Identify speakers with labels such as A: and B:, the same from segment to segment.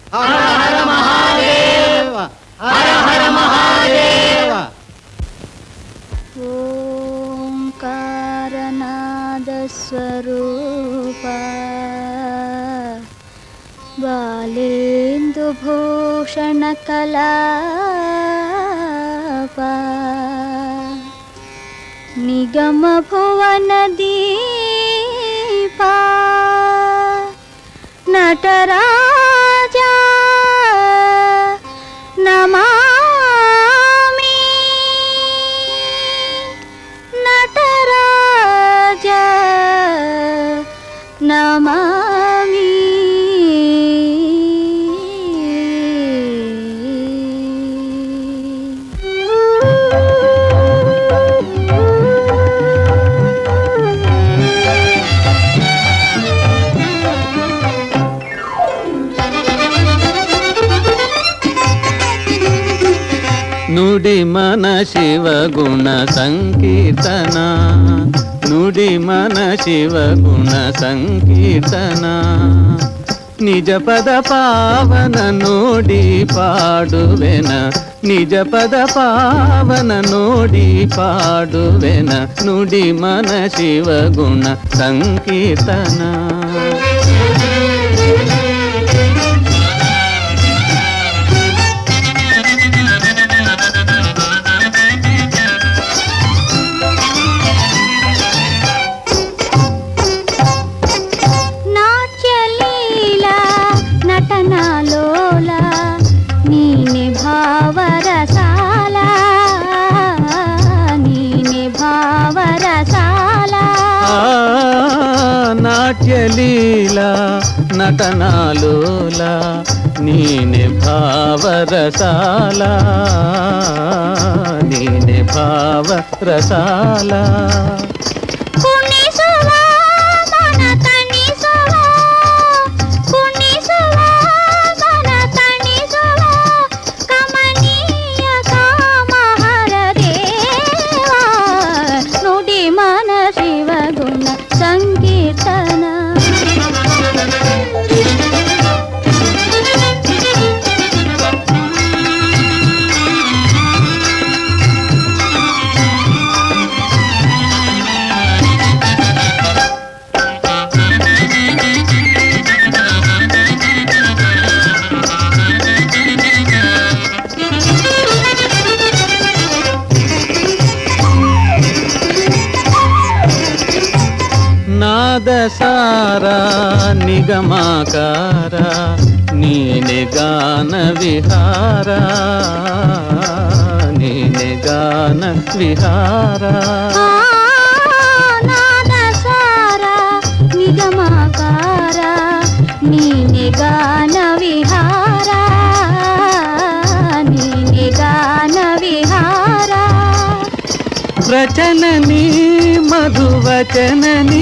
A: ओङ्कारनादस्वरूपा बालेन्दुभूषणकलापा निगमभुवनदीपा नटराजा नमामि नटराज नमामि
B: ನುಡಿ ಮನ ಶಿವಗುಣ ಸಂಕೀರ್ತನ ನುಡಿ ಮನ ಶಿವಗುಣ ಸಂಕೀರ್ತನ ನಿಜ ಪದ ಪಾವನ ನೋಡಿ ಪಾಡುವೆನ ನಿಜ ಪದ ಪಾವನ ನೋಡಿ ಪಾಡುವೆನ ನುಡಿ ಮನ ಶಿವಗುಣ ಸಂಕೀರ್ತನ
A: ನಾಟ್ಯಲೀಲಾ ನಟನಲೋಲ ನೀನೆ ಭಾವರಸಾಲ ನೀನೆ ಭಾವರಸಾಲ
B: ಆ, ನಾಟ್ಯಲೀಲ ನಟನಾಲೋಲ ನೀನೆ ಭಾವರಸಾಲ ನೀನೆ ಭಾವರಸಾಲ
A: ಕುಣಿಸುವ ಮನ ತಣಿಸುವ ಕುಣಿಸುವ ಮನ ತಣಿಸುವ ಕಮನೀಯ ಕಾಮಹರ ದೇವ ನುಡಿ ಮನ ಶಿವಗುಣ ಸಂಕೀರ್ತನ
B: ನಾದಸಾರ ನಿಗಮಾಕಾರ ನೀನೆ ಗಾನ ವಿಹಾರ ನೀನೆ ಗಾನ ವಿಹಾರ
A: ನಾದಸಾರ ನಿಗಮಾಕಾರ ನೀನೆ ಗಾನ ವಿಹಾರ ನೀನೆ ಗಾನ ವಿಹಾರ
B: ರಚನನಿ ಮಧುವಚನನಿ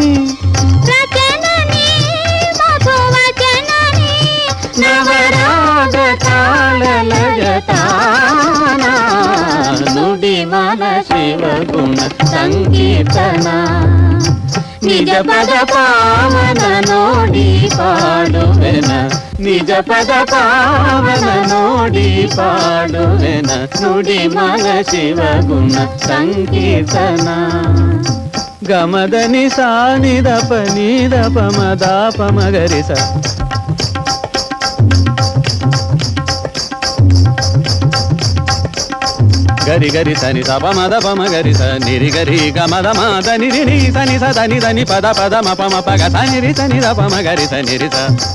A: ರಚನನಿ ಮಧುವಚನನಿ
B: ನವರಾಗ ತಾಳ ಲಯತಾನ ನುಡಿ ಮನ ಶಿವಗುಣ ಸಂಕೀರ್ತನ ನಿಜ ಪದ ಪಾವನ ನೋಡಿ ಪಾಡುವೆನ ನಿಜ ಪದ ಪಾವನ ನೋಡಿ ಪಾಡುವೆನ ನುಡಿ ಮನ ಶಿವಗುಣ ಸಂಕೀರ್ತನ ಗಮದ ನಿಸಾ ನಿದಪ ನಿದಪ ಮದಾಪ ಮಗರಿಸ ಗರಿ ಗರಿ ಸನಿ ಸ ಪಮ ದ ಪಮ ಗರಿ ಸ ನಿರಿ ಗರಿ ಗ ಮದ ಮ ದ ನಿರಿ ನಿ ಸ ನಿ ಸ ದ ನಿ ದ ನಿ ಪದ ಪದ ಮ ಪ ಮ ಪ ಗ ಸ ನಿರಿ ಸ ನಿ ದ ಪ ಮ ಗರಿ ಸ ನಿರಿ ಸ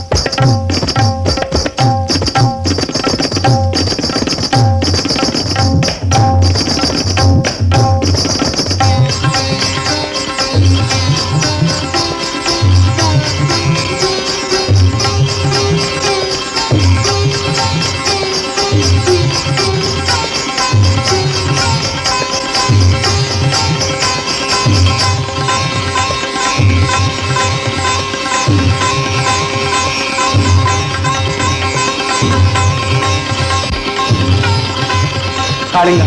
C: ಕಾಳಿಂಗ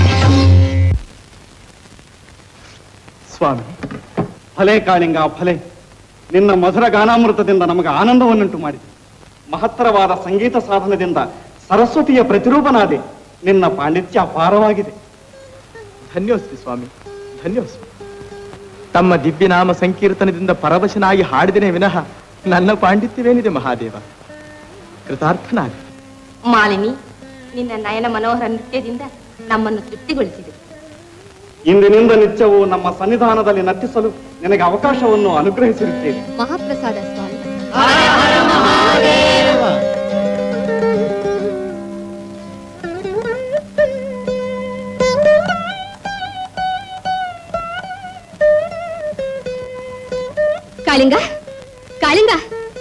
C: ಸ್ವಾಮಿ ಫಲೆ ಕಾಳಿಂಗ ಫಲೆ ನಿನ್ನ ಮಧುರ ಗಾನಾಮೃತದಿಂದ ನಮಗೆ ಆನಂದವನ್ನುಂಟು ಮಾಡಿದೆ ಮಹತ್ತರವಾದ ಸಂಗೀತ ಸಾಧನದಿಂದ ಸರಸ್ವತಿಯ ಪ್ರತಿರೂಪನಾದೆ ನಿನ್ನ ಪಾಂಡಿತ್ಯ ಅಪಾರವಾಗಿದೆ
D: ಧನ್ಯೋಸ್ಮಿ ಸ್ವಾಮಿ ಧನ್ಯೋಸ್ಮಿ ತಮ್ಮ ದಿವ್ಯನಾಮ ಸಂಕೀರ್ತನದಿಂದ ಪರವಶನಾಗಿ ಹಾಡಿದನೇ ವಿನಃ ನನ್ನ ಪಾಂಡಿತ್ಯವೇನಿದೆ ಮಹಾದೇವ ಕೃತಾರ್ಥನಾಗ
E: ಮಾಲಿನಿ ನಿನ್ನ ನಯನ ಮನೋಹರ ನೃತ್ಯದಿಂದ ನಮ್ಮನ್ನು ತೃಪ್ತಿಗೊಳಿಸಿದೆ
C: ಇಂದಿನಿಂದ ನಿತ್ಯವೂ ನಮ್ಮ ಸನ್ನಿಧಾನದಲ್ಲಿ ನರ್ತಿಸಲು ನಿನಗೆ ಅವಕಾಶವನ್ನು ಅನುಗ್ರಹಿಸಿರುತ್ತೇವೆ
E: ಮಹಾಪ್ರಸಾದ ಸ್ವಾಮಿ ಕಾಳಿಂಗ ಕಾಳಿಂಗ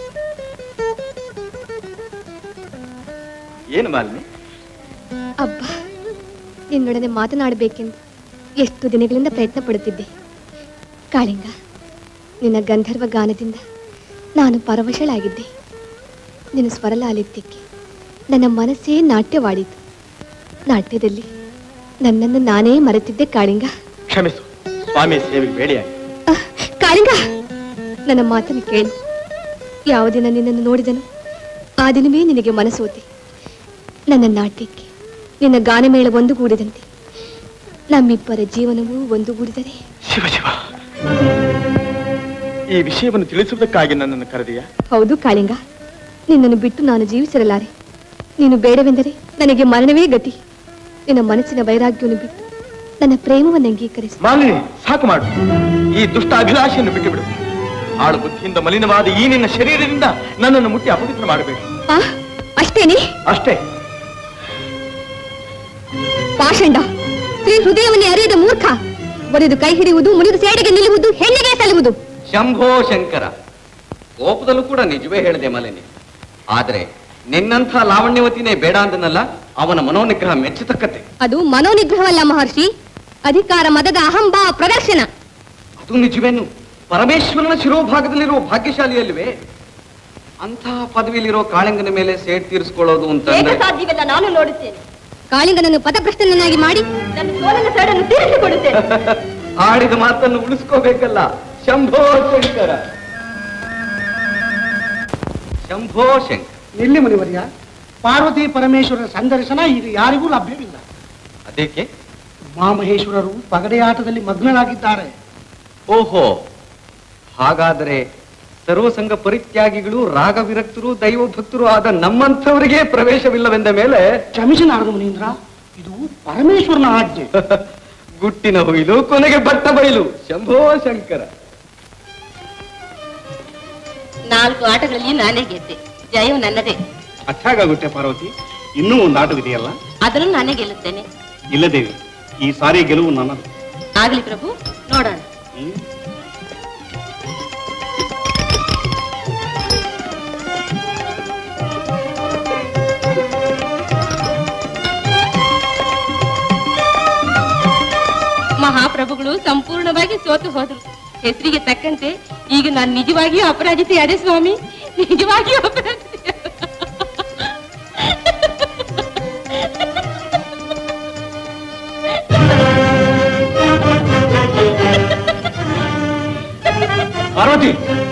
D: ಏನು ಮಾಲಿನಿ
E: ಅಬ್ಬ ನಿನ್ನೊಡನೆ ಮಾತನಾಡಬೇಕೆಂದು ಎಷ್ಟು ದಿನಗಳಿಂದ ಪ್ರಯತ್ನ ಪಡುತ್ತಿದ್ದೆ ಕಾಳಿಂಗ ನಿನ್ನ ಗಂಧರ್ವ ಗಾನದಿಂದ ನಾನು ಪರವಶಳಾಗಿದ್ದೆ ನಿನ್ನ ಸ್ವರಲಾಲಿತ್ಯಕ್ಕೆ ನನ್ನ ಮನಸ್ಸೇ ನಾಟ್ಯವಾಡಿತು ನಾಟ್ಯದಲ್ಲಿ ನನ್ನನ್ನು ನಾನೇ ಮರೆತಿದ್ದೆ ಕಾಳಿಂಗ
D: ಕ್ಷಮಿಸು ಸ್ವಾಮಿ ಸೇವೆಗೆ ಬೇಡಿಯಾಗಿ
E: ಅಹ್, ಕಾಳಿಂಗ ನನ್ನ ಮಾತನ್ನು ಕೇಳು ಯಾವ ದಿನ ನಿನ್ನನ್ನು ನೋಡಿದನು ಆ ದಿನವೇ ನಿನಗೆ ಮನಸೋತೆ ನನ್ನ ನಾಟ್ಯಕ್ಕೆ ನಿನ್ನ ಗಾನಮೇಳ ಒಂದುಗೂಡಿದಂತೆ ನಮ್ಮಿಬ್ಬರ ಜೀವನವೂ ಒಂದುಗೂಡಿದರೆ
D: ಶಿವ ಶಿವ ಈ ವಿಷಯವನ್ನು ತಿಳಿಸುವುದಕ್ಕಾಗಿ ನನ್ನನ್ನು ಕರೆದೆಯಾ
E: ಹೌದು ಕಾಳಿಂಗ ನಿನ್ನನ್ನು ಬಿಟ್ಟು ನಾನು ಜೀವಿಸಿರಲಾರೆ ನೀನು ಬೇಡವೆಂದರೆ ನನಗೆ ಮರಣವೇ ಗತಿ ನಿನ್ನ ಮನಸ್ಸಿನ ವೈರಾಗ್ಯವನ್ನು ಬಿಟ್ಟು ನನ್ನ ಪ್ರೇಮವನ್ನು ಅಂಗೀಕರಿಸು
D: ಮಾಲಿನಿ ಸಾಕು ಮಾಡು ಈ ದುಷ್ಟ ಅಭಿಲಾಷೆಯನ್ನು ಬಿಟ್ಟು ಬಿಡು ಆಳು ಬುದ್ಧಿಯಿಂದ ಮಲಿನವಾದ ಈ ನಿನ್ನ ಶರೀರದಿಂದ ನನ್ನನ್ನು ಮುಟ್ಟಿ ಅಪವಿತ್ರ ಮಾಡಬೇಡಿ
E: ಆ ಅಷ್ಟೇನೆ
D: ಅಷ್ಟೇ
E: ಪಾಷಂಡ ಸ್ತ್ರೀ ಹೃದಯವನ್ನು ಅರಿಯದ ಮೂರ್ಖ ಬರೆದು ಕೈ ಹಿಡಿಯುವುದು ಮುನಿದು ಸೇಡಿಗೆ ನಿಲ್ಲುವುದು ಹೆಣ್ಣಿಗೆ ಸಲ್ಲುವುದು
B: ಶಂಭೋ ಶಂಕರ ಕೋಪದಲ್ಲೂ ಕೂಡ ನಿಜವೇ ಹೇಳಿದೆ ಮಲಿನಿ ಆದ್ರೆ ನಿನ್ನಂಥ ಲಾವಣ್ಯವತಿನೇ ಬೇಡ ಅಂದನಲ್ಲ ಅವನ ಮನೋನಿಗ್ರಹ ಮೆಚ್ಚತಕ್ಕತೆ
E: ಅದು ಮನೋನಿಗ್ರಹವಲ್ಲ ಮಹರ್ಷಿ ಅಧಿಕಾರ ಮದದ ಅಹಂಭಾವ ಪ್ರದರ್ಶನ
B: ಅದು ನಿಜವೇನು ಪರಮೇಶ್ವರನ ಶಿರೋಭಾಗದಲ್ಲಿರುವ ಭಾಗ್ಯಶಾಲಿಯಲ್ವೇ ಅಂತಹ ಪದವಿಯಲ್ಲಿರೋ ಕಾಳಿಂಗನ ಮೇಲೆ ಸೇಡ್ ತೀರಿಸ್ಕೊಳ್ಳೋದು ಅಂತಂದ್ರೆ
E: ಸಾಧ್ಯವಿಲ್ಲ ನಾನು ನೋಡುತ್ತೇನೆ ಕಾಳಿಂಗನನ್ನು ಪದಭ್ರಷ್ಟನನ್ನಾಗಿ ಮಾಡಿ ನನ್ನ ಸೋಲನ ಸೇಡನ್ನು ತೀರಿಸಿಕೊಡುತ್ತೇನೆ
B: ಆಡಿದ ಮಾತನ್ನು ಉಳಿಸ್ಕೋಬೇಕಲ್ಲ ಶಂಭೋ ಶಂಕರ ಶಂಭೋ ಶಂಕರ
F: ಎಲ್ಲಿ ಮುನಿವರ್ಯ ಪಾರ್ವತಿ ಪರಮೇಶ್ವರರ ಸಂದರ್ಶನ ಈಗ ಯಾರಿಗೂ ಲಭ್ಯವಿಲ್ಲ
B: ಅದಕ್ಕೆ
F: ಉಮಾಮಹೇಶ್ವರರು ಪಗಡೆಯಾಟದಲ್ಲಿ ಮಗ್ನರಾಗಿದ್ದಾರೆ
B: ಓಹೋ ಹಾಗಾದರೆ ಸರ್ವಸಂಗ ಪರಿತ್ಯಾಗಿಗಳು ರಾಗ ವಿರಕ್ತರು ದೈವ ಭಕ್ತರು ಆದ ನಮ್ಮಂಥವರಿಗೆ ಪ್ರವೇಶವಿಲ್ಲವೆಂದ ಮೇಲೆ
F: ಕ್ಷಮಿಸಿ ನಾರದ ಮುನೀಂದ್ರ ಇದು ಪರಮೇಶ್ವರನ ಆಜ್ಞೆ
B: ಗುಟ್ಟಿನ ಹೊಯ್ಲು ಕೊನೆಗೆ ಬಟ್ಟ ಬಯಲು ಶಂಭೋ ಶಂಕರ
E: ನಾಲ್ಕು ಆಟಗಳಲ್ಲಿ ನಾನೇ ಗೆದ್ದೆ ಜಯವು ನನ್ನದೇ
C: ಅಚ್ಚಾಗುತ್ತೆ ಪಾರ್ವತಿ ಇನ್ನೂ ಒಂದು ಆಟವಿದೆಯಲ್ಲ
E: ಅದನ್ನು ನಾನೇ ಗೆಲ್ಲುತ್ತೇನೆ
C: ಇಲ್ಲ ದೇವಿ ಈ ಸಾರಿ ಗೆಲುವು ನನ್ನದು
E: ಆಗಲಿ ಪ್ರಭು ನೋಡೋಣ
C: ಹ್ಮ್?
E: ಮಹಾಪ್ರಭುಗಳು ಸಂಪೂರ್ಣವಾಗಿ ಸೋತು ಹೋದರು ಹೆಸರಿಗೆ ತಕ್ಕಂತೆ ಈಗ ನಾನು ನಿಜವಾಗಿಯೂ ಅಪರಾಜಿತೆಯಾದೆ ಸ್ವಾಮಿ ನಿಜವಾಗಿಯೂ ಅಪರಾಜಿತೆ
C: ಪಾರ್ವತಿ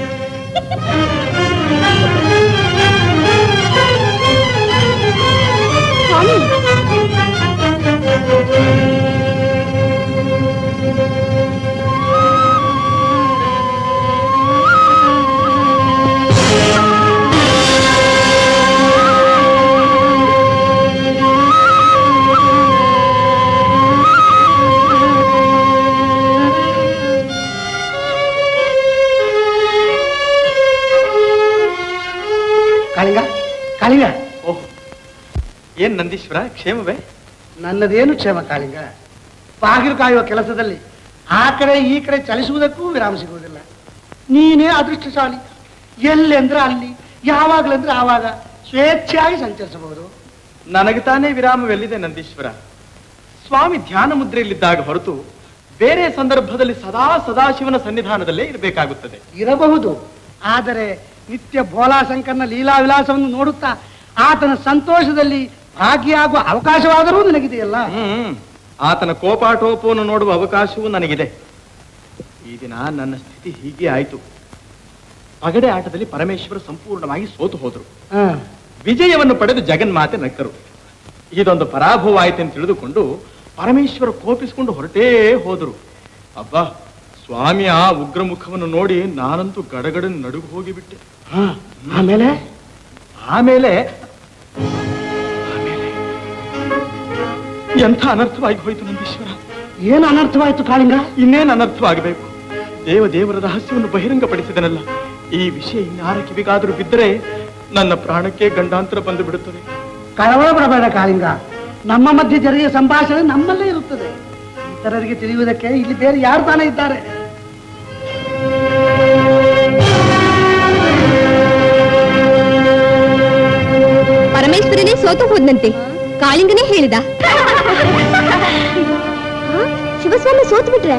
F: ಕಾಳಿಂಗ ಕಾಳಿಂಗ
D: ಓಹ್ ಏನ್ ನಂದೀಶ್ವರ ಕ್ಷೇಮವೇ
F: ನನ್ನದೇನು ಕ್ಷೇಮ ಕಾಳಿಂಗ ಬಾಗಿಲು ಕಾಯುವ ಕೆಲಸದಲ್ಲಿ ಆ ಕಡೆ ಈ ಕಡೆ ಚಲಿಸುವುದಕ್ಕೂ ವಿರಾಮ ಸಿಗುವುದಿಲ್ಲ ನೀನೇ ಅದೃಷ್ಟಶಾಲಿ ಎಲ್ಲೆಂದ್ರೆ ಅಲ್ಲಿ ಯಾವಾಗಲಂದ್ರೆ ಆವಾಗ ಸ್ವೇಚ್ಛೆಯಾಗಿ ಸಂಚರಿಸಬಹುದು
D: ನನಗೆ ತಾನೇ ವಿರಾಮವೆಲ್ಲಿದೆ ನಂದೀಶ್ವರ ಸ್ವಾಮಿ ಧ್ಯಾನ ಮುದ್ರೆಯಲ್ಲಿದ್ದಾಗ ಹೊರತು ಬೇರೆ ಸಂದರ್ಭದಲ್ಲಿ ಸದಾ ಸದಾಶಿವನ ಸನ್ನಿಧಾನದಲ್ಲೇ ಇರಬೇಕಾಗುತ್ತದೆ
F: ಇರಬಹುದು ಆದರೆ ನಿತ್ಯ ಭೋಲಾಶಂಕರನ ಲೀಲಾ ವಿಲಾಸವನ್ನು ನೋಡುತ್ತಾ ಆತನ ಸಂತೋಷದಲ್ಲಿ ಭಾಗಿಯಾಗುವ ಅವಕಾಶವಾದರೂ ನಿನಗಿದೆಯಲ್ಲ
D: ಹ್ಮ್ ಆತನ ಕೋಪಾಟೋಪವನ್ನು ನೋಡುವ ಅವಕಾಶವೂ ನನಗಿದೆ ಈ ದಿನ ನನ್ನ ಸ್ಥಿತಿ ಹೀಗೆ ಆಯಿತು ಪಗಡೆ ಆಟದಲ್ಲಿ ಪರಮೇಶ್ವರ ಸಂಪೂರ್ಣವಾಗಿ ಸೋತು ಹೋದರು
F: ಹ.
D: ವಿಜಯವನ್ನು ಪಡೆದು ಜಗನ್ಮಾತೆ ನಕ್ಕರು ಇದೊಂದು ಪರಾಭವ ಆಯ್ತೆಂದು ತಿಳಿದುಕೊಂಡು ಪರಮೇಶ್ವರ ಕೋಪಿಸಿಕೊಂಡು ಹೊರಟೇ ಹೋದರು ಅಬ್ಬಾ ಸ್ವಾಮಿಯ ಆ ಉಗ್ರ ಮುಖವನ್ನು ನೋಡಿ ನಾನಂತೂ ಗಡಗಡ ನಡುಗು ಹೋಗಿಬಿಟ್ಟೆ
F: ಹಾ ಆಮೇಲೆ
D: ಆಮೇಲೆ ಆಮೇಲೆ ಎಂಥ ಅನರ್ಥವಾಗಿ ಹೋಯಿತು ನಂದೀಶ್ವರ
F: ಏನು ಅನರ್ಥವಾಯ್ತು ಕಾಳಿಂಗ
D: ಇನ್ನೇನು ಅನರ್ಥವಾಗಬೇಕು ದೇವ ದೇವರ ರಹಸ್ಯವನ್ನು ಬಹಿರಂಗಪಡಿಸಿದನಲ್ಲ ಈ ವಿಷಯ ಇನ್ಯಾರ ಕಿವಿಗಾದರೂ ಬಿದ್ದರೆ ನನ್ನ ಪ್ರಾಣಕ್ಕೆ ಗಂಡಾಂತರ ಬಂದು ಬಿಡುತ್ತದೆ
F: ಕಳವಳ ಪಡಬೇಡ ಕಾಳಿಂಗ ನಮ್ಮ ಮಧ್ಯೆ ಜರುಗಿದ ಸಂಭಾಷಣೆ ನಮ್ಮಲ್ಲೇ ಇರುತ್ತದೆ ಇತರರಿಗೆ ತಿಳಿಯುವುದಕ್ಕೆ ಇಲ್ಲಿ ಬೇರೆ ಯಾರು ತಾನೇ ಇದ್ದಾರೆ
E: ಪರಮೇಶ್ವರನೇ ಸೋತು ಹೋದ್ನಂತೆ ಕಾಳಿಂಗನೇ ಹೇಳಿದ ಹ? ಶಿವಸ್ವಾಮಿ ಸೋತು ಬಿಟ್ರೆ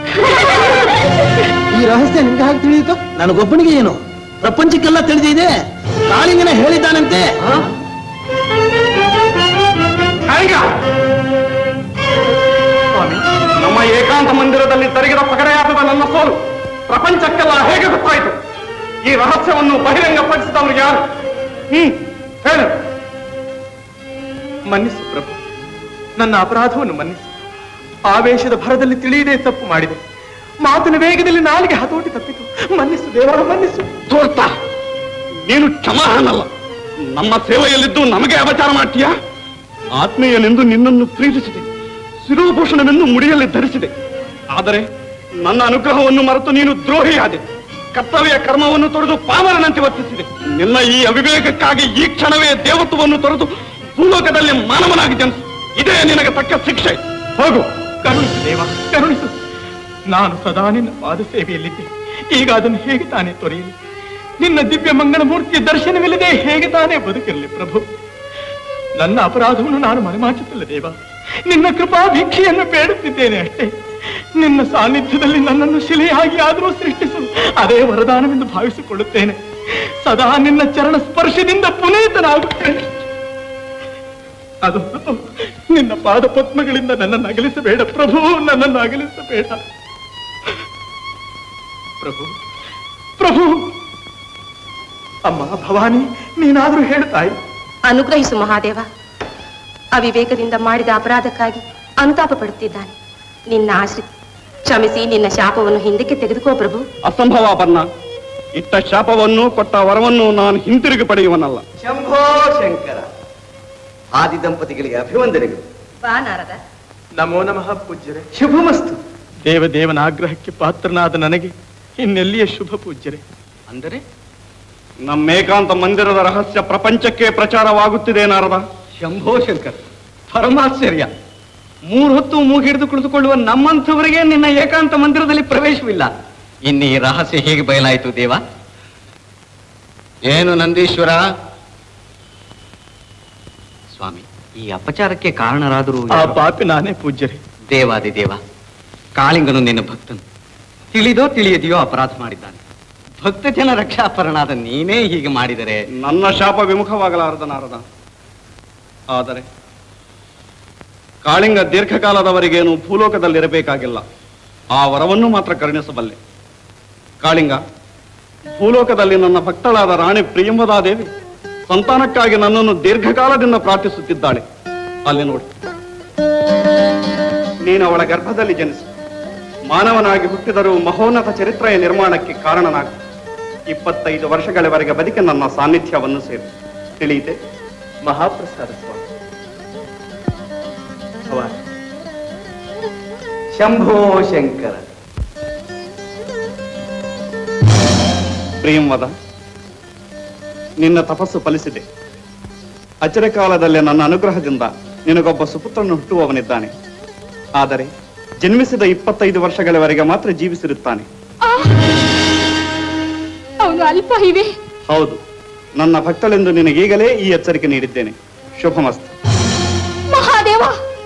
G: ಈ ರಹಸ್ಯ ನಿಮ್ಗೆ ಹಾಗೆ ತಿಳಿಯಿತು ನನಗೊಬ್ಬನಿಗೆ ಏನು ಪ್ರಪಂಚಕ್ಕೆಲ್ಲ ತಿಳಿದಿದೆ ಕಾಳಿಂಗನ ಹೇಳಿದ್ದಾನಂತೆ
C: ಸ್ವಾಮಿ ನಮ್ಮ ಏಕಾಂತ ಮಂದಿರದಲ್ಲಿ ತರಗಿದ ಪಗಡೆಯಾಟದ ನನ್ನ ಸೋಲು ಪ್ರಪಂಚಕ್ಕೆಲ್ಲ ಹೇಗೆ ಗೊತ್ತಾಯಿತು ಈ ರಹಸ್ಯವನ್ನು ಬಹಿರಂಗಪಡಿಸಿದವರು ಯಾರು ಹ್ಮ್ ಹೇಳು
D: ಮನ್ನಿಸು ಪ್ರಭು ನನ್ನ ಅಪರಾಧವನ್ನು ಮನ್ನಿಸು ಆವೇಶದ ಭರದಲ್ಲಿ ತಿಳಿಯದೆ ತಪ್ಪು ಮಾಡಿದೆ ಮಾತಿನ ವೇಗದಲ್ಲಿ ನಾಲಿಗೆ ಹತೋಟಿ ತಪ್ಪಿತು ಮನ್ನಿಸು ದೇವರ ಮನ್ನಿಸು
C: ತೋರ್ತಾ ನೀನು ಕ್ಷಮಾಹನಲ್ಲ ನಮ್ಮ ಸೇವೆಯಲ್ಲಿದ್ದು ನಮಗೆ ಅಪಚಾರ ಮಾಡ್ತೀಯಾ ಆತ್ಮೀಯನೆಂದು ನಿನ್ನನ್ನು ಪ್ರೀತಿಸಿದೆ ಶಿರೋಭೂಷಣವೆಂದು ಮುಡಿಯಲ್ಲಿ ಧರಿಸಿದೆ ಆದರೆ ನನ್ನ ಅನುಗ್ರಹವನ್ನು ಮರೆತು ನೀನು ದ್ರೋಹಿಯಾದೆ ಕರ್ತವ್ಯ ಕರ್ಮವನ್ನು ತೊರೆದು ಪಾಮರನಂತೆ ವರ್ತಿಸಿದೆ ನಿನ್ನ ಈ ಅವಿವೇಕಕ್ಕಾಗಿ ಈ ಕ್ಷಣವೇ ದೇವತ್ವವನ್ನು ತೊರೆದು ಭೂಲೋಕದಲ್ಲಿ ಮಾನವನಾಗಿ ಜನಿಸು ಇದೇ ನಿನಗೆ ತಕ್ಕ ಶಿಕ್ಷೆ
D: ಹೋಗು ಕರುಣಿಸು ದೇವ ಕರುಣಿಸು ನಾನು ಸದಾ ನಿನ್ನ ಪಾದ ಸೇವೆಯಲ್ಲಿದ್ದೆ ಈಗ ಅದನ್ನು ಹೇಗೆ ತಾನೇ ತೊರೆಯಲಿ ನಿನ್ನ ದಿವ್ಯ ಮಂಗಳ ಮೂರ್ತಿಯ ದರ್ಶನವಿಲ್ಲದೆ ಹೇಗೆ ತಾನೇ ಬದುಕಿರಲಿ ಪ್ರಭು ನನ್ನ ಅಪರಾಧವನ್ನು ನಾನು ಮರೆಮಾಚುತ್ತಿಲ್ಲ ದೇವ ನಿನ್ನ ಕೃಪಾ ಭಿಕ್ಷೆಯನ್ನು ಬೇಡುತ್ತಿದ್ದೇನೆ ಅಷ್ಟೇ ನಿನ್ನ ಸಾನ್ನಿಧ್ಯದಲ್ಲಿ ನನ್ನನ್ನು ಶಿಲೆಯಾಗಿ ಆದರೂ ಸೃಷ್ಟಿಸು ಅದೇ ವರದಾನವೆಂದು ಭಾವಿಸಿಕೊಳ್ಳುತ್ತೇನೆ ಸದಾ ನಿನ್ನ ಚರಣ ಸ್ಪರ್ಶದಿಂದ ಪುನೀತನಾಗುತ್ತೇನೆ ಅದು ನಿನ್ನ ಪಾದ ಪದ್ಮಗಳಿಂದ ನನ್ನನ್ನು ಅಗಲಿಸಬೇಡ ಪ್ರಭು ನನ್ನನ್ನು ಅಗಲಿಸಬೇಡ ಪ್ರಭು ಪ್ರಭು ಅಮ್ಮ ಭವಾನಿ ನೀನಾದ್ರೂ ಹೇಳ್ತಾಯಿ
H: ಅನುಗ್ರಹಿಸು ಮಹಾದೇವ ಅವಿವೇಕದಿಂದ ಮಾಡಿದ ಅಪರಾಧಕ್ಕಾಗಿ ಅನುತಾಪ ಪಡುತ್ತಿದ್ದಾನೆ ನಿನ್ನ ಆಶ್ರಿತ ಕ್ಷಮಿಸಿ ನಿನ್ನ ಶಾಪವನ್ನು ಹಿಂದಕ್ಕೆ ತೆಗೆದುಕೋ ಪ್ರಭು
C: ಅಸಂಭವ ಬನ್ನ ಇಟ್ಟ ಶಾಪವನ್ನು ಕೊಟ್ಟ ವರವನ್ನು ನಾನು ಹಿಂತಿರುಗಿ ಪಡೆಯುವನಲ್ಲ
I: ಶಂಭೋ ಶಂಕರ ಆದಿ ದಂಪತಿಗಳಿಗೆ ಅಭಿವಂದನೆಗಳು
H: ಬಾ ನಾರದ
D: ನಮೋ ನಮಃ ಪೂಜ್ಯರೇ
I: ಶುಭಮಸ್ತು
D: ದೇವ ದೇವನ ಆಗ್ರಹಕ್ಕೆ ಪಾತ್ರನಾದ ನನಗೆ ಇನ್ನೆಲ್ಲಿಯ ಶುಭ ಪೂಜ್ಯರೇ
C: ಅಂದರೆ ನಮ್ಮ ಏಕಾಂತ ಮಂದಿರದ ರಹಸ್ಯ ಪ್ರಪಂಚಕ್ಕೆ ಪ್ರಚಾರವಾಗುತ್ತಿದೆ ನಾರದ
I: ಶಂಭೋ ಶಂಕರ ಪರಮಾಶ್ಚರ್ಯ ಮೂರು ಹೊತ್ತು ಮೂಗಿಡಿದು ಕುಳಿತುಕೊಳ್ಳುವ ನಮ್ಮಂಥವರಿಗೆ ನಿನ್ನ ಏಕಾಂತ ಮಂದಿರದಲ್ಲಿ ಪ್ರವೇಶವಿಲ್ಲ ಇನ್ನು ಈ ರಹಸ್ಯ ಹೇಗೆ ಬಯಲಾಯಿತು ದೇವ ಏನು ನಂದೀಶ್ವರ ಸ್ವಾಮಿ ಈ ಅಪಚಾರಕ್ಕೆ ಕಾರಣರಾದರೂ
D: ಆ ಪಾಪಿ ನಾನೇ ಪೂಜ್ಯರೇ
I: ದೇವಾದಿ ದೇವ ಕಾಳಿಂಗನು ನಿನ್ನ ಭಕ್ತನು ತಿಳಿದೋ ತಿಳಿಯದೆಯೋ ಅಪರಾಧ ಮಾಡಿದ್ದಾನೆ ಭಕ್ತ ಜನ ರಕ್ಷಾಪರನಾದ ನೀನೇ ಹೀಗೆ ಮಾಡಿದರೆ
C: ನನ್ನ ಶಾಪ ವಿಮುಖವಾಗಲಾರದ ನಾರದ ಆದರೆ ಕಾಳಿಂಗ ದೀರ್ಘಕಾಲದವರೆಗೇನು ಭೂಲೋಕದಲ್ಲಿರಬೇಕಾಗಿಲ್ಲ ಆ ವರವನ್ನು ಮಾತ್ರ ಕರುಣಿಸಬಲ್ಲೆ ಕಾಳಿಂಗ ಭೂಲೋಕದಲ್ಲಿ ನನ್ನ ಭಕ್ತಳಾದ ರಾಣಿ ಪ್ರಿಯಂವದಾದೇವಿ ಸಂತಾನಕ್ಕಾಗಿ ನನ್ನನ್ನು ದೀರ್ಘಕಾಲದಿಂದ ಪ್ರಾರ್ಥಿಸುತ್ತಿದ್ದಾಳೆ ಅಲ್ಲಿ ನೋಡಿ ನೀನು ಅವಳ ಗರ್ಭದಲ್ಲಿ ಜನಿಸಿ ಮಾನವನಾಗಿ ಹುಟ್ಟಿದರೂ ಮಹೋನ್ನತ ಚರಿತ್ರೆಯ ನಿರ್ಮಾಣಕ್ಕೆ ಕಾರಣನಾಗ ಇಪ್ಪತ್ತೈದು ವರ್ಷಗಳವರೆಗೆ ಬದುಕಿ ನನ್ನ ಸಾನ್ನಿಧ್ಯವನ್ನು ಸೇರಿ ತಿಳಿಯಿತೆ
D: ಮಹಾಪ್ರಸಾದ ಸ್ವಾಮಿ ಭವಾನಿ
I: ಶಂಭೋ ಶಂಕರ
C: ಪ್ರಿಯಂವದ ನಿನ್ನ ತಪಸ್ಸು ಫಲಿಸಿದೆ ಅಚರ ಕಾಲದಲ್ಲಿ ನನ್ನ ಅನುಗ್ರಹದಿಂದ ನಿನಗೊಬ್ಬ ಸುಪುತ್ರನು ಹುಟ್ಟುವವನಿದ್ದಾನೆ ಆದರೆ ಜನ್ಮಿಸಿದ ಇಪ್ಪತ್ತೈದು ವರ್ಷಗಳವರೆಗೆ ಮಾತ್ರ ಜೀವಿಸಿರುತ್ತಾನೆ
E: ಅವನು ಅಲ್ಪ ಇವೆ
C: ಹೌದು ನನ್ನ ಭಕ್ತಳೆಂದು ನಿನಗೀಗಲೇ ಈ ಎಚ್ಚರಿಕೆ ನೀಡಿದ್ದೇನೆ ಶುಭಮಸ್ತು
E: ಮಹಾದೇವ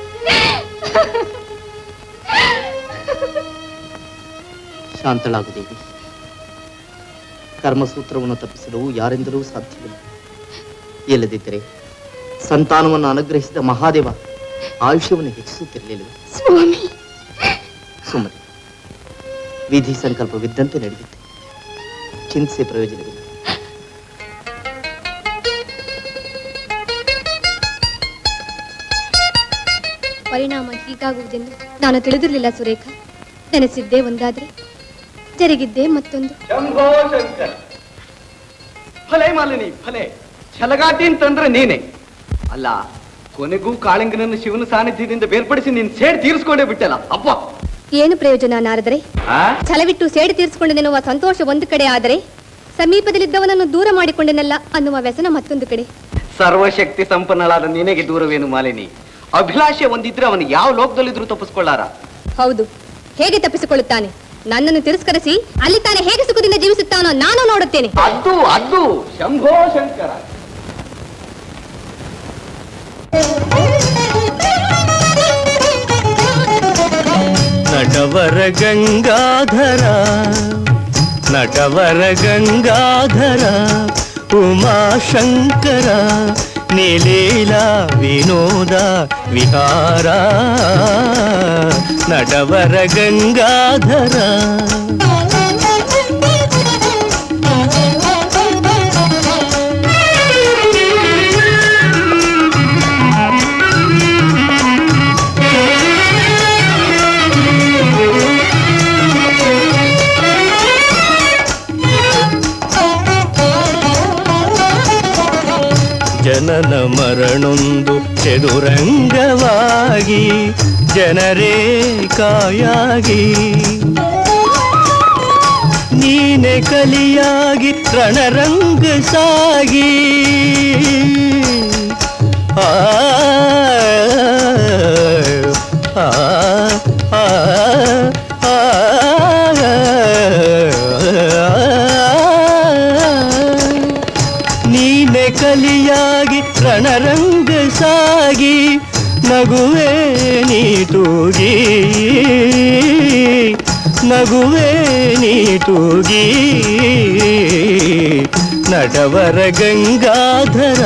G: ಶಾಂತಳಾಗು ದೇವಿ ಕರ್ಮಸೂತ್ರವನ್ನು ತಪ್ಪಿಸಲು ಯಾರಿಂದಲೂ ಸಾಧ್ಯವಿಲ್ಲ ಇಲ್ಲದಿದ್ದರೆ ಸಂತಾನವನ್ನು ಅನುಗ್ರಹಿಸಿದ ಮಹಾದೇವ ಆಯುಷ್ಯವನ್ನು ಹೆಚ್ಚಿಸುತ್ತಿರಲಿಲ್ಲ
E: ಸ್ವಾಮಿ
G: ಸುಮ್ಮನೆ ವಿಧಿ ಸಂಕಲ್ಪವಿದ್ದಂತೆ ನಡೆದಿದೆ ಚಿಂತಿಸಿ ಪ್ರಯೋಜನವಿಲ್ಲ
E: ಪರಿಣಾಮ ಹೀಗಾಗುವುದೆಂದು ನಾನು ತಿಳಿದಿರಲಿಲ್ಲ ಸುರೇಖ ನೆನೆಸಿದ್ದೇ ಒಂದಾದ್ರೆ ಜರುಗಿದ್ದೇ ಮತ್ತೊಂದು
I: ಶಂಭೋ ಶಂಕರ ಫಲೆ ಮಾಲಿನಿ ಫಲೆ ಛಲಗಾಟಿ ಅಂತಂದ್ರೆ ನೀನೆ ಅಲ್ಲ ಕೊನೆಗೂ ಕಾಳಿಂಗನನ್ನು ಶಿವನ ಸಾನ್ನಿಧ್ಯದಿಂದ ಬೇರ್ಪಡಿಸಿ ನೀನ್ ಸೇಡ್ ತೀರಿಸ್ಕೊಂಡೇ ಬಿಟ್ಟಲ್ಲ ಅಪ್ಪ
E: ಏನು ಪ್ರಯೋಜನ ನಾರದರೆ
I: ಆ?
E: ಛಲವಿಟ್ಟು ಸೇಡು ತೀರಿಸಿಕೊಂಡೆನೆನ್ನುವ ಸಂತೋಷ ಒಂದು ಕಡೆ ಆದರೆ ಸಮೀಪದಲ್ಲಿದ್ದವನನ್ನು ದೂರ ಮಾಡಿಕೊಂಡೆನಲ್ಲ ಅನ್ನುವ ವ್ಯಸನ ಮತ್ತೊಂದು ಕಡೆ
I: ಸರ್ವಶಕ್ತಿ ಸಂಪನ್ನಳಾದ ನಿನಗೆ ದೂರವೇನು ಮಾಲಿನಿ ಅಭಿಲಾಷೆ ಒಂದಿದ್ರೆ ಅವನು ಯಾವ ಲೋಕದಲ್ಲಿದ್ರು ತಪ್ಪಿಸ್ಕೊಳ್ಳಾರ
E: ಹೌದು ಹೇಗೆ ತಪ್ಪಿಸಿಕೊಳ್ಳುತ್ತಾನೆ ನನ್ನನ್ನು ತಿರಸ್ಕರಿಸಿ ಅಲ್ಲಿ ತಾನೇ ಹೇಗೆ ಸುಖದಿಂದ ಜೀವಿಸುತ್ತಾನೋ ನಾನು ನೋಡುತ್ತೇನೆ
I: ಅದು ಅದು ಶಂಭೋ ಶಂಕರ
J: ನಟವರ ಗಂಗಾಧರ ನಟವರ ಗಂಗಾಧರ ಉಮಾಶಂಕರ ನಿಲೀಲ ವಿನೋದ ವಿಹಾರ ನಟವರ ಗಂಗಾಧರ ಜನನ ಮರಣೊಂದು ಚದುರಂಗವಾಗಿ ಜನರೇ ಕಾಯಾಗಿ ನೀನೆ ಕಲಿಯಾಗಿ ರಣರಂಗ ಸಾಗಿ ಆ ಆ ಆ ನೀನೆ ಕಲಿಯಾಗಿ ರಣರಂಗ ಸಾಗಿ ನಗುವೆ ನೀ ತೂಗಿ ನಗುವೆ ನೀ ತೂಗಿ ನಟವರ ಗಂಗಾಧರ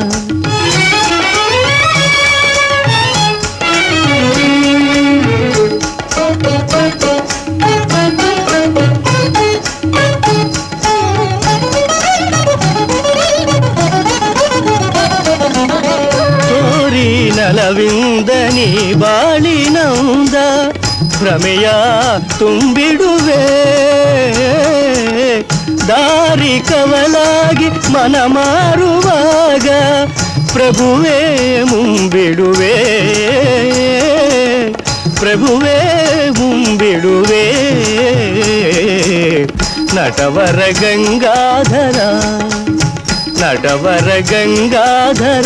J: ತೋರಿ ನಲವಿಂದ ನೀ ಬಾಳಿನಂದ ಭ್ರಮೆಯ ತುಂಬಿಡುವೆ ದಾರಿ ಕವಲಾಗಿ ಮನ ಮಾರುವಾಗ ಪ್ರಭುವೇ ಮುಂಬಿಡುವೆ ಪ್ರಭುವೇ ಮುಂಬಿಡುವೆ ನಟವರ ಗಂಗಾಧರ ನಟವರ ಗಂಗಾಧರ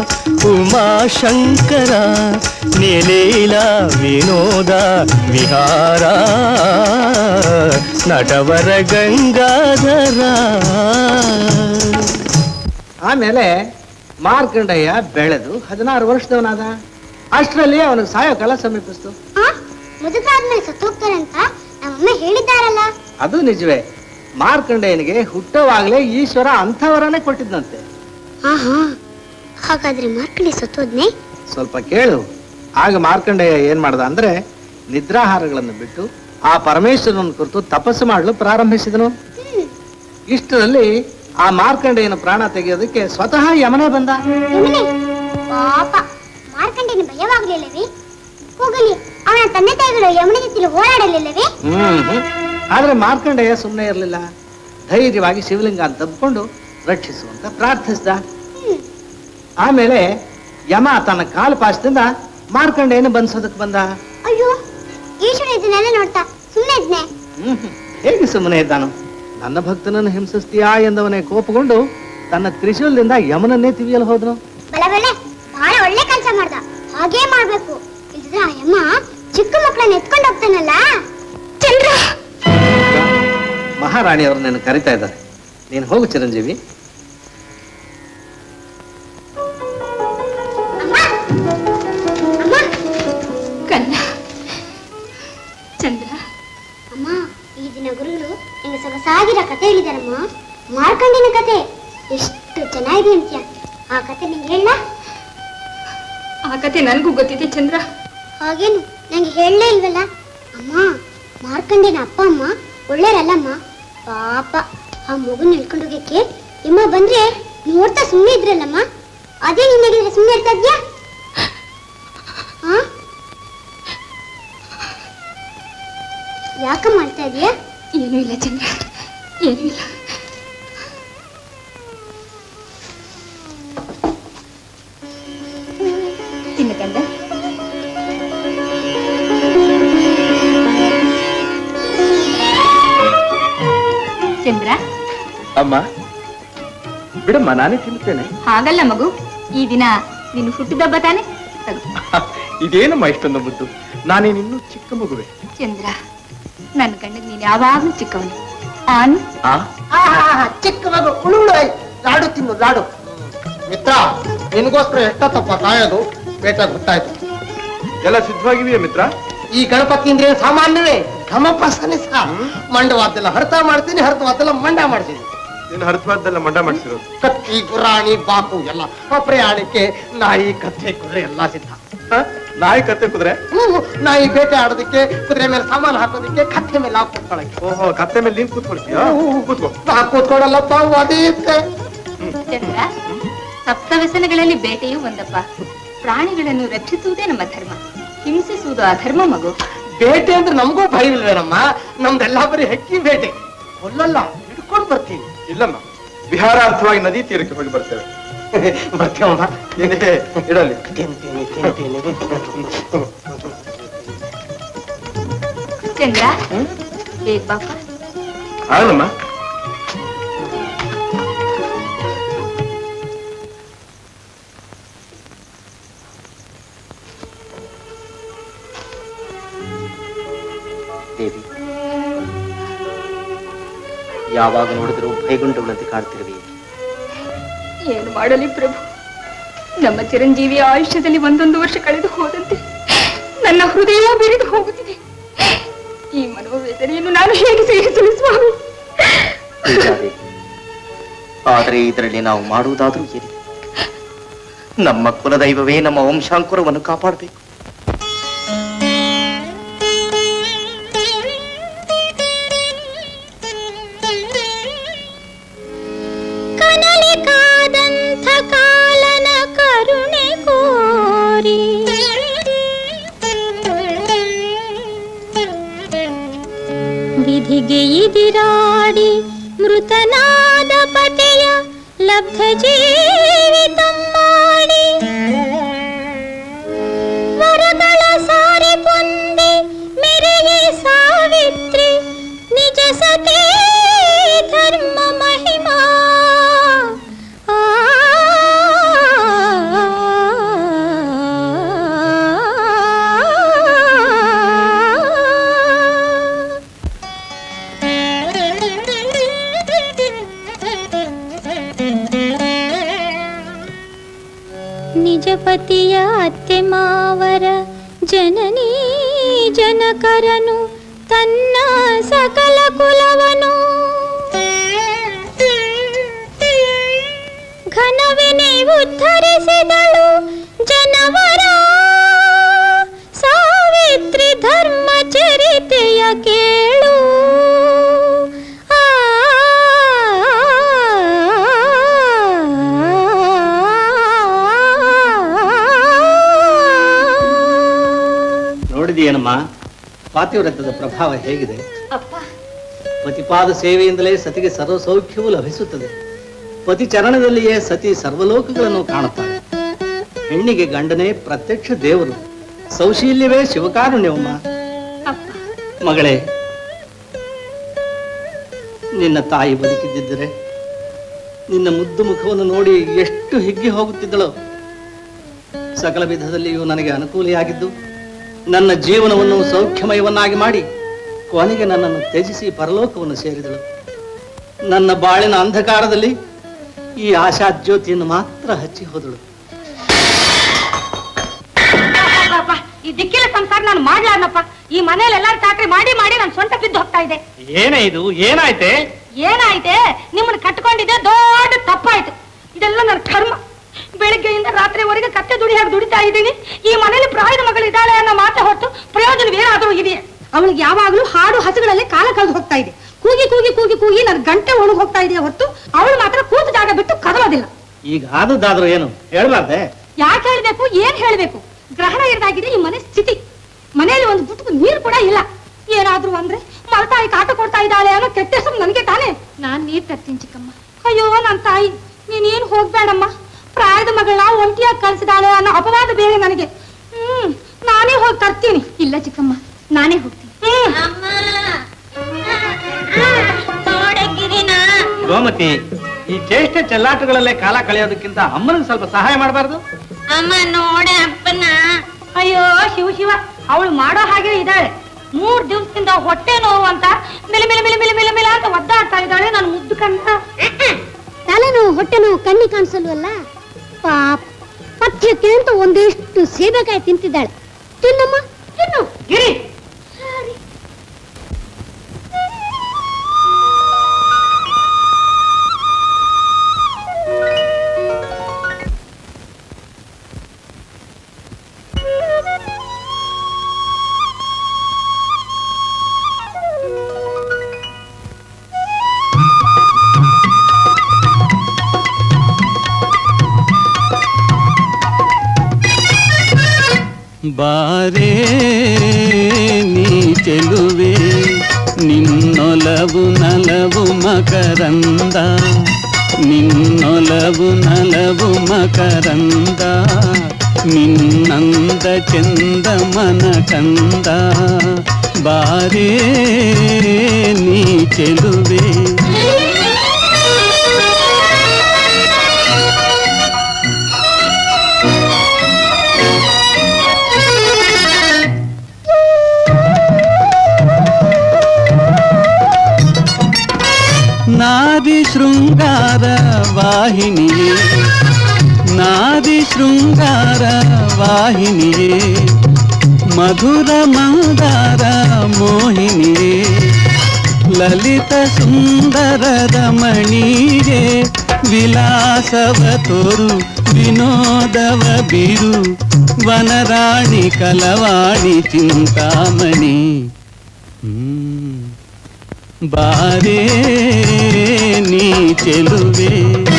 J: ಉಮಾಶಂಕರ ನಿಲೀಲ ವಿನೋದ ವಿಹಾರ ನಟವರ ಗಂಗಾಧರ
G: ಆಮೇಲೆ ಮಾರ್ಕಂಡಯ್ಯ ಬೆಳೆದು ಹದಿನಾರು ವರ್ಷದವನಾದ ಅಷ್ಟರಲ್ಲಿ ಅವನಿಗೆ ಸಾಯೋ ಕಾಲ ಸಮೀಪಿಸ್ತು
K: ಮುದುಕಾದ್ಮೇಲೆ ಸತ್ತೋಗ್ತಾರೆ ಅಂತ ನಮ್ಮಮ್ಮ ಹೇಳಿದ್ದಾರಲ್ಲ
G: ಅದು ನಿಜವೇ ಮಾರ್ಕಂಡಯ್ಯನಿಗೆ ಹುಟ್ಟುವಾಗಲೇ ಈಶ್ವರ ಅಂಥವರನ್ನೇ ಕೊಟ್ಟಿದ್ದಂತೆ
K: ಆಹಾ ಹಾಗಾದ್ರೆ ಮಾರ್ಕಂಡಿ ಸತ್ತೋದ್ನೆ
G: ಸ್ವಲ್ಪ ಕೇಳು ಆಗ ಮಾರ್ಕಂಡೇಯ ಏನ್ ಮಾಡ್ದ ಅಂದ್ರೆ ನಿದ್ರಾಹಾರಗಳನ್ನು ಬಿಟ್ಟು ಆ ಪರಮೇಶ್ವರನ ಕುರಿತು ತಪಸ್ಸು ಮಾಡಲು ಪ್ರಾರಂಭಿಸಿದನು ಇಷ್ಟರಲ್ಲಿ ಆ ಮಾರ್ಕಂಡೇಯನ ಪ್ರಾಣ ತೆಗೆಯೋದಕ್ಕೆ ಸ್ವತಃ ಯಮನೇ ಬಂದ
K: ಯಮುನೆ ಪಾಪ ಮಾರ್ಕಂಡಿನ ಭಯವಾಗ್ಲಿಲ್ಲವೇ ಹೋಗಲಿ ಅವನ ತಂದೆ ತಾಯಿಗಳು ಯಮುನ ಜೊತೆ ಓಡಾಡಲಿಲ್ಲವೇ
G: ಹ್ಮ್ ಹ್ಮ್. ಆದ್ರೆ ಮಾರ್ಕಂಡೇಯ ಸುಮ್ಮನೆ ಇರಲಿಲ್ಲ ಧೈರ್ಯವಾಗಿ ಶಿವಲಿಂಗ ಅಂತ ತಬ್ಕೊಂಡು ರಕ್ಷಿಸುವಂತ ಪ್ರಾರ್ಥಿಸಿದ ಆಮೇಲೆ ಯಮ ತನ್ನ ಕಾಲು ಪಾಶದಿಂದ ಮಾರ್ಕಂಡೇಯನ ಬಂಧಿಸೋದಕ್ಕೆ ಬಂದ
K: ಅಯ್ಯೋ ಈಶ್ವರ ಇದನ್ನೆಲ್ಲ ನೋಡ್ತಾ ಸುಮ್ಮನೆ ಇದ್ನೆ
G: ಹ್ಮ್ ಹ್ಮ್. ಹೇಗೆ ಸುಮ್ಮನೆ ಇದ್ದಾನು ನನ್ನ ಭಕ್ತನನ್ನು ಹಿಂಸಿಸ್ತೀಯಾ ಎಂದವನೇ ಕೋಪಗೊಂಡು ತನ್ನ ತ್ರಿಶೂಲದಿಂದ ಯಮನನ್ನೇ ತಿವಿಯಲು ಹೋದನು
K: ಬಲ ಬಲೆ ಬಹಳ ಒಳ್ಳೆ ಕೆಲಸ ಮಾಡ್ದ ಹಾಗೇ ಮಾಡ್ಬೇಕು ಇಲ್ದಿದ್ರೆ ಆ ಯಮ್ಮ ಚಿಕ್ಕ ಮಕ್ಕಳನ್ನ ಎತ್ಕೊಂಡು ಹೋಗ್ತಾನಲ್ಲ ಚಂದ್ರ
G: ಮಹಾರಾಣಿಯವರು ನನ್ನ ಕರಿತಾ ಇದ್ದಾರೆ ನೀನು ಹೋಗು ಚಿರಂಜೀವಿ
E: ಕನ್ನ ಚಂದ್ರ
K: ಅಮ್ಮ ಈ ದಿನ ಗುರುಗಳು ನಿಂಗೆ ಸೊಗಸಾಗಿರೋ ಕತೆ ಹೇಳಿದಾರಮ್ಮ ಮಾರ್ಕಂಡಿನ ಕತೆ ಎಷ್ಟು ಚೆನ್ನಾಗಿದೆ ಅಂತ್ಯ ಆ ಕತೆ ನಿಂಗೆ ಹೇಳ
E: ಆ ಕತೆ ನನಗೂ ಗೊತ್ತಿದೆ ಚಂದ್ರ
K: ಹಾಗೇನು ನಂಗೆ ಹೇಳಲೇ ಇಲ್ವಲ್ಲ ಅಮ್ಮ ಮಾರ್ಕಂಡಿನ ಅಪ್ಪ ಅಮ್ಮ ಒಳ್ಳೆಯರಲ್ಲಮ್ಮ ಪಾಪ ಆ ಮಗುನ ಹಿಡ್ಕೊಂಡು ಹೋಗಕ್ಕೆ ನಿಮ್ಮ ಬಂದ್ರೆ ನೋಡ್ತಾ ಸುಮ್ಮನೆ ಇದ್ರಲ್ಲಮ್ಮ ಅದೇ ನಿನಗೆ ಸುಮ್ಮನೆ ಇರ್ತಾ ಇದ್ಯಾ ಹಾ ಯಾಕ ಮಾಡ್ತಾ ಇದೀಯಾ
E: ಏನೂ ಇಲ್ಲ ಚಂದ್ರ ಏನೂ ಇಲ್ಲ ತಿನ್ನು ಕಂದ ಚಂದ್ರ
D: ಅಮ್ಮ ಬಿಡಮ್ಮ ನಾನೇ ತಿನ್ನುತ್ತೇನೆ
E: ಹಾಗಲ್ಲ ಮಗು ಈ ದಿನ ನಿನ್ನ ಹುಟ್ಟಿದಬ್ಬ ತಾನೆ ತಗೋ
D: ಇದೇನಮ್ಮ ಇಷ್ಟೊಂದು ಮುದ್ದು ನಾನೇನಿನ್ನೂ ಚಿಕ್ಕ ಮಗುವೆ
E: ಚಂದ್ರ ನನ್ನ ಕಣ್ಣಿಗೆ ನೀನು ಯಾವಾಗಲೂ ಚಿಕ್ಕವನು ಆನ್
D: ಆ
F: ಚಿಕ್ಕ ಮಗು ಉಳು ಉಳು ಐ. ಲಾಡು ತಿನ್ನು ಲಾಡು ಮಿತ್ರ ನಿನಗೋಸ್ಕರ ಎಷ್ಟೊತ್ತಪ್ಪ ಕಾಯೋದು ಬೇಟ ಗೊತ್ತಾಯ್ತು
D: ಎಲ್ಲ ಸಿದ್ಧವಾಗಿದೆಯಾ ಮಿತ್ರ
F: ಈ ಗಣಪತಿ ಅಂದ್ರೆ ಏನ್ ಸಾಮಾನ್ಯವೇ ಘಮಪ್ಪ ಸನಿಸ ಮಂಡವಾದ್ದೆಲ್ಲ ಹರ್ತ ಮಾಡ್ತೀನಿ ಹರ್ತವಾದ್ದೆಲ್ಲ ಮಂಡ ಮಾಡ್ತೀನಿ
D: ನೀನು ಹರಿತವಾದ್ದೆಲ್ಲ ಮಂಡ ಮಾಡಿಸಿರೋದು
F: ಕತ್ತಿ ಗುರಾಣಿ ಬಾಕು ಎಲ್ಲ ಪ್ರಯಾಣಕ್ಕೆ ನಾಯಿ ಕತ್ತೆ ಕುದುರೆ ಎಲ್ಲ ಸಿದ್ಧ
D: ನಾಯಿ ಕತ್ತೆ ಕುದುರೆ
F: ಹ್ಮ್, ನಾಯಿ ಬೇಟೆ ಆಡೋದಕ್ಕೆ ಕುದುರೆ ಮೇಲೆ ಸಾಮಾನು ಹಾಕೋದಕ್ಕೆ ಕತ್ತೆ ಮೇಲೆ ಹಾಕಿ ಕೂತ್ಕೊಳ್ಳಕ್ಕೆ
D: ಓಹೋ ಕತ್ತೆ ಮೇಲೆ ನೀನ್ ಕೂತ್ಕೊಳ್ತೀಯಾ ಕೂತ್ಕೋ
F: ನಾ ಕೂತ್ಕೊಳ್ಳಲ್ಲಪ್ಪ ಒದೀತೆ
E: ಚಂದ್ರ ಸಪ್ತ ವ್ಯಸನಗಳಲ್ಲಿ ಬೇಟೆಯೂ ಒಂದಪ್ಪ ಪ್ರಾಣಿಗಳನ್ನು ರಕ್ಷಿಸುವುದೇ ನಮ್ಮ ಧರ್ಮ ಹಿಂಸಿಸುವುದು ಅಧರ್ಮ ಮಗು
F: ಬೇಟೆ ಅಂದ್ರೆ ನಮಗೂ ಭಯವಿಲ್ವೇನಮ್ಮ ನಮ್ದೆಲ್ಲ ಬರೀ ಹೆಕ್ಕಿ ಬೇಟೆ ಕೊಲ್ಲಲ್ಲ ಹಿಡ್ಕೊಂಡು ಬರ್ತೀನಿ
D: ಇಲ್ಲಮ್ಮ ವಿಹಾರಾರ್ಥವಾಗಿ ನದಿ ತೀರಕ್ಕೆ ಹೋಗಿ ಬರ್ತೇವೆ
F: ಬರ್ತೀವಮ್ಮ
D: ಏನಿದೆ ಇಡಲಿ
F: ತಿಂತೀನಿ ತಿಂತೀನಿ
E: ಚಂದ್ರ ಬೇಗ ಬಾಪ
D: ಆಗಲಮ್ಮ
L: ದೇವಿ ಯಾವಾಗ ನೋಡಿದರೂ ಭಯಗೊಂಡವಳಂತೆ ಕಾಡ್ತಿರುವೆ
E: ಏನು ಮಾಡಲಿ ಪ್ರಭು ನಮ್ಮ ಚಿರಂಜೀವಿಯ ಆಯುಷ್ಯದಲ್ಲಿ ಒಂದೊಂದು ವರ್ಷ ಕಳೆದು ಹೋದಂತೆ ನನ್ನ ಹೃದಯ ಬೆರೆದು ಹೋಗುತ್ತಿದೆ ಈ ಮನೋವೇದನೆಯನ್ನು ನಾನು ಹೇಗೆ ಸಹಿಸಲು ಸ್ವಾಮಿ
L: ದೇವಿ ಆದರೆ ಇದರಲ್ಲಿ ನಾವು ಮಾಡುವುದಾದರೂ ಏನು ನಮ್ಮ ಕುಲದೈವವೇ ನಮ್ಮ ವಂಶಾಂಕುರವನ್ನು ಕಾಪಾಡಬೇಕು
A: ಕನಲಿ ಕಾದಂಥ ಕಾಲನ ಕರುಣೆ ಕೋರಿ ವಿಧಿಗೆ ಇದಿರಾಡಿ ಮೃತನಾದ ಪತೆಯ ಲಬ್ಧ ಜೀವಿತ ಮಾಡಿ ವರಗಳ ಸಾರಿ ಪೊಂದಿ ಮೆರೆಯೇ ಸಾವಿತ್ರಿ ನಿಜ ಸತೇ ಧರ್ಮ ಮಹಿಮಾ ಆ ನಿಜ ಪತಿಯ ಅತ್ತೆ ಮಾವರ ಜನನೀ ಜನಕರನು ತನ್ನ ಸಕಲ ಕುಲವನು ಘನವಿನಿ ಉದ್ಧರಿಸಿದಳು ಜನವರ ಸಾವಿತ್ರಿ ಧರ್ಮ ಚರಿತೆಯ ಕೇಳು ಆ
G: ನೋಡಿದೆಯೇನಮ್ಮ ಪಾತಿವ್ರತದ ಪ್ರಭಾವ ಹೇಗಿದೆ
E: ಅಪ್ಪ
G: ಪತಿಪಾದ ಸೇವೆಯಿಂದಲೇ ಸತಿಗೆ ಸರ್ವ ಸೌಖ್ಯವೂ ಲಭಿಸುತ್ತದೆ ಪತಿ ಚರಣದಲ್ಲಿಯೇ ಸತಿ ಸರ್ವಲೋಕಗಳನ್ನು ಕಾಣುತ್ತಾಳೆ ಹೆಣ್ಣಿಗೆ ಗಂಡನೇ ಪ್ರತ್ಯಕ್ಷ ದೇವರು ಸೌಶೀಲ್ಯವೇ ಶಿವಕಾರುಣ್ಯವಮ್ಮ
E: ಅಪ್ಪ
G: ಮಗಳೇ ನಿನ್ನ ತಾಯಿ ಬದುಕಿದ್ದಿದ್ದರೆ ನಿನ್ನ ಮುದ್ದು ಮುಖವನ್ನು ನೋಡಿ ಎಷ್ಟು ಹಿಗ್ಗಿ ಹೋಗುತ್ತಿದ್ದಳೋ ಸಕಲ ವಿಧದಲ್ಲಿಯೂ ನನಗೆ ಅನುಕೂಲಿಯಾಗಿದ್ದು ನನ್ನ ಜೀವನವನ್ನು ಸೌಖ್ಯಮಯವನ್ನಾಗಿ ಮಾಡಿ ಕೊನೆಗೆ ನನ್ನನ್ನು ತ್ಯಜಿಸಿ ಪರಲೋಕವನ್ನು ಸೇರಿದಳು ನನ್ನ ಬಾಳಿನ ಅಂಧಕಾರದಲ್ಲಿ ಈ ಆಶಾ ಜ್ಯೋತಿಯನ್ನು ಮಾತ್ರ ಹಚ್ಚಿ ಹೋದಳು
H: ಅಬ್ಬಬ್ಬಬ್ಬ, ಈ ದಿಕ್ಕಿನ ಸಂಸಾರ ನಾನು ಮಾಡ್ಲಾರ್ನಪ್ಪ ಈ ಮನೇಲಿ ಎಲ್ಲಾರು ಚಾಕ್ರಿ ಮಾಡಿ ಮಾಡಿ ನಾನು ಸೊಂಟ ಬಿದ್ದು ಹೋಗ್ತಾ ಇದೆ
G: ಏನೇ ಇದು ಏನಾಯ್ತೆ
H: ಏನಾಯ್ತೆ ನಿಮ್ಮನ್ನ ಕಟ್ಕೊಂಡಿದ್ದೆ ದೊಡ್ಡ ತಪ್ಪಾಯ್ತು ಇದೆಲ್ಲ ನನ್ನ ಕರ್ಮ ಬೆಳಿಗ್ಗೆಯಿಂದ ರಾತ್ರಿವರೆಗೆ ಕತ್ತೆ ದುಡಿ ಹಾಕಿ ದುಡಿತಾ ಇದ್ದೀನಿ ಈ ಮನೇಲಿ ಪ್ರಾಯದ ಮಗಳು ಇದ್ದಾಳೆ ಅನ್ನೋ ಮಾತೆ ಹೊರತು ಪ್ರಯೋಜನವೇನಾದ್ರೂ ಇದೆಯೇ ಅವಳಿಗೆ ಯಾವಾಗ್ಲೂ ಹಾಡು ಹಸುಗಳಲ್ಲಿ ಕಾಲ ಕಳೆದು ಹೋಗ್ತಾ ಇದೆ ಕೂಗಿ ಕೂಗಿ ಕೂಗಿ ಕೂಗಿ ನನ್ನ ಗಂಟೆ ಒಳಗೆ ಹೋಗ್ತಾ ಇದೆಯಾ ಹೊರತು ಅವಳು ಮಾತ್ರ ಕೂತು ಜಾಗ ಬಿಟ್ಟು ಕದಲೋದಿಲ್ಲ
G: ಈಗ ಆದದ್ದಾದ್ರೂ ಏನು ಹೇಳ್ಬಾರ್ದೆ
H: ಯಾಕೆ ಹೇಳ್ಬೇಕು ಏನ್ ಹೇಳ್ಬೇಕು ಗ್ರಹಣ ಇರದಾಗಿದೆ ಈ ಮನೆ ಸ್ಥಿತಿ ಮನೆಯಲ್ಲಿ ಒಂದು ಗುಟ್ಕು ನೀರು ಕೂಡ ಇಲ್ಲ ಏನಾದ್ರೂ ಅಂದ್ರೆ ಮಲ್ತಾಯಿ ಕಾಟ ಕೊಡ್ತಾ ಇದ್ದಾಳೆ ಅನ್ನೋ ಕೆಟ್ಟ ಹೆಸರು ನನಗೆ ತಾನೇ
E: ನಾನ್ ನೀರ್ ತರ್ತೀನಿ ಚಿಕ್ಕಮ್ಮ
H: ಅಯ್ಯೋ ನನ್ನ ತಾಯಿ ನೀನೇನು ಹೋಗ್ಬೇಡಮ್ಮ ಪ್ರಾಯದ ಮಗಳನ್ನ ಒಂಟಿಯಾಗಿ ಕಳ್ಸಿದಾಳೆ ಅನ್ನೋ ಅಪವಾದ ಬೇರೆ ನನಗೆ ಹ್ಮ್ ನಾನೇ ಹೋಗಿ ತರ್ತೀನಿ
E: ಇಲ್ಲ ಚಿಕ್ಕಮ್ಮ ನಾನೇ ಹೋಗ್ತೀನಿ
G: ಗೋಮತಿ ಈ ಚೇಷ್ಟೆ ಚೆಲ್ಲಾಟಗಳಲ್ಲೇ ಕಾಲ ಕಳೆಯೋದಕ್ಕಿಂತ ಅಮ್ಮನಿಗೆ ಸ್ವಲ್ಪ ಸಹಾಯ ಮಾಡಬಾರ್ದು
H: ಅಮ್ಮ ನೋಡೆ ಅಪ್ಪನ ಅಯ್ಯೋ ಶಿವ ಶಿವ ಅವಳು ಮಾಡೋ ಹಾಗೆ ಇದ್ದಾಳೆ ಮೂರ್ ದಿವಸದಿಂದ ಹೊಟ್ಟೆ ನೋವು ಅಂತ ಮಿಲಿ ಮಿಲಿ ಮಿಲಿ ಮಿಲಿ ಮಿಲಿ ಮಿಲ ಅಂತ ಒದ್ದಾಡ್ತಾ ಇದ್ದಾಳೆ ನಾನು ಮುದ್ದು ಕಂಡ
K: ತಲೆನೋವು ಹೊಟ್ಟೆ ನೋವು ಕಣ್ಣಿ ಕಾಣಿಸಲ್ವಲ್ಲ ಪಾಪ ಪಥ್ಯಕ್ಕೆ ಅಂತ ಒಂದಿಷ್ಟು ಸೇಬೆಕಾಯಿ ತಿಂತಿದ್ದಾಳೆ ತಿನ್ನಮ್ಮ ತಿನ್ನು
H: ಗಿರಿ
B: ಬಾರೇ ನೀ ಚೆಲುವೆ ನಿನ್ನೊಲವು ನಲವು ಮಕರಂದ ನಿನ್ನೊಲವು ನಲವು ಮಕರಂದ ನಿನ್ನಂದ ಚಂದ ಮನ ಕಂದ ಬಾರೇ ನೀ ಚೆಲುವೆ ನಾದಿ ಶೃಂಗಾರ ವಾಹಿನಿಯೇ ನಾದಿ ಶೃಂಗಾರ ವಾಹಿನಿಯೇ ಮಧುರ ಮಂದಾರ ಮೋಹಿನಿಯೇ ಲಲಿತ ಸುಂದರ ರಮಣೀಯೇ ವಿಲಾಸವ ತೋರು ವಿನೋದವ ಬಿರು ವನರಾಣಿ ಕಲವಾಣಿ ಚಿಂತಾಮಣಿ ಹ್ಮ್ ಬಾರೇ ನೀ ಚೆಲುವೆ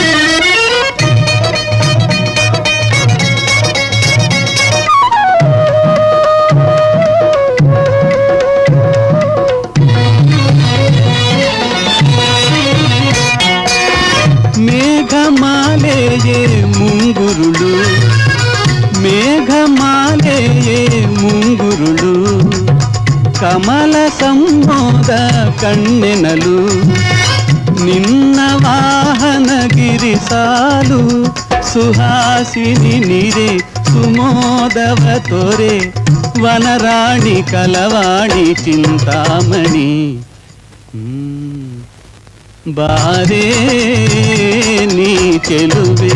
B: ಮೇಘಮಾಲೆಯೇ ಮುಂಗುರುಳು ಮೇಘಮಾಲೆಯೇ ಮುಂಗುರುಳು ಕಮಲ ಸಂಬೋದ ಕಣ್ಣೆನಲು ನಿನ್ನ ವಾಹನ ಗಿರಿ ಸಾಲು ಸುಹಾಸಿನಿ ನಿರೆ ಸುಮೋದವ ತೋರೆ ವನರಾಣಿ ಕಲವಾಣಿ ಚಿಂತಾಮಣಿ ಹ್ಮ್. ಬಾರೇ ನೀ ಚೆಲುವೆ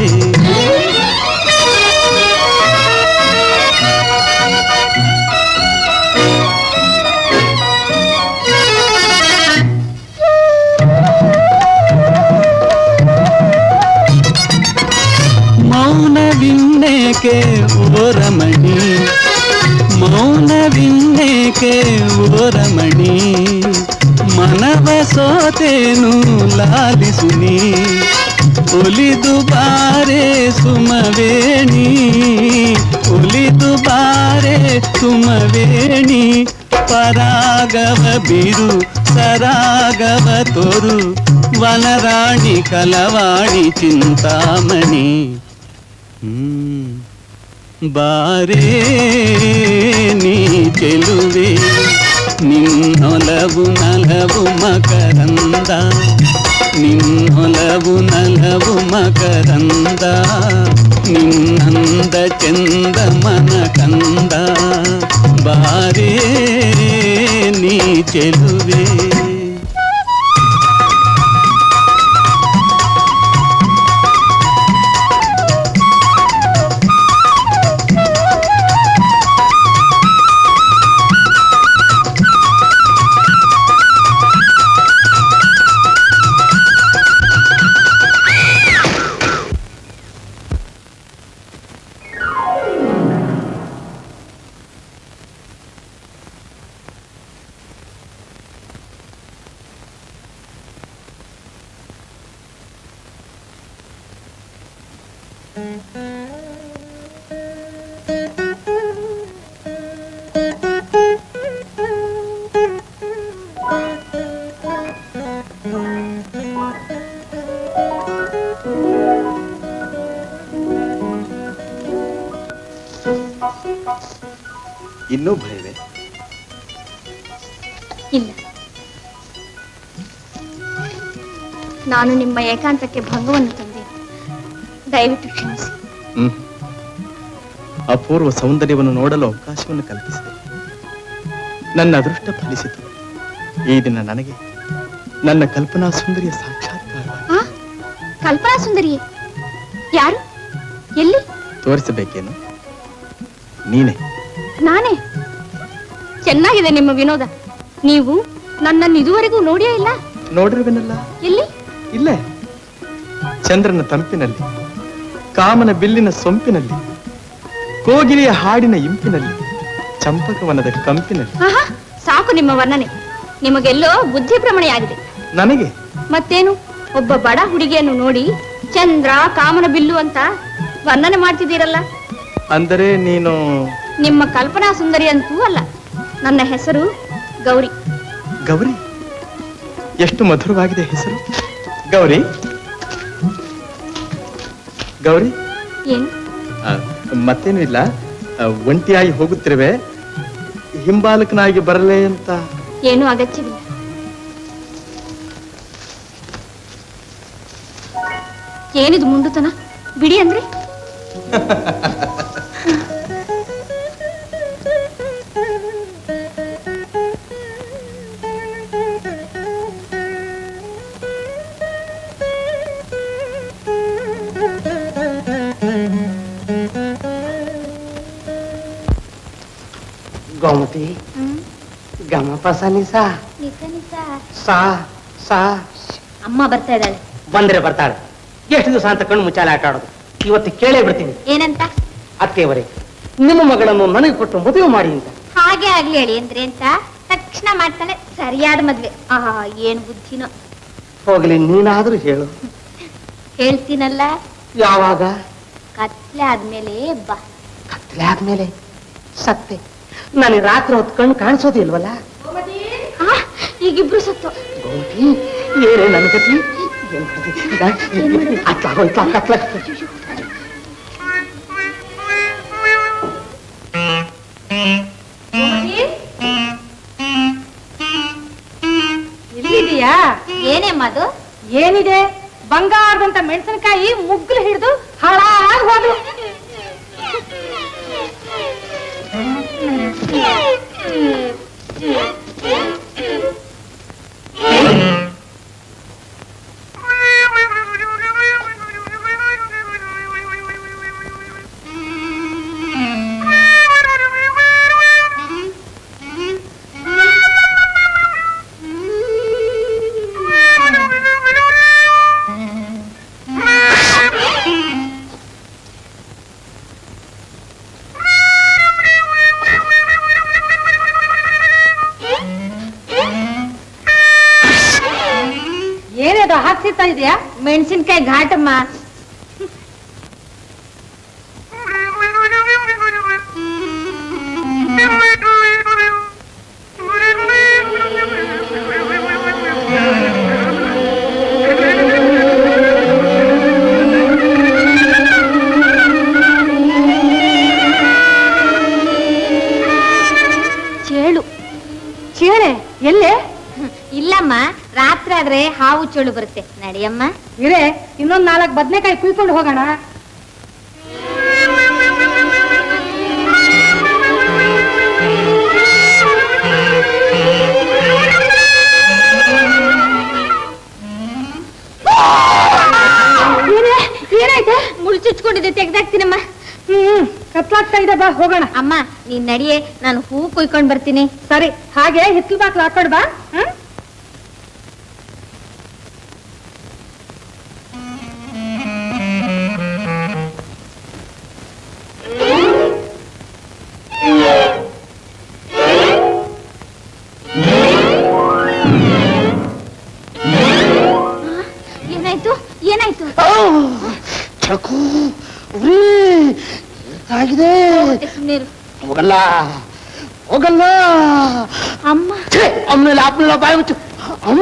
B: ಮೌನವಿನ್ನೇಕೆ ಓ ರಮಣಿ ಮೌನವಿನ್ನೇಕೆ ಓ ರಮಣಿ ಮನವ ಸೋತೇನು ಲಾಲಿಸುನಿ ಒಲಿದು ಬಾರೆ ಸುಮವೇಣಿ ಒಲಿದು ಬಾರೆ ಸುಮವೇಣಿ ಪರಾಗವ ಬಿರು ಸರಾಗವ ತೋರು ವನರಾಣಿ ಕಲವಾಣಿ ಚಿಂತಾಮಣಿ ಹ್ಮ್. ಬಾರೇ ನೀ ಚೆಲುವೆ ನಿನ್ನೊಲವು ನಲವು ಮಕರಂದ ನಿನ್ನೊಲವು ನಲವು ಮಕರಂದ ನಿನ್ನಂದ ಚಂದ ಮನ ಕಂದ ಬಾರೇ ನೀ ಚೆಲುವೆ
M: ಇನ್ನೂ ಭಯವೇ
E: ಇಲ್ಲ ನಾನು ನಿಮ್ಮ ಏಕಾಂತಕ್ಕೆ ಭಂಗವನ್ನು ತಂದೆ ದಯವಿಟ್ಟು ಕ್ಷಮಿಸಿ
M: ಹ್ಮ್ ಅಪೂರ್ವ ಸೌಂದರ್ಯವನ್ನು ನೋಡಲು ಅವಕಾಶವನ್ನು ಕಲ್ಪಿಸಿದೆ ನನ್ನ ಅದೃಷ್ಟ ಫಲಿಸಿತು ಈ ದಿನ ನನಗೆ ನನ್ನ ಕಲ್ಪನಾ ಸುಂದರಿಯ ಸಾಕ್ಷಾತ್ಕಾರ
E: ಆ ಕಲ್ಪನಾ ಸುಂದರಿಯೇ ಯಾರು ಎಲ್ಲಿ
M: ತೋರಿಸಬೇಕೇನು ನೀನೇ
E: ನಾನೇ ಚೆನ್ನಾಗಿದೆ ನಿಮ್ಮ ವಿನೋದ ನೀವು ನನ್ನನ್ನು ಇದುವರೆಗೂ ನೋಡಿಯೇ ಇಲ್ಲ
M: ನೋಡಿರುವೆನಲ್ಲ
E: ಎಲ್ಲಿ
M: ಇಲ್ಲೇ ಚಂದ್ರನ ತಂಪಿನಲ್ಲಿ ಕಾಮನ ಬಿಲ್ಲಿನ ಸೊಂಪಿನಲ್ಲಿ ಕೋಗಿಲೆಯ ಹಾಡಿನ ಇಂಪಿನಲ್ಲಿ ಚಂಪಕವನದ ಕಂಪಿನಲ್ಲಿ
E: ಆಹಾ ಸಾಕು ನಿಮ್ಮ ವರ್ಣನೆ ನಿಮಗೆಲ್ಲೋ ಬುದ್ಧಿ ಭ್ರಮಣೆಯಾಗಿದೆ
M: ನನಗೆ
E: ಮತ್ತೇನು ಒಬ್ಬ ಬಡ ಹುಡುಗಿಯನ್ನು ನೋಡಿ ಚಂದ್ರ ಕಾಮನ ಬಿಲ್ಲು ಅಂತ ವರ್ಣನೆ ಮಾಡ್ತಿದ್ದೀರಲ್ಲ
M: ಅಂದರೆ ನೀನು
E: ನಿಮ್ಮ ಕಲ್ಪನಾ ಸುಂದರಿ ಅಂತೂ ಅಲ್ಲ ನನ್ನ ಹೆಸರು ಗೌರಿ
M: ಗೌರಿ ಎಷ್ಟು ಮಧುರವಾಗಿದೆ ಹೆಸರು ಗೌರಿ ಗೌರಿ
E: ಏನು
M: ಆ, ಮತ್ತೇನು ಇಲ್ಲ ಆ, ಒಂಟಿಯಾಗಿ ಹೋಗುತ್ತಿರುವೆ ಹಿಂಬಾಲಕನಾಗಿ ಬರಲೇ ಅಂತ
E: ಏನೂ ಅಗತ್ಯವಿಲ್ಲ ಏನಿದು ಮುಂಡುತನ ಬಿಡಿ ಅಂದ್ರೆ
F: ಗೋಮತಿ ಗಮ ಪಸ ನಿಸ ಸಾ ಸಾ
E: ಅಮ್ಮ ಬರ್ತಾ ಇದ್ದಾಳೆ
F: ಬಂದ್ರೆ ಬರ್ತಾಳೆ ಎಷ್ಟು ದಿವಸ ಅಂತ ಕಣ್ಣು ಮುಚ್ಚಾಲೆ ಆಟ ಆಡೋದು ಇವತ್ತು ಕೇಳೇ ಬಿಡ್ತೀನಿ
E: ಏನಂತ
F: ಅತ್ತೆಯವರೇ ನಿಮ್ಮ ಮಗಳನ್ನು ನನಗೆ ಕೊಟ್ಟು ಮದುವೆ ಮಾಡಿ ಅಂತ
A: ಹಾಗೆ ಆಗ್ಲಿ ಹೇಳಿ ಅಂದ್ರೆ ಅಂತ ತಕ್ಷಣ ಮಾಡ್ತಾನೆ ಸರಿಯಾದ ಮದ್ವೆ ಆಹಾ ಏನ್ ಬುದ್ಧಿನೋ
F: ಹೋಗ್ಲಿ ನೀನಾದ್ರೂ ಹೇಳು
A: ಹೇಳ್ತೀನಲ್ಲ
F: ಯಾವಾಗ
A: ಕತ್ಲೆ ಆದ್ಮೇಲೆ ಬಾ
F: ಕತ್ಲೆ ಆದ್ಮೇಲೆ ಸತ್ತೆ ನನಗೆ ರಾತ್ರಿ ಹೊತ್ತು ಕಣ್ಣು ಕಾಣಿಸೋದಿಲ್ವಲ್ಲ
A: ಆ, ಈಗಿಬ್ರು ಸತ್ತು
F: ಗೋಮತಿ ಏನೇ ನನ್ನ ಗತಿ ಏನ್ ಗತಿ? ಅತ್ಲ ಹೋಯ್ತು ಕತ್ಲ
H: ಇಲ್ಲಿದೆಯಾ
A: ಏನೇ ಮದು
H: ಏನಿದೆ ಬಂಗಾರದಂತ ಮೆಣಸಿನಕಾಯಿ ಮುಗ್ಗುಲು ಹಿಡಿದು ಹಾಳಾಗಿ ಹೋದ್ರು ಏನೇದು ಹಾಕ್ಸಿತಾ ಇದೆಯಾ
A: ಮೆಣಸಿನ್ಕಾಯಿ ಘಾಟಮ್ಮ
H: ಚೇಳು ಚೇಳೆ ಎಲ್ಲೇ
A: ಇಲ್ಲಮ್ಮ ರಾತ್ರಿ ಆದ್ರೆ ಹಾವು ಚೋಳು ಬರುತ್ತೆ ನಡಿಯಮ್ಮ
H: ಇರೇ ಇನ್ನೊಂದ್ ನಾಲ್ಕು ಬದನೆಕಾಯಿ ಕುಯ್ಕೊಂಡು ಹೋಗೋಣ ಏನೇ ಏನಾಯ್ತು
A: ಮುಳ್ಚುಚ್ಕೊಂಡಿದೆ ತೆಗ್ದಾಕ್ತೀನಮ್ಮ
H: ಹ್ಮ್ ಕತ್ಲಾಗ್ತಾ ಇದೆ ಬಾ ಹೋಗೋಣ
A: ಅಮ್ಮ ನೀನ್ ನಡಿಯೇ ನಾನು ಹೂ ಕುಯ್ಕೊಂಡ್ ಬರ್ತೀನಿ
H: ಸರಿ ಹಾಗೆ ಹಿತ್ಲು ಬಾಕ್ಲು ಹಾಕೊಂಡ್ ಬಾ ಹ್ಮ್
A: ಏನಾಯ್ತು ಏನಾಯ್ತು
F: ಚಕು ಉರಿ ಆಗಿದೆ
A: ಸುಮ್ನಿರು.
F: ಹೋಗಲ್ಲ ಹೋಗಲ್ಲ
A: ಅಮ್ಮ
F: ಅಮ್ಮನಲ್ಲಿ ಅಪ್ಪನೆಲ್ಲ ಬಾಯಿ ಮುಚ್ಚು ಅಮ್ಮ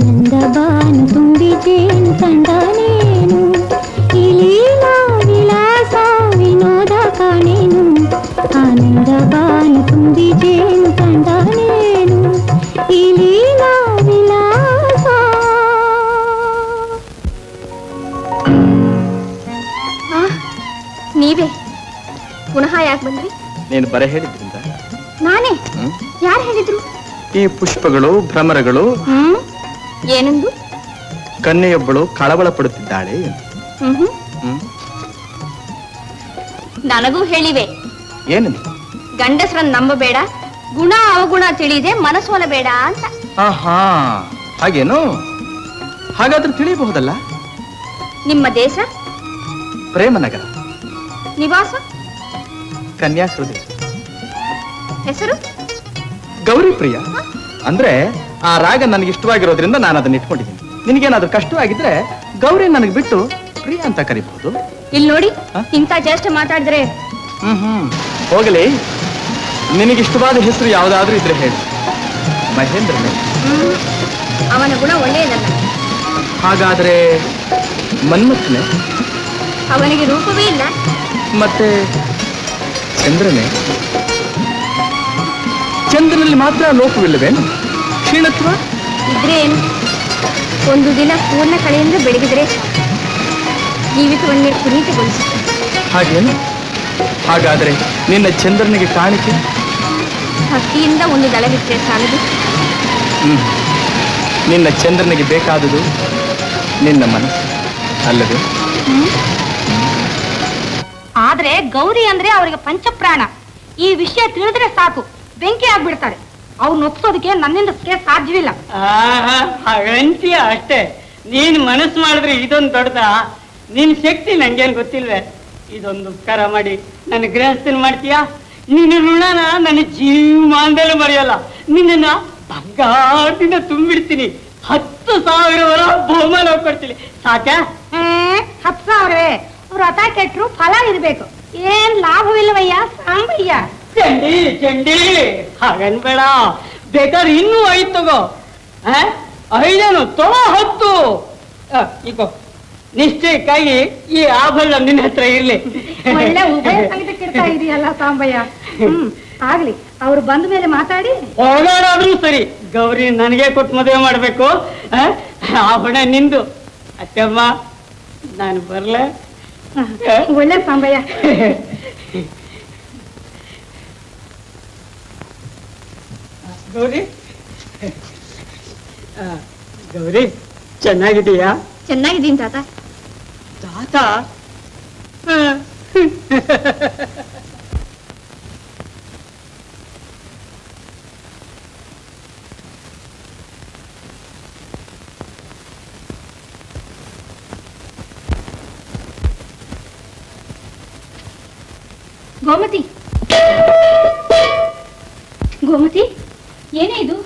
N: ಆನಂದ ಬಾನು ತುಂಬಿ ಜೇನು ಕಂಡನೇನು ಈ ಲೀಲಾ ವಿಲಾಸ ವಿನೋದ ಕಾಣೇನು ಆನಂದ ಬಾನು ತುಂಬಿ ಜೇನು ಕಂಡನೇನು ಈ ಲೀಲಾ ವಿಲಾಸ
E: ಆ, ನೀವೇ ಪುನಃ ಯಾಕೆ ಬಂದ್ರಿ
M: ನೀನು ಬರ ಹೇಳಿದ್ರಿಂದ
E: ನಾನೇ
M: ಹ್ಮ್?
E: ಯಾರು ಹೇಳಿದ್ರು
M: ಈ ಪುಷ್ಪಗಳು ಭ್ರಮರಗಳು
E: ಹ್ಮ್ ಏನಂದು
M: ಕನ್ಯೆಯೊಬ್ಬಳು ಕಳವಳ ಪಡುತ್ತಿದ್ದಾಳೆ ಎಂದು.
E: ಹ್ಮ್ ಹ್ಮ್.
M: ಹ್ಮ್
E: ನನಗೂ ಹೇಳಿವೆ
M: ಏನಂತ
E: ಗಂಡಸರನ್ನ ನಂಬಬೇಡ ಗುಣ ಅವಗುಣ ತಿಳಿದೆ ಮನಸ್ಸೋಲಬೇಡ ಅಂತ
M: ಆಹಾ ಹಾಗೇನು ಹಾಗಾದ್ರೆ ತಿಳಿಯಬಹುದಲ್ಲ
E: ನಿಮ್ಮ ದೇಶ
M: ಪ್ರೇಮನಗರ
E: ನಿವಾಸ
M: ಕನ್ಯಾಹೃದಯ
E: ಹೆಸರು
M: ಗೌರಿ ಪ್ರಿಯ ಅಂದ್ರೆ ಆ ರಾಗ ನನಗೆ ಇಷ್ಟವಾಗಿರೋದ್ರಿಂದ ನಾನು ಅದನ್ನ ಇಟ್ಕೊಂಡಿದ್ದೀನಿ ನಿನಗೇನಾದ್ರೂ ಕಷ್ಟವಾಗಿದ್ರೆ ಗೌರಿ ನನಗೆ ಬಿಟ್ಟು ಪ್ರಿಯ ಅಂತ ಕರಿಬಹುದು
E: ಇಲ್ಲಿ ನೋಡಿ ಇಂಥ ಜ್ಯೇಷ್ಠ ಮಾತಾಡಿದ್ರೆ
M: ಹ್ಮ್ ಹ್ಮ್ ಹೋಗಲಿ ನಿನಗಿಷ್ಟವಾದ ಹೆಸರು ಯಾವ್ದಾದ್ರೂ ಇದ್ರೆ ಹೇಳಿ ಮಹೇಂದ್ರನೇ
E: ಹ್ಮ್, ಅವನ ಗುಣ ಒಳ್ಳೆಯದಲ್ಲ
M: ಹಾಗಾದ್ರೆ ಮನ್ಮಥನೇ
E: ಅವನಿಗೆ ರೂಪವೇ ಇಲ್ಲ
M: ಮತ್ತೆ ಚಂದ್ರನೇ ಚಂದ್ರನಲ್ಲಿ ಮಾತ್ರ ಲೋಕವಿಲ್ಲವೇನು ಕ್ಷೀಣತ್ವ
E: ಇದ್ರೆ ಏನು ಒಂದು ದಿನ ಪೂರ್ಣ ಕಳೆಯಿಂದ ಬೆಳಗಿದ್ರೆ ಸಾಕು. ಜೀವಿತವನ್ನೇ ಪುನೀತಗೊಳಿಸಿ
M: ಹಾಗೇನು ಹಾಗಾದ್ರೆ ನಿನ್ನ ಚಂದ್ರನಿಗೆ ಕಾಣಿಕೆ
E: ಭಕ್ತಿಯಿಂದ ಒಂದು ದಳವಿಟ್ಟರೆ ಸಾಲದು
M: ಹ್ಮ್ ನಿನ್ನ ಚಂದ್ರನಿಗೆ ಬೇಕಾದುದು ನಿನ್ನ ಮನಸ್ಸು ಅಲ್ಲದೆ
H: ಆದ್ರೆ ಗೌರಿ ಅಂದ್ರೆ ಅವರಿಗೆ ಪಂಚಪ್ರಾಣ ಈ ವಿಷಯ ತಿಳಿದ್ರೆ ಸಾಕು ಬೆಂಕಿ ಆಗ್ಬಿಡ್ತಾರೆ ಅವ್ರನ್ನ ಒಪ್ಸೋದಕ್ಕೆ ನನ್ನಿಂದ ಕೆ- ಸಾಧ್ಯವಿಲ್ಲ
O: ಆಹಾ, ಹಾಗಂತೀಯ ಅಷ್ಟೇ ನೀನ್ ಮನಸ್ಸು ಮಾಡಿದ್ರೆ ಇದೊಂದು ದೊಡ್ಡದ ನಿನ್ ಶಕ್ತಿ ನಂಗೇನ್ ಗೊತ್ತಿಲ್ವೇ ಇದೊಂದು ಉಪಕಾರ ಮಾಡಿ ನನ್ನ ಗೃಹಸ್ಥನ್ ಮಾಡ್ತೀಯಾ ನಿನ್ನ ಋಣನ ನನ್ನ ಜೀವಮಾನದಲ್ಲೂ ಮರೆಯಲ್ಲ ನಿನ್ನನ್ನ ಬಂಗಾರದಿಂದ ತುಂಬಿಡ್ತೀನಿ ಹತ್ತು ಸಾವಿರ ವರ ಬಹುಮಾನ ಕೊಡ್ತೀನಿ ಸಾಕಾ
H: ಹ್ಮ್, ಹತ್ತು ಸಾವಿರವೇ ವ್ರತ ಕೆಟ್ರು ಫಲ ಇರ್ಬೇಕು ಏನ್ ಲಾಭವಿಲ್ಲವಯ್ಯ ಸಾಂಬಯ್ಯ
O: ಚಂಡಿ ಚಂಡಿ ಹಾಗನ್ಬೇಡ ಬೇಕಾದ್ರೆ ಇನ್ನೂ ಐದು ತಗೋ ಆ? ಐದೇನು ತೊಳೋ ಹತ್ತು ಆ, ಇಗೋ ನಿಶ್ಚಯಕ್ಕಾಗಿ ಈ ಆಭರಣ ನಿನ್ನ ಹತ್ರ ಇರ್ಲಿ
H: ಒಳ್ಳೆ ಉಭಯ ಸಂಗೀತಕ್ಕಿಡ್ತಾ ಇದೆಯಲ್ಲ ಸಾಂಬಯ್ಯ ಹ್ಮ್ ಆಗ್ಲಿ ಅವ್ರು ಬಂದ ಮೇಲೆ ಮಾತಾಡಿ
O: ಹೋಗಾಡಾದ್ರೂ ಸರಿ ಗೌರಿ ನನಗೆ ಕೊಟ್ಟು ಮದುವೆ ಮಾಡ್ಬೇಕು ಆ? ಆಭರಣ ನಿಂದು ಅತ್ತಮ್ಮ ನಾನು ಬರ್ಲೆ
H: ಒಳ್ಳೆ ಸಾಂಬಯ್ಯ
O: ಗೌರಿ ಆ, ಗೌರಿ ಚೆನ್ನಾಗಿದೀಯಾ
E: ಚೆನ್ನಾಗಿದ್ದೀನಿ ತಾತ
O: ತಾತ ಆ,
H: ಗೋಮತಿ ಗೋಮತಿ ಏನೇ ಇದು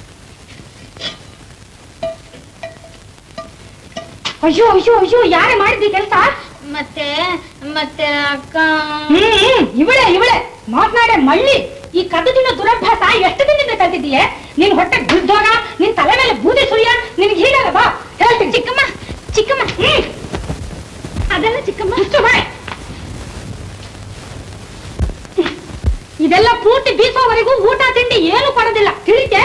H: ಅಯ್ಯೋ ಅಯ್ಯೋ ಅಯ್ಯೋ ಯಾರೇ ಮಾಡಿದ್ದಿ ಕೆಲಸ
A: ಮತ್ತೆ ಮತ್ತೆ ಅಕ್ಕ
H: ಹ್ಮ್ ಇವಳೆ ಇವಳೆ ಮಾತನಾಡೆ ಮಳ್ಳಿ ಈ ಕದ್ದು ತಿನ್ನೋ ದುರಭ್ಯಾಸ ಎಷ್ಟು ದಿನದಿಂದ ಕಲ್ತಿದ್ದೀಯ ನಿನ್ ಹೊಟ್ಟೆ ಬಿದ್ದೋಗ ನಿನ್ ತಲೆ ಮೇಲೆ ಬೂದಿ ಸುರಿಯ ನಿನ್ಗೆ ಹೀಗಲ್ಲ ಬಾ ಹೇಳ್ತೀನಿ ಚಿಕ್ಕಮ್ಮ ಚಿಕ್ಕಮ್ಮ ಹ್ಮ್ ಅದೆಲ್ಲ ಚಿಕ್ಕಮ್ಮ ಮುಚ್ಚು ಬಾಯ್ ಇದೆಲ್ಲ ಪೂರ್ತಿ ಬೀಸೋವರೆಗೂ ಊಟ ತಿಂಡಿ ಏನು ಕೊಡೋದಿಲ್ಲ ತಿಳಿತೆ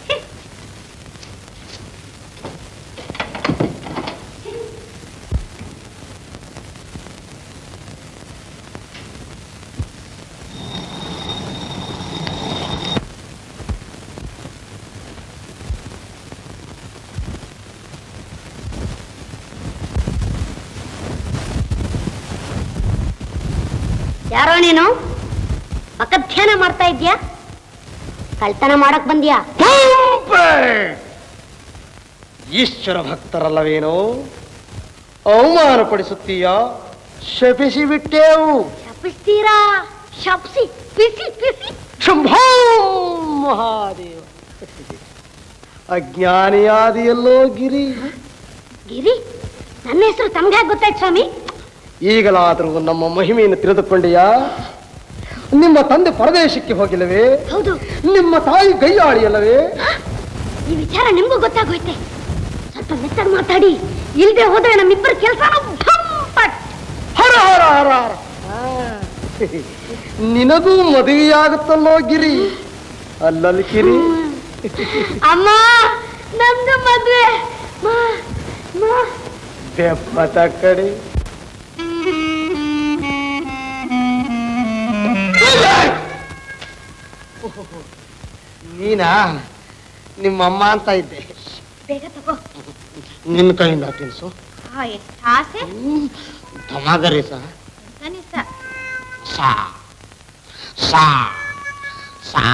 K: ಯಾರೋ ನೀನು ಧ್ಯಾನ ಮಾಡ್ತಾ ಇದ್ಯಾ ಕಳ್ತನ ಮಾಡಕ್ ಬಂದ್ಯಾ
F: ಈಶ್ವರ ಭಕ್ತರಲ್ಲವೇನೋ ಅವಮಾನಪಡಿಸುತ್ತೀಯಾ ಶಪಿಸಿ ಬಿಟ್ಟೇವು
K: ಶಪಿಸ್ತೀರಾ ಶಪ್ಸಿ ಪಿಸಿ ಪಿಸಿ
F: ಶಂಭೋ ಮಹಾದೇವ ಅಜ್ಞಾನಿಯಾದಿಯಲ್ಲೋ ಗಿರಿ
K: ಗಿರಿ ನನ್ನ ಹೆಸರು ತಮ್ಗೆ ಹೇಗೆ ಗೊತ್ತಾಯ್ತು ಸ್ವಾಮಿ
F: ಈಗಲಾದರೂ ನಮ್ಮ ಮಹಿಮೆಯನ್ನು ತಿಳಿದುಕೊಂಡೆಯಾ ನಿಮ್ಮ ತಂದೆ ಪರದೇಶಕ್ಕೆ ಹೋಗಿಲ್ಲವೇ
K: ಹೌದು
F: ನಿಮ್ಮ ತಾಯಿ ಗೈಯಾಳಿಯಲ್ಲವೇ
K: ಈ ವಿಚಾರ ನಿಮ್ಗೂ ಗೊತ್ತಾಗೋಯ್ತೆ
H: ಸ್ವಲ್ಪ ಮೆತ್ತಗೆ ಮಾತಾಡಿ ಇಲ್ದೆ ಹೋದ್ರೆ ನಮ್ಮಿಬ್ಬರ ಕೆಲಸ
F: ಹರ ಹರ ಹರ ಹರ ಆ, ನಿನಗೂ ಮದುವೆಯಾಗುತ್ತಲ್ಲೋ ಗಿರಿ ಅಲ್ಲಲ್ಲಿ ಕಿರಿ
H: ಅಮ್ಮ ನಮ್ದು ಮದ್ವೆ ಮಾ, ಮಾ.
F: ಬೆಪ್ಪತ ಕಡೆ ನೀನಾ ನಿಮ್ಮಮ್ಮ ಅಂತ ಇದ್ದೆ
A: ಬೇಗ ತಗೋ
F: ನಿನ್ನ ಕೈಯಿಂದ ತಿನ್ಸು
A: ಆ, ಎಷ್ಟ್ ಆಸೆ
F: ತಮಾಗರಿ ಸಹ
A: ಕನಿಸ
F: ಸಾ ಸಾ ಸಾ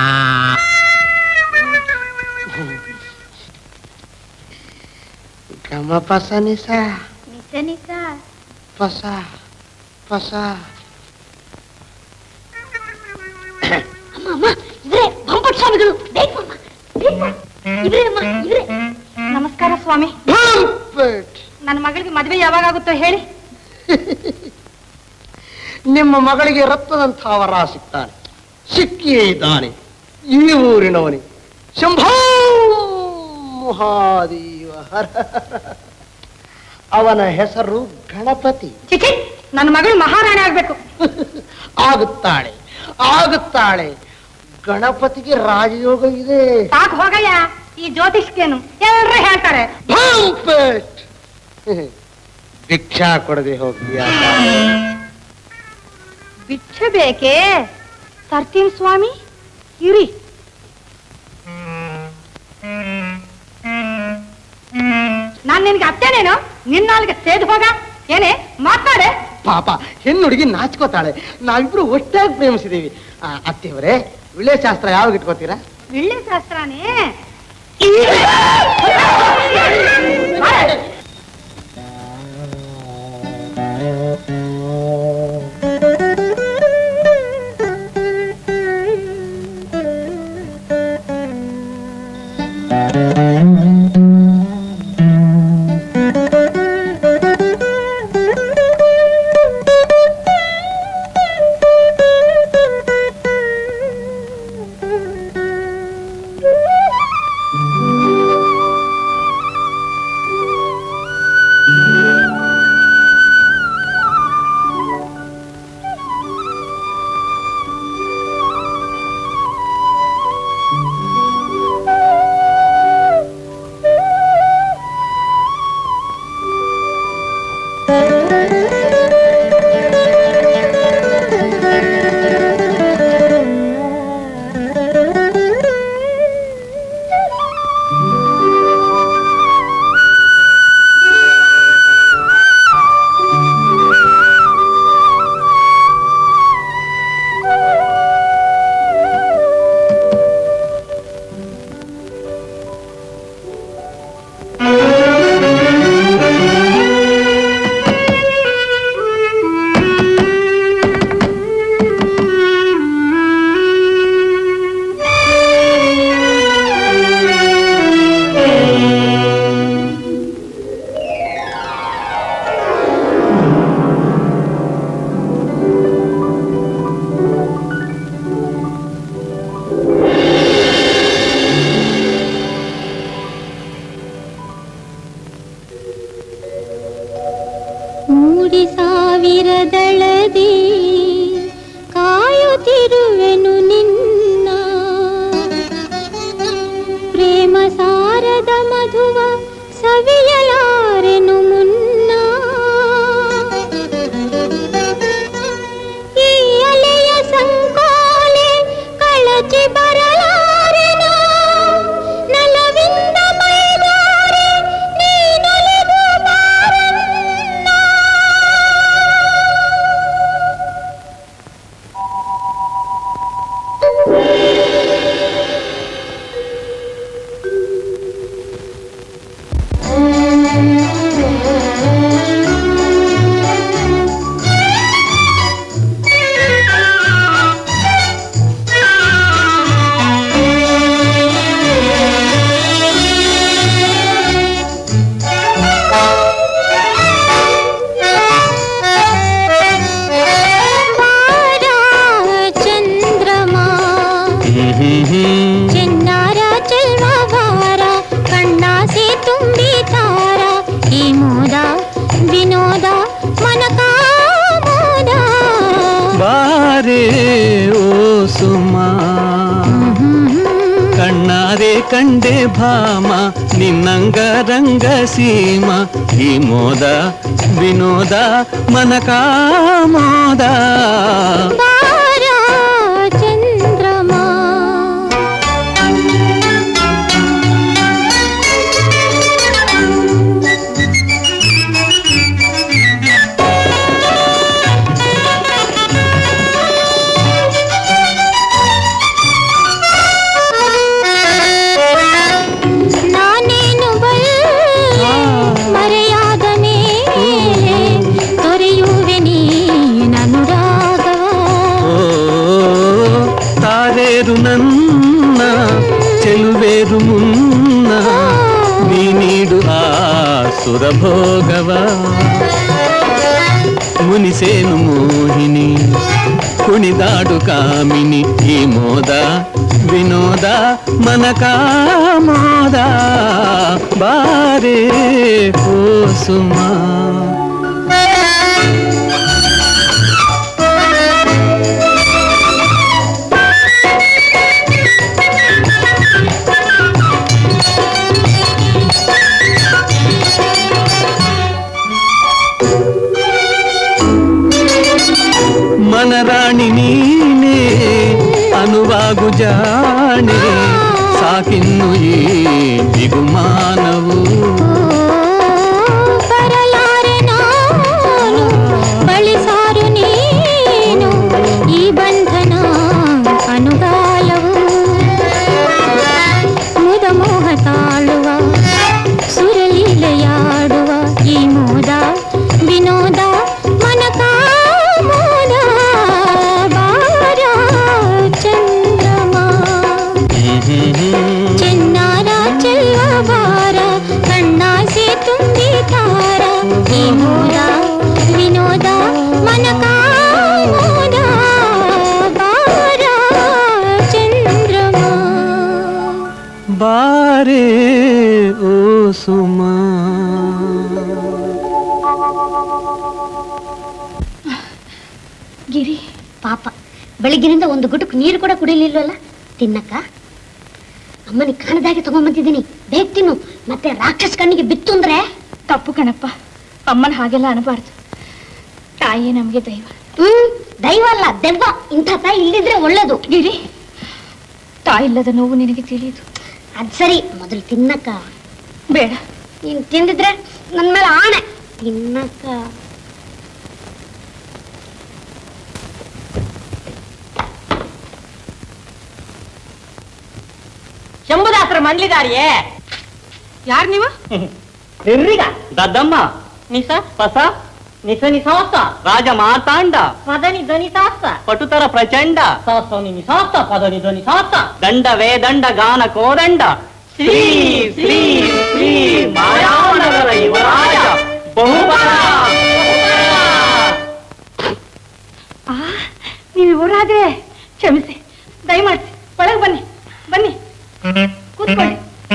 F: ಗಮ ಪಸ ನಿಸ
A: ನಿಸ ನಿಸ
F: ಪಸ ಪಸ
H: ಅಮ್ಮ ಅಮ್ಮ ಇವ್ರೆ ಬಂಪಟ್ ಸ್ವಾಮಿಗಳು ಬೇಗ ಅಮ್ಮ, ಬೇಗ ಬಾ. ಇವ್ರೇ ಅಮ್ಮ ಇವ್ರೇ ನಮಸ್ಕಾರ ಸ್ವಾಮಿ ನನ್ನ ಮಗಳಿಗೆ ಮದುವೆ ಯಾವಾಗ ಆಗುತ್ತೋ ಹೇಳಿ
F: ನಿಮ್ಮ ಮಗಳಿಗೆ ರಕ್ತದಂಥ ವರ ಸಿಗ್ತಾನೆ ಸಿಕ್ಕಿಯೇ ಇದ್ದಾನೆ ಈ ಊರಿನವನೇ ಶಂಭೋ ಮಹಾದೇವ ಹರ ಹರ. ಅವನ ಹೆಸರು ಗಣಪತಿ
H: ಚಿಚಿ ನನ್ನ ಮಗಳು ಮಹಾರಾಣಿ ಆಗ್ಬೇಕು
F: ಆಗುತ್ತಾಳೆ ಆಗುತ್ತಾಳೆ ಗಣಪತಿಗೆ ರಾಜಯೋಗ ಇದೆ
H: ಸಾಕು ಹೋಗಯ್ಯ ಈ ಜ್ಯೋತಿಷ್ಕೇನು ಎಲ್ಲರೂ ಹೇಳ್ತಾರೆ
F: ಭಂಪೆಟ್. ಭಿಕ್ಷಾ ಕೊಡದೆ ಹೋಗ್ತೀಯ
H: ಬಿಚ್ಚ ಬೇಕೇ ತರ್ತೀನಿ ಸ್ವಾಮಿ ಇರಿ ನಾನ್ ನಿನ್ಗೆ ಅತ್ತೇನೇನು ನಿನ್ನಾಲ್ಗೆ ಸೇದ್ ಹೋಗ ಏನೇ ಮಾತಾಡೆ
F: ಪಾಪ ಹೆಣ್ಣು ಹುಡುಗಿ ನಾಚ್ಕೋತಾಳೆ ನಾವಿಬ್ರು ಒಟ್ಟಾಗಿ ಪ್ರೇಮಿಸಿದೀವಿ ಆ, ಅತ್ತೆಯವರೇ ವಿಳೆ ಶಾಸ್ತ್ರ ಯಾವಾಗ ಇಟ್ಕೋತೀರಾ
H: ವಿಳ್ಳೆ ಶಾಸ್ತ್ರನೇ
N: ಮೂಡಿ ಸಾವಿರದಳದಿ ಕಾಯುತ್ತಿರುವೆನು ನಿನ್ನ ಪ್ರೇಮ ಸಾರದ ಮಧುವ ಸವಿಯಲಾರೆನು ಮುನ್ನ ಈ ಅಲೆಯ ಸಂಕೋಲೆ ಕಳಚಿ ಬರಲಾರೆನ ನಲವಿಂದ ಮೈದಾರೆ ನೀನೊಲಿದು ಬಾರನ್ನ
B: ತಾರೆ ಕಂಡೆ ಭಾಮ ನಿನ್ನಂಗರಂಗ ಸೀಮ ಈ ಮೋದ ವಿನೋದ ಮನಕಾಮೋದ
N: ಬಾರ ಚಂದ್ರಮಾ ನಾನೇನು ಬಲ್ಲ ಮರೆಯಾದ ಮೇಲೆ ತೊರೆಯುವೆ ನೀನನುರಾಗವ
B: ಓ ತಾರೇರು ನನ್ನ ಚೆಲುವೇರು ಮುನ್ನ ನೀ ನೀಡು ಆ ಸುರಭೋಗವ ಮುನಿಸೇನು ಮೋಹಿನಿ ಕುಣಿದಾಡು ಕಾಮಿನಿ ಈ ಮೋದ ವಿನೋದ ಮನಕಾಮೋದ ಬಾರೇ ಓ ಸುಮಾ ಮನರಾಣಿ ನೀನೇ ಅನುವಾಗು ಜಾಣೆ ಸಾಕಿನ್ನು ಈ ಬಿಗುಮಾನವು
N: ಬರಲಾರೆ ನಾನು ಬಳಿಸಾರು ನೀನು ಈ ಬಂಧನ ಅನುಗಾಲವು ಮುದ ಮೋಹ ತಾಳುವ ಸುರಲೀಲೆಯಾಡುವ ಈ ಮೋದ ವಿನೋದ ಮನಕ ಮೋದ ಬಾರ ಚಂದ್ರಮ ಚಿನ್ನಾರ ಚೆಲ್ವ ಬಾರ ಕಣ್ಣಾಸೆ ತುಂಬಿ ತಾರ ಈ ಮೋದ ವಿನೋದ ಮನಕ ಮೋದ ಬಾರ ಚಂದ್ರಮ
B: ಬಾರೇ ಓ ಸುಮಾ
K: ಗಿರಿ ಪಾಪ ಬೆಳಗ್ಗಿನಿಂದ ಒಂದು ಗುಟುಕು ನೀರು ಕೂಡ ಕುಡಿಲಿಲ್ವಲ್ಲ ತಿನ್ನಕ್ಕ ಅಮ್ಮನಿಗೆ ಕಾಣದಾಗೆ ತಗೊಂಡ್ಬಂದಿದ್ದೀನಿ ಬೇಗ ತಿನ್ನು ಮತ್ತೆ ರಾಕ್ಷಸ ಕಣ್ಣಿಗೆ ಬಿತ್ತು ಅಂದ್ರೆ
E: ತಪ್ಪು ಕಣಪ್ಪ ಅಮ್ಮನ ಹಾಗೆಲ್ಲ ಅನಬಾರ್ದು ತಾಯಿಯೇ ನಮಗೆ ದೈವ
K: ಹ್ಮ್ ದೈವ ಅಲ್ಲ ದೆವ್ವ ಇಂಥ ತಾಯಿ ಇಲ್ದಿದ್ರೆ ಒಳ್ಳೇದು
E: ಗಿರಿ ತಾಯಿಲ್ಲದ ನೋವು ನಿನಗೆ ತಿಳಿಯುದು
K: ಅದ್ ಸರಿ ಮೊದಲು ತಿನ್ನಕ್ಕ
E: ಬೇಡ
K: ನೀನ್ ತಿಂದಿದ್ರೆ ನನ್ ಮೇಲೆ ಆಣೆ ತಿನ್ನಕ್ಕ
O: ಶಂಭುದಾಸರ ಮಂಡ್ಲಿದಾರಿಯೇ
H: ಯಾರು ನೀವು
O: ಎರ್ರಿಗ ದದ್ದಮ್ಮ ನಿಸ ಪಸ ನಿಸ ನಿಸಾಸ ರಾಜ ಮಾತಾಂಡ ಪದನಿ ಧ್ವನಿ ಸಾಸ ಪಟುತರ ಪ್ರಚಂಡ ಸಾಸನಿ ನಿಸಾಸ ಪದನಿ ಧ್ವನಿ ಸಾಸ ದಂಡ ವೇದಂಡ ಗಾನ ಕೋದಂಡ ಶ್ರೀ ಶ್ರೀ ಶ್ರೀ ಮಾಯಾನಗರ ಯುವರಾಜ ಬಹುಬಲ
H: ಆ ನೀವು ಇವರಾದ್ರೆ ಕ್ಷಮಿಸಿ ದಯಮಾಡಿಸಿ ಒಳಗೆ ಬನ್ನಿ ಬನ್ನಿ ಕೂತ್ಕೊಳ್ಳಿ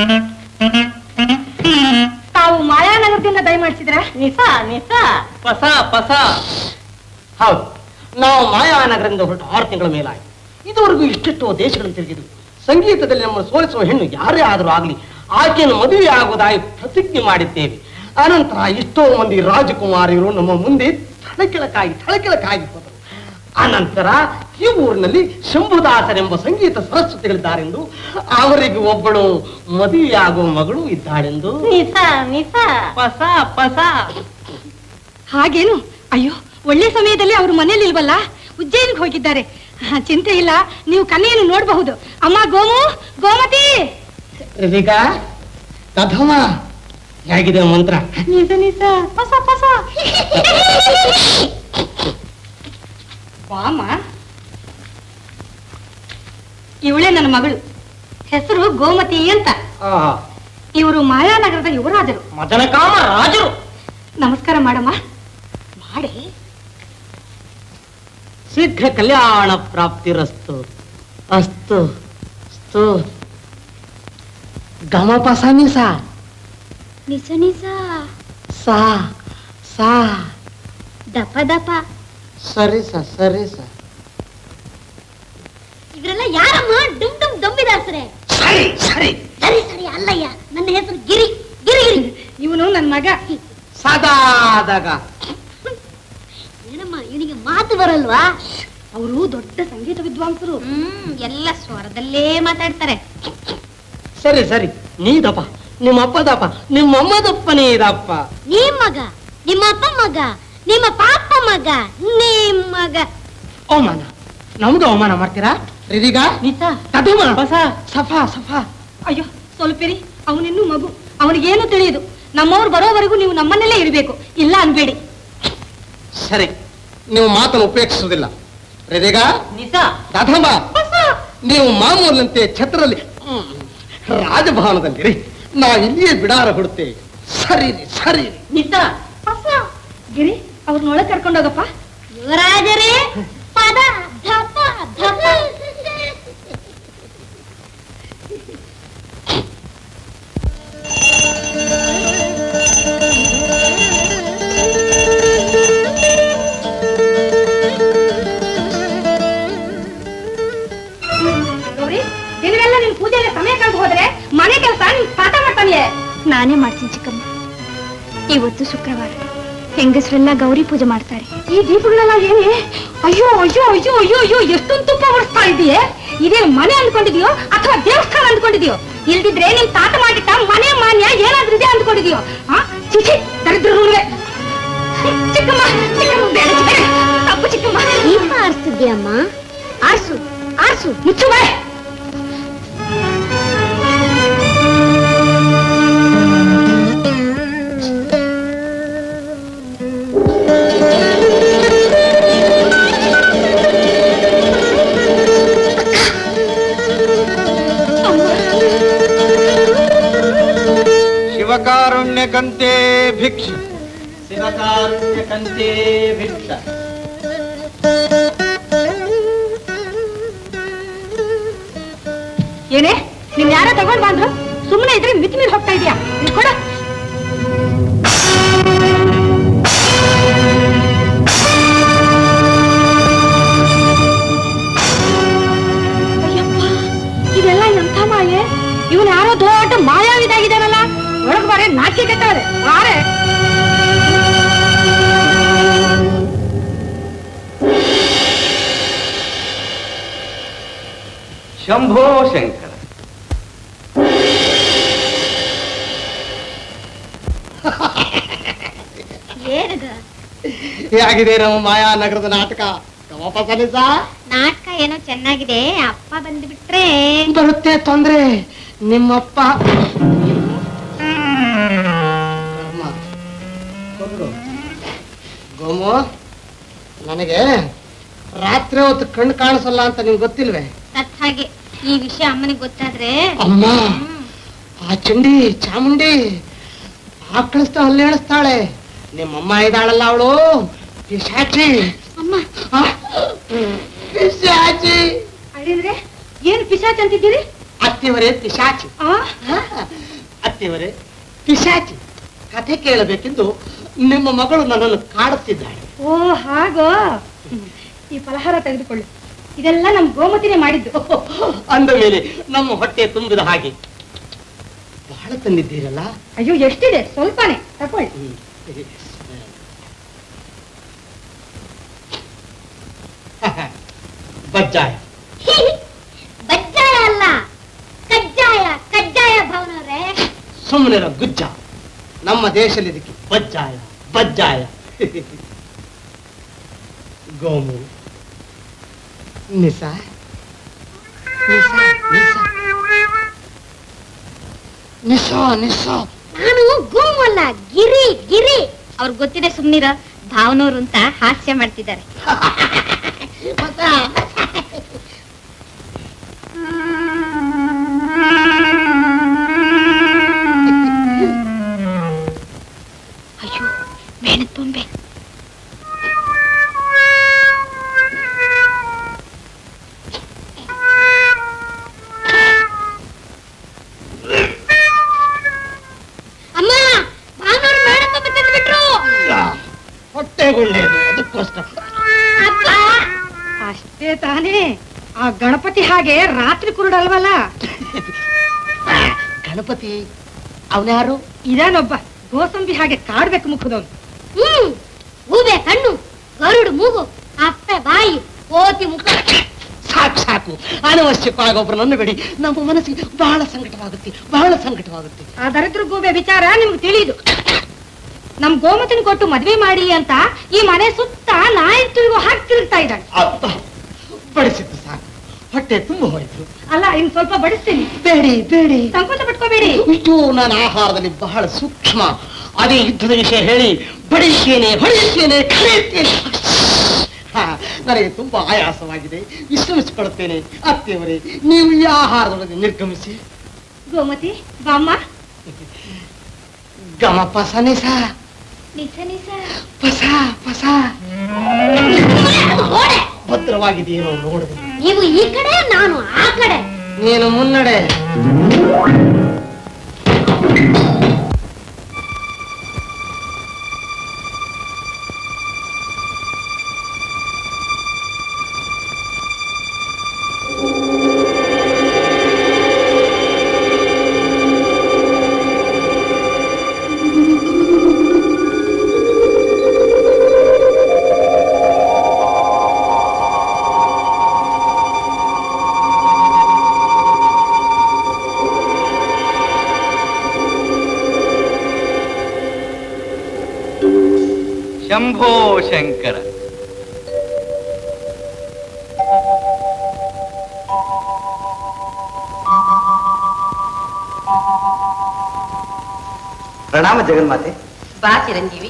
H: ತಾವು ಮಾಯಾನಗರದಿಂದ ದಯಮಾಡಿಸಿದ್ರ
O: ನಿಸ ನಿಸ ಪಸ ಪಸ ಹೌದು ನಾವು ಮಾಯಾನಗರದಿಂದ ಹೊರಟು ಆರು ತಿಂಗಳ ಮೇಲಾಗಿ ಇದುವರೆಗೂ ಇಷ್ಟೆಷ್ಟೋ ದೇಶಗಳನ್ನು ತಿರುಗಿದ್ವು ಸಂಗೀತದಲ್ಲಿ ನಮ್ಮನ್ನು ಸೋಲಿಸುವ ಹೆಣ್ಣು ಯಾರೇ ಆದರೂ ಆಗಲಿ ಆಕೆಯನ್ನು ಮದುವೆ ಆಗುವುದಾಗಿ ಪ್ರತಿಜ್ಞೆ ಮಾಡಿದ್ದೇವೆ ಅನಂತರ ಎಷ್ಟೋ ಮಂದಿ ರಾಜಕುಮಾರಿಯರು ನಮ್ಮ ಮುಂದೆ ಥಳಕಿಳಕಾಗಿ ಥಳಕಿಳಕಾಗಿ ಹೋದರು ಅನಂತರ ಈ ಊರಿನಲ್ಲಿ ಶಂಭುದಾಸರೆಂಬ ಸಂಗೀತ ಸರಸ್ವತಿಗಳಿದ್ದಾರೆಂದು ಅವರಿಗೆ ಒಬ್ಬಳು ಮದುವೆಯಾಗುವ ಮಗಳು ಇದ್ದಾಳೆಂದು ನಿಸ ನಿಸ ಪಸ ಪಸ
H: ಹಾಗೇನು ಅಯ್ಯೋ ಒಳ್ಳೆ ಸಮಯದಲ್ಲಿ ಅವರು ಮನೇಲಿ ಇಲ್ವಲ್ಲ ಉಜ್ಜಯಿನಿಗೆ ಹೋಗಿದ್ದಾರೆ ಆ, ಚಿಂತೆ ಇಲ್ಲ ನೀವು ಕನ್ಯೆಯನ್ನು ನೋಡಬಹುದು ಅಮ್ಮ ಗೋಮು ಗೋಮತಿ
O: ರಿವಿಕಾ ಕಥಮ ಹೇಗಿದೆ ಮಂತ್ರ
H: ನಿಜ ನಿಜ ಪಸ ಪಸ ಬಾಮ ಇವಳೇ ನನ್ನ ಮಗಳು ಹೆಸರು ಗೋಮತಿ ಅಂತ ಇವರು ಮಾಯಾನಗರದ ಯುವರಾಜರು
O: ಮದನಕಾಮ ರಾಜರು
H: ನಮಸ್ಕಾರ ಮಾಡಮ್ಮ ಮಾಡಿ
O: ಶೀಘ್ರ ಕಲ್ಯಾಣ ಪ್ರಾಪ್ತಿರಸ್ತು ಅಸ್ತು ಅಸ್ತು ಗಮಪ ಸನಿಸ
K: ನಿಜ ನಿಜ
O: ಸಾ ಸಾ
K: ದಪ ದಪ
O: ಸರಿ ಸ ಸರಿ ಸ
K: ಇವರೆಲ್ಲ ಯಾರಮ್ಮ ಡುಮ್ ಡುಮ್ ದೊಂಬಿದಾಸರೆ
F: ಸರಿ ಸರಿ
K: ಸರಿ ಸರಿ ಅಲ್ಲಯ್ಯ ನನ್ನ ಹೆಸರು ಗಿರಿ ಗಿರಿ ಗಿರಿ
H: ಇವನು ನನ್ನ ಮಗ
F: ಸದಾದಾಗ
K: ಏನಮ್ಮ ಇವನಿಗೆ ಮಾತು ಬರಲ್ವಾ
H: ಅವರು ದೊಡ್ಡ ಸಂಗೀತ ವಿದ್ವಾಂಸರು
A: ಹ್ಮ್ ಎಲ್ಲ ಸ್ವರದಲ್ಲೇ ಮಾತಾಡ್ತಾರೆ
F: ಸರಿ ಸರಿ ನೀದಪ್ಪ ನಿಮ್ಮ ಅಪ್ಪದಪ್ಪ ನಿಮ್ಮ ಅಮ್ಮದಪ್ಪನೇ ಇದಪ್ಪ
K: ನಿಮ್ ಮಗ ನಿಮ್ಮ ಅಪ್ಪ ಮಗ ನಿಮ್ಮ ಪಾಪ ಮಗ ನಿಮ್ ಮಗ
F: ಅವಮಾನ ನಮ್ದು ಅವಮಾನ ಮಾಡ್ತೀರಾ ರಿದಿಗ
H: ನಿಜ
F: ತದುಮ ಸಫಾ ಸಫಾ
H: ಅಯ್ಯೋ ಸ್ವಲ್ಪಿರಿ ಅವನಿನ್ನೂ ಮಗು ಅವನಿಗೇನು ತಿಳಿಯದು ನಮ್ಮವ್ರು ಬರೋವರೆಗೂ ನೀವು ನಮ್ಮನ್ನಲ್ಲೇ ಇರಬೇಕು ಇಲ್ಲ ಅನ್ಬೇಡಿ
F: ಸರಿ ನೀವು ಮಾತನ್ನು ಉಪೇಕ್ಷಿಸುವುದಿಲ್ಲ ರಿದಿಗ
H: ನಿಜ
F: ಕಥಮ ನೀವು ಮಾಮೂಲಿನಂತೆ ಛತ್ರದಲ್ಲಿ ಹ್ಮ್, ರಾಜಭವನದಲ್ಲಿರಿ ನಾವು ಇಲ್ಲಿಯೇ ಬಿಡಾರ ಬಿಡುತ್ತೇವೆ ಸರಿ ರೀ, ಸರಿ ರೀ.
H: ನಿಜ ಗಿರಿ ಅವ್ರನ್ನೊಳಗೆ ಕರ್ಕೊಂಡೋಗಪ್ಪ
K: ಯುವರಾಜರೇ ಪದ ಧಪ ಧಪ
H: ಗೌರಿ ದಿನವೆಲ್ಲ ನಿನ್ ಪೂಜೆಗೆ ಸಮಯ ಕಳೆದು ಹೋದ್ರೆ ಮನೆ ಕೆಲಸ ನಿನ್ ತಾತ ಮಾಡ್ತಾನೆ
E: ನಾನೇ ಮಾಡ್ತೀನಿ ಚಿಕ್ಕಮ್ಮ ಇವತ್ತು ಶುಕ್ರವಾರ ಹೆಂಗಸರೆಲ್ಲ ಗೌರಿ ಪೂಜೆ ಮಾಡ್ತಾರೆ
H: ಈ ದೀಪಗಳೆಲ್ಲ ಏನೇ ಅಯ್ಯೋ ಅಯ್ಯೋ ಅಯ್ಯೋ ಅಯ್ಯೋ ಅಯ್ಯೋ ಎಷ್ಟೊಂದು ತುಪ್ಪ ಹೊಡಿಸ್ತಾ ಇದೆಯೇ ಇದೇನು ಮನೆ ಅಂದ್ಕೊಂಡಿದ್ಯೋ ಅಥವಾ ದೇವಸ್ಥಾನ ಅಂದ್ಕೊಂಡಿದ್ಯೋ ಇಲ್ದಿದ್ರೆ ನಿಮ್ ತಾತ ಮಾಡಿಟ್ಟ ಮನೆ ಮಾನ್ಯ ಏನಾದ್ರೂ ಇದೆ ಅಂದ್ಕೊಂಡಿದ್ಯೋ ಆ ಚಿಚಿ ದರಿದ್ರರುವೆ ಚಿಕ್ಕಮ್ಮ ಚಿಕ್ಕಮ್ಮ ಬೇಡ ಬೇಡ ತಪ್ಪು ಚಿಕ್ಕಮ್ಮ
K: ದೀಪ ಆರಿಸ್ತಿದ್ಯಮ್ಮ ಆರ್ಸು ಆರ್ಸು
H: ಮುಚ್ಚು ಬಾಯ್
M: ಶಿವಕಾರುಣ್ಯಕಂತೆ ಭಿಕ್ಷ ಶಿವಕಾರುಣ್ಯಕಂತೆ ಭಿಕ್ಷ
H: ಏನೇ ನಿನ್ ಯಾರೋ ತಗೊಂಡ್ ಬಂದ್ರು ಸುಮ್ಮನೆ ಇದ್ರೆ ಮಿತಿ ಮೀರಿ ಹೋಗ್ತಾ ಇದೀಯಾ ಇಲ್ಲಿ ಕೊಡ ಅಯ್ಯಪ್ಪ, ಇದೆಲ್ಲ ಎಂಥ ಮಾಯೆ ಇವನ್ ಯಾರೋ ದೊಡ್ಡ ಮಾಯಾವಿದಾಗಿದ್ದಾನಲ್ಲ ಒಳಗ್ ಬಾರೆ ನಾಚಿಕೆ ಕೆಟ್ಟವ್ರೆ ಬಾರೆ
I: ಶಂಭೋ ಶಂಕರ
A: ಏನದು
F: ಹೇಗಿದೆ ನಮ್ಮ ಮಾಯಾ ನಗರದ ನಾಟಕ ವಾಪಸ್ ಅನಿಸ
A: ನಾಟಕ ಏನೋ ಚೆನ್ನಾಗಿದೆ ಅಪ್ಪ ಬಂದ್ಬಿಟ್ರೆ
F: ಬರುತ್ತೆ ತೊಂದ್ರೆ ನಿಮ್ಮಪ್ಪ ಅಮ್ಮ, ಕೊಡು. ಗೋಮು ನನಗೆ ರಾತ್ರಿ ಹೊತ್ತು ಕಣ್ಣು ಕಾಣಿಸಲ್ಲ ಅಂತ ನಿಂಗೆ ಗೊತ್ತಿಲ್ವೇ
A: ಸತ್ ಹಾಗೆ ಈ ವಿಷಯ ಅಮ್ಮನಿಗೆ ಗೊತ್ತಾದ್ರೆ
F: ಅಮ್ಮ ಆ ಚಂಡಿ ಚಾಮುಂಡಿ ಆಕಳಿಸ್ತಾ ಹಲ್ಲೇಳಿಸ್ತಾಳೆ ನಿಮ್ಮಮ್ಮ ಇದ್ದಾಳಲ್ಲ ಅವಳು ಪಿಶಾಚಿ
K: ಅಮ್ಮ
F: ಆ, ಪಿಶಾಚಿ
H: ಅಳಿಂದ್ರೆ ಏನ್ ಪಿಶಾಚ್ ಅಂತಿದ್ದೀರಿ
F: ಅತ್ತಿವರೇ ಪಿಶಾಚಿ
H: ಆ
F: ಅತ್ತಿವರೇ ಪಿಶಾಚಿ ಕಥೆ ಕೇಳಬೇಕೆಂದು ನಿಮ್ಮ ಮಗಳು ನನ್ನನ್ನು ಕಾಡುತ್ತಿದ್ದಾಳೆ
H: ಓ ಹಾಗೋ ಈ ಫಲಹಾರ ತೆಗೆದುಕೊಳ್ಳಿ ಇದೆಲ್ಲ ನಮ್ ಗೋಮತಿನೇ ಮಾಡಿದ್ದು
F: ಅಂದ ಮೇಲೆ ನಮ್ಮ ಹೊಟ್ಟೆ ತುಂಬಿದ ಹಾಗೆ ಬಹಳ ತಂದಿದ್ದೀರಲ್ಲ
H: ಅಯ್ಯೋ ಎಷ್ಟಿದೆ ಸ್ವಲ್ಪನೇ ತಕೊಳ್ಳಿ
F: ಬಜ್ಜಾಯ
K: ಬಜ್ಜಾಯ ಅಲ್ಲ ಕಜ್ಜಾಯ ಕಜ್ಜಾಯ ಭವನವ್ರೆ
F: ಸುಮ್ಮನಿರ ಗುಜ್ಜ ನಮ್ಮ ದೇಶದಲ್ಲಿ ಇದಕ್ಕೆ ಬಜ್ಜಾಯ ಬಜ್ಜಾಯ ಗೋಮು ನಿಸ ನಿಸ ನಿಸ ನಿಸ ನಿಸ
K: ನಾನು ಗೋಮಲ್ಲ ಗಿರಿ ಗಿರಿ
A: ಅವ್ರಿಗೆ ಗೊತ್ತಿದೆ ಸುಮ್ನಿರ ಭಾವನವ್ರು ಅಂತ ಹಾಸ್ಯ ಮಾಡ್ತಿದ್ದಾರೆ
E: ಅಯ್ಯೋ ಮೇಣದ ಬೊಂಬೆ
K: ಅಮ್ಮ ಭಾನುವಾರ ಮೇಡಮ್ ತಂದ್ಬಿಟ್ರು
F: ಹೊಟ್ಟೆಗೆ ಒಳ್ಳೆಯದು ಅದಕ್ಕೋಸ್ಕರ
K: ಅಪ್ಪ
H: ಅಷ್ಟೇ ತಾನೇ ಆ ಗಣಪತಿ ಹಾಗೆ ರಾತ್ರಿ ಕುರುಡಲ್ವಲ್ಲ
F: ಗಣಪತಿ ಅವನ್ಯಾರು
H: ಇದೇನೊಬ್ಬ ಗೋಸಂಬಿ ಹಾಗೆ ಕಾಡ್ಬೇಕು ಮುಖದವನು
K: ಹ್ಮ್ ಗೂಬೆ ಕಣ್ಣು ಗರುಡು ಮೂಗು ಅಪ್ಪೆ ಬಾಯಿ ಕೋತಿ ಮುಖ
F: ಸಾಕು ಸಾಕು ಅನವಶ್ಯಕವಾಗಿ ಒಬ್ಬರನ್ನು ಬಿಡಿ ನಮ್ಮ ಮನಸ್ಸಿಗೆ ಬಹಳ ಸಂಕಟವಾಗುತ್ತೆ ಬಹಳ ಸಂಕಟವಾಗುತ್ತೆ
H: ಆ ದರಿದ್ರ ಗೂಬೆ ವಿಚಾರ ನಿಮ್ಗೆ ತಿಳಿದು ನಮ್ ಗೋಮತಿನ ಕೊಟ್ಟು ಮದ್ವೆ ಮಾಡಿ ಅಂತ ಈ ಮನೆ ಸುತ್ತ ನಾಯಿ ತಿರುಗು ಹಾಕಿ ತಿರುಗ್ತಾ ಇದ್ದಾಳೆ
F: ಅಬ್ಬಾ, ಬಡಿಸಿದ್ದು ಸಾಕು ಹೊಟ್ಟೆ ತುಂಬ ಹೋಯ್ತು
H: ಅಲ್ಲ ಇನ್ ಸ್ವಲ್ಪ ಬಡಿಸ್ತೀನಿ
F: ಬೇಡಿ ಬೇಡಿ
H: ಸಂಕೋಚ ಪಟ್ಕೋಬೇಡಿ
F: ಇಷ್ಟು ನನ್ನ ಆಹಾರದಲ್ಲಿ ಬಹಳ ಸೂಕ್ಷ್ಮ ಅದೇ ಯುದ್ಧದ ವಿಷಯ ಹೇಳಿ ಬಡಿಸ್ತೇನೆ ಹೊಡೆಯುತ್ತೇನೆ ಕರೆಯುತ್ತೇನೆ ಹಾ, ನನಗೆ ತುಂಬಾ ಆಯಾಸವಾಗಿದೆ ವಿಶ್ರಮಿಸಿಕೊಳ್ಳುತ್ತೇನೆ ಅತ್ತೆಯವರೇ ನೀವು ಈ ಆಹಾರದೊಳಗೆ ನಿರ್ಗಮಿಸಿ
H: ಗೋಮತಿ ಬಾಮ್ಮ
F: ಗಮ ಪಸನಿಸ
K: ನಿಸ ನಿಸ
F: ಪಸ ಪಸ ಭದ್ರವಾಗಿದೆಯೇನೋ ನೋಡಿದೆ
K: ನೀವು ಈ ಕಡೆ ನಾನು ಆ ಕಡೆ
F: ನೀನು ಮುನ್ನಡೆ
I: ಶಂಭೋ ಶಂಕರ
L: ಪ್ರಣಾಮ ಜಗನ್ಮಾತೆ
P: ಬಾ ಚಿರಂಜೀವಿ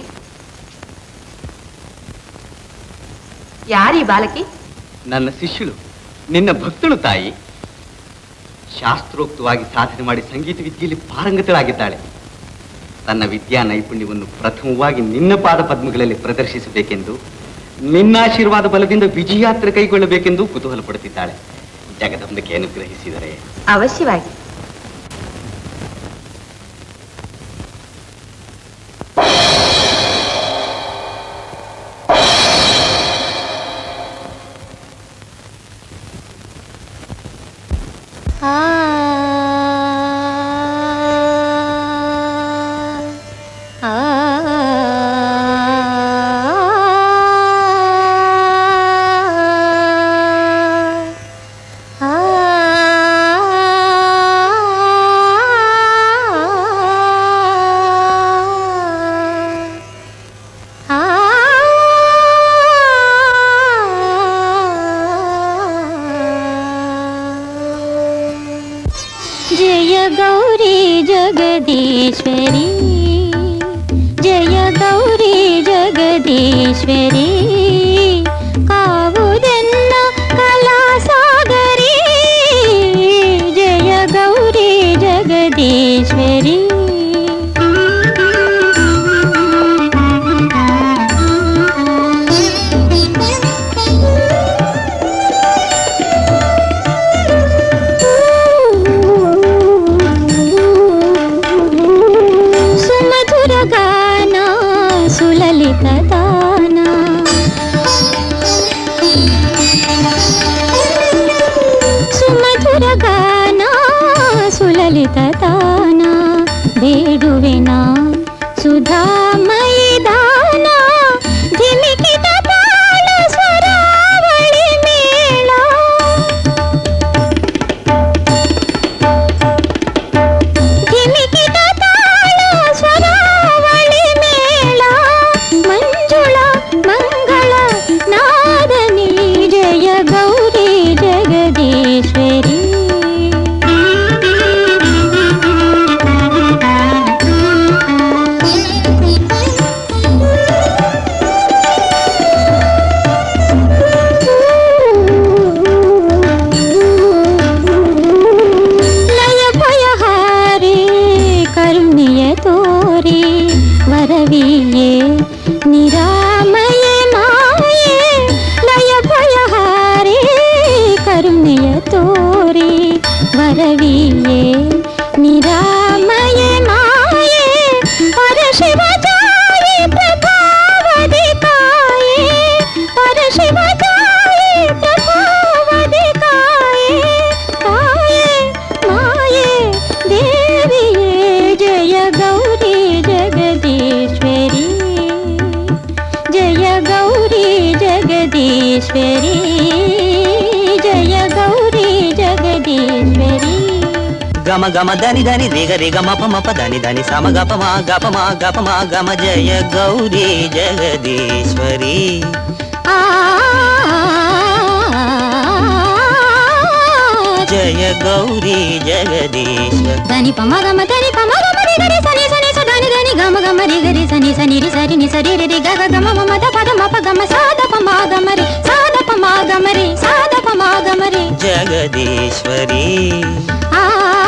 P: ಯಾರೀ ಬಾಲಕಿ
I: ನನ್ನ ಶಿಷ್ಯಳು ನಿನ್ನ ಭಕ್ತಳು ತಾಯಿ ಶಾಸ್ತ್ರೋಕ್ತವಾಗಿ ಸಾಧನೆ ಮಾಡಿ ಸಂಗೀತ ವಿದ್ಯೆಯಲ್ಲಿ ಪಾರಂಗತಳಾಗಿದ್ದಾಳೆ ತನ್ನ ವಿದ್ಯಾ ನೈಪುಣ್ಯವನ್ನು ಪ್ರಥಮವಾಗಿ ನಿನ್ನ ಪಾದ ಪದ್ಮಗಳಲ್ಲಿ ಪ್ರದರ್ಶಿಸಬೇಕೆಂದು ನಿನ್ನಾಶೀರ್ವಾದ ಬಲದಿಂದ ವಿಜಯಾತ್ರೆ ಕೈಗೊಳ್ಳಬೇಕೆಂದು ಕುತೂಹಲ ಪಡುತ್ತಿದ್ದಾಳೆ ಜಗದಂಬಕ್ಕೆ ಅನುಗ್ರಹಿಸಿದರೆ
P: ಅವಶ್ಯವಾಗಿ
N: जय गौरी जगदीश्वरी जय गौरी जगदीश्वरी कावुदन्न कलासागरी जय गौरी जगदीश्वरी ಸುಮಧುರ ಗಾನ ಸುಲಲಿತ ದಾನ ಸುಮಧುರ ಗಾನ ಸುಲಲಿತ ದಾನ ಬೇಡುವೆನ ಸುಧಾಮಯಿ ದಾನ ಧಿಮಿಕಿತ ತಾಳ ಸ್ವರಾವಳಿ ಮೇಳ ಧಿಮಿಕಿತ ತಾಳ ಸ್ವರಾವಳಿ ಮೇಳ ಮಂಜುಳ ಮಂಗಳ ನಾದನಿ ಜಯ ಗೌರಿ ಜಗದೀಶ್ವರಿ ಲಯ ಭಯಹಾರಿ ಕರುಣಿಯ ತೋರಿ ವರವಿಯೇ ನಿರಾಮಯೇ ಮಾಯೇ ಲಯ ಭಯಹಾರಿ ಕರುಣಿಯ ತೋರಿ ವರವಿಯೇ ನಿರಾಮಯೇ ಮಾಯೇ ಪರಶಿವ ಜಾಯಿ ಪ್ರಭಾವದಿ ಕಾಯೇ ಪರಶಿವ ಜಾಯಿ ಪ್ರಭಾವದಿ ಕಾಯೇ ಕಾಯೇ ಮಾಯೇ ದೇವಿ ಜಗದೀಶ್ವರಿ ಜಯ ಗೌರಿ ಜಗದೀಶ್ವರಿ
J: ಗಮ ಗಮ ಧನಿ ಧನಿ ರಿಗ ರಿಗ ಮಪ ಮಪ ಧನಿ ಧನಿ ಸಮ ಗಪ ಮ ಗಪ ಮ ಗಪ ಮ ಗಮ ಜಯ ಗೌರಿ ಜಗದೀಶ್ವರಿ
N: ಆ
J: ಜಯ ಗೌರಿ ಜಗದೀಶ್ವರಿ
N: ಧನಿ ಪಮ ಗಮ ಧನಿ ಪಮ ಗಮ ರಿ ಗರಿ ಸನಿ ಸನಿ ಸ ಧನಿ ಧನಿ ಗಮ ಗಮ ರಿ ಗರಿ ಸನಿ ಸನಿ ರಿ ಸರಿ ನಿ ಸರಿ ರಿ ರಿ ಗ ಗ ಗಮ ಮಮ ದ ಪದ ಮ ಪ ಗಮ ಸಾದ ಪ ಮ ಗಮ ರಿ ಸಾದ ಪ ಮ ಗಮ ರಿ ಸಾದ ಪ ಮ ಗಮ ರಿ
J: ಜಗದೀಶ್ವರಿ
N: ಆ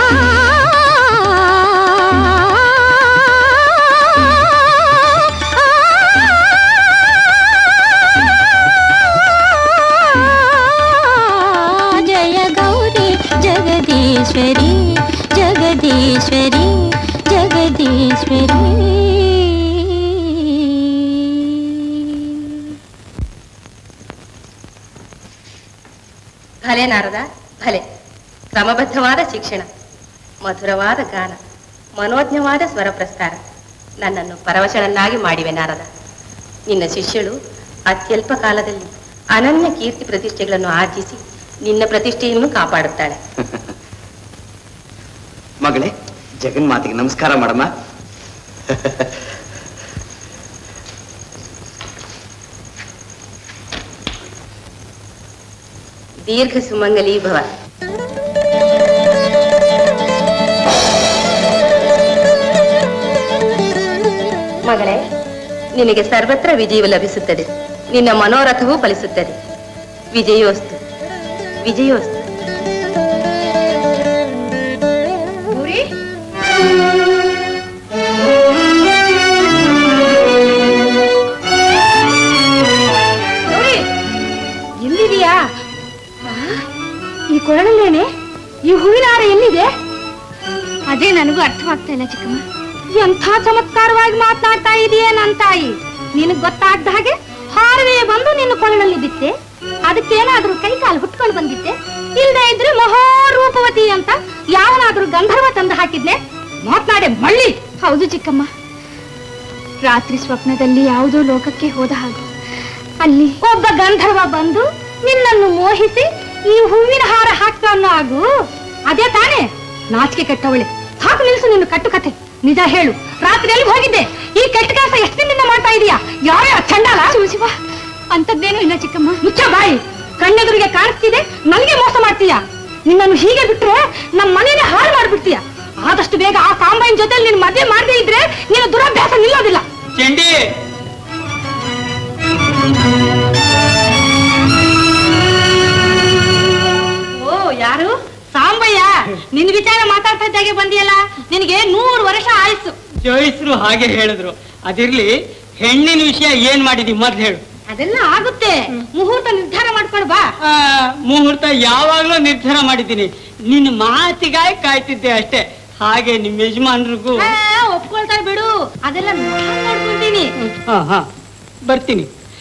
N: ಜಯ ಗೌರಿ ಜಗದೀಶ್ವರಿ ಜಗದೀಶ್ವರಿ ಜಗದೀಶ್ವರಿ
P: ಭಲೆ ನಾರದ ಭಲೆ ಕ್ರಮಬದ್ಧವಾದ ಶಿಕ್ಷಣ ಮಧುರವಾದ ಗಾನ ಮನೋಜ್ಞವಾದ ಸ್ವರ ಪ್ರಸ್ತಾರ ನನ್ನನ್ನು ಪರವಶನನ್ನಾಗಿ ಮಾಡಿವೆ ನಾರದ ನಿನ್ನ ಶಿಷ್ಯಳು ಅತ್ಯಲ್ಪ ಕಾಲದಲ್ಲಿ ಅನನ್ಯ ಕೀರ್ತಿ ಪ್ರತಿಷ್ಠೆಗಳನ್ನು ಆರ್ಜಿಸಿ ನಿನ್ನ ಪ್ರತಿಷ್ಠೆಯನ್ನು ಕಾಪಾಡುತ್ತಾಳೆ
L: ಮಗಳೇ ಜಗನ್ಮಾತೆಗೆ ನಮಸ್ಕಾರ ಮಾಡಮ್ಮ
P: ದೀರ್ಘ ಸುಮಂಗಲಿ ಭವ ಮಗಳೇ ನಿನಗೆ ಸರ್ವತ್ರ ವಿಜಯವು ಲಭಿಸುತ್ತದೆ ನಿನ್ನ ಮನೋರಥವೂ ಫಲಿಸುತ್ತದೆ ವಿಜಯೋಸ್ತು ವಿಜಯೋಸ್ತು
H: ಎಲ್ಲಿದೆಯಾ ಈ ಕೊರಳಲ್ಲೇನೆ ಈ ಹೂವಿನ ಹಾರ ಎಲ್ಲಿದೆ ಅದೇ ನನಗೂ ಅರ್ಥವಾಗ್ತಾ ಇಲ್ಲ ಚಿಕ್ಕಮ್ಮ ಎಂಥ ಚಮತ್ಕಾರವಾಗಿ ಮಾತನಾಡ್ತಾ ಇದೆಯೇ ನನ್ನ ತಾಯಿ ನಿನಗ್ ಗೊತ್ತಾಗ್ದ ಹಾಗೆ ಹಾರವೇ ಬಂದು ನಿನ್ನ ಕೊರಳಲ್ಲಿ ಬಿತ್ತೆ ಅದಕ್ಕೇನಾದ್ರೂ ಕೈ ಕಾಲು ಹುಟ್ಕೊಂಡು ಬಂದಿತ್ತೆ ಇಲ್ದೇ ಇದ್ರೆ ಮಹಾರೂಪವತಿ ಅಂತ ಯಾವನಾದ್ರೂ ಗಂಧರ್ವ ತಂದು ಹಾಕಿದ್ನೆ ಮಾತನಾಡೆ ಮಳ್ಳಿ ಹೌದು ಚಿಕ್ಕಮ್ಮ ರಾತ್ರಿ ಸ್ವಪ್ನದಲ್ಲಿ ಯಾವುದೋ ಲೋಕಕ್ಕೆ ಹೋದ ಹಾಗೆ ಅಲ್ಲಿ ಒಬ್ಬ ಗಂಧರ್ವ ಬಂದು ನಿನ್ನನ್ನು ಮೋಹಿಸಿ ಈ ಹೂವಿನ ಹಾರ ಹಾಕ ಅನ್ನೋ ಆಗು ಅದೇ ತಾನೇ ನಾಚಿಕೆ ಕೆಟ್ಟವಳೆ ಸಾಕು ನಿಲ್ಸು ನಿನ್ನ ಕಟ್ಟು ಕತೆ ನಿಜ ಹೇಳು ರಾತ್ರಿ ಎಲ್ಲಿ ಹೋಗಿದ್ದೆ ಈ ಕೆಟ್ಟ ಕೆಲಸ ಎಷ್ಟು ದಿನದಿಂದ ಮಾಡ್ತಾ ಇದೀಯಾ ಯಾರೇ ಚಂಡಾಲ ಶಿವ ಅಂತದ್ದೇನೂ ಇಲ್ಲ ಚಿಕ್ಕಮ್ಮ ಮುಚ್ಚ ಬಾಯಿ ಕಣ್ಣೆದುರಿಗೆ ಕಾಣಿಸ್ತಿದೆ ನನಗೆ ಮೋಸ ಮಾಡ್ತೀಯಾ ನಿನ್ನನ್ನು ಹೀಗೆ ಬಿಟ್ರೆ ನಮ್ಮ ಮನೇನೆ ಹಾಳು ಮಾಡ್ಬಿಡ್ತೀಯ ಆದಷ್ಟು ಬೇಗ ಆ ಸಾಂಬಾಯಿನ ಜೊತೆ ನಿನ್ನ ಮದುವೆ ಮಾಡದೇ ಇದ್ರೆ ನಿನ್ನ ದುರಭ್ಯಾಸ ನಿಲ್ಲೋದಿಲ್ಲ
O: ಚಂಡಿ
H: ಓ ಯಾರು ಸಾಂಬಯ್ಯ ನಿನ್ ವಿಚಾರ ಮಾತಾಡ್ತಾ ಇದ್ದಾಗೆ ಬಂದಿಯಲ್ಲ ನಿನಗೆ ನೂರು ವರ್ಷ ಆಯ್ಸು
O: ಜೋಯಿಸ್ರು ಹಾಗೆ ಹೇಳಿದ್ರು ಅದಿರ್ಲಿ ಹೆಣ್ಣಿನ ವಿಷಯ ಏನ್ ಮಾಡಿದಿ ಮೊದ್ಲು ಹೇಳು
H: ಅದೆಲ್ಲ ಆಗುತ್ತೆ ಮುಹೂರ್ತ ನಿರ್ಧಾರ ಮಾಡ್ಕೊಂಡು ಬಾ
O: ಆ, ಮುಹೂರ್ತ ಯಾವಾಗ್ಲೂ ನಿರ್ಧಾರ ಮಾಡಿದ್ದೀನಿ ನಿನ್ನ ಮಾತಿಗಾಯ ಕಾಯ್ತಿದ್ದೆ ಅಷ್ಟೇ ಹಾಗೆ ನಿಮ್ಮ ಯಜಮಾನ್ರಿಗೂ
H: ಆ, ಒಪ್ಕೊಳ್ತಾ ಬಿಡು ಅದೆಲ್ಲ ನಾನ್ ನೋಡ್ಕೊಂತೀನಿ
O: ಹಾ ಹಾ ಬರ್ತೀನಿ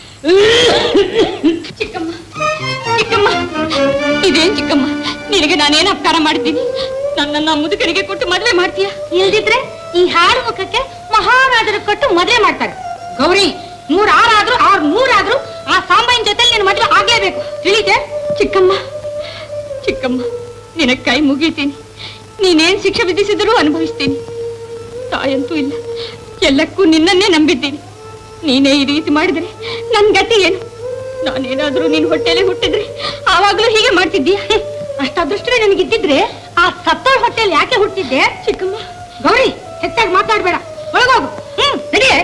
H: ಚಿಕ್ಕಮ್ಮ ಚಿಕ್ಕಮ್ಮ ಇದೇನ್ ಚಿಕ್ಕಮ್ಮ ನಿನಗೆ ನಾನೇನ್ ಅಪಕಾರ ಮಾಡಿದ್ದೀನಿ ನನ್ನನ್ನ ಮುದುಕರಿಗೆ ಕೊಟ್ಟು ಮದ್ವೆ ಮಾಡ್ತೀಯ ಇಲ್ದಿದ್ರೆ ಈ ಹಾಡು ಮುಖಕ್ಕೆ ಮಹಾರಾಜರು ಕೊಟ್ಟು ಮದ್ವೆ ಮಾಡ್ತಾರೆ ಗೌರಿ ನೂರ್ ಆರಾದ್ರೂ ಆರ್ ನೂರಾದ್ರೂ ಆ ಸಾಂಬಾಯಿನ ಜೊತೆ ನಿನ್ ಮದ್ವೆ ಆಗ್ಲೇಬೇಕು ತಿಳಿದೆ ಚಿಕ್ಕಮ್ಮ ಚಿಕ್ಕಮ್ಮ ನಿನ ಕೈ ಮುಗಿತೀನಿ ನೀನೇನ್ ಶಿಕ್ಷೆ ವಿಧಿಸಿದರೂ ಅನುಭವಿಸ್ತೀನಿ ತಾಯಂತೂ ಇಲ್ಲ ಎಲ್ಲಕ್ಕೂ ನಿನ್ನನ್ನೇ ನಂಬಿದ್ದೀನಿ ನೀನೇ ಈ ರೀತಿ ಮಾಡಿದ್ರೆ ನನ್ ಗತಿ ಏನು ನಾನೇನಾದ್ರೂ ನಿನ್ ಹೊಟ್ಟೆಲೆ ಹುಟ್ಟಿದ್ರೆ ಆವಾಗ್ಲೂ ಹೀಗೆ ಮಾಡ್ತಿದ್ದೀಯ ಅಷ್ಟ ಅದೃಷ್ಟವೇ ನನಗಿದ್ದಿದ್ರೆ ಆ ಸತ್ತೋಳ್ ಹೊಟ್ಟೆಲಿ ಯಾಕೆ ಹುಟ್ಟಿದ್ದೆ ಚಿಕ್ಕಮ್ಮ ಗೌರಿ ಹೆಚ್ಚಾಗಿ ಮಾತಾಡ್ಬೇಡ ಒಳಗೋಗು ಹ್ಮ್ ನಡಿಯೇ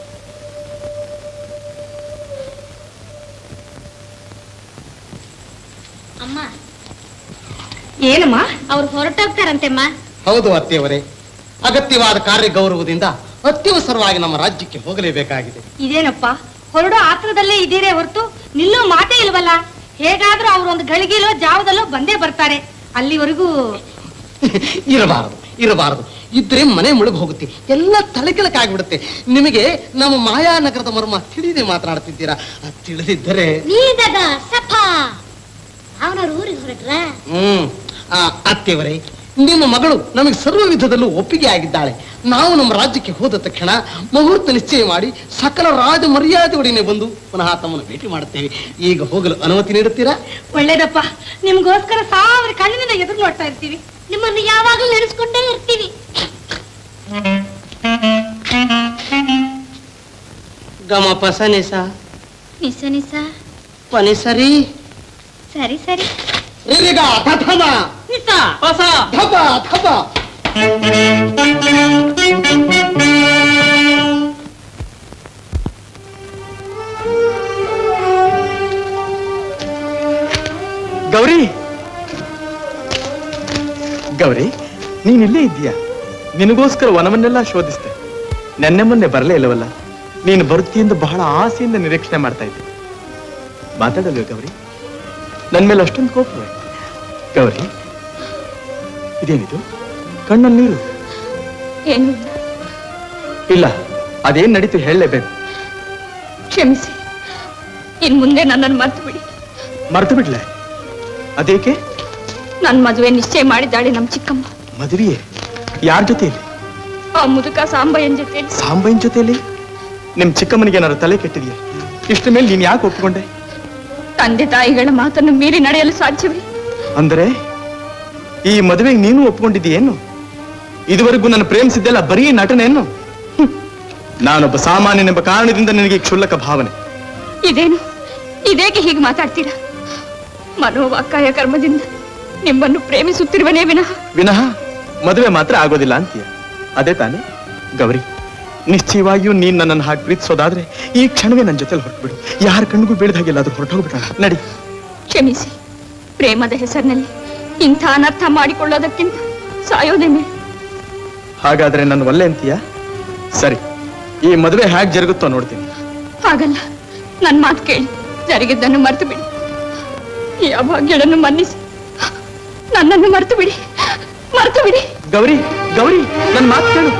H: ಅಮ್ಮ ಏನಮ್ಮ ಅವ್ರು ಹೊರಟೋಗ್ತಾರಂತೆಮ್ಮ
F: ಹೌದು ಅತ್ತೆಯವರೇ ಅಗತ್ಯವಾದ ಕಾರ್ಯ ಗೌರವದಿಂದ ಅತ್ಯವಸರವಾಗಿ ನಮ್ಮ ರಾಜ್ಯಕ್ಕೆ ಹೋಗಲೇಬೇಕಾಗಿದೆ
H: ಇದೇನಪ್ಪ ಹೊರಡೋ ಆತ್ರದಲ್ಲೇ ಇದೀರೇ ಹೊರತು ನಿಲ್ಲೋ ಮಾತೇ ಇಲ್ವಲ್ಲ ಹೇಗಾದ್ರೂ ಅವ್ರು ಒಂದು ಗಳಿಗೆಲೋ ಜಾವದಲ್ಲೋ ಬಂದೇ ಬರ್ತಾರೆ ಅಲ್ಲಿವರೆಗೂ
F: ಇರಬಾರದು ಇರಬಾರದು ಇದ್ರೆ ಮನೆ ಮುಳುಗ್ ಹೋಗುತ್ತೆ ಎಲ್ಲ ತಲೆಕೆಳಕಾಗ್ಬಿಡುತ್ತೆ ನಿಮಗೆ ನಮ್ಮ ಮಾಯಾನಗರದ ಮರ್ಮ ತಿಳಿದೇ ಮಾತನಾಡ್ತಿದ್ದೀರಾ ಅದ್ ತಿಳಿದಿದ್ದರೆ
K: ನೀದಗ ಸಫ ಅವನವ್ರ ಊರಿಗೆ ಹೊರಟ್ರ
F: ಹ್ಮ್ ಆ, ಅತ್ತೆಯವರೇ ನಿಮ್ಮ ಮಗಳು ನಮಗೆ ಸರ್ವ ವಿಧದಲ್ಲೂ ಒಪ್ಪಿಗೆ ಆಗಿದ್ದಾಳೆ ನಾವು ನಮ್ಮ ರಾಜ್ಯಕ್ಕೆ ಹೋದ ತಕ್ಷಣ ಮುಹೂರ್ತ ನಿಶ್ಚಯ ಮಾಡಿ ಸಕಲ ರಾಜ ಮರ್ಯಾದೆಯೊಡನೆ ಬಂದು ಪುನಃ ತಮ್ಮನ್ನು ಭೇಟಿ ಮಾಡುತ್ತೇವೆ ಈಗ ಹೋಗಲು ಅನುಮತಿ ನೀಡುತ್ತೀರಾ
H: ಒಳ್ಳೇದಪ್ಪ ನಿಮ್ಗೋಸ್ಕರ ಸಾವಿರ ಕಣ್ಣಿನಿಂದ ಎದುರು ನೋಡ್ತಾ ಇರ್ತೀವಿ ನಿಮ್ಮನ್ನು ಯಾವಾಗಲೂ ನೆನೆಸ್ಕೊಂಡೇ ಇರ್ತೀವಿ
F: ಗಮ ಪಸ ನಿಸ
A: ನಿಸ ನಿಸ
F: ಪನಿ ಸರಿ
A: ಸರಿ ಸರಿ
F: ರಿರಿಗ ಧಮ
O: ಹೊಸ
F: ಧಪ ಧಪ
M: ಗೌರಿ ಗೌರಿ ನೀನ್ ಇಲ್ಲೇ ಇದ್ದೀಯಾ ನಿನಗೋಸ್ಕರ ವನವನ್ನೆಲ್ಲ ಶೋಧಿಸ್ತೆ ನೆನ್ನೆ ಮೊನ್ನೆ ಬರಲೇ ಇಲ್ಲವಲ್ಲ ನೀನು ಬರುತ್ತೀಯಿಂದ ಬಹಳ ಆಸೆಯಿಂದ ನಿರೀಕ್ಷಣೆ ಮಾಡ್ತಾ ಇದ್ದೆ ಮಾತಾಡಲ್ವೇ ಗೌರಿ ನನ್ ಮೇಲೆ ಅಷ್ಟೊಂದು ಕೋಪವೇ ಗೌರಿ ಇದೇನಿದು ಕಣ್ಣಲ್ಲಿ ನೀರು
E: ಏನು
M: ಇಲ್ಲ ಅದೇನ್ ನಡೀತು ಹೇಳಲೇಬೇಕು
E: ಕ್ಷಮಿಸಿ ಇನ್ ಮುಂದೆ ನನ್ನನ್ನು ಮರ್ತು ಬಿಡಿ
M: ಮರ್ತು ಬಿಡ್ಲೆ ಅದೇಕೆ
E: ನನ್ನ ಮದುವೆ ನಿಶ್ಚಯ ಮಾಡಿದ್ದಾಳೆ ನಮ್ಮ ಚಿಕ್ಕಮ್ಮ
M: ಮದುವೆಯೇ ಯಾರ ಜೊತೆಯಲ್ಲಿ
E: ಆ ಮುದುಕ ಸಾಂಬಯ್ಯನ ಜೊತೆ
M: ಸಾಂಬೈನ್ ಜೊತೆಯಲ್ಲಿ ನಿಮ್ ಚಿಕ್ಕಮ್ಮನಿಗೆ ಏನಾದ್ರು ತಲೆ ಕೆಟ್ಟಿದೆಯಾ ಇಷ್ಟ ಮೇಲೆ ನೀನ್ ಯಾಕೆ ಒಪ್ಪಿಕೊಂಡೆ
E: ತಂದೆ ತಾಯಿಗಳ ಮಾತನ್ನು ಮೀರಿ ನಡೆಯಲು ಸಾಧ್ಯವೇ
M: ಅಂದರೆ ಈ ಮದುವೆಗೆ ನೀನು ಒಪ್ಕೊಂಡಿದ್ದೀಯೇನು ಇದುವರೆಗೂ ನಾನು ಪ್ರೇಮಿಸಿದ್ದೆಲ್ಲ ಬರೀ ನಟನೆಯನ್ನು ಹ್ಮ್. ನಾನೊಬ್ಬ ಸಾಮಾನ್ಯನೆಂಬ ಕಾರಣದಿಂದ ನಿನಗೆ ಈ ಕ್ಷುಲ್ಲಕ ಭಾವನೆ
E: ಇದೇನು ಇದೇಕೆ ಹೀಗೆ ಮಾತಾಡ್ತೀರಾ ಮನೋವಾಕಾಯ ಕರ್ಮದಿಂದ ನಿಮ್ಮನ್ನು ಪ್ರೇಮಿಸುತ್ತಿರುವನೇ ವಿನಃ
M: ವಿನಃ ಮದುವೆ ಮಾತ್ರ ಆಗೋದಿಲ್ಲ ಅಂತೀಯ ಅದೇ ತಾನೇ ಗೌರಿ ನಿಶ್ಚಯವಾಗಿಯೂ ನೀನ್ ನನ್ನನ್ನು ಹಾಗೆ ಪ್ರೀತಿಸೋದಾದ್ರೆ ಈ ಕ್ಷಣವೇ ನನ್ನ ಜೊತೆಲಿ ಹೊರಟ್ಬಿಡು ಯಾರ ಕಣ್ಣಿಗೂ ಬೀಳದಾಗೆಲ್ಲಾದ್ರೂ ಹೊರಟೋಗ್ಬಿಡೋಣ ನಡಿ
E: ಕ್ಷಮಿಸಿ ಪ್ರೇಮದ ಹೆಸರಿನಲ್ಲಿ ಇಂಥ ಅನರ್ಥ ಮಾಡಿಕೊಳ್ಳೋದಕ್ಕಿಂತ ಸಾಯೋದೇ ಮೇಲು
M: ಹಾಗಾದ್ರೆ ನನ್ನ ಒಲ್ಲೆ ಅಂತೀಯ ಸರಿ ಈ ಮದುವೆ ಹೇಗೆ ಜರುಗುತ್ತೋ ನೋಡ್ತೀನಿ
E: ಹಾಗಲ್ಲ ನನ್ನ ಮಾತು ಕೇಳಿ ಜರುಗಿದ್ದನ್ನು ಮರೆತು ಬಿಡಿ ಈ ಅಭಾಗ್ಯಗಳನ್ನು ಮನ್ನಿಸಿ ನನ್ನನ್ನು ಮರೆತು ಬಿಡಿ ಮರೆತು ಬಿಡಿ
M: ಗೌರಿ ಗೌರಿ ನನ್ನ ಮಾತು ಕೇಳು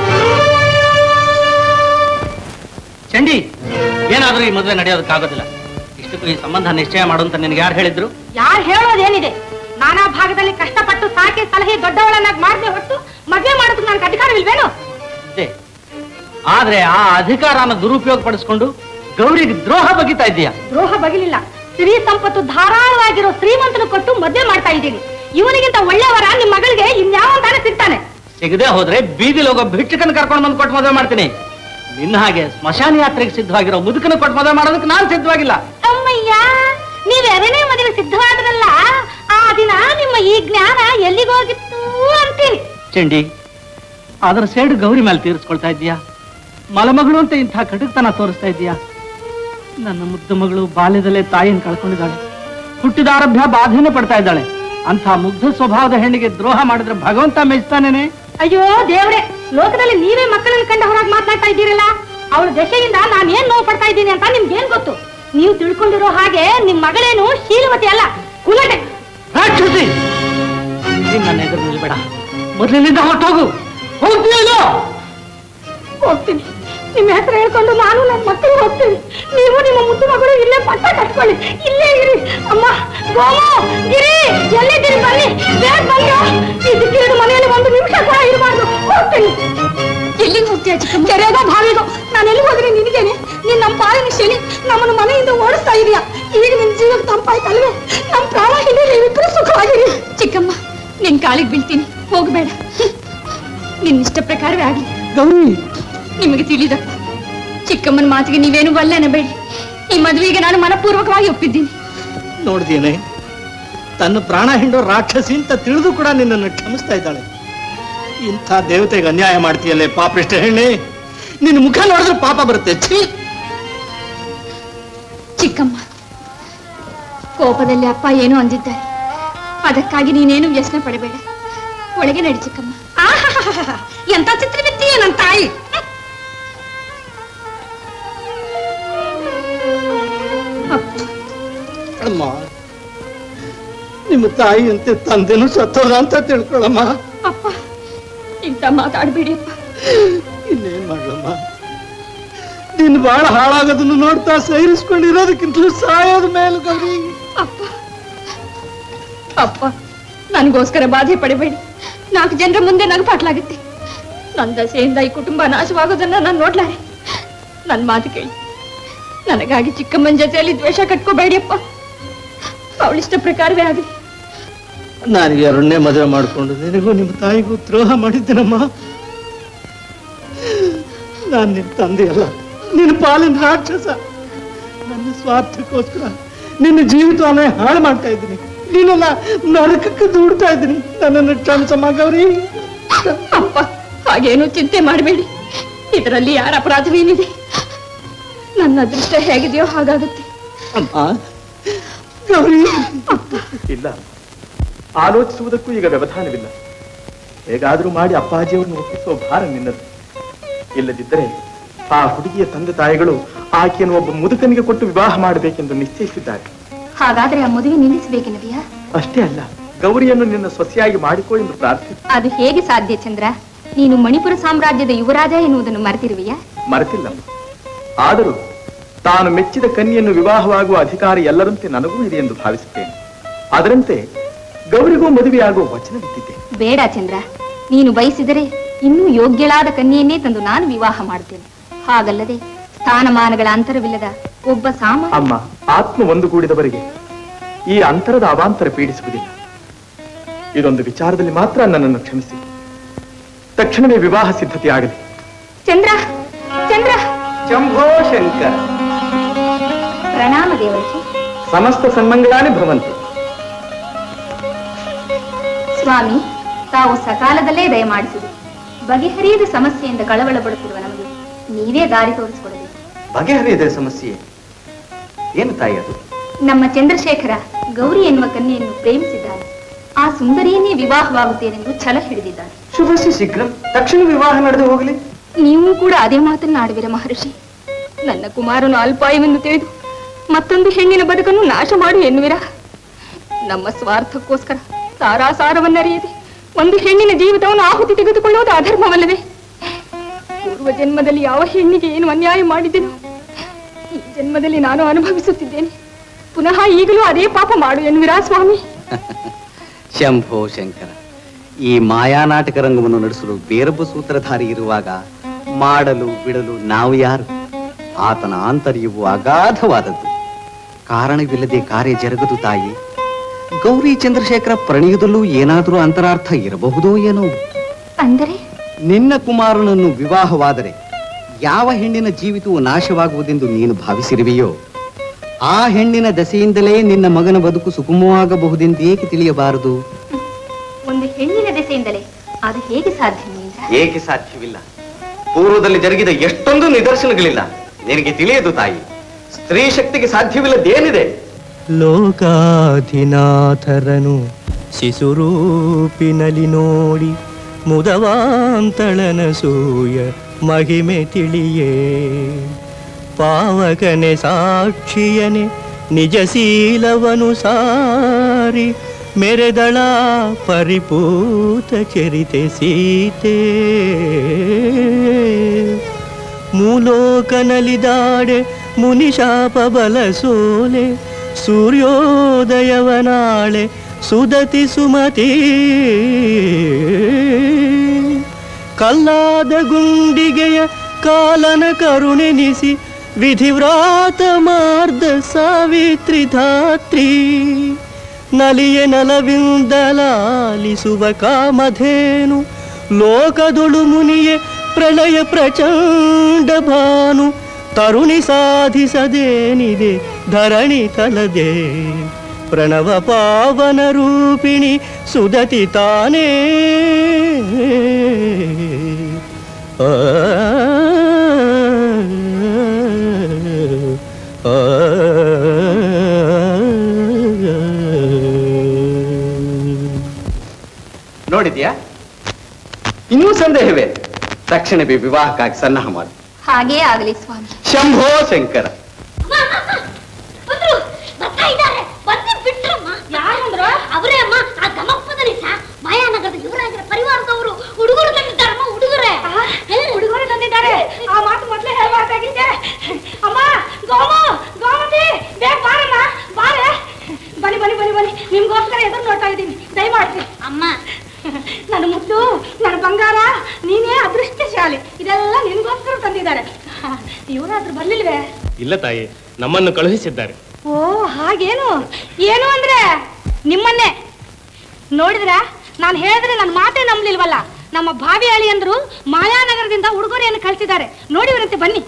O: ಚಂಡಿ ಏನಾದ್ರೂ ಈ ಮದುವೆ ನಡೆಯೋದಕ್ಕಾಗೋದಿಲ್ಲ ಇಷ್ಟಕ್ಕೂ ಈ ಸಂಬಂಧ ನಿಶ್ಚಯ ಮಾಡು ಅಂತ ನಿನಗೆ ಯಾರು ಹೇಳಿದ್ರು
H: ಯಾರು ಹೇಳೋದೇನಿದೆ ನಾನಾ ಭಾಗದಲ್ಲಿ ಕಷ್ಟಪಟ್ಟು ಸಾಕಿ ಸಲಹೆ ದೊಡ್ಡವಳನ್ನಾಗಿ ಮಾಡದೆ ಹೊಟ್ಟು ಮದುವೆ ಮಾಡೋದಕ್ಕೆ ನನಗೆ ಅಧಿಕಾರವಿಲ್ವೇನು
O: ಇದೆ ಆದ್ರೆ ಆ ಅಧಿಕಾರನ ದುರುಪಯೋಗ ಪಡಿಸ್ಕೊಂಡು ಗೌರಿಗೆ ದ್ರೋಹ ಬಗಿತಾ ಇದ್ದೀಯಾ
H: ದ್ರೋಹ ಬಗಿಲಿಲ್ಲ ಸ್ತ್ರೀ ಸಂಪತ್ತು ಧಾರಾಳವಾಗಿರೋ ಶ್ರೀಮಂತನ ಕೊಟ್ಟು ಮದುವೆ ಮಾಡ್ತಾ ಇದ್ದೀನಿ ಇವನಿಗಿಂತ ಒಳ್ಳೆಯವರ ನಿಮ್ ಮಗಳಿಗೆ ಇನ್ಯಾವ ತಾನೇ ಸಿಗ್ತಾನೆ
O: ಸಿಗದೆ ಹೋದ್ರೆ ಬೀದಿಲಿ ಹೋಗೋ ಭಿಕ್ಷಕನ ಕರ್ಕೊಂಡು ಬಂದು ಕೊಟ್ಟು ಮದುವೆ ಮಾಡ್ತೀನಿ ನಿನ್ನ ಹಾಗೆ ಸ್ಮಶಾನ ಯಾತ್ರೆಗೆ ಸಿದ್ಧವಾಗಿರೋ ಮುದುಕನ ಕೊಟ್ಟು ಮದುವೆ ಮಾಡೋದಕ್ಕೆ ನಾನು ಸಿದ್ಧವಾಗಿಲ್ಲ
H: ಅಮ್ಮಯ್ಯ ನೀವ್ ಎರಡನೇ ಮದುವೆ ಸಿದ್ಧವಾದ್ರಲ್ಲ ಆ ದಿನ ನಿಮ್ಮ ಈ ಜ್ಞಾನ ಎಲ್ಲಿಗೋಗಿತ್ತು ಅಂತೀನಿ
O: ಚಂಡಿ ಅದರ ಸೇಡು ಗೌರಿ ಮೇಲೆ ತೀರಿಸ್ಕೊಳ್ತಾ ಇದ್ದೀಯಾ ಮಲಮಗಳು ಅಂತ ಇಂಥ ಕಟುಕ್ತನ ತೋರಿಸ್ತಾ ಇದ್ದೀಯಾ ನನ್ನ ಮುದ್ದು ಮಗಳು ಬಾಲ್ಯದಲ್ಲೇ ತಾಯಿಯನ್ನು ಕಳ್ಕೊಂಡಿದ್ದಾಳೆ ಹುಟ್ಟಿದಾರಭ್ಯ ಬಾಧೆನೇ ಪಡ್ತಾ ಇದ್ದಾಳೆ ಅಂಥ ಮುಗ್ಧ ಸ್ವಭಾವದ ಹೆಣ್ಣಿಗೆ ದ್ರೋಹ ಮಾಡಿದ್ರೆ ಭಗವಂತ ಮೆಚ್ತಾನೇನೆ
H: ಅಯ್ಯೋ ದೇವ್ರೆ ಲೋಕದಲ್ಲಿ ನೀವೇ ಮಕ್ಕಳನ್ನ ಕಂಡ ಹೊರಗೆ ಮಾತನಾಡ್ತಾ ಇದ್ದೀರಲ್ಲ ಅವಳ ದಶೆಯಿಂದ ನಾನು ಏನ್ ನೋವು ಪಡ್ತಾ ಇದ್ದೀನಿ ಅಂತ ನಿಮ್ಗೇನ್ ಗೊತ್ತು ನೀವು ತಿಳ್ಕೊಂಡಿರೋ ಹಾಗೆ ನಿಮ್ ಮಗಳೇನು ಶೀಲವತಿ ಅಲ್ಲ ಕುಲಟೆ
O: ರಾಕ್ಷಸಿ ನೀನ್ ನನ್ನ ಎದುರು ನಿಲ್ಬೇಡ ಮೊದಲಿನಿಂದ ಹೊರಟೋಗು ಹೋಗ್ತೀಯೋ
H: ಹೋಗ್ತೀನಿ ನಿಮ್ಮ ಹೆಸರು ಹೇಳ್ಕೊಂಡು ನಾನು ನನ್ನ ಮಕ್ಕಳು ಹೋಗ್ತೀನಿ ನೀವು ನಿಮ್ಮ ಮುದ್ದು ಮಗಳು ಇಲ್ಲೇ ಪಟ್ಟ ಕಟ್ಕೊಳ್ಳಿ ಇಲ್ಲೇ ಇರಿ ಅಮ್ಮ ಗೋಮು ಗಿರಿ ಎಲ್ಲಿದ್ದೀರಿ ಬನ್ನಿ ಬೇಗ ಬಂದು ಈ ದಿಕ್ಕಿನ ಮನೆಯಲ್ಲಿ ಒಂದು ನಿಮಿಷ ಕೂಡ ಇರಬಾರ್ದು ಹೋಗ್ತೀನಿ ಎಲ್ಲಿಗೆ ಹೋಗ್ತೀಯ ಚಿಕ್ಕ ಕೆರೆಗೋ ಬಾವಿಗೋ ನಾನು ಎಲ್ಲಿ ಹೋದ್ರೆ ನಿನಗೇನೆ ನೀನ್ ನಮ್ಮ ಪಾಲಿನ ಶನಿ ನಮ್ಮನ್ನು ಮನೆಯಿಂದ ಓಡಿಸ್ತಾ ಇದೀಯಾ ಈಗ ನಿನ್ ಜೀವಕ್ಕೆ ತಂಪಾಯ್ತಲ್ವೇ ನಮ್ಮ ಪ್ರಾಣ ಹಿಂದೆ ನೀವಿಬ್ರು ಸುಖವಾಗಿರಿ
E: ಚಿಕ್ಕಮ್ಮ ನಿನ್ ಕಾಲಿಗೆ ಬೀಳ್ತೀನಿ ಹೋಗಬೇಡ ನಿನ್ನ ಇಷ್ಟ ಪ್ರಕಾರವೇ ಆಗ್ಲಿ
F: ಗೌರಿ
E: ನಿಮಗೆ ತಿಳಿದ ಚಿಕ್ಕಮ್ಮನ ಮಾತಿಗೆ ನೀವೇನು ಬಲ್ಲೆನಬೇಡಿ ಈ ಮದುವೆಗೆ ನಾನು ಮನಪೂರ್ವಕವಾಗಿ ಒಪ್ಪಿದ್ದೀನಿ
F: ನೋಡ್ದೇನೆ ತನ್ನ ಪ್ರಾಣ ಹಿಂಡೋ ರಾಕ್ಷಸಿ ಅಂತ ತಿಳಿದು ಕೂಡ ನಿನ್ನನ್ನು ಕ್ಷಮಿಸ್ತಾ ಇದ್ದಾಳೆ ಇಂಥ ದೇವತೆಗೆ ಅನ್ಯಾಯ ಮಾಡ್ತೀಯಲ್ಲೇ ಪಾಪಿಷ್ಟ ಹೆಣ್ಣೆ ನಿನ್ನ ಮುಖ ನೋಡಿದ್ರೆ ಪಾಪ ಬರುತ್ತೆ ಛೀ
E: ಚಿಕ್ಕಮ್ಮ ಕೋಪದಲ್ಲಿ ಅಪ್ಪ ಏನೋ ಅಂದಿದ್ದಾರೆ ಅದಕ್ಕಾಗಿ ನೀನೇನು ವ್ಯಸನ ಪಡಬೇಡ ಒಳಗೆ ನಡಿ ಚಿಕ್ಕಮ್ಮ
H: ಆಹಾಹಾಹಾ, ಎಂತ ಚಿತ್ರವಿತ್ತೀಯ ನನ್ನ ತಾಯಿ
F: ಅಮ್ಮ ನಿಮ್ಮ ತಾಯಿಯಂತೆ ತಂದೆನೂ ಸತ್ತೋದ ಅಂತ ತಿಳ್ಕೊಳಮ್ಮ
E: ಅಪ್ಪ ಇಂಥ ಮಾತಾಡಬೇಡಿ ಅಪ್ಪ
F: ಇನ್ನೇನ್ ಮಾಡ್ಲಮ್ಮ ನೀನ್ ಬಹಳ ಹಾಳಾಗೋದನ್ನು ನೋಡ್ತಾ ಸಹಿರಿಸ್ಕೊಂಡಿರೋದಕ್ಕಿಂತಲೂ ಸಾಯೋದ ಮೇಲೆ ಗೌರಿ
E: ಅಪ್ಪ ಅಪ್ಪ ನನಗೋಸ್ಕರ ಬಾಧೆ ಪಡಬೇಡಿ ನಾಲ್ಕು ಜನರ ಮುಂದೆ ನಗಪಾಟ್ಲಾಗುತ್ತೆ ನನ್ನ ದಸೆಯಿಂದ ಈ ಕುಟುಂಬ ನಾಶವಾಗೋದನ್ನ ನಾನು ನೋಡ್ಲಾರೆ ನನ್ನ ಮಾತು ಕೇಳಿ ನನಗಾಗಿ ಚಿಕ್ಕಮ್ಮನ ಜೊತೆಯಲ್ಲಿ ದ್ವೇಷ ಕಟ್ಕೋಬೇಡಿಯಪ್ಪ ಅವಳಿಷ್ಟ ಪ್ರಕಾರವೇ ಆಗಲಿ
G: ನಾನು ಎರಡನೇ ಮದುವೆ ಮಾಡಿಕೊಂಡು ನಿನಗೂ ನಿಮ್ಮ ತಾಯಿಗೂ ದ್ರೋಹ ಮಾಡಿದ್ದೇನಮ್ಮ ನಾನು ನಿನ್ನ ತಂದೆ ಅಲ್ಲ ನಿನ್ನ ಪಾಲಿನ ರಾಕ್ಷಸ ನನ್ನ ಸ್ವಾರ್ಥಕ್ಕೋಸ್ಕರ ನಿನ್ನ ಜೀವಿತವನ್ನೇ ಹಾಳು ಮಾಡ್ತಾ ಇದ್ದೀನಿ ನೀನಲ್ಲ ನರಕಕ್ಕೆ ದೂಡ್ತಾ ಇದ್ದೀನಿ ನನ್ನನ್ನು ಕ್ಷಮಿಸಮ್ಮ ಗೌರಿ
E: ಅಪ್ಪ ಹಾಗೇನು ಚಿಂತೆ ಮಾಡಬೇಡಿ ಇದರಲ್ಲಿ ಯಾರ ಅಪರಾಧವೇನಿದೆ ನನ್ನ ಅದೃಷ್ಟ ಹೇಗಿದೆಯೋ ಹಾಗಾಗುತ್ತೆ
G: ಅಮ್ಮ ಗೌರಿ
M: ಇಲ್ಲ ಆಲೋಚಿಸುವುದಕ್ಕೂ ಈಗ ವ್ಯವಧಾನವಿಲ್ಲ ಹೇಗಾದ್ರೂ ಮಾಡಿ ಅಪ್ಪಾಜಿಯವರನ್ನು ಒಪ್ಪಿಸುವ ಭಾರ ನಿನ್ನದು ಇಲ್ಲದಿದ್ದರೆ ಆ ಹುಡುಗಿಯ ತಂದೆ ತಾಯಿಗಳು ಆಕೆಯನ್ನು ಒಬ್ಬ ಮುದುಕನಿಗೆ ಕೊಟ್ಟು ವಿವಾಹ ಮಾಡಬೇಕೆಂದು ನಿಶ್ಚಯಿಸಿದ್ದಾರೆ
E: ಹಾಗಾದ್ರೆ ಆ ಮದುವೆ ನಿಲ್ಲಿಸಬೇಕೆನವಿಯಾ
M: ಅಷ್ಟೇ ಅಲ್ಲ ಗೌರಿಯನ್ನು ನಿನ್ನ ಸೊಸೆಯಾಗಿ ಮಾಡಿಕೋ ಎಂದು ಪ್ರಾರ್ಥಿಸಿ
E: ಅದು ಹೇಗೆ ಸಾಧ್ಯ ಚಂದ್ರ ನೀನು ಮಣಿಪುರ ಸಾಮ್ರಾಜ್ಯದ ಯುವರಾಜ ಎನ್ನುವುದನ್ನು ಮರೆತಿರುವೆಯಾ
M: ಮರೆತಿಲ್ಲ ಆದರೂ ತಾನು ಮೆಚ್ಚಿದ ಕನ್ಯೆಯನ್ನು ವಿವಾಹವಾಗುವ ಅಧಿಕಾರ ಎಲ್ಲರಂತೆ ನನಗೂ ಇದೆ ಎಂದು ಭಾವಿಸುತ್ತೇನೆ ಅದರಂತೆ ಗೌರಿಗೂ ಮದುವೆಯಾಗುವ ವಚನವಿದ್ದಿದ್ದೆ
E: ಬೇಡ ಚಂದ್ರ ನೀನು ಬಯಸಿದರೆ ಇನ್ನೂ ಯೋಗ್ಯಳಾದ ಕನ್ಯೆಯನ್ನೇ ತಂದು ನಾನು ವಿವಾಹ ಮಾಡುತ್ತೇನೆ ಹಾಗಲ್ಲದೆ ಸ್ಥಾನಮಾನಗಳ ಅಂತರವಿಲ್ಲದ ಒಬ್ಬ ಸಾಮಾನ್ಯ
M: ಅಮ್ಮ ಆತ್ಮ ಒಂದುಗೂಡಿದವರಿಗೆ ಈ ಅಂತರದ ಅವಾಂತರ ಪೀಡಿಸುವುದಿಲ್ಲ ಇದೊಂದು ವಿಚಾರದಲ್ಲಿ ಮಾತ್ರ ನನ್ನನ್ನು ಕ್ಷಮಿಸಿ ತಕ್ಷಣವೇ ವಿವಾಹ ಸಿದ್ಧತೆ ಆಗಲಿ
E: ಚಂದ್ರ ಚಂದ್ರ
I: ಶಂಭೋ ಶಂಕರ
E: ಪ್ರಣಾಮ ದೇವರಿಗೆ
I: ಸಮಸ್ತ ಸನ್ಮಂಗಳಾನಿ ಭವಂತು
E: ಸ್ವಾಮಿ ತಾವು ಸಕಾಲದಲ್ಲೇ ದಯಮಾಡಿಸಿದೆ ಬಗೆಹರಿಯದ ಸಮಸ್ಯೆಯಿಂದ ಕಳವಳ ಪಡುತ್ತಿರುವ ನಮಗೆ ನೀವೇ ದಾರಿ ತೋರಿಸಿಕೊಡಬೇಕು
I: ಬಗೆಹರಿಯದ ಸಮಸ್ಯೆ ಏನು ತಾಯಿ ಅದು
E: ನಮ್ಮ ಚಂದ್ರಶೇಖರ ಗೌರಿ ಎನ್ನುವ ಕನ್ಯೆಯನ್ನು ಪ್ರೇಮಿಸಿದ್ದಾನೆ ಆ ಸುಂದರಿಯನ್ನೇ ವಿವಾಹವಾಗುತ್ತೇನೆಂದು ಛಲ ಹಿಡಿದಿದ್ದಾನೆ
I: ಶುಭಸಿ ಶೀಘ್ರ ತಕ್ಷಣ ವಿವಾಹ ನಡೆದು ಹೋಗಲಿ
E: ನೀವು ಕೂಡ ಅದೇ ಮಾತನ್ನಾಡುವಿರ ಮಹರ್ಷಿ ನನ್ನ ಕುಮಾರನು ಅಲ್ಪಾಯವೆಂದು ತಿಳಿದು ಮತ್ತೊಂದು ಹೆಣ್ಣಿನ ಬದುಕನ್ನು ನಾಶ ಮಾಡು ಎನ್ನುವಿರ ನಮ್ಮ ಸ್ವಾರ್ಥಕ್ಕೋಸ್ಕರ ಸಾರಾಸಾರವನ್ನರಿಯದೆ ಒಂದು ಹೆಣ್ಣಿನ ಜೀವಿತವನ್ನು ಆಹುತಿ ತೆಗೆದುಕೊಳ್ಳುವುದು ಅಧರ್ಮವಲ್ಲವೇ ಪೂರ್ವ ಜನ್ಮದಲ್ಲಿ ಯಾವ ಹೆಣ್ಣಿಗೆ ಏನು ಅನ್ಯಾಯ ಮಾಡಿದೆನೋ ಈ ಜನ್ಮದಲ್ಲಿ ನಾನು ಅನುಭವಿಸುತ್ತಿದ್ದೇನೆ ಪುನಃ ಈಗಲೂ ಅದೇ ಪಾಪ ಮಾಡು ಎನ್ನುವಿರಾ ಸ್ವಾಮಿ
I: ಶಂಭೋ ಶಂಕರ ಈ ಮಾಯಾನಾಟಕ ರಂಗವನ್ನು ನಡೆಸಲು ಬೇರೊಬ್ಬ ಸೂತ್ರಧಾರಿ ಇರುವಾಗ ಮಾಡಲು ಬಿಡಲು ನಾವು ಯಾರು ಆತನ ಆಂತರ್ಯವು ಅಗಾಧವಾದದ್ದು ಕಾರಣವಿಲ್ಲದೆ ಕಾರ್ಯ ಜರುಗದು ತಾಯಿ ಗೌರಿ ಚಂದ್ರಶೇಖರ ಪ್ರಣಯದಲ್ಲೂ ಏನಾದರೂ ಅಂತರಾರ್ಥ ಇರಬಹುದೋ ಏನೋ
E: ಅಂದರೆ
I: ನಿನ್ನ ಕುಮಾರನನ್ನು ವಿವಾಹವಾದರೆ ಯಾವ ಹೆಣ್ಣಿನ ಜೀವಿತವು ನಾಶವಾಗುವುದೆಂದು ನೀನು ಭಾವಿಸಿರುವೆಯೋ ಆ ಹೆಣ್ಣಿನ ದಸೆಯಿಂದಲೇ ನಿನ್ನ ಮಗನ ಬದುಕು ಸುಗಮವಾಗಬಹುದೆಂದು ಏಕೆ ತಿಳಿಯಬಾರದು
E: ಒಂದು ಹೆಣ್ಣಿನ ದೆಸೆಯಿಂದಲೇ ಅದು ಹೇಗೆ ಸಾಧ್ಯ ನಿಮ್ಮಿಂದ
I: ಏಕೆ ಸಾಧ್ಯವಿಲ್ಲ ಪೂರ್ವದಲ್ಲಿ ಜರುಗಿದ ಎಷ್ಟೊಂದು ನಿದರ್ಶನಗಳಿಲ್ಲ ನಿನಗೆ ತಿಳಿಯದು ತಾಯಿ ಸ್ತ್ರೀ ಶಕ್ತಿಗೆ ಸಾಧ್ಯವಿಲ್ಲದೇನಿದೆ
Q: ಲೋಕಾಧಿನಾಥರನು ಶಿಶುರೂಪಿನಲಿ ನೋಡಿ ಮುದವಾಂತಳನ ಸೂಯ ಮಹಿಮೆ ತಿಳಿಯೇ ಪಾವಕನೆ ಸಾಕ್ಷಿಯನೆ ನಿಜಶೀಲವನು ಸಾರಿ ಮೆರೆದಳ ಪರಿಪೂತ ಚರಿತೆ ಸೀತೆ ಮೂಲೋಕನಲಿದಾಡೆ ಮುನಿಶಾಪ ಬಲ ಸೋಲೆ ಸೂರ್ಯೋದಯವನಾಳೆ ಸುದತಿ ಸುಮತಿ ಕಲ್ಲಾದ ಗುಂಡಿಗೆಯ ಕಾಲನ ಕರುಣೆನಿಸಿ ವಿಧಿವ್ರಾತ ಮಾರ್ದ ಸಾವಿತ್ರಿ ಧಾತ್ರಿ ನಲಿಯ ನಲವಿಂದಲಾಲಿಸುವ ಕಾಮಧೇನು ಲೋಕದೊಳು ಮುನಿಯೆ ಪ್ರಳಯ ಪ್ರಚಂಡ ಭಾನು ತರುಣಿ ಸಾಧಿಸದೇನಿದೆ ಧರಣಿ ತಲದೆ ಪ್ರಣವ ಪಾವನ ರೂಪಿಣಿ ಸುದತಿ ತಾನೇ ಆ, ಆ,
I: ನೋಡಿದ್ಯಾ ಇನ್ನೂ ಸಂದೇಹವೇ ತಕ್ಷಣವೇ ವಿವಾಹಕ್ಕಾಗಿ ಸನ್ನಾಹ ಮಾಡು
E: ಹಾಗೇ ಆಗಲಿ ಸ್ವಾಮಿ
I: ಶಂಭೋ ಶಂಕರ
K: ಬರ್ತಾ ಇದ್ದಾರೆ ಬಂದು ಬಿಟ್ರಮ್ಮ ಯಾರಂದ್ರು ಅವರೇ ಅಮ್ಮ ಆ ಗಮಪ್ಪದ ನಿಸ ಮಾಯಾನಗರದ ಯುವರಾಜರ ಪರಿವಾರದವರು ಹುಡುಗರು ತಂದಿದ್ದಾರಮ್ಮ ಹುಡುಗರೇ
H: ಹುಡುಗರು ತಂದಿದ್ದಾರೆ ಆ ಮಾತು ಮೊದಲೇ ಹೇಳ್ಬಾರ್ದಾಗಿದ್ದೆ ಅಮ್ಮ ಗೋಮ ಗೋಮತಿ ಬೇಗ ಬಾರಮ್ಮ ಬಾರೆ ಬನ್ನಿ ಬನ್ನಿ ಬನ್ನಿ ಬನ್ನಿ ನಿಮ್ಗೋಸ್ಕರ ಎದುರು ನೋಡ್ತಾ ಇದ್ದೀನಿ ದಯಮಾಡ್ರಿ ಅಮ್ಮ ನನ್ನ ಮುದ್ದು ನನ್ನ ಬಂಗಾರ ನೀನೇ ಅದೃಷ್ಟ
R: ಇಲ್ಲ ತಾಯಿ ನಮ್ಮನ್ನು ಕಳುಹಿಸಿದ್ದಾರೆ
H: ಓ ಹಾಗೇನು ಏನು ಅಂದ್ರೆ ನಿಮ್ಮನ್ನೇ ನೋಡಿದ್ರ ನಾನು ಹೇಳಿದ್ರೆ ನನ್ನ ಮಾತೇ ನಂಬ್ಲಿಲ್ವಲ್ಲ ನಮ್ಮ ಭಾವಿ ಅಳಿ ಅಂದ್ರು ಮಾಯಾನಗರದಿಂದ ಉಡುಗೊರೆಯನ್ನು ಕಳಿಸಿದ್ದಾರೆ ನೋಡಿವರಂತೆ ಬನ್ನಿ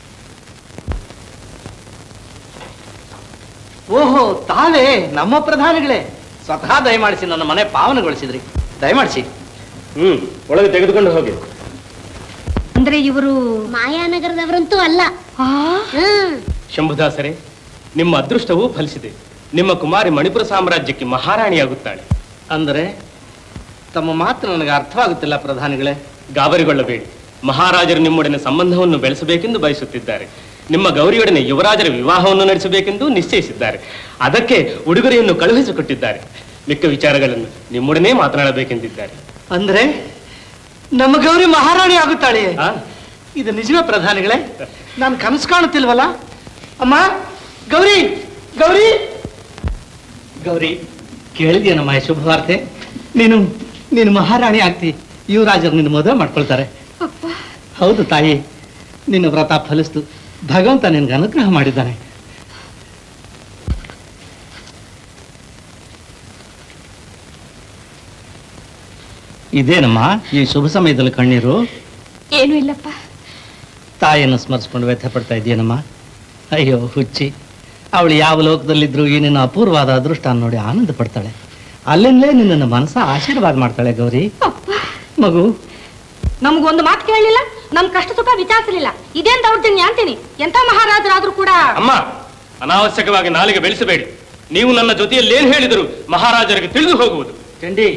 G: ಓಹೋ ತಾವೇ ನಮ್ಮ ಪ್ರಧಾನಿಗಳೇ ಸ್ವತಃ ದಯಮಾಡಿಸಿ ನನ್ನ ಮನೆ ಪಾವನಗೊಳಿಸಿದ್ರಿ ದಯಮಾಡಿಸಿ
R: ಹ್ಮ್ ಒಳಗೆ ತೆಗೆದುಕೊಂಡು ಹೋಗಿ
H: ಅಂದ್ರೆ ಇವರು
K: ಮಾಯಾನಗರದವರಂತೂ ಅಲ್ಲ
R: ಶಂಭುದಾಸರೇ ನಿಮ್ಮ ಅದೃಷ್ಟವೂ ಫಲಿಸಿದೆ ನಿಮ್ಮ ಕುಮಾರಿ ಮಣಿಪುರ ಸಾಮ್ರಾಜ್ಯಕ್ಕೆ ಮಹಾರಾಣಿಯಾಗುತ್ತಾಳೆ
G: ಅಂದರೆ ತಮ್ಮ ಮಾತು ನನಗೆ ಅರ್ಥವಾಗುತ್ತಿಲ್ಲ ಪ್ರಧಾನಿಗಳೇ
R: ಗಾಬರಿಗೊಳ್ಳಬೇಡಿ ಮಹಾರಾಜರು ನಿಮ್ಮೊಡನೆ ಸಂಬಂಧವನ್ನು ಬೆಳೆಸಬೇಕೆಂದು ಬಯಸುತ್ತಿದ್ದಾರೆ ನಿಮ್ಮ ಗೌರಿಯೊಡನೆ ಯುವರಾಜರ ವಿವಾಹವನ್ನು ನಡೆಸಬೇಕೆಂದು ನಿಶ್ಚಯಿಸಿದ್ದಾರೆ ಅದಕ್ಕೆ ಉಡುಗೊರೆಯನ್ನು ಕಳುಹಿಸಿಕೊಟ್ಟಿದ್ದಾರೆ ಮಿಕ್ಕ ವಿಚಾರಗಳನ್ನು ನಿಮ್ಮೊಡನೆ ಮಾತನಾಡಬೇಕೆಂದಿದ್ದಾರೆ
G: ಅಂದ್ರೆ ನಮ್ಮ ಗೌರಿ ಮಹಾರಾಣಿ ಆಗುತ್ತಾಳೆ ಇದು ನಿಜವೇ ಪ್ರಧಾನಿಗಳೇ ನಾನು ಕನಸು ಕಾಣುತ್ತಿಲ್ವಲ್ಲ ಅಮ್ಮ ಗೌರಿ ಗೌರಿ ಗೌರಿ ಕೇಳಿದ್ಯೇನಮ್ಮ ಈ ಶುಭ ವಾರ್ತೆ ನೀನು ನೀನು ಮಹಾರಾಣಿ ಆಗ್ತಿ ಯುವರಾಜರು ನಿನ್ನ ಮದುವೆ ಮಾಡ್ಕೊಳ್ತಾರೆ ಹೌದು ತಾಯಿ ನಿನ್ನ ವ್ರತ ಫಲಿಸ್ತು ಭಗವಂತ ನಿನ್ಗೆ ಅನುಗ್ರಹ ಮಾಡಿದ್ದಾನೆ ಇದೇನಮ್ಮ ಈ ಶುಭ ಸಮಯದಲ್ಲಿ ಕಣ್ಣೀರು
H: ಏನು ಇಲ್ಲಪ್ಪ
G: ತಾಯಿಯನ್ನು ಸ್ಮರಿಸ್ಕೊಂಡು ವ್ಯಥೆ ಪಡ್ತಾ ಇದೆಯೇನಮ್ಮ ಅಯ್ಯೋ ಹುಚ್ಚಿ ಅವಳು ಯಾವ ಲೋಕದಲ್ಲಿದ್ರು ಈ ನಿನ್ನ ಅಪೂರ್ವವಾದ ಅದೃಷ್ಟ ನೋಡಿ ಆನಂದ ಪಡ್ತಾಳೆ ಅಲ್ಲಿಂದಲೇ ನಿನ್ನ ಮನಸ್ಸ ಆಶೀರ್ವಾದ ಮಾಡ್ತಾಳೆ ಗೌರಿ ಮಗು
H: ನಮ್ಗೊಂದು ಮಾತು ಕೇಳಲಿಲ್ಲ ನಮ್ ಕಷ್ಟ ಸುಖ ವಿಚಾರಿಸಲಿಲ್ಲ ಇದೇನ್ ದೌರ್ಜನ್ಯ ಅಂತೀನಿ ಎಂತ ಮಹಾರಾಜರಾದ್ರೂ ಕೂಡ
R: ಅಮ್ಮ ಅನಾವಶ್ಯಕವಾಗಿ ನಾಲಿಗೆ ಬೆಳೆಸಬೇಡಿ ನೀವು ನನ್ನ ಜೊತೆಯಲ್ಲಿ ಏನ್ ಹೇಳಿದರು ಮಹಾರಾಜರಿಗೆ ತಿಳಿದು ಹೋಗುವುದು
G: ಚಂಡಿ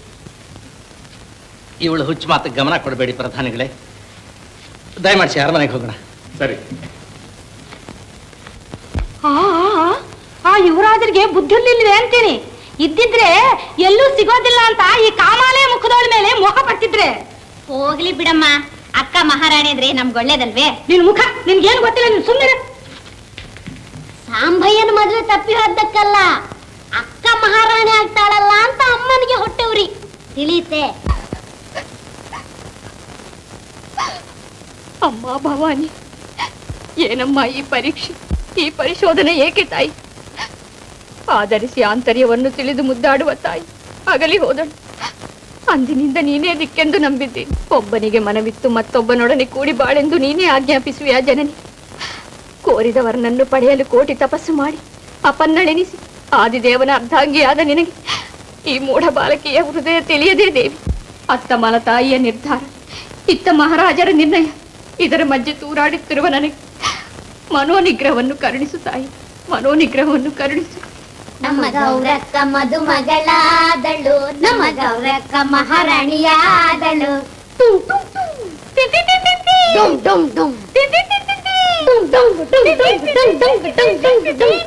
G: ಇವಳು ಹುಚ್ಚು ಮಾತಿಗೆ ಗಮನ ಕೊಡಬೇಡಿ ಪ್ರಧಾನಿಗಳೇ ದಯಮಾಡಿಸಿ ಅರಮನೆಗೆ ಹೋಗೋಣ
R: ಸರಿ
H: ಆ, ಆ, ಆ, ಆ ಯುವರಾಜರಿಗೆ ಬುದ್ಧಿರ್ಲಿಲ್ವೇ ಅಂತೀನಿ ಇದ್ದಿದ್ರೆ ಎಲ್ಲೂ ಸಿಗೋದಿಲ್ಲ ಅಂತ ಈ ಕಾಮಾಲೆ ಮುಖದೋಳ ಮೇಲೆ ಮೋಹ ಪಡ್ತಿದ್ರೆ
A: ಹೋಗ್ಲಿ ಬಿಡಮ್ಮ ಅಕ್ಕ ಮಹಾರಾಣಿ ಅಂದ್ರೆ ನಮ್ಗೆ ಒಳ್ಳೇದಲ್ವೇ
H: ನಿನ್ ಮುಖ ನಿನ್ಗೇನು ಗೊತ್ತಿಲ್ಲ ನೀನ್ ಸುಮ್ಮನೆ
K: ಸಾಂಭಯ್ಯನ ಮದುವೆ ತಪ್ಪಿ ಹೋದ್ದಕ್ಕಲ್ಲ ಅಕ್ಕ ಮಹಾರಾಣಿ ಆಗ್ತಾಳಲ್ಲ ಅಂತ ಅಮ್ಮನಿಗೆ ಹೊಟ್ಟೆವ್ರಿ ತಿಳಿತೆ
E: ಅಮ್ಮ ಭವಾನಿ ಏನಮ್ಮ ಈ ಪರೀಕ್ಷೆ ಈ ಪರಿಶೋಧನೆ ಏಕೆ ತಾಯಿ ಆಧರಿಸಿ ಆಂತರ್ಯವನ್ನು ತಿಳಿದು ಮುದ್ದಾಡುವ ತಾಯಿ ಅಗಲಿ ಹೋದಳು ಅಂದಿನಿಂದ ನೀನೇ ದಿಕ್ಕೆಂದು ನಂಬಿದ್ದೆ ಒಬ್ಬನಿಗೆ ಮನವಿತ್ತು ಮತ್ತೊಬ್ಬನೊಡನೆ ಕೂಡಿ ಬಾಳೆಂದು ನೀನೇ ಆಜ್ಞಾಪಿಸುವೆಯಾ ಜನನಿ ಕೋರಿದವರನನ್ನು ಪಡೆಯಲು ಕೋಟಿ ತಪಸ್ಸು ಮಾಡಿ ಅಪನ್ನಳೆನಿಸಿ ಆದಿದೇವನ ಅರ್ಧಾಂಗಿಯಾದ ನಿನಗೆ ಈ ಮೂಢ ಬಾಲಕಿಯ ಹೃದಯ ತಿಳಿಯದೇ ದೇವಿ ಅತ್ತ ಮಲತಾಯಿಯ ನಿರ್ಧಾರ ಇತ್ತ ಮಹಾರಾಜರ ನಿರ್ಣಯ ಇದರ ಮಧ್ಯೆ ತೂರಾಡುತ್ತಿರುವ ನನಗೆ ಮನೋನಿಗ್ರಹವನ್ನು ಕರುಣಿಸು ತಾಯಿ ಮನೋನಿಗ್ರಹವನ್ನು ಕರುಣಿಸು
K: ನಮ್ಮ ಗೌರಕ್ಕ ಮದುಮಗಳಾದಳು ನಮ್ಮ ಗೌರಕ್ಕ ಮಹಾರಾಣಿಯಾದಳು ಡುಮ್ ಡುಮ್ ಡುಮ್ ಡುಮ್ ಡುಮ್ ಡುಮ್ ಡುಮ್ ಡುಮ್ ಡುಮ್ ಡುಮ್ ಡುಮ್ ಡುಮ್ ಡುಮ್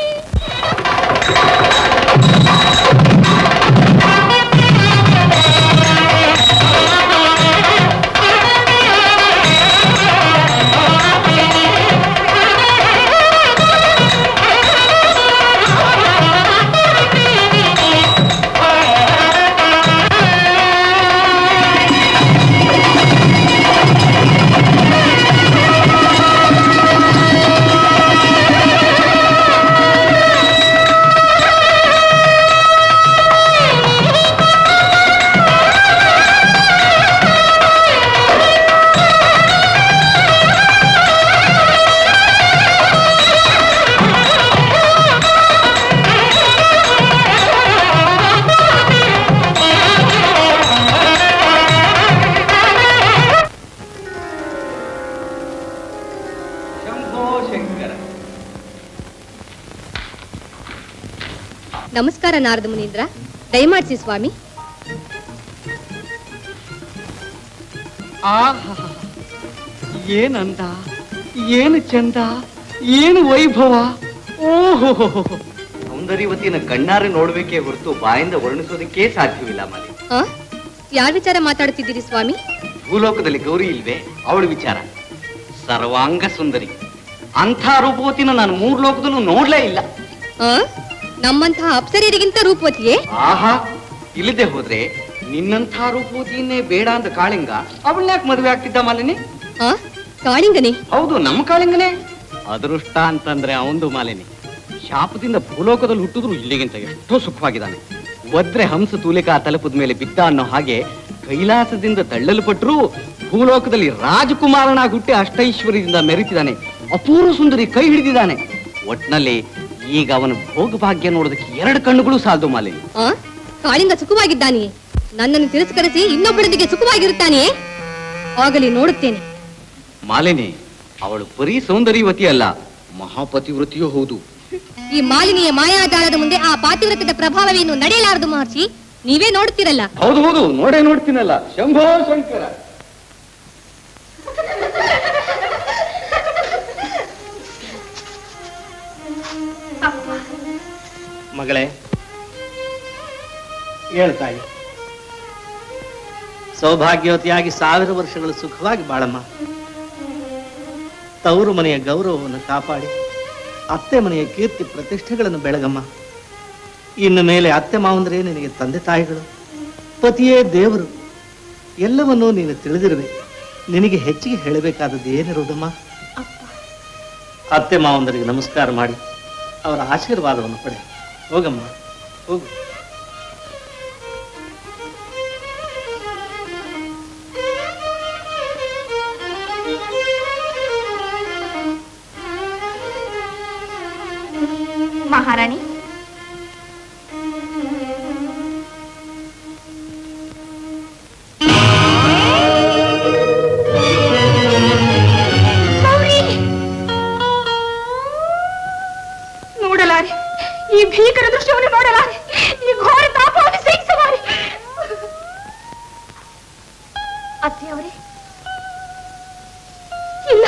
G: ಶಂಭೋ ಶಂಕರ
E: ನಮಸ್ಕಾರ ನಾರದ ಮುನೀಂದ್ರ ದಯಮಾಡಿಸಿ ಸ್ವಾಮಿ
G: ಆಹಾ ಏನಂದ ಏನು ಚಂದ ಏನು ವೈಭವ ಓಹೋ
I: ಸೌಂದರ್ಯವತಿನ ಕಣ್ಣಾರೆ ನೋಡ್ಬೇಕೇ ಹೊರತು ಬಾಯಿಂದ ವರ್ಣಿಸೋದಕ್ಕೆ ಸಾಧ್ಯವಿಲ್ಲ ಮಾಲಿ
E: ಆ ಯಾರ ವಿಚಾರ ಮಾತಾಡುತ್ತಿದ್ದೀರಿ ಸ್ವಾಮಿ
I: ಭೂಲೋಕದಲ್ಲಿ ಗೌರಿ ಇಲ್ವೇ ಅವಳ ವಿಚಾರ ಸರ್ವಾಂಗ ಸುಂದರಿ ಅಂಥ ರೂಪವತಿನ ನಾನು ಮೂರ್ ಲೋಕದಲ್ಲೂ ನೋಡ್ಲೇ ಇಲ್ಲ
E: ಆ ನಮ್ಮಂತಹ ಅಪ್ಸರಿಯರಿಗಿಂತ ರೂಪವತಿಯೇ
I: ಆಹಾ ಇಲ್ಲದೆ ಹೋದ್ರೆ ನಿನ್ನಂಥ ರೂಪವತಿಯನ್ನೇ ಬೇಡ ಅಂತ ಕಾಳಿಂಗ ಅವಳನ್ಯಾಕೆ ಮದುವೆ ಆಗ್ತಿದ್ದ ಮಾಲಿನಿ
E: ಆ ಕಾಳಿಂಗನೇ
I: ಹೌದು ನಮ್ಮ ಕಾಳಿಂಗನೇ ಅದೃಷ್ಟ ಅಂತಂದ್ರೆ ಅವಂದು ಮಾಲಿನಿ ಶಾಪದಿಂದ ಭೂಲೋಕದಲ್ಲಿ ಹುಟ್ಟಿದ್ರು ಇಲ್ಲಿಗಿಂತ ಎಷ್ಟೋ ಸುಖವಾಗಿದ್ದಾನೆ ಒದ್ರೆ ಹಂಸ ತೂಲಿಕಾ ತಲುಪದ ಮೇಲೆ ಬಿದ್ದ ಅನ್ನೋ ಹಾಗೆ ಕೈಲಾಸದಿಂದ ತಳ್ಳಲ್ಪಟ್ರೂ ಭೂಲೋಕದಲ್ಲಿ ರಾಜಕುಮಾರನಾಗಿ ಹುಟ್ಟಿ ಅಷ್ಟೈಶ್ವರ್ಯದಿಂದ ಮೆರೀತಿದ್ದಾನೆ ಅಪೂರ್ವ ಸುಂದರಿ ಕೈ ಹಿಡಿದಿದ್ದಾನೆ ಒಟ್ನಲ್ಲಿ ಈಗ ಅವನ ಭೋಗಭಾಗ್ಯ ನೋಡೋದಕ್ಕೆ ಎರಡು ಕಣ್ಣುಗಳು ಸಾಲದು ಮಾಲಿನಿ
E: ಆ ಕಾಳಿಂಗ ಸುಖವಾಗಿದ್ದಾನೆಯೇ ನನ್ನನ್ನು ತಿರಸ್ಕರಿಸಿ ಇನ್ನೊಬ್ಬರೊಂದಿಗೆ ಸುಖವಾಗಿರುತ್ತಾನೆಯೇ ಆಗಲಿ ನೋಡುತ್ತೇನೆ
I: ಮಾಲಿನಿ ಅವಳು ಬರೀ ಸೌಂದರ್ಯವತಿ ಅಲ್ಲ ಮಹಾಪತಿವ್ರತಿಯೂ ಹೌದು
E: ಈ ಮಾಲಿನಿಯ ಮಾಯಾಜಾಲದ ಮುಂದೆ ಆ ಪಾತಿವ್ರತ್ಯದ ಪ್ರಭಾವವೇನು ನಡೆಯಲಾರದು ಮಹರ್ಷಿ ನೀವೇ ನೋಡುತ್ತೀರಲ್ಲ
I: ಹೌದು ಹೌದು ನೋಡೇ ನೋಡ್ತೀನಲ್ಲ ಶಂಭೋ ಶಂಕರ
G: ಮಗಳೇ ಹೇಳ್ತಾಯಿ ಸೌಭಾಗ್ಯವತಿಯಾಗಿ ಸಾವಿರ ವರ್ಷಗಳು ಸುಖವಾಗಿ ಬಾಳಮ್ಮ ತವರು ಮನೆಯ ಗೌರವವನ್ನು ಕಾಪಾಡಿ ಅತ್ತೆ ಮನೆಯ ಕೀರ್ತಿ ಪ್ರತಿಷ್ಠೆಗಳನ್ನು ಬೆಳಗಮ್ಮ ಇನ್ನು ಮೇಲೆ ಅತ್ತೆ ಮಾವಂದ್ರೆ ನಿನಗೆ ತಂದೆ ತಾಯಿಗಳು ಪತಿಯೇ ದೇವರು ಎಲ್ಲವನ್ನೂ ನೀನು ತಿಳಿದಿರುವೆ ನಿನಗೆ ಹೆಚ್ಚಿಗೆ ಹೇಳಬೇಕಾದದ್ದು ಏನಿರುವುದಮ್ಮ ಅತ್ತೆ ಮಾವಂದರಿಗೆ ನಮಸ್ಕಾರ ಮಾಡಿ ಅವರ ಆಶೀರ್ವಾದವನ್ನು ಪಡೆ ಹೋಗಮ್ಮ ಹೋಗು
A: ಮಹಾರಾಣಿ
H: ನೋಡಲಾರೆ ಈ ಭೀಕರ ದೃಶ್ಯವನ್ನು ನೋಡಲಾರೆ ಈ ಘೋರ ತಾಪವನ್ನು ಸಹಿಸಲಾರೆ
A: ಅತ್ತೆಯವರೇ
H: ಇಲ್ಲ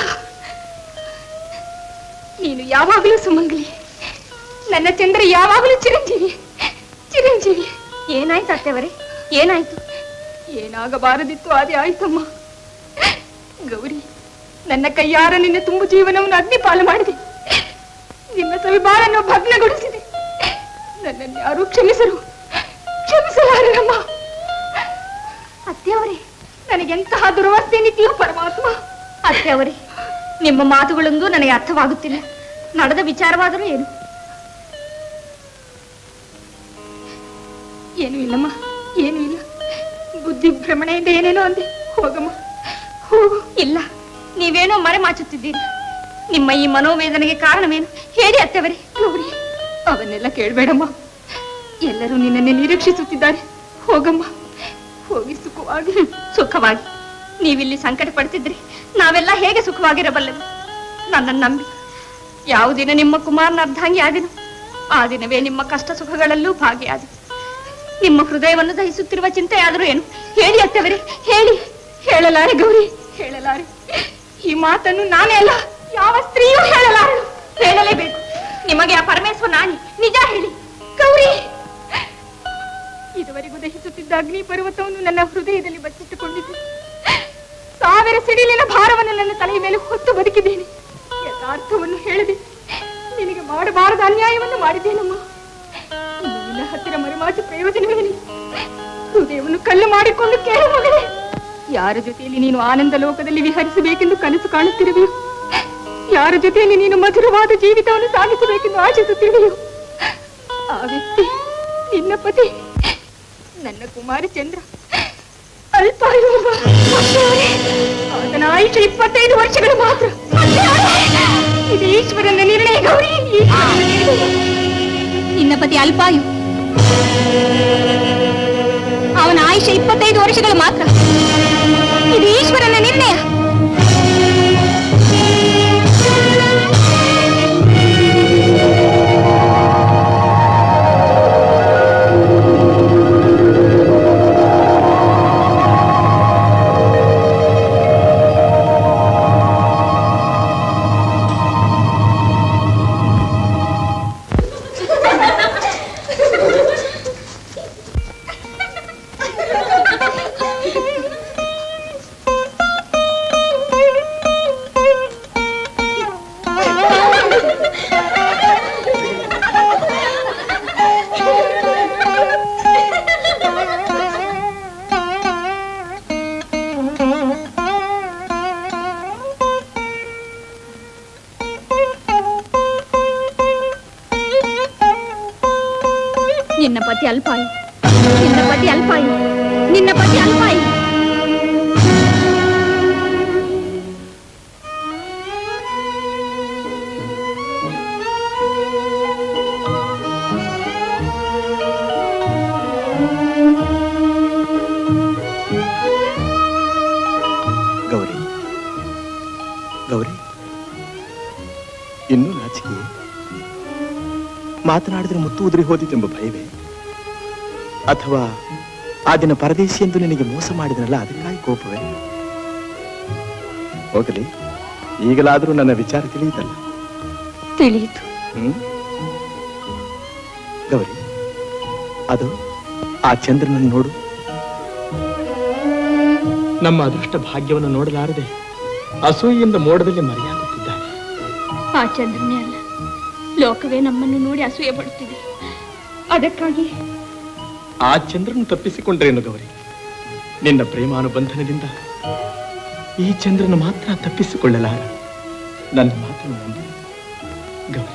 H: ನೀನು ಯಾವಾಗಲೂ ಸುಮಂಗಲಿ ನನ್ನ ಚಂದ್ರ ಯಾವಾಗಲೂ ಚಿರಂಜೀವಿ ಚಿರಂಜೀವಿ
A: ಏನಾಯ್ತು ಅತ್ತೆಯವರೇ ಏನಾಯ್ತು
H: ಏನಾಗಬಾರದಿತ್ತು ಅದೇ ಆಯ್ತಮ್ಮ ಗೌರಿ ನನ್ನ ಕೈಯಾರ ನಿನ್ನ ತುಂಬು ಜೀವನವನ್ನು ಅಗ್ನಿಪಾಲು ಮಾಡಿದೆ ನಿನ್ನ ಸವಿಬಾರನ್ನು ಭಗ್ನಗೊಳಿಸಿದೆ ನನ್ನನ್ನು ಯಾರು ಕ್ಷಮಿಸರು ಕ್ಷಮಿಸಲಾರಮ್ಮ
A: ಅತ್ತೆಯವರೇ
H: ನನಗೆಂತಹ ದುರವಸ್ಥೆ ನಿತ್ಯೋ ಪರಮಾತ್ಮ
A: ಅತ್ತೆಯವರೇ ನಿಮ್ಮ ಮಾತುಗಳೊಂದು ನನಗೆ ಅರ್ಥವಾಗುತ್ತಿಲ್ಲ ನಡೆದ ವಿಚಾರವಾದರೂ ಏನು
H: ಏನೂ ಇಲ್ಲಮ್ಮ ಏನೂ ಇಲ್ಲ ಬುದ್ಧಿ ಭ್ರಮಣೆಯಿಂದ ಏನೇನೋ ಅಂದೆ ಹೋಗಮ್ಮ ಹೋಗು
A: ಇಲ್ಲ ನೀವೇನೋ ಮರೆ ಮಾಚುತ್ತಿದ್ದೀರಿ ನಿಮ್ಮ ಈ ಮನೋವೇದನೆಗೆ ಕಾರಣವೇನು ಹೇಳಿ ಅತ್ತೆಯವರೇ
H: ಗೌರಿ ಅವನ್ನೆಲ್ಲ ಕೇಳಬೇಡಮ್ಮ ಎಲ್ಲರೂ ನಿನ್ನನ್ನೇ ನಿರೀಕ್ಷಿಸುತ್ತಿದ್ದಾರೆ ಹೋಗಮ್ಮ ಹೋಗಿ ಸುಖವಾಗಿ
A: ಸುಖವಾಗಿ ನೀವಿಲ್ಲಿ ಸಂಕಟ ಪಡ್ತಿದ್ರಿ ನಾವೆಲ್ಲ ಹೇಗೆ ಸುಖವಾಗಿರಬಲ್ಲೆವು ನನ್ನನ್ನು ನಂಬಿ ಯಾವ ದಿನ ನಿಮ್ಮ ಕುಮಾರನ ಅರ್ಧಾಂಗಿ ಆದೆನು ಆ ದಿನವೇ ನಿಮ್ಮ ಕಷ್ಟ ಸುಖಗಳಲ್ಲೂ ಭಾಗಿಯಾದೆ ನಿಮ್ಮ ಹೃದಯವನ್ನು ದಹಿಸುತ್ತಿರುವ ಚಿಂತೆಯಾದರೂ ಏನು ಹೇಳಿ ಅತ್ತೆವರೇ ಹೇಳಿ
H: ಹೇಳಲಾರೆ ಗೌರಿ ಹೇಳಲಾರೆ ಈ ಮಾತನ್ನು ನಾನೇ ಅಲ್ಲ ಯಾವ ಸ್ತ್ರೀಯೂ ಹೇಳಲಾರಳು
A: ಹೇಳಲೇಬೇಕು ನಿಮಗೆ ಆ ಪರಮೇಶ್ವರ ನಾನಿ ನಿಜ ಹೇಳಿ
H: ಗೌರಿ ಇದುವರೆಗೂ ದಹಿಸುತ್ತಿದ್ದ ಅಗ್ನಿ ಪರ್ವತವನ್ನು ನನ್ನ ಹೃದಯದಲ್ಲಿ ಬಚ್ಚಿಟ್ಟುಕೊಂಡಿದ್ದೆ ಸಾವಿರ ಸಿಡಿಲಿನ ಭಾರವನ್ನು ನನ್ನ ತಲೆಯ ಮೇಲೆ ಹೊತ್ತು ಬದುಕಿದ್ದೇನೆ ಯಥಾರ್ಥವನ್ನು ಹೇಳದೆ ನಿನಗೆ ಮಾಡಬಾರದ ಅನ್ಯಾಯವನ್ನು ಮಾಡಿದ್ದೇನಮ್ಮ ಇನ್ನು ನಿನ್ನ ಹತ್ತಿರ ಮರೆಮಾಚಿ ಪ್ರಯೋಜನವೇನು ಹೃದಯವನ್ನು ಕಲ್ಲು ಮಾಡಿಕೊಂಡು ಕೇಳು ಮಗಳೇ ಯಾರ ಜೊತೆಯಲ್ಲಿ ನೀನು ಆನಂದ ಲೋಕದಲ್ಲಿ ವಿಹರಿಸಬೇಕೆಂದು ಕನಸು ಕಾಣುತ್ತಿರಬೇಕು ಯಾರ ಜೊತೆಯಲ್ಲಿ ನೀನು ಮಧುರವಾದ ಜೀವಿತವನ್ನು ಸಾಗಿಸಬೇಕೆಂದು ಆಶಿಸುತ್ತಿರುವೆಯೋ ಆ ವ್ಯಕ್ತಿ ನಿನ್ನ ಪತಿ ನನ್ನ ಕುಮಾರಿ ಚಂದ್ರ ಅಲ್ಪಾಯುವ ಆತನ ಆಯುಷ ಇಪ್ಪತ್ತೈದು ವರ್ಷಗಳು ಮಾತ್ರ ಇದು ಈಶ್ವರನ ನಿರ್ಣಯ ಗೌರಿ ಈಶ್ವರನ ನಿರ್ಣಯ.
E: ನಿನ್ನ ಪತಿ ಅಲ್ಪಾಯು ಅವನ ಆಯುಷ್ಯ ಇಪ್ಪತ್ತೈದು ವರ್ಷಗಳು ಮಾತ್ರ ಇದು ಈಶ್ವರನ ನಿರ್ಣಯ ಪತಿ ಅಲ್ಪಾಯು ನಿನ್ನ ಪತಿ ಅಲ್ಪಾಯು ನಿನ್ನ ಪತಿ ಅಲ್ಪಾಯು
M: ಗೌರಿ ಗೌರಿ ಇನ್ನೂ ನಾಚಿಕೆ ಮಾತನಾಡಿದ್ರೆ ಮುತ್ತು ಉದುರಿ ಹೋದಿತೆಂಬ ಭಯವೇ ಅಥವಾ ಆ ದಿನ ಪರದೇಶಿ ಎಂದು ನಿನಗೆ ಮೋಸ ಮಾಡಿದನಲ್ಲ ಅದಕ್ಕಾಗಿ ಕೋಪವೇ ಹೋಗಲಿ ಈಗಲಾದರೂ ನನ್ನ ವಿಚಾರ ತಿಳಿಯಿತಲ್ಲ
E: ತಿಳಿಯಿತು
M: ಹ್ಮ್ ಗೌರಿ ಅದು ಆ ಚಂದ್ರನನ್ನು ನೋಡು ನಮ್ಮ ಅದೃಷ್ಟ ಭಾಗ್ಯವನ್ನು ನೋಡಲಾರದೆ ಅಸೂಯೆಯಿಂದ ಮೋಡದಲ್ಲಿ ಮರೆಯಾಗುತ್ತಿದ್ದಾನೆ
E: ಆ ಚಂದ್ರನೇ ಅಲ್ಲ ಲೋಕವೇ ನಮ್ಮನ್ನು ನೋಡಿ ಅಸೂಯೆ ಪಡುತ್ತಿದೆ ಅದಕ್ಕಾಗಿ
M: ಆ ಚಂದ್ರನು ತಪ್ಪಿಸಿಕೊಂಡ್ರೇನು ಗೌರಿ ನಿನ್ನ ಪ್ರೇಮಾನುಬಂಧನದಿಂದ ಈ ಚಂದ್ರನು ಮಾತ್ರ ತಪ್ಪಿಸಿಕೊಳ್ಳಲಾರ ನನ್ನ ಮಾತನ್ನು ನಂಬು ಗೌರಿ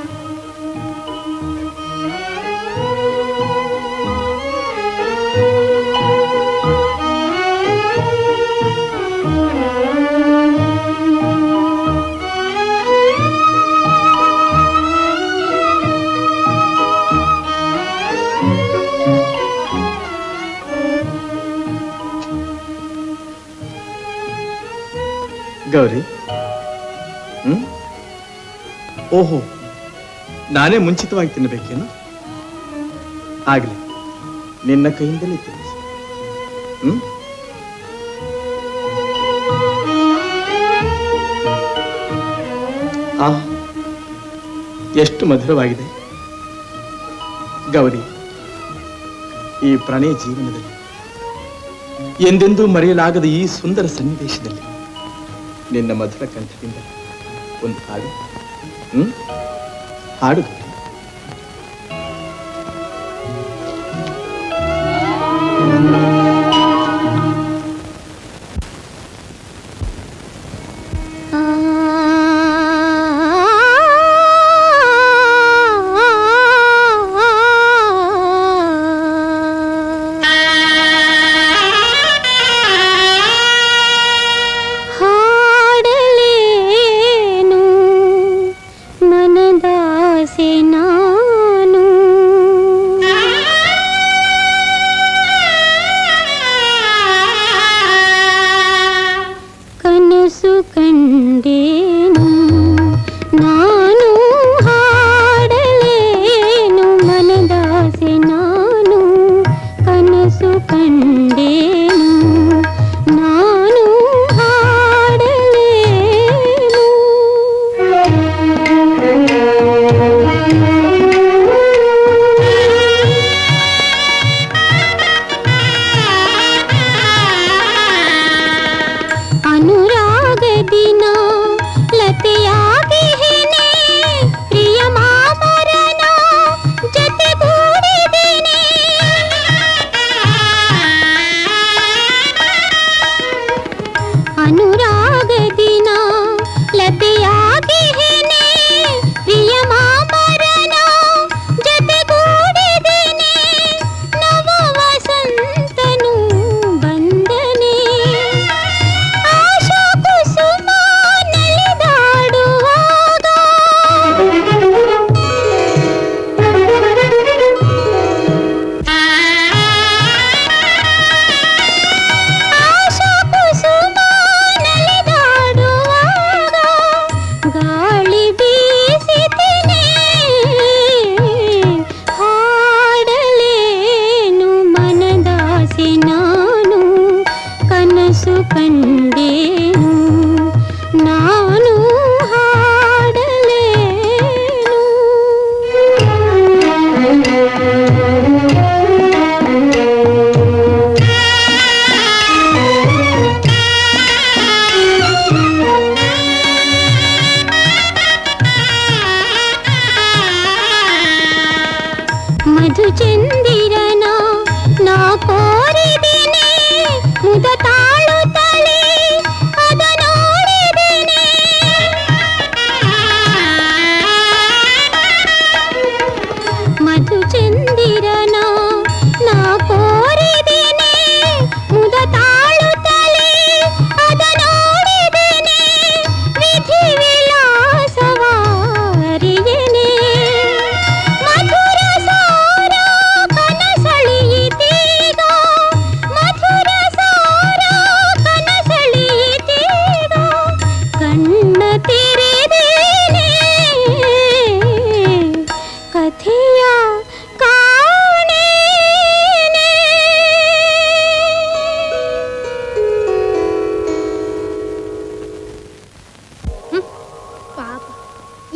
M: ಗೌರಿ ಹ್ಮ್ ಓಹೋ ನಾನೇ ಮುಂಚಿತವಾಗಿ ತಿನ್ನಬೇಕೇನು ಆಗಲಿ ನಿನ್ನ ಕೈಯಿಂದಲೇ ತಿನ್ನಿಸಿ ಹ್ಮ್ ಆ ಎಷ್ಟು ಮಧುರವಾಗಿದೆ ಗೌರಿ ಈ ಪ್ರಣಯ ಜೀವನದಲ್ಲಿ ಎಂದೆಂದೂ ಮರೆಯಲಾಗದ ಈ ಸುಂದರ ಸನ್ನಿವೇಶದಲ್ಲಿ ನಿನ್ನ ಮಧುರ ಕಂಠದಿಂದ ಒಂದು ಹಾಡು ಹ್ಮ್ ಹಾಡು ಗೌರಿ.
N: ಹಾಡಲೇನು ಮನದಾಸೆ ನಾನು ಕನಸು ಕಂಡೇನು ನಾನು ಹಾಡಲೇನು ಮನದಾಸೆ ನಾನು ಕನಸು ಕಂಡೇನು ನಾನು ಹಾಡಲೇನು ಅನುರಾಗ ದಿನ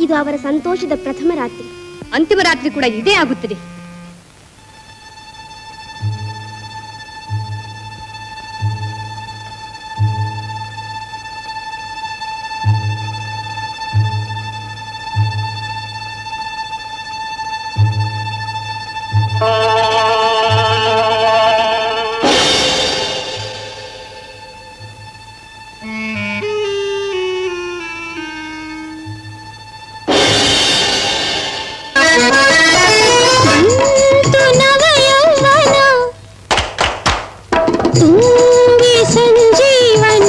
K: ಇದು ಅವರ ಸಂತೋಷದ ಪ್ರಥಮ ರಾತ್ರಿ
E: ಅಂತಿಮ ರಾತ್ರಿ ಕೂಡ ಇದೇ ಆಗುತ್ತದೆ
N: ಬಂತು ನವಯೌವನ ತುಂಬಿ ಸಂಜೀವನ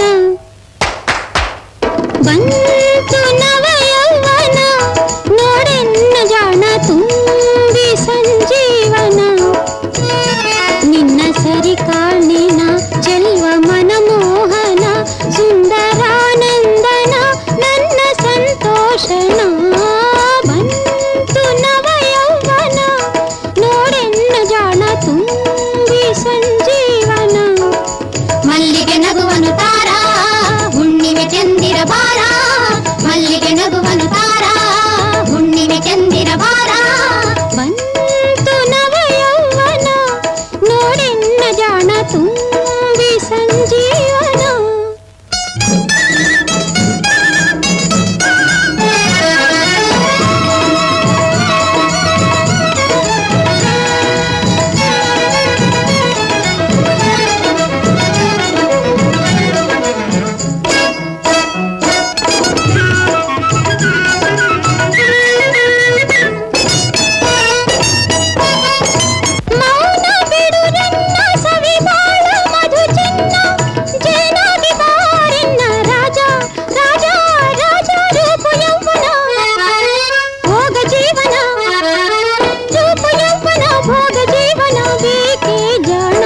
N: ಬಂತು ನವಯೌವನ ನೋಡೆನ್ನ ಜಾಣ ತುಂಬಿ ಸಂಜೀವನ ನಿನ್ನ ಸರಿ ಕಾಣಿನ ಚೆಲ್ವ ಮನಮೋಹನ ಸುಂದರಾನಂದನ ನನ್ನ ಸಂತೋಷಣ ಬಂತು ನವಯೌವನ ನೋಡೆನ್ನ ಜಾಣ ತುಂಬಿ ಸಂಜೀವನ ಮಲ್ಲಿಗೆ ನಗುವನು ತಾರ ಹುಣ್ಣಿಮೆ ಚಂದಿರ ಬಾರ ಮಲ್ಲಿಗೆ ನಗುವನು ತಾರ ಹುಣ್ಣಿಮೆ ಚಂದಿರ ಬಾರ ಬಂತು ನವಯೌವನ ನೋಡೆನ್ನ ಜಾಣ ತುಂಬಿ ಸಂಜೀವನ ಮೌನ ಬಿಡುರನ್ನ ಸವಿಬಾಳ ಮಧು ಚೆನ್ನ ಜೇನಾಗಿ ಬಾರೆನ್ನ ರಾಜ ರಾಜ ರಾಜ ರೂಪು ಯೌವನ ಭೋಗ ಜೀವನ ರೂಪು ಯೌವನ ಭೋಗ ಜೀವನ ಬೇಕೆ ಜಾಣ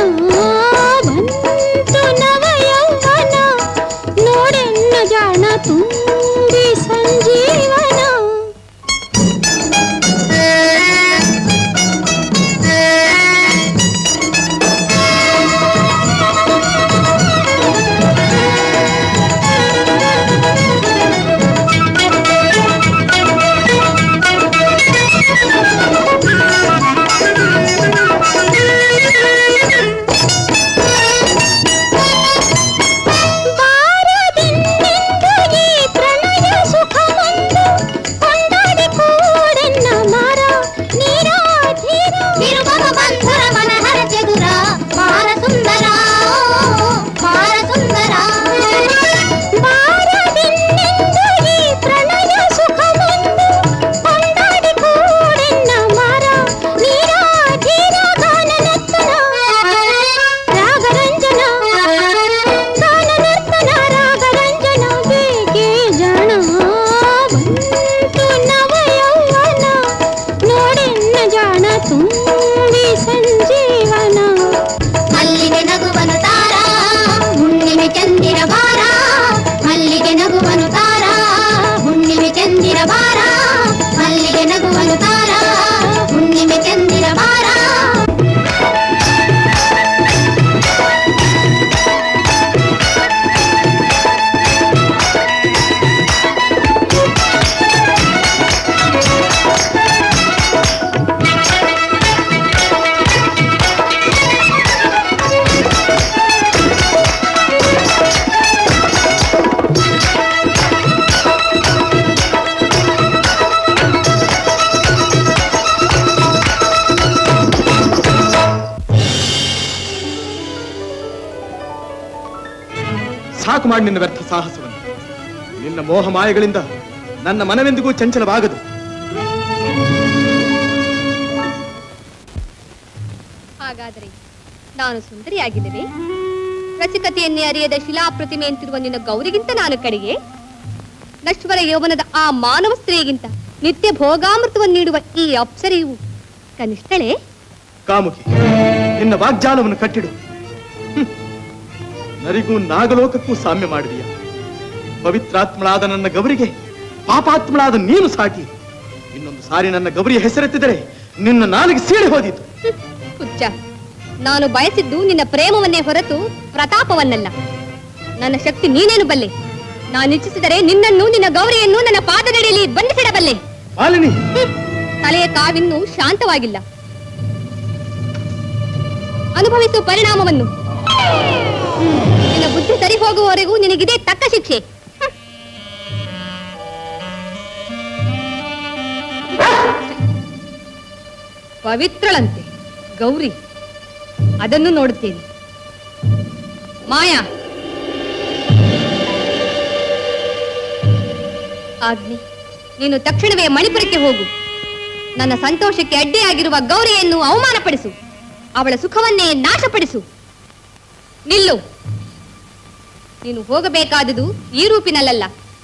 N: ಬಂತು ನವ ಯೌವನ ನೋಡೆನ್ನ ಜಾಣ ತುಂಬಿ ಸಂಜೀವನ ಬಾರದಿನ್ನೆಂದು ಈ ಪ್ರಣಯ ಸುಖವೊಂದು ಕೊಂಡಾಡಿ ಕೂಡೆನ್ನ ಮಾರ ನೀರಾಧೀರ ತಿರುಮಗ ಬಂಧುರ ಮನಹರ ಚದುರ ಮಾರ ಸುಂದರ ಮಾರ ಸುಂದರ ಬಾರದಿನ್ನೆಂದು ಈ ಪ್ರಣಯ ಸುಖವೊಂದು ಕೊಂಡಾಡಿ ಕೂಡೆನ್ನ ಮಾರ ನೀರಾಧೀರ ಗಾನನರ್ತನ ರಾಗರಂಜನ ಗಾನನರ್ತನ ರಾಗರಂಜನ ಬೇಗೆ ಜನ ಬಂತು ನವ ಯೌವನ ನೋಡೆನ್ನ ಜಾಣ ತುಂಬಿ ಸಂಜೀವನ ಮಲ್ಲಿಗೆ ನಗುವನು ತಾರ ಹುಣ್ಣಿಮೆ ಚಂದಿರ ಬಾರ ಮಲ್ಲಿಗೆ ನಗುವನು ತಾರ ಹುಣ್ಣಿಮೆ ಚಂದಿರ ಬಾರ ಮಲ್ಲಿಗೆ ನಗುವನು ತಾರ ಹುಣ್ಣಿಮೆ ಚಂದಿರ ಬಾರ
M: ಸಾಕು ಮಾಡಿ ನಿನ್ನ ವ್ಯರ್ಥ ಸಾಹಸವನ್ನು ನಿನ್ನ ಮೋಹ ಮಾಯಗಳಿಂದ ನನ್ನ ಮನವೆಂದಿಗೂ ಚಂಚಲವಾಗದು
E: ಹಾಗಾದರೆ ನಾನು ಸುಂದರಿಯಾಗಿದ್ದೇನೆ ರಸಿಕತೆಯನ್ನೇ ಅರಿಯದ ಶಿಲಾಪ್ರತಿಮೆ ಅಂತಿರುವ ನಿನ್ನ ಗೌರಿಗಿಂತ ನಾನು ಕಡೆಗೆ ನಶ್ವರ ಯೌವನದ ಆ ಮಾನವ ಸ್ತ್ರೀಗಿಂತ ನಿತ್ಯ ಭೋಗಾಮೃತವನ್ನು ನೀಡುವ ಈ ಅಪ್ಸರೆಯು ಕನಿಷ್ಠಳೇ
M: ಕಾಮುಕಿ ನಿನ್ನ ವಾಗ್ಜಾಲವನ್ನು ಕಟ್ಟಿಡು ಹ್ಮ್. ನರಿಗೂ ನಾಗಲೋಕಕ್ಕೂ ಸಾಮ್ಯ ಮಾಡಿದೀಯ ಪವಿತ್ರಾತ್ಮಳಾದ ನನ್ನ ಗೌರಿಗೆ ಪಾಪಾತ್ಮಳಾದ ನೀನು ಸಾಟಿ ಇನ್ನೊಂದು ಸಾರಿ ನನ್ನ ಗೌರಿಯ ಹೆಸರೆತ್ತಿದರೆ ನಿನ್ನ ನಾಲಿಗೆ ಸೀಳಿ ಹೋದೀತು
E: ಹುಚ್ಚ ನಾನು ಬಯಸಿದ್ದು ನಿನ್ನ ಪ್ರೇಮವನ್ನೇ ಹೊರತು ಪ್ರತಾಪವನ್ನಲ್ಲ ನನ್ನ ಶಕ್ತಿ ನೀನೇನು ಬಲ್ಲೆ ನಾನು ಇಚ್ಛಿಸಿದರೆ ನಿನ್ನನ್ನು ನಿನ್ನ ಗೌರಿಯನ್ನು ನನ್ನ ಪಾದದಡಿಯಲ್ಲಿ ಬಂಧಿಸಿಡಬಲ್ಲೆ
M: ಮಾಲಿನಿ
E: ಹ್ಮ್. ತಲೆಯ ಕಾವಿನ್ನೂ ಶಾಂತವಾಗಿಲ್ಲ ಅನುಭವಿಸು ಪರಿಣಾಮವನ್ನು ಹ್ಮ್. ನಿನ್ನ ಬುದ್ಧಿ ಸರಿ ಹೋಗುವವರೆಗೂ ನಿನಗಿದೆ ತಕ್ಕ ಶಿಕ್ಷೆ ಹ್ಮ್. ಪವಿತ್ರಳಂತೆ ಗೌರಿ ಅದನ್ನು ನೋಡುತ್ತೇನೆ ಮಾಯಾ ಆಗ್ನಿ ನೀನು ತಕ್ಷಣವೇ ಮಣಿಪುರಕ್ಕೆ ಹೋಗು ನನ್ನ ಸಂತೋಷಕ್ಕೆ ಅಡ್ಡಿಯಾಗಿರುವ ಗೌರಿಯನ್ನು ಅವಮಾನಪಡಿಸು ಅವಳ ಸುಖವನ್ನೇ ನಾಶಪಡಿಸು ನಿಲ್ಲು ನೀನು ಹೋಗಬೇಕಾದುದು ಈ ರೂಪಿನಲ್ಲ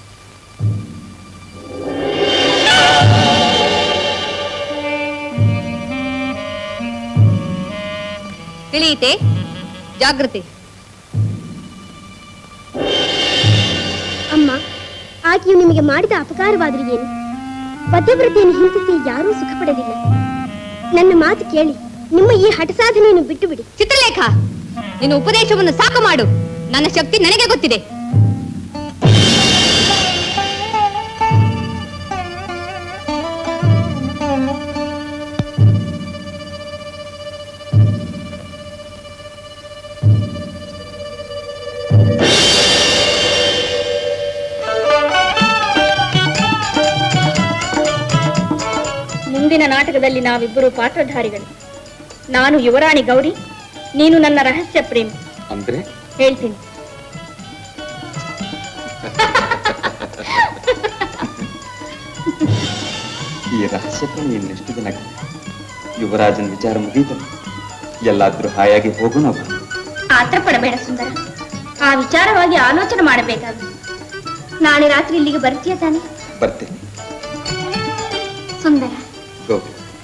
E: ತಿಳಿಯಿತೆ ಜಾಗೃತಿ
K: ಅಮ್ಮ ಆಕೆಯು ನಿಮಗೆ ಮಾಡಿದ ಅಪಕಾರವಾದರೂ ಏನು ಪತಿವ್ರತೆಯನ್ನು ಹಿಂಸಿಸಿ ಯಾರೂ ಸುಖ ಪಡಲಿಲ್ಲ ನನ್ನ ಮಾತು ಕೇಳಿ ನಿಮ್ಮ ಈ ಹಠ ಸಾಧನೆಯನ್ನು ಬಿಟ್ಟು ಬಿಡಿ
E: ಚಿತ್ರಲೇಖ ನಿನ್ನ ಉಪದೇಶವನ್ನು ಸಾಕು ಮಾಡು ನನ್ನ ಶಕ್ತಿ ನನಗೆ ಗೊತ್ತಿದೆ
A: ಮುಂದಿನ ನಾಟಕದಲ್ಲಿ ನಾವಿಬ್ಬರು ಪಾತ್ರಧಾರಿಗಳು ನಾನು ಯುವರಾಣಿ ಗೌರಿ ನೀನು ನನ್ನ ರಹಸ್ಯ ಪ್ರೇಮ
C: ಅಂದ್ರೆ
A: ಹೇಳ್ತೀನಿ
L: ಈ ರಹಸ್ಯಕ್ಕೆ ಇನ್ನೆಷ್ಟು ದಿನ ಯುವರಾಜನ ವಿಚಾರ ಮುಗೀತಲ್ಲ ಎಲ್ಲಾದ್ರೂ ಹಾಯಾಗಿ ಹೋಗೋಣ ಬಾ.
A: ಆತ್ರ ಪಡಬೇಡ ಸುಂದರ ಆ ವಿಚಾರವಾಗಿ ಆಲೋಚನೆ ಮಾಡಬೇಕಾಗುತ್ತೆ ನಾಳೆ ರಾತ್ರಿ ಇಲ್ಲಿಗೆ ಬರ್ತೀಯ ತಾನೆ
L: ಬರ್ತೇನೆ
A: ಸುಂದರ
L: ಗೋ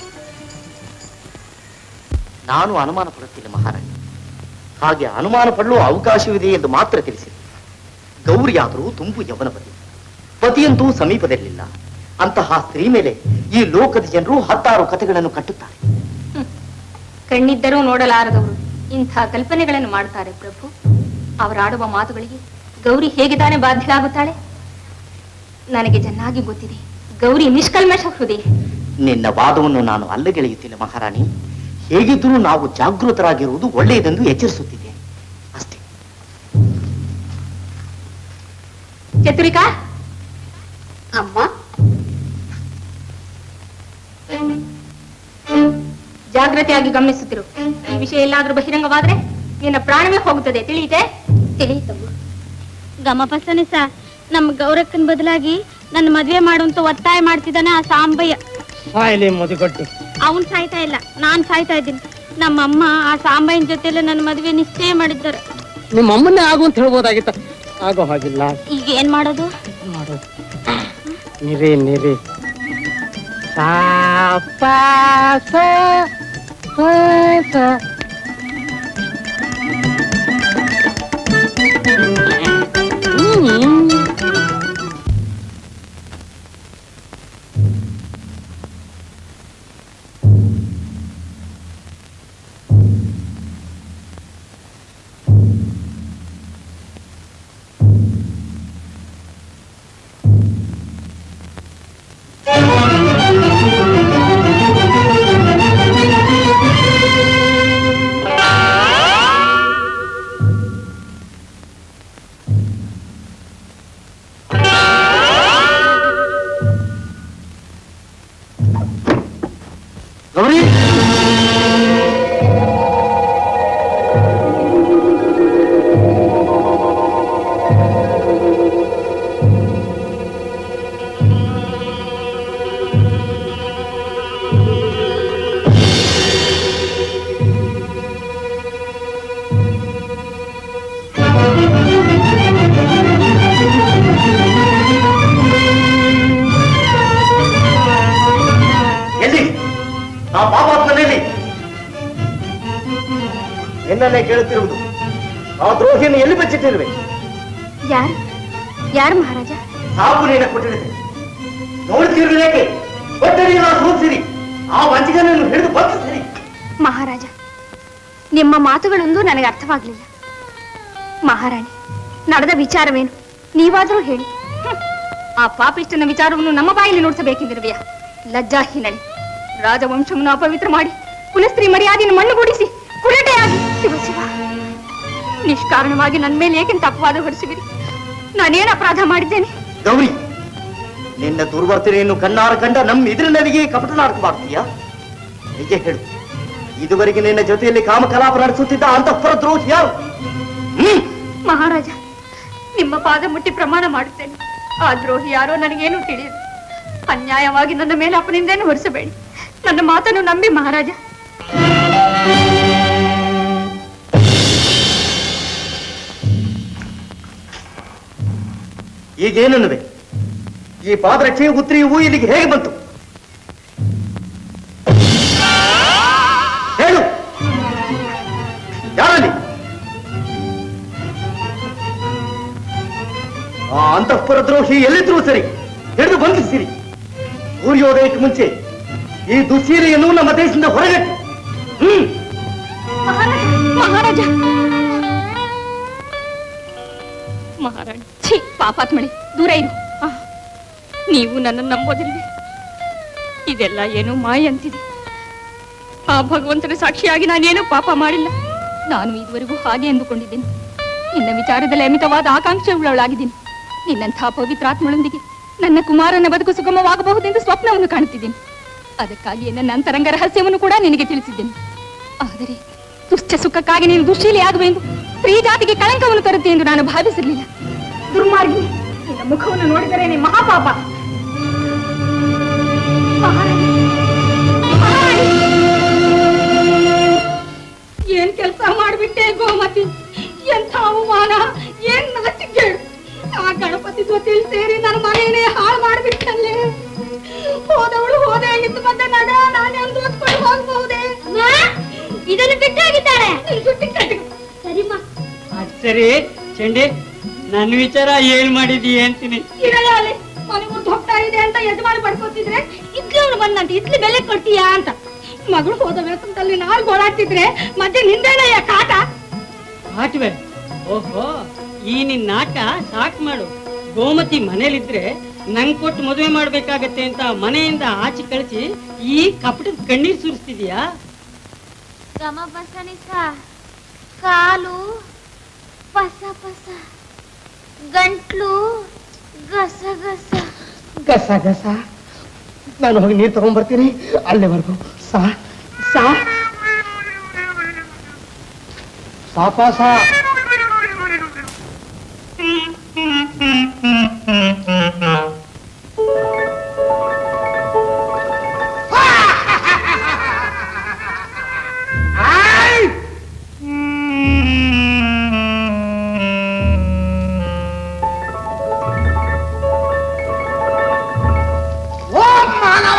S: ನಾನು ಅನುಮಾನ ಪಡುತ್ತಿಲ್ಲ ಮಹಾರಾಣಿ ಹಾಗೆ ಅನುಮಾನ ಪಡಲು ಅವಕಾಶವಿದೆ ಎಂದು ಮಾತ್ರ ತಿಳಿಸಿದೆ ಗೌರಿಯಾದರೂ ತುಂಬು ಯವನವತಿ ಪತಿಯಂತೂ ಸಮೀಪದಲ್ಲಿಲ್ಲ ಅಂತಹ ಸ್ತ್ರೀ ಮೇಲೆ ಈ ಲೋಕದ ಜನರು ಹತ್ತಾರು ಕಥೆಗಳನ್ನು ಕಟ್ಟುತ್ತಾರೆ
A: ಕಣ್ಣಿದ್ದರೂ ನೋಡಲಾರದವರು ಇಂಥ ಕಲ್ಪನೆಗಳನ್ನು ಮಾಡ್ತಾರೆ ಪ್ರಭು ಅವರಾಡುವ ಮಾತುಗಳಿಗೆ ಗೌರಿ ಹೇಗೆ ತಾನೇ ಬಾಧ್ಯಳಾಗುತ್ತಾಳೆ ನನಗೆ ಚೆನ್ನಾಗಿ ಗೊತ್ತಿದೆ ಗೌರಿ ನಿಷ್ಕಲ್ಮಶ ಹೃದಯ
S: ನಿನ್ನ ವಾದವನ್ನು ನಾನು ಅಲ್ಲಗೆಳೆಯುತ್ತಿಲ್ಲ ಮಹಾರಾಣಿ ಹೇಗಿದ್ದರೂ ನಾವು ಜಾಗೃತರಾಗಿರುವುದು ಒಳ್ಳೆಯದೆಂದು ಎಚ್ಚರಿಸುತ್ತಿದ್ದೇನೆ
A: ಚತುರಿಕಾ ಅಮ್ಮ ಜಾಗ್ರತೆಯಾಗಿ ಗಮನಿಸುತ್ತಿರು ಈ ವಿಷಯ ಎಲ್ಲಾದ್ರೂ ಬಹಿರಂಗವಾದ್ರೆ ನಿನ್ನ ಪ್ರಾಣವೇ ಹೋಗುತ್ತದೆ ತಿಳಿಯಿತೆ ತಿಳಿಯಿತಮ್ಮ
N: ಗಮಪಸನೆ ಸಾ ನಮ್ಮ ಗೌರಕ್ಕನ ಬದಲಾಗಿ ನನ್ನ ಮದ್ವೆ ಮಾಡುವಂತ ಒತ್ತಾಯ ಮಾಡ್ತಿದ್ದಾನೆ ಆ ಸಾಂಬಯ್ಯ
O: ಸಾಯಲಿ ಮುದುಗೊಡ್ಡಿ
N: ಅವನ್ ಸಾಯ್ತಾ ಇಲ್ಲ ನಾನ್ ಸಾಯ್ತಾ ಇದ್ದೀನಿ ನಮ್ಮಮ್ಮ ಆ ಸಾಂಬಯ್ಯನ ಜೊತೆಲೆ ನನ್ನ ಮದ್ವೆ ನಿಶ್ಚಯ ಮಾಡಿದ್ದಾರೆ
O: ನಿಮ್ಮ ಅಮ್ಮನ್ನೇ ಆಗು ಅಂತ ಹೇಳ್ಬೋದಾಗಿತ್ತ ಆಗೋ ಹಾಗಿಲ್ಲ
N: ಈಗ ಏನ್ ಮಾಡೋದು
O: ಮಾಡೋದು ನಿರಿ ನಿರಿ ಸಾ ಪ ಸ ಪ ಸ. ಹ್ಮ್.
S: ಗೌರಿ ಎಲ್ಲಿ ಆ ಪಾಪಾತ್ಮನಲ್ಲಿ ನಿನ್ನನ್ನೇ ಕೇಳುತ್ತಿರುವುದು ಆ ದ್ರೋಹಿಯನ್ನು ಎಲ್ಲಿ ಬಚ್ಚಿಟ್ಟಿರುವೆ
A: ಯಾರು ಯಾರು ಮಹಾರಾಜ
S: ಸಾಕು ನೀನ ಕೊಟ್ಟಿರುವೆ ನೋಡುತ್ತಿರುವುದೇಕೆ ಕೊಟ್ಟರಿಯನ್ನು ಸೋಸಿರಿ ಆ ವಂಚಕನನ್ನು ಹಿಡಿದು ಬಂಧಿಸಿರಿ
A: ಮಹಾರಾಜ ನಿಮ್ಮ ಮಾತುಗಳೊಂದು ನನಗೆ ಅರ್ಥವಾಗಲಿಲ್ಲ ಮಹಾರಾಣಿ ನಡೆದ ವಿಚಾರವೇನು ನೀವಾದ್ರೂ ಹೇಳಿ ಹ್ಮ್. ಆ ಪಾಪಿಷ್ಟನ ವಿಚಾರವನ್ನು ನಮ್ಮ ಬಾಯಲ್ಲಿ ನುಡಿಸಬೇಕೆಂದಿರುವೆಯ ಲಜ್ಜಾಹೀನಳೆ ರಾಜವಂಶವನ್ನು ಅಪವಿತ್ರ ಮಾಡಿ ಕುಲಸ್ತ್ರೀ ಮರ್ಯಾದೆಯನ್ನು ಮಣ್ಣುಗೂಡಿಸಿ ಕುಲಟೆಯಾಗಿ ಶಿವ ಶಿವ ನಿಷ್ಕಾರಣವಾಗಿ ನನ್ನ ಮೇಲೆ ಏಕೆಂತ ಅಪವಾದ ಹೊರಿಸುವಿರಿ ನಾನೇನು ಅಪರಾಧ ಮಾಡಿದ್ದೇನೆ
S: ಗೌರಿ ನಿನ್ನ ದುರ್ವರ್ತನೆಯನ್ನು ಕಣ್ಣಾರ ಕಂಡ ನಮ್ಮ ಎದುರಿನವರಿಗೆ ಕಪಟ ನಾಟಕ ಮಾಡ್ತೀಯಾ ನಿಜ ಹೇಳು ಇದುವರೆಗೆ ನಿನ್ನ ಜೊತೆಯಲ್ಲಿ ಕಾಮಕಲಾಪ ನಡೆಸುತ್ತಿದ್ದ ಅಂತಃಪುರ ದ್ರೋಹಿ ಯಾರು ಹ್ಮ್
A: ಮಹಾರಾಜ ನಿಮ್ಮ ಪಾದ ಮುಟ್ಟಿ ಪ್ರಮಾಣ ಮಾಡುತ್ತೇನೆ ಆ ದ್ರೋಹಿ ಯಾರೋ ನನಗೇನು ತಿಳಿಯದು ಅನ್ಯಾಯವಾಗಿ ನನ್ನ ಮೇಲೆ ಅಪನಿಂದೇನು ಹೊರಿಸಬೇಡಿ ನನ್ನ ಮಾತನ್ನು ನಂಬಿ ಮಹಾರಾಜ
S: ಈಗೇನನ್ನುವೆ ಈ ಪಾದರಕ್ಷೆಯ ಉತ್ತರಿಯು ಇಲ್ಲಿಗೆ ಹೇಗೆ ಬಂತು ಹೇಳು ಯಾರಲ್ಲಿ ಆ ಅಂತಃಪುರ ದ್ರೋಹಿ ಎಲ್ಲಿದ್ರು ಸರಿ ಹಿಡಿದು ಬಂಧಿಸಿರಿ ಸೂರ್ಯೋದಯಕ್ಕೆ ಮುಂಚೆ ಈ ದುಶ್ಶೀಲೆಯನ್ನು ನಮ್ಮ ದೇಶದಿಂದ ಹೊರಗಟ್ಟಿ ಹ್ಮ್
A: ಮಹಾರಾಜ ಮಹಾರಾಣಿ ಛೀ ಪಾಪಾತ್ಮಳೆ ದೂರ ಇರು ಆ, ನೀವು ನನ್ನನ್ನು ನಂಬೋದಿಲ್ವೇ ಇದೆಲ್ಲ ಏನೋ ಮಾಯ ಅಂತಿದೆ ಆ ಭಗವಂತನ ಸಾಕ್ಷಿಯಾಗಿ ನಾನೇನು ಪಾಪ ಮಾಡಿಲ್ಲ ನಾನು ಇದುವರೆಗೂ ಹಾಗೆ ಎಂದುಕೊಂಡಿದ್ದೇನೆ ನಿನ್ನ ವಿಚಾರದಲ್ಲಿ ಅಮಿತವಾದ ಆಕಾಂಕ್ಷೆ ಉಳ್ಳವಳಾಗಿದ್ದೀನಿ ನಿನ್ನಂಥ ಪವಿತ್ರಾತ್ಮಳೊಂದಿಗೆ ನನ್ನ ಕುಮಾರನ ಬದುಕು ಸುಗಮವಾಗಬಹುದೆಂದು ಸ್ವಪ್ನವನ್ನು ಕಾಣುತ್ತಿದ್ದೇನೆ ಅದಕ್ಕಾಗಿಯೇ ನನ್ನ ಅಂತರಂಗ ರಹಸ್ಯವನ್ನು ಕೂಡ ನಿನಗೆ ತಿಳಿಸಿದ್ದೇನೆ ಆದರೆ ತುಷ್ಟ ಸುಖಕ್ಕಾಗಿ ನೀನು ದುಶ್ಶೀಲಿಯಾಗುವೆಂದು ಸ್ತ್ರೀ ಜಾತಿಗೆ ಕಳಂಕವನ್ನು ತರುತ್ತೆ ಎಂದು ನಾನು ಭಾವಿಸಿರಲಿಲ್ಲ ದುರ್ಮಾರ್ಗಿ ನಿನ್ನ ಮುಖವನ್ನು ನೋಡಿದರೆ ನೀ ಮಹಾಪಾಪ ಮಹಾರಾಣಿ, ಮಹಾರಾಣಿ. ಏನ್ ಕೆಲಸ ಮಾಡ್ಬಿಟ್ಟೆ ಗೋಮತಿ ಎಂಥ ಅವಮಾನ ಏನ್ ನಾಚಿಕೇಡು ಆ ಗಣಪತಿ ಜೊತೆಲಿ ಸೇರಿ ನನ್ನ ಮನೆಯೇ ಹಾಳು ಮಾಡ್ಬಿಟ್ಟಲ್ಲೇ ಹೋದವಳು ಹೋದೆ ಇದ್ದು ಬಂದ ನಡ ನಾನೇ ಒಂದು ಓದ್ಕೊಂಡು ಹೋಗ್ಬಹುದೇ ಇದನ್ನು ಬಿಟ್ಟಾಗಿದ್ದಾಳೆ ಸರಿಮ್ಮ
O: ಅದ್ ಸರಿ ಚಂಡಿ ನನ್ನ ವಿಚಾರ ಏನ್ ಮಾಡಿದೀಯ ಅಂತೀನಿ
H: ಇರಲ್ಲ ಅಲ್ಲಿ ಮನೆ ಮುರ್ದು ಹೋಗ್ತಾ ಇದೆ ಅಂತ ಯಜಮಾನ ಪಡ್ಕೊತಿದ್ರೆ ಇದ್ಲವಳು ಬಂದಂತ ಇದ್ಲು ಬೆಲೆ ಕೊಡ್ತೀಯಾ ಅಂತ ಮಗಳು ಹೋದ ವೇತನದಲ್ಲಿ ನಾಲ್ಕು ಓಡಾಡ್ತಿದ್ರೆ ಮತ್ತೆ ನಿಂದೇನಯ್ಯ ಕಾಟ
O: ಆಟ್ವೆ ಓಹೋ ಈ ನಿನ್ ನಾಟ ಸಾಕ್ ಮಾಡು ಗೋಮತಿ ಮನೇಲಿದ್ರೆ ನಂಗ್ ಕೊಟ್ಟು ಮದುವೆ ಮಾಡ್ಬೇಕಾಗತ್ತೆ ಅಂತ ಮನೆಯಿಂದ ಆಚೆ ಕಳಿಸಿ ಈ ಕಪಟದ ಕಣ್ಣೀರ್ ಸುರಿಸ್ತಿದ್ಯಾ
N: ಗಮ ಬಸನಿಸ ಕಾಲು ಪಸ ಪಸ ಗಂಟ್ಲು ಗಸ ಗಸ
F: ಗಸ ಗಸ ನಾನು ಹೋಗಿ ನೀರು ತಗೊಂಡ್ಬರ್ತೀನಿ ಅಲ್ಲೇವರೆಗೂ ಸಾ ಸಾ ಸಾಪ ಸಾ ಓ ಮಾನವ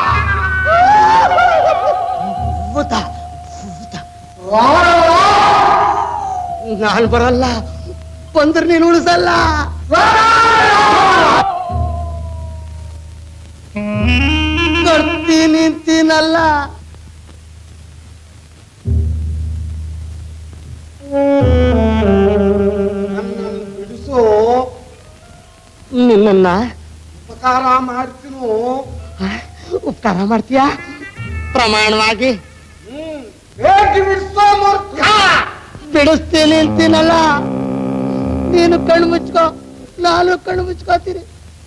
F: ಭೂತ ಭೂತ ನಾನು ಬರಲ್ಲ ಬಂದ್ರೆ ನೀನು ಉಳಿಸಲ್ಲ ಬರ್ತೀನಿ ನಿಂತೀನಲ್ಲ ನನ್ನನ್ನು ಬಿಡಿಸು ನಿನ್ನ ಉಪಕಾರ ಮಾಡ್ತೀನೋ ಉಪಕಾರ ಮಾಡ್ತೀಯಾ ಪ್ರಮಾಣವಾಗಿ ಬೇಟಿ ಬಿಡಿಸೋ ಮೂರ್ಖ ಬಿಡಿಸ್ತೀನಿ ಅಂತೀನಲ್ಲ ನೀನು ಕಣ್ಣು ಮುಚ್ಕೋ ನಾನು ಕಣ್ಣು ಮುಚ್ಕೋತೀನಿ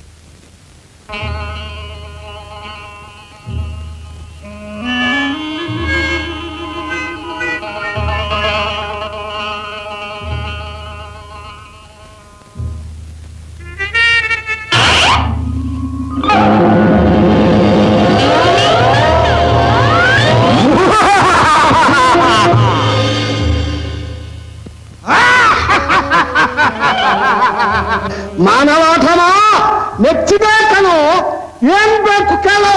F: ಮಾನವಾಧಮ ಮೆಚ್ಚಿದೆ ಕಣೋ ಏನ್ ಬೇಕು ಕೇಳು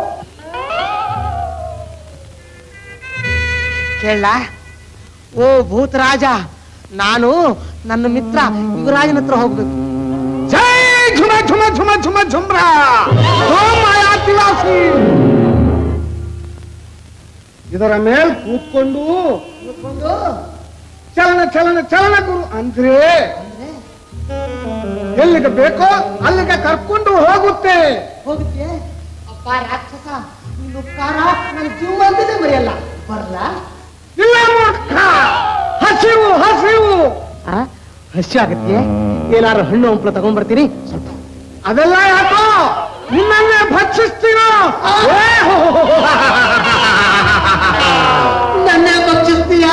F: ಕೇಳ ಓ ಭೂತರಾಜ ನಾನು ನನ್ನ ಮಿತ್ರ ಯುವರಾಜನ ಹತ್ರ ಹೋಗ್ಬೇಕು ಜೈ ಝುಮ ಝುಮ ಝುಮ ಝುಮ ಝುಮ್ರ ಓಂ ಮಾಯಾತಿವಾಸಿ ಇದರ ಮೇಲ್ ಕೂತ್ಕೊಂಡು ಕೂತ್ಕೊಂಡು ಚಲನ ಚಲನ ಚಲನ ಗುರು ಅಂದ್ರೆ ಎಲ್ಲಿಗೆ ಬೇಕೋ ಅಲ್ಲಿಗೆ ಕರ್ಕೊಂಡು ಹೋಗುತ್ತೆ ಹೋಗುತ್ತೆ ಅಪ್ಪ ರಾಕ್ಷಸ ನಿನ್ನ ಉಪಕಾರ ನನ್ನ ಜೀವಂತದೇ ಮರೆಯಲ್ಲ ಬರಲ್ಲ ಇಲ್ಲ ಮೂರ್ಖ ಹಸಿವು ಹಸಿವು ಹಸಿ ಆಗತ್ತೆ ಏನಾರು ಹಣ್ಣು ಹಂಪಲು ತಗೊಂಡ್ಬರ್ತೀನಿ ಸ್ವಲ್ಪ ಅದೆಲ್ಲ ಯಾಕೋ ನಿನ್ನನ್ನೇ ಭಕ್ಷಿಸ್ತೀನೋ ನನ್ನೇ ಭಕ್ಷಿಸ್ತೀಯಾ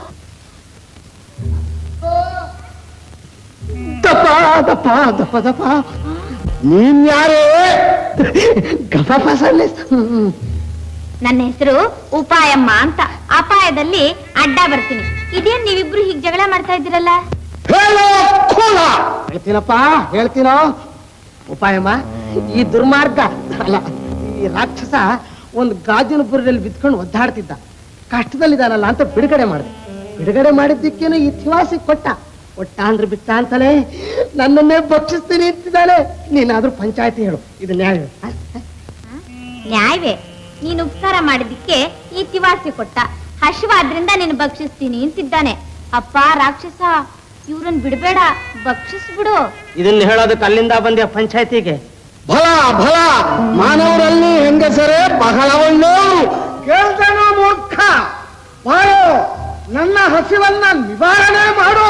F: ದಪ್ಪ ದಪ್ಪ ದಪ್ಪ ದಪ್ಪ ನೀನ್ ಯಾರೇ ಗಪ ಸನ್ನೆ
N: ನನ್ನ ಹೆಸರು ಉಪಾಯಮ್ಮ ಅಂತ ಅಪಾಯದಲ್ಲಿ ಅಡ್ಡ ಬರ್ತೀನಿ ಇದೇನ್ ನೀವಿಬ್ರು ಹೀಗ್ ಜಗಳ ಮಾಡ್ತಾ ಇದ್ದೀರಲ್ಲ
F: ಹೇಳೋ ಕೋಲ ಹೇಳ್ತೀನಪ್ಪ ಹೇಳ್ತೀನೋ ಉಪಾಯಮ್ಮ ಈ ದುರ್ಮಾರ್ಗ ಅಲ್ಲ ಈ ರಾಕ್ಷಸ ಒಂದು ಗಾಜಿನ ಬುರದಲ್ಲಿ ಬಿದ್ಕೊಂಡು ಒದ್ದಾಡ್ತಿದ್ದ ಕಷ್ಟದಲ್ಲಿದ್ದಾನಲ್ಲ ಅಂತ ಬಿಡುಗಡೆ ಮಾಡಿದೆ ಬಿಡುಗಡೆ ಮಾಡಿದ್ದಕ್ಕೇನು ಇತಿಹಾಸ ಕೊಟ್ಟ ಕೊಟ್ಟ ಅಂದ್ರೆ ಬಿಟ್ಟ ಅಂತಲೇ ನನ್ನನ್ನೇ ಭಕ್ಷಿಸ್ತೀನಿ ಅಂತಿದ್ದಾಳೆ ನೀನಾದ್ರೂ ಪಂಚಾಯತಿ ಹೇಳು ಇದು ನ್ಯಾಯ
N: ನ್ಯಾಯವೇ ನೀನು ಉಪಕಾರ ಮಾಡಿದ್ದಕ್ಕೆ ಈ ತಿವಾಸಿ ಕೊಟ್ಟ ಹಶ್ವಾದ್ರಿಂದ ನೀನು ಭಕ್ಷಿಸ್ತೀನಿ ಅಂತಿದ್ದಾನೆ ಅಪ್ಪ ರಾಕ್ಷಸ ಇವ್ರನ್ ಬಿಡ್ಬೇಡ ಭಕ್ಷಿಸ್ಬಿಡು
F: ಇದನ್ನ ಹೇಳೋದಕ್ಕೆ ಅಲ್ಲಿಂದ ಬಂದೆ ಪಂಚಾಯತಿಗೆ ಭಲ ಭಲ ಮಾನವರಲ್ಲಿ ಹೆಂಗಸರೇ ಬಹಳವನ್ನು ಕೇಳ್ತಾನೋ ಮೂರ್ಖ ಬಾಳು ನನ್ನ ಹಸಿವನ್ನ ನಿವಾರಣೆ ಮಾಡು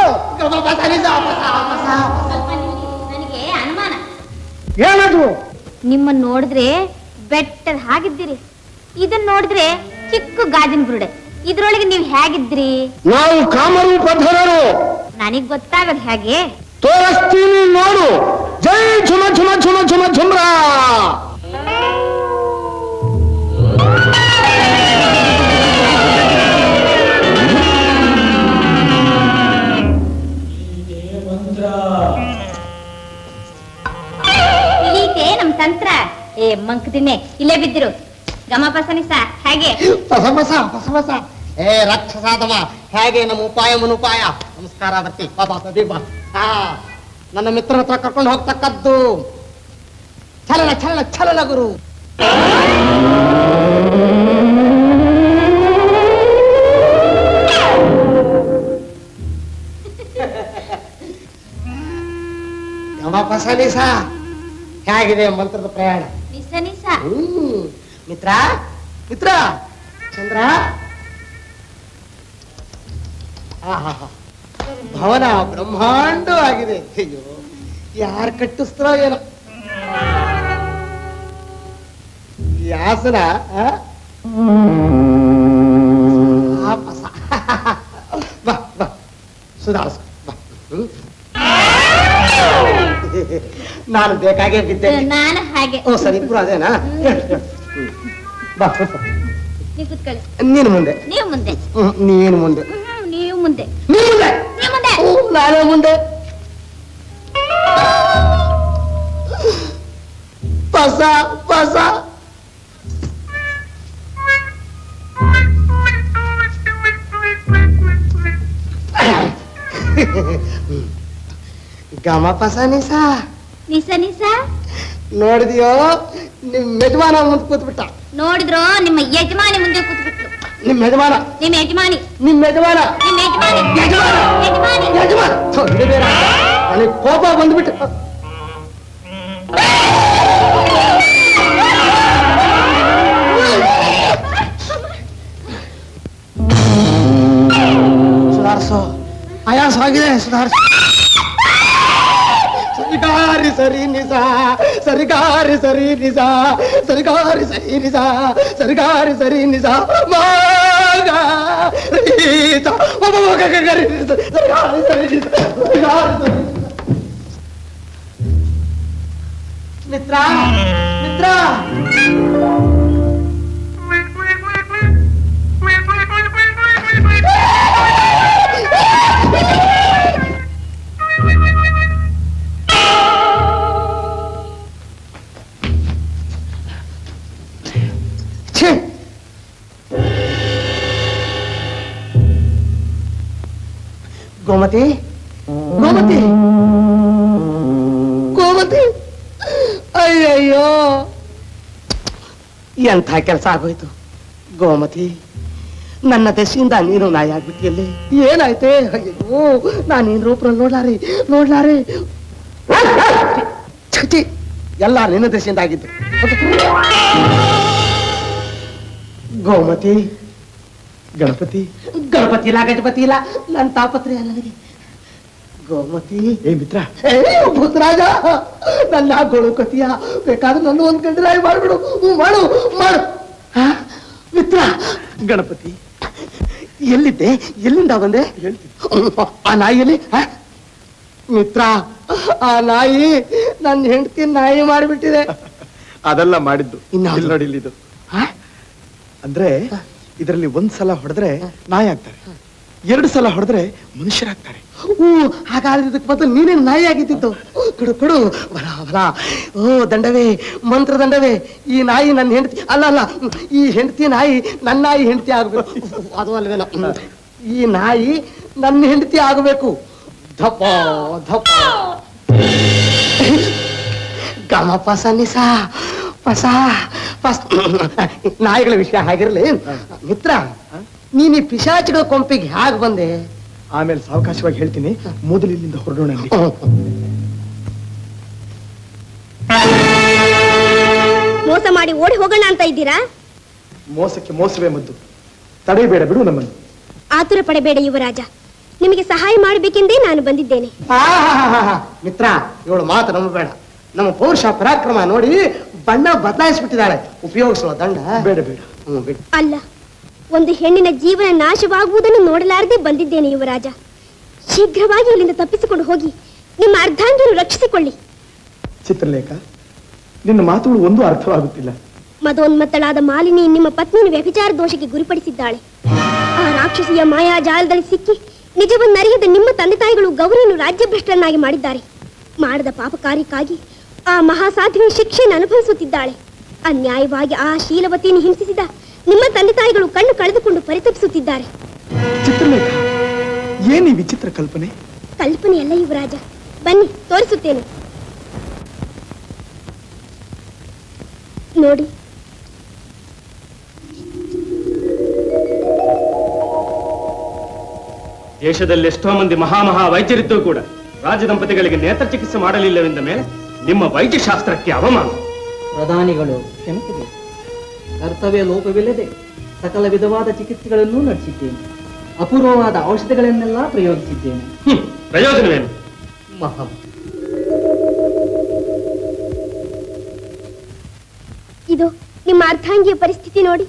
N: ನನಗೆ ಅನುಮಾನ
F: ಏನದು
N: ನಿಮ್ಮನ್ನ ನೋಡಿದ್ರೆ ಬೆಟ್ಟದ ಹಾಗಿದ್ದೀರಿ ಇದನ್ನ ನೋಡಿದ್ರೆ ಚಿಕ್ಕ ಗಾಜಿನ ಬುರುಡೆ ಇದ್ರೊಳಗೆ ನೀವು ಹೇಗಿದ್ರಿ
F: ನಾವು ಕಾಮರೂಪಧರರು
N: ನನಗ್ ಗೊತ್ತಾಗದ್ ಹೇಗೆ
F: ತೋರಿಸ್ತೀನಿ ನೋಡು ಜೈ ಝುಮ ಝುಮ ಝುಮ ಝುಮ ಝುಮ್ರ
N: ಇಲ್ಲೀತೆ ನಮ್ ತಂತ್ರ ಏ ಮಂಕದಿನ್ನೆ ಇಲ್ಲೇ ಬಿದ್ದಿರು ಗಮ ಪಸನಿಸ ಹೇಗೆ
F: ಹೊಸ ಹೊಸ ಹೊಸ ಹೊಸ ಏ ರಾಕ್ಷಸಾದವ ಹೇಗೆ ನಮ್ಮ ಉಪಾಯ ಮನುಪಾಯ ನಮಸ್ಕಾರ ಬರ್ತಿ ಬಾಬಾ ಸದಿ ಬಾ ಹಾ ನನ್ನ ಮಿತ್ರ ಹತ್ರ ಕರ್ಕೊಂಡು ಹೋಗ್ತಕ್ಕದ್ದು ಚಲನ ಚಲನ ಚಲನ ಗುರು ಗಮ ಪಸನಿಸ ಹೇಗಿದೆ ಮಂತ್ರದ ಪ್ರಯಾಣ
N: ನಿಸ ನಿಸ
F: ಹ್ಮ್. ಮಿತ್ರ ಮಿತ್ರ ಚಂದ್ರ ಆಹಾಹಾ. ಭವನ ಬ್ರಹ್ಮಾಂಡವಾಗಿದೆ ಅಯ್ಯೋ ಯಾರು ಕಟ್ಟಿಸ್ತಾರೋ ಏನೋ ಈ ಆಸನ ಆ? ಆಪಸ. ಬಾ ಬಾ ಸುಧಾರಿಸ ಬಾ ಹ್ಮ್. ನಾನು ಬೇಕಾಗೇ ಬಿದ್ದೆ
N: ನಾನು ಹಾಗೆ
F: ಓ ಸರಿ ಇಬ್ರು ಅದೇನಾ ಹೇಳು, ಹೇಳು. ಹ್ಮ್. ಬಾ ಕೂತ್ಕೊ.
N: ನೀವು ಕುತ್ಕೊಳ್ಳಿ
F: ನೀನು ಮುಂದೆ
N: ನೀವು ಮುಂದೆ
F: ಹ್ಮ್, ನೀನು ಮುಂದೆ
N: ಹ್ಮ್, ನೀವು ಮುಂದೆ
F: ನೀನು ಮುಂದೆ
N: ನೀವು ಮುಂದೆ
F: ಹ್ಮ್, ನಾನೇ ಮುಂದೆ ಪಸ ಪಸ ಗಮ ಪಸ ನಿಸ
N: ನಿಸ ನಿಸ
F: ನೋಡಿದ್ಯೋ ನಿಮ್ ಯಜಮಾನ ಮುಂದೆ ಕೂತ್ಬಿಟ್ಟ
N: ನೋಡಿದ್ರು ನಿಮ್ಮ ಯಜಮಾನಿ ಮುಂದೆ ಕೂತ್ಬಿಟ್ಲು
F: ನಿಮ್ ಯಜಮಾನ
N: ನಿಮ್ಮ ಯಜಮಾನಿ
F: ನಿಮ್ ಯಜಮಾನ
N: ನಿಮ್ಮ ಯಜಮಾನಿ
F: ಯಜಮಾನ
N: ಯಜಮಾನಿ
F: ಯಜಮಾನ ಥು, ಇದು ಬೇರೆ ನನಗೆ ಕೋಪ ಬಂದ್ಬಿಟ್ಟು ಸುಧಾರಿಸು ಆಯಾಸ ಆಗಿದೆ ಸುಧಾರಿಸು ಸರಿಗಾರಿ ಸರಿ ನಿಜ ಸರಿಗಾರಿ ಸರಿ ನಿಜ ಸರಿಗಾರಿ ಸರಿ ನಿಜ ಸರಿಗಾರಿ ಸರಿ ನಿಜ ಮಾಗ ರೀತ ಒಬ್ಬ ಮಗ ಗರಿ ನಿಜ, ಸರಿಗಾರಿ ಸರಿ ನಿಜ ಸರಿಗಾರಿ ಸರಿ ನಿಜ. ಮಿತ್ರ ಮಿತ್ರ ಛೇ ಗೋಮತಿ ಗೋಮತಿ ಗೋಮತಿ ಅಯ್ಯಯ್ಯೋ ಎಂಥ ಕೆಲಸ ಆಗೋಯ್ತು ಗೋಮತಿ ನನ್ನ ದಶೆಯಿಂದ ನೀನು ನಾಯಿ ಆಗ್ಬಿಟ್ಟಿಯಲ್ಲಿ ಏನಾಯ್ತೆ ಅಯ್ಯೋ ನಾನು ನೀನ್ ರೂಪದಲ್ಲಿ ನೋಡ್ಲಾರಿ ನೋಡ್ಲಾರಿ ಛಿ ಎಲ್ಲ ನಿನ್ನ ದಶೆಯಿಂದ ಆಗಿದ್ದು ಗೋಮತಿ
M: ಗಣಪತಿ
F: ಗಣಪತಿ ಇಲ್ಲ ಗಜಪತಿ ಇಲ್ಲ ನನ್ನ ತಾಪತ್ರೆ ಅಲ್ಲ ನನಗೆ ಗೋಮತಿ
M: ಏ ಮಿತ್ರ
F: ಏ ಭೂತರಾಜ ನನ್ನ ಗೋಳುಕತಿಯ ಬೇಕಾದ್ರೆ ನನ್ನ ಒಂದ್ ಗಂಟೆ ರಾಯಿ ಮಾಡ್ಬಿಡು ಹ್ಞೂ, ಮಾಡು ಮಾಡು ಆ, ಮಿತ್ರ
M: ಗಣಪತಿ
F: ಎಲ್ಲಿದ್ದೆ ಎಲ್ಲಿಂದ ಬಂದೆ ಆ ನಾಯಿಯಲ್ಲಿ ಆ? ಮಿತ್ರ ಆ ನಾಯಿ ನನ್ನ ಹೆಂಡತಿ ನಾಯಿ ಮಾಡಿಬಿಟ್ಟಿದೆ
M: ಅದೆಲ್ಲ ಮಾಡಿದ್ದು ಇಲ್ಲಿ ನೋಡಿ ಇಲ್ಲಿದು ಅಂದ್ರೆ ಇದರಲ್ಲಿ ಒಂದ್ ಸಲ ಹೊಡೆದ್ರೆ ನಾಯಿ ಆಗ್ತಾರೆ ಎರಡು ಸಲ ಹೊಡೆದ್ರೆ ಮನುಷ್ಯರಾಗ್ತಾರೆ
F: ಹ್ಞೂ ಹಾಗಾದ್ರೆ ಇದಕ್ಕೆ ಮೊದಲು ನೀನೇನು ನಾಯಿ ಆಗಿದ್ದಿದ್ದು ಕೊಡು ಕೊಡು ಬಲ ಬಲ ಓ ದಂಡವೇ ಮಂತ್ರ ದಂಡವೇ ಈ ನಾಯಿ ನನ್ನ ಹೆಂಡತಿ ಅಲ್ಲ ಅಲ್ಲ ಈ ಹೆಂಡತಿ ನಾಯಿ ನನ್ನ ನಾಯಿ ಹೆಂಡತಿ ಆಗ್ಬೇಕು ಅದು ಅಲ್ವೇನೋ ಹ್ಮ್. ಈ ನಾಯಿ ನನ್ನ ಹೆಂಡತಿ ಆಗಬೇಕು ಧಪ ಧಪ ಗಮ ಪಸ ನಿಸ ಪಸ ಪಸ್ ನಾಯಿಗಳ ವಿಷಯ ಹಾಗಿರ್ಲಿ ಮಿತ್ರ ನೀನ್ ಈ ಪಿಶಾಚಿಗಳ ಕೊಂಪಿಗೆ ಹೇಗೆ ಬಂದೆ
M: ಆಮೇಲೆ ಸಾವಕಾಶವಾಗಿ ಹೇಳ್ತೀನಿ ಮೊದಲು ಇಲ್ಲಿಂದ ಹೊರಡೋಣ ಅಲ್ಲಿ.
K: ಮೋಸ ಮಾಡಿ ಓಡಿ ಹೋಗೋಣ ಅಂತ ಇದ್ದೀರಾ
M: ಮೋಸಕ್ಕೆ ಮೋಸವೇ ಮದ್ದು ತಡೆಯಬೇಡ ಬಿಡು ನಮ್ಮನ್ನು
K: ಆತುರ ಪಡಬೇಡ ಯುವರಾಜ ನಿಮಗೆ ಸಹಾಯ ಮಾಡಬೇಕೆಂದೇ ನಾನು ಬಂದಿದ್ದೇನೆ
F: ಆಹಾಹಾಹಾ. ಮಿತ್ರ ಇವಳು ಮಾತು ನಂಬಬೇಡ ನಮ್ಮ ಪೌರುಷ ಪರಾಕ್ರಮ ನೋಡಿ ಬಣ್ಣ ಬದಲಾಯಿಸ್ಬಿಟ್ಟಿದ್ದಾಳೆ ಉಪಯೋಗಿಸುವ ದಂಡ
M: ಬೇಡ ಬೇಡ
F: ಹ್ಮ್, ಬಿಡು.
K: ಅಲ್ಲ ಒಂದು ಹೆಣ್ಣಿನ ಜೀವನ ನಾಶವಾಗುವುದನ್ನು ನೋಡಲಾರದೆ ಬಂದಿದ್ದೇನೆ ಯುವರಾಜ ಶೀಘ್ರವಾಗಿ ಇಲ್ಲಿಂದ ತಪ್ಪಿಸಿಕೊಂಡು ಹೋಗಿ ನಿಮ್ಮ ಅರ್ಧಾಂಗಿಯನ್ನು ರಕ್ಷಿಸಿಕೊಳ್ಳಿ
M: ಚಿತ್ರಲೇಖ ನಿನ್ನ ಮಾತುಗಳು ಒಂದು ಅರ್ಥವಾಗುತ್ತಿಲ್ಲ
K: ಮದೋನ್ಮತ್ತಳಾದ ಮಾಲಿನಿ ನಿಮ್ಮ ಪತ್ನಿಯನ್ನು ವ್ಯಭಿಚಾರ ದೋಷಕ್ಕೆ ಗುರಿಪಡಿಸಿದ್ದಾಳೆ ಆ ರಾಕ್ಷಸಿಯ ಮಾಯಾಜಾಲದಲ್ಲಿ ಸಿಕ್ಕಿ ನಿಜವನ್ನರಿಯದ ನಿಮ್ಮ ತಂದೆ ತಾಯಿಗಳು ಗೌರಿಯನ್ನು ರಾಜ್ಯಭ್ರಷ್ಟರನ್ನಾಗಿ ಮಾಡಿದ್ದಾರೆ ಮಾಡಿದ ಪಾಪ ಕಾರ್ಯಕ್ಕಾಗಿ ಆ ಮಹಾಸಾಧ್ವಿ ಶಿಕ್ಷೆಯನ್ನು ಅನುಭವಿಸುತ್ತಿದ್ದಾಳೆ ಅನ್ಯಾಯವಾಗಿ ಆ ಶೀಲವತಿಯನ್ನು ಹಿಂಸಿಸಿದ ನಿಮ್ಮ ತಂದೆ ತಾಯಿಗಳು ಕಣ್ಣು ಕಳೆದುಕೊಂಡು ಪರಿತಪಿಸುತ್ತಿದ್ದಾರೆ
M: ಚಿತ್ರಲೇಖ ಏನ್ ಈ ವಿಚಿತ್ರ ಕಲ್ಪನೆ
K: ಕಲ್ಪನೆಯಲ್ಲ ಯುವರಾಜ ಬನ್ನಿ ತೋರಿಸುತ್ತೇನೆ ನೋಡಿ
R: ದೇಶದಲ್ಲಿ ಎಷ್ಟೋ ಮಂದಿ ಮಹಾಮಹಾ ವೈದ್ಯರಿದ್ದು ಕೂಡ ರಾಜ ದಂಪತಿಗಳಿಗೆ ನೇತ್ರ ಚಿಕಿತ್ಸೆ ಮಾಡಲಿಲ್ಲವೆಂದ ಮೇಲೆ ನಿಮ್ಮ ವೈದ್ಯಶಾಸ್ತ್ರಕ್ಕೆ ಅವಮಾನ
T: ಪ್ರಧಾನಿಗಳು ಕ್ಷಮಿಸಬೇಕು ಕರ್ತವ್ಯ ಲೋಪವಿಲ್ಲದೆ ಸಕಲ ವಿಧವಾದ ಚಿಕಿತ್ಸೆಗಳನ್ನು ನಡೆಸಿದ್ದೇನೆ ಅಪೂರ್ವವಾದ ಔಷಧಗಳನ್ನೆಲ್ಲ ಪ್ರಯೋಗಿಸಿದ್ದೇನೆ
R: ಪ್ರಯೋಜನವೇನು
T: ಮಹಾ
K: ಇದು ನಿಮ್ಮ ಅರ್ಧಾಂಗಿಯ ಪರಿಸ್ಥಿತಿ ನೋಡಿ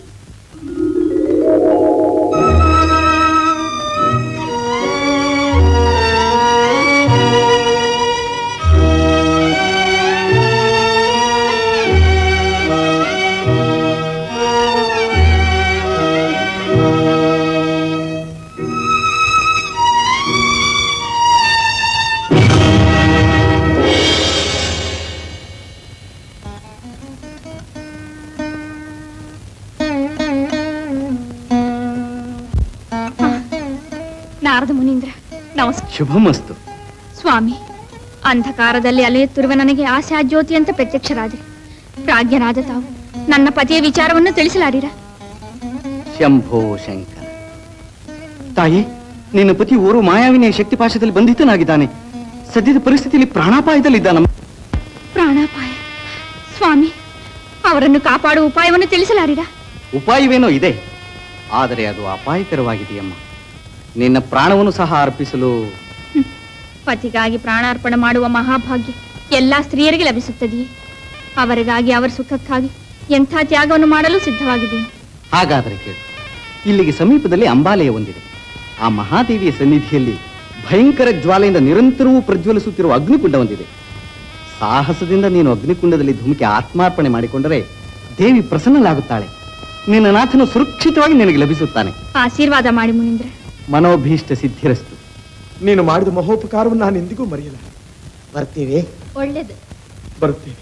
A: ನಾರದ ಮುನೀಂದ್ರ ನಮಸ್ಕಾರ
L: ಶುಭಮಸ್ತು
A: ಸ್ವಾಮಿ ಅಂಧಕಾರದಲ್ಲಿ ಅಲೆಯುತ್ತಿರುವ ನನಗೆ ಆಶಾ ಜ್ಯೋತಿ ಅಂತ ಪ್ರತ್ಯಕ್ಷರಾದೆ ಪ್ರಾಜ್ಞರಾದ ತಾವು ನನ್ನ ಪತಿಯ ವಿಚಾರವನ್ನು ತಿಳಿಸಲಾರಿರ
L: ಶಂಭೋ ಶಂಕರ ತಾಯಿ ನಿನ್ನ ಪತಿ ಓರ್ವ ಮಾಯಾವಿನಿಯ ಶಕ್ತಿಪಾಶದಲ್ಲಿ ಬಂಧಿತನಾಗಿದ್ದಾನೆ ಸದ್ಯದ ಪರಿಸ್ಥಿತಿಯಲ್ಲಿ ಪ್ರಾಣಾಪಾಯದಲ್ಲಿದ್ದಾನಮ್ಮ
A: ಪ್ರಾಣಾಪಾಯ ಸ್ವಾಮಿ ಅವರನ್ನು ಕಾಪಾಡುವ ಉಪಾಯವನ್ನು ತಿಳಿಸಲಾರಿರ
L: ಉಪಾಯವೇನೋ ಇದೆ ಆದರೆ ಅದು ಅಪಾಯಕರವಾಗಿದೆಯಮ್ಮ ನಿನ್ನ ಪ್ರಾಣವನ್ನು ಸಹ ಅರ್ಪಿಸಲು
A: ಪತಿಗಾಗಿ ಪ್ರಾಣಾರ್ಪಣೆ ಮಾಡುವ ಮಹಾಭಾಗ್ಯ ಎಲ್ಲಾ ಸ್ತ್ರೀಯರಿಗೆ ಲಭಿಸುತ್ತದೆಯೇ ಅವರಿಗಾಗಿ ಅವರ ಸುಖಕ್ಕಾಗಿ ಎಂಥ ತ್ಯಾಗವನ್ನು ಮಾಡಲು ಸಿದ್ಧವಾಗಿದ್ದೀನಿ
L: ಹಾಗಾದರೆ ಕೇಳು ಇಲ್ಲಿಗೆ ಸಮೀಪದಲ್ಲಿ ಅಂಬಾಲಯ ಒಂದಿದೆ ಆ ಮಹಾದೇವಿಯ ಸನ್ನಿಧಿಯಲ್ಲಿ ಭಯಂಕರ ಜ್ವಾಲೆಯಿಂದ ನಿರಂತರವೂ ಪ್ರಜ್ವಲಿಸುತ್ತಿರುವ ಅಗ್ನಿಕುಂಡ ಒಂದಿದೆ ಸಾಹಸದಿಂದ ನೀನು ಅಗ್ನಿಕುಂಡದಲ್ಲಿ ಧುಮುಕಿ ಆತ್ಮಾರ್ಪಣೆ ಮಾಡಿಕೊಂಡರೆ ದೇವಿ ಪ್ರಸನ್ನಲಾಗುತ್ತಾಳೆ ನಿನ್ನ ನಾಥನು ಸುರಕ್ಷಿತವಾಗಿ ನಿನಗೆ ಲಭಿಸುತ್ತಾನೆ
A: ಆಶೀರ್ವಾದ ಮಾಡಿ ಮುನೀಂದ್ರ
L: ಮನೋಭೀಷ್ಟ ಸಿದ್ಧಿರಸ್ತು
M: ನೀನು ಮಾಡಿದ ಮಹೋಪಕಾರವನ್ನು ನಾನು ಎಂದಿಗೂ ಮರೆಯಲ್ಲ
F: ಬರ್ತೀವಿ
A: ಒಳ್ಳೇದು
M: ಬರುತ್ತೇನೆ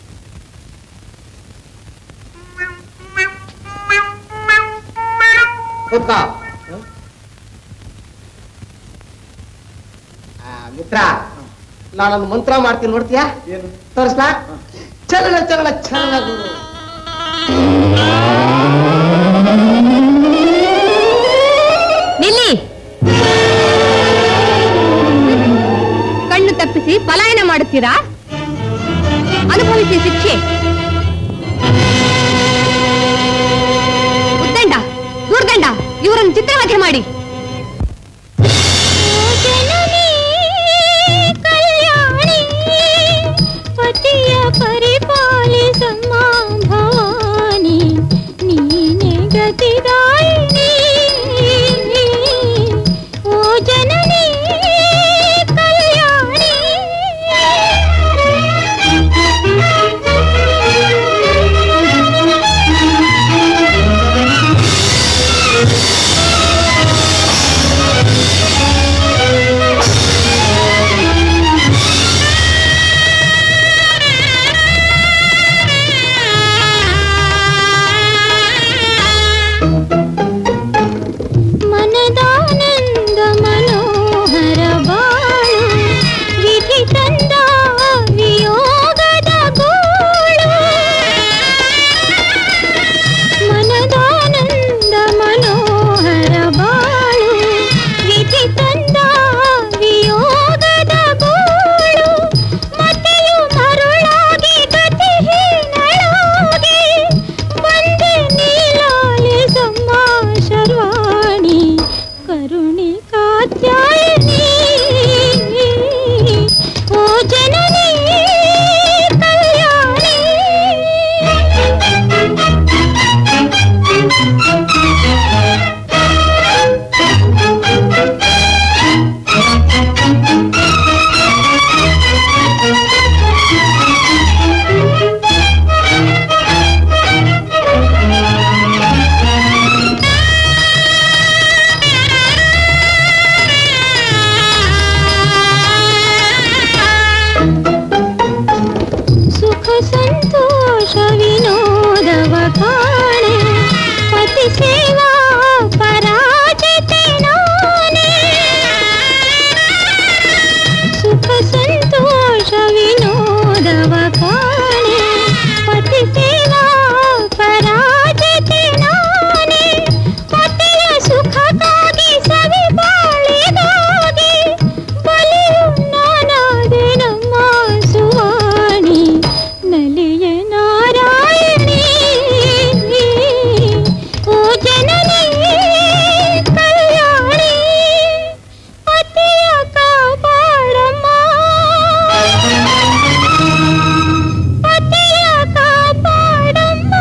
F: ಕೂತ್ಕೋ. ಆ, ಮಿತ್ರ ನಾನೊಂದು ಮಂತ್ರ ಮಾಡ್ತೀನಿ ನೋಡ್ತೀಯಾ ತೋರಿಸ್ಲಾ ಚಲನ ಚಲನ ಚಲನ ಗುರು
E: ನಿಲ್ಲಿ ಕಣ್ಣು ತಪ್ಪಿಸಿ ಪಲಾಯನ ಮಾಡುತ್ತೀರಾ ಅನುಭವಿಸಿ ಶಿಕ್ಷೆ ಉದ್ದಂಡ ದೂರ್ದಂಡ ಇವರನ್ನು ಚಿತ್ರವಧೆ ಮಾಡಿ
N: ಪತಿಯ ಪರಿಪಾಲಿಸಮ್ಮ ಭವಾನಿ ನೀನೆ ಗತಿದಾಯಿನಿ ಓ ಜನನಿ ಕಲ್ಯಾಣಿ ಮನದಾನಂದ ಮನೋಹರ ಬಾಳು ವಿಧಿ ತಂದ ವಿಯೋಗದ ಗೋಳು ಮನದಾನಂದ ಮನೋಹರ ಬಾಳು ವಿಧಿ ತಂದ ವಿಯೋಗದ ಗೋಳು ಮತೆಯು ಮರುಳಾಗಿ ಗತಿಹೀನಳಾಗಿ ಬಂದೆ ನೀಲಾಲಿಸಮ್ಮ ಶರ್ವಾಣಿ ಕರುಣಿ ಕಾತ್ಯಾಯನಿ ಓ ಜನನಿ ಕಲ್ಯಾಣಿ ಸುಖ ಸಂತೋಷ ವಿನೋದವ ಕಾಣೆ ಪತಿ ಸೇವಾ ಪರಾಜಿತೆ ನಾನೇ ಸುಖ ಸಂತೋಷ ವಿನೋದವ ಕಾಣೆ ಪತಿ ಸೇವಾ ಪರಾಜಿತೆ ನಾನೇ ಪತಿಯ ಸುಖಕ್ಕಾಗಿ ಸವಿ ಬಾಳಿಗಾಗಿ ಬಲಿಯು ನಾನಾದೆ ನಮ್ಮ ಸುವಾಣಿ ನಲಿಯ ನಾರಾಯಣಿ ಓ ಜನನಿ ಕಲ್ಯಾಣಿ ಪತಿಯ ಕಾಪಾಡಮ್ಮ ಪತಿಯ ಕಾಪಾಡಮ್ಮ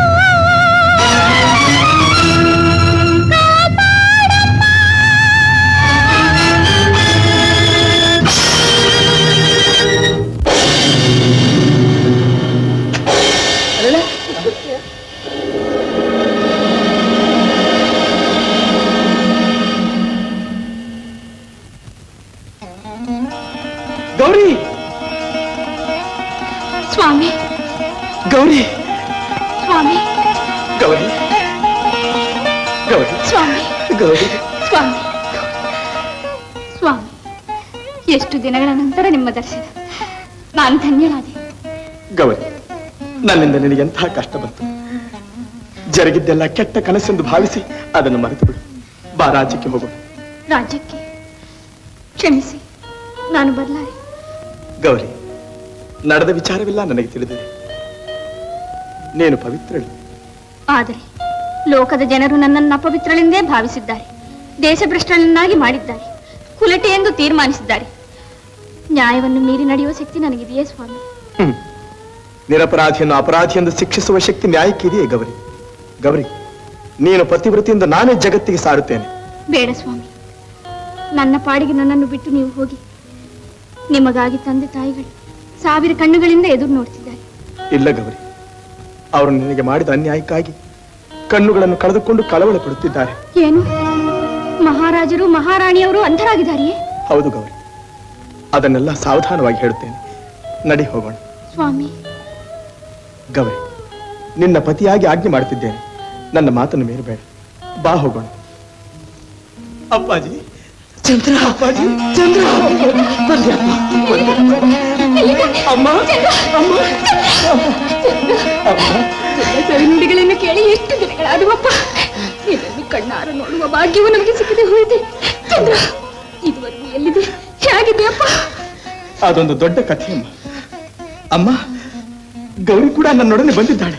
M: ಗೌರಿ
A: ಸ್ವಾಮಿ
M: ಗೌರಿ
A: ಸ್ವಾಮಿ
M: ಗೌರಿ ಗೌರಿ
A: ಸ್ವಾಮಿ
M: ಗೌರಿ
A: ಸ್ವಾಮಿ ಸ್ವಾಮಿ ಎಷ್ಟು ದಿನಗಳ ನಂತರ ನಿಮ್ಮ ದರ್ಶನ ನಾನು ಧನ್ಯಳಾದೆ
M: ಗೌರಿ ನನ್ನಿಂದ ನಿನಗೆ ಎಂಥ ಕಷ್ಟ ಬಂತು ಜರುಗಿದ್ದೆಲ್ಲ ಕೆಟ್ಟ ಕನಸೆಂದು ಭಾವಿಸಿ ಅದನ್ನು ಮರೆತು ಬಿಡು ಬಾ ರಾಜ್ಯಕ್ಕೆ ಹೋಗೋಣ
A: ರಾಜ್ಯಕ್ಕೆ ಕ್ಷಮಿಸಿ ನಾನು ಬದಲಾರೆ
M: ಗೌರಿ ನಡೆದ ವಿಚಾರವೆಲ್ಲ ನನಗೆ ತಿಳಿದಿದೆ ನೀನು ಪವಿತ್ರಳು
A: ಆದರೆ ಲೋಕದ ಜನರು ನನ್ನನ್ನು ಅಪವಿತ್ರಳೆಂದೇ ಭಾವಿಸಿದ್ದಾರೆ ದೇಶಭ್ರಷ್ಟಳನ್ನಾಗಿ ಮಾಡಿದ್ದಾರೆ ಕುಲಟೆ ಎಂದು ತೀರ್ಮಾನಿಸಿದ್ದಾರೆ ನ್ಯಾಯವನ್ನು ಮೀರಿ ನಡೆಯುವ ಶಕ್ತಿ ನನಗಿದೆಯೇ ಸ್ವಾಮಿ
M: ಹ್ಮ್. ನಿರಪರಾಧಿಯನ್ನು ಅಪರಾಧಿ ಎಂದು ಶಿಕ್ಷಿಸುವ ಶಕ್ತಿ ನ್ಯಾಯಕ್ಕಿದೆಯೇ ಗೌರಿ ಗೌರಿ ನೀನು ಪತಿವ್ರತಿಯಿಂದ ನಾನೇ ಜಗತ್ತಿಗೆ ಸಾರುತ್ತೇನೆ
A: ಬೇಡ ಸ್ವಾಮಿ ನನ್ನ ಪಾಡಿಗೆ ನನ್ನನ್ನು ಬಿಟ್ಟು ನೀವು ಹೋಗಿ ನಿಮಗಾಗಿ ತಂದೆ ತಾಯಿಗಳು ಸಾವಿರ ಕಣ್ಣುಗಳಿಂದ ಎದುರು ನೋಡ್ತಿದ್ದಾರೆ
M: ಇಲ್ಲ ಗೌರಿ ಅವರು ನಿನಗೆ ಮಾಡಿದ ಅನ್ಯಾಯಕ್ಕಾಗಿ ಕಣ್ಣುಗಳನ್ನು ಕಳೆದುಕೊಂಡು ಕಳವಳ ಪಡುತ್ತಿದ್ದಾರೆ
A: ಏನು ಮಹಾರಾಜರು ಮಹಾರಾಣಿಯವರು ಅಂಧರಾಗಿದ್ದಾರೆಯೇ
M: ಹೌದು ಗೌರಿ ಅದನ್ನೆಲ್ಲ ಸಾವಧಾನವಾಗಿ ಹೇಳುತ್ತೇನೆ ನಡಿ ಹೋಗೋಣ
A: ಸ್ವಾಮಿ
M: ಗೌರಿ ನಿನ್ನ ಪತಿಯಾಗಿ ಆಜ್ಞೆ ಮಾಡ್ತಿದ್ದೇನೆ ನನ್ನ ಮಾತನ್ನು ಮೀರಬೇಡ ಬಾ ಹೋಗೋಣ ಅಪ್ಪಾಜಿ ಚಂದ್ರ ಅಪ್ಪಾಜಿ ಚಂದ್ರ ಬರ್ರಿ ಅಪ್ಪ, ಬರ್ರಿ. ಅಮ್ಮ ಅಮ್ಮ
A: ನುಡಿಗಳನ್ನು ಕೇಳಿ ಎಷ್ಟು ದಿನಗಳಾದವಪ್ಪ ಇದನ್ನು ಕಣ್ಣಾರ ನೋಡುವ ಭಾಗ್ಯವು ನಮಗೆ ಸಿಕ್ಕದೆ ಹೋಯಿತೆ ಚಂದ್ರ ಇದುವರೆಗೂ ಎಲ್ಲಿದೆ ಹೇಗಿದೆಯಪ್ಪ
M: ಅದೊಂದು ದೊಡ್ಡ ಕಥೆಯಮ್ಮ ಅಮ್ಮ ಗೌರಿ ಕೂಡ ನನ್ನೊಡನೆ ಬಂದಿದ್ದಾಳೆ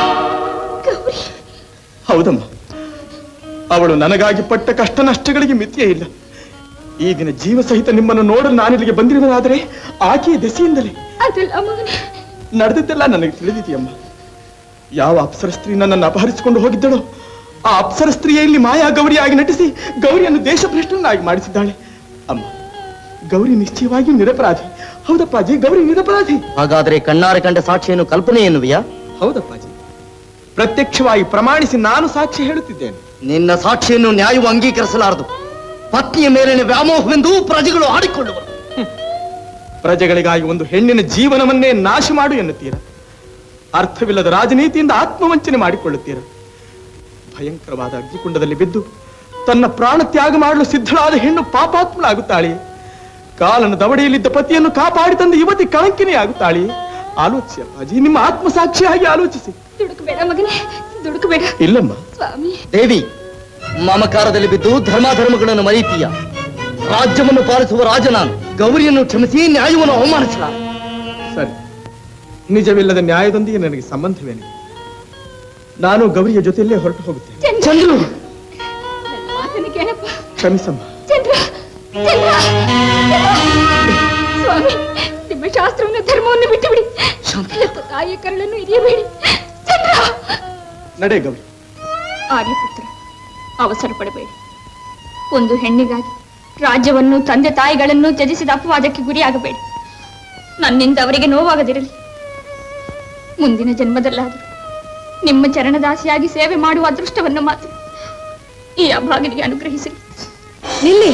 M: ಹೌದಮ್ಮ ಅವಳು ನನಗಾಗಿ ಪಟ್ಟ ಕಷ್ಟ ನಷ್ಟಗಳಿಗೆ ಮಿತಿಯೇ ಇಲ್ಲ ಈ ದಿನ ಜೀವ ಸಹಿತ ನಿಮ್ಮನ್ನು ನೋಡಲು ನಾನಿಲ್ಲಿಗೆ ಬಂದಿರುವುದಾದರೆ ಆಕೆಯ ದೆಸೆಯಿಂದಲೇ
A: ಅದೆಲ್ಲ ಮಗನೇ
M: ನಡೆದಿದ್ದೆಲ್ಲ ನನಗೆ ತಿಳಿದಿದೆಯಮ್ಮ ಯಾವ ಅಪ್ಸರ ಸ್ತ್ರೀ ನನ್ನನ್ನು ಅಪಹರಿಸಿಕೊಂಡು ಹೋಗಿದ್ದಳೋ ಆ ಅಪ್ಸರ ಸ್ತ್ರೀಯೇ ಇಲ್ಲಿ ಮಾಯಾ ಗೌರಿಯಾಗಿ ನಟಿಸಿ ಗೌರಿಯನ್ನು ದೇಶಭ್ರಷ್ಟನಾಗಿ ಮಾಡಿಸಿದ್ದಾಳೆ ಅಮ್ಮ ಗೌರಿ ನಿಶ್ಚಯವಾಗಿಯೂ ನಿರಪರಾಧಿ ಹೌದಪ್ಪಾಜಿ ಗೌರಿ ನಿರಪರಾಧಿ
S: ಹಾಗಾದ್ರೆ ಕಣ್ಣಾರೆ ಕಂಡ ಸಾಕ್ಷಿಯನ್ನು ಕಲ್ಪನೆ ಎನ್ನುವಿಯಾ
M: ಹೌದಪ್ಪಾಜಿ ಪ್ರತ್ಯಕ್ಷವಾಗಿ ಪ್ರಮಾಣಿಸಿ ನಾನು ಸಾಕ್ಷಿ ಹೇಳುತ್ತಿದ್ದೇನೆ
S: ನಿನ್ನ ಸಾಕ್ಷಿಯನ್ನು ನ್ಯಾಯವು ಅಂಗೀಕರಿಸಲಾರದು ಪತ್ನಿಯ ಮೇಲಿನ ವ್ಯಾಮೋಹವೆಂದು ಪ್ರಜೆಗಳು ಆಡಿಕೊಳ್ಳುವರು
M: ಪ್ರಜೆಗಳಿಗಾಗಿ ಒಂದು ಹೆಣ್ಣಿನ ಜೀವನವನ್ನೇ ನಾಶ ಮಾಡು ಎನ್ನುತ್ತೀರಾ ಅರ್ಥವಿಲ್ಲದ ರಾಜನೀತಿಯಿಂದ ಆತ್ಮವಂಚನೆ ಮಾಡಿಕೊಳ್ಳುತ್ತೀರಾ ಭಯಂಕರವಾದ ಅಗ್ನಿಕುಂಡದಲ್ಲಿ ಬಿದ್ದು ತನ್ನ ಪ್ರಾಣ ತ್ಯಾಗ ಮಾಡಲು ಸಿದ್ಧಳಾದ ಹೆಣ್ಣು ಪಾಪಾತ್ಮಳಾಗುತ್ತಾಳೆ ಕಾಲನ ದವಡೆಯಲ್ಲಿದ್ದ ಪತಿಯನ್ನು ಕಾಪಾಡಿ ತಂದ ಯುವತಿ ಕಳಂಕಿನಿ ಆಗುತ್ತಾಳೆ ಆಲೋಚಿಸಿ ಅಪ್ಪಾಜಿ ನಿಮ್ಮ ಆತ್ಮಸಾಕ್ಷಿಯಾಗಿ ಆಲೋಚಿಸಿ
A: ದುಡುಕಬೇಡ ಮಗನೇ ದುಡುಕಬೇಡ
M: ಇಲ್ಲಮ್ಮ
A: ಸ್ವಾಮಿ
S: ದೇವಿ ಮಮಕಾರದಲ್ಲಿ ಬಿದ್ದು ಧರ್ಮಾಧರ್ಮಗಳನ್ನು ಮರೀತೀಯ ರಾಜ್ಯವನ್ನು ಪಾಲಿಸುವ ರಾಜ ನಾನು ಗೌರಿಯನ್ನು ಕ್ಷಮಿಸಿ ನ್ಯಾಯವನ್ನು ಅವಮಾನಿಸಲ
M: ಸರಿ ನಿಜವಿಲ್ಲದ ನ್ಯಾಯದೊಂದಿಗೆ ನನಗೆ ಸಂಬಂಧವೇನಿದೆ ನಾನು ಗೌರಿಯ ಜೊತೆಯಲ್ಲೇ ಹೊರಟು ಹೋಗುತ್ತೇನೆ
S: ಚಂದ್ರು
A: ಮಾತನ್ನು ಕೇಳಪ್ಪ
M: ಕ್ಷಮಿಸಮ್ಮ
A: ಚಂದ್ರ ಚಂದ್ರ ಸ್ವಾಮಿ ನಿಮ್ಮ ಶಾಸ್ತ್ರವನ್ನು ಧರ್ಮವನ್ನು ಬಿಟ್ಟು ಬಿಡಿ ಹೆತ್ತ ತಾಯಿಯ ಕರಳನ್ನು ಹಿರಿಯಬೇಡಿ ಚಂದ್ರ
M: ನಡೆ ಗೌರಿ
A: ಆರ್ಯಪುತ್ರ ಅವಸರ ಪಡಬೇಡಿ ಒಂದು ಹೆಣ್ಣಿಗಾಗಿ ರಾಜ್ಯವನ್ನು ತಂದೆ ತಾಯಿಗಳನ್ನು ತ್ಯಜಿಸಿದ ಅಪವಾದಕ್ಕೆ ಗುರಿಯಾಗಬೇಡಿ ನನ್ನಿಂದ ಅವರಿಗೆ ನೋವಾಗದಿರಲಿ ಮುಂದಿನ ಜನ್ಮದಲ್ಲಾದರೂ ನಿಮ್ಮ ಚರಣದಾಸಿಯಾಗಿ ಸೇವೆ ಮಾಡುವ ಅದೃಷ್ಟವನ್ನು ಮಾತ್ರ ಈ ಅಭಾಗನಿಗೆ ಅನುಗ್ರಹಿಸಲಿ
H: ನಿಲ್ಲಿ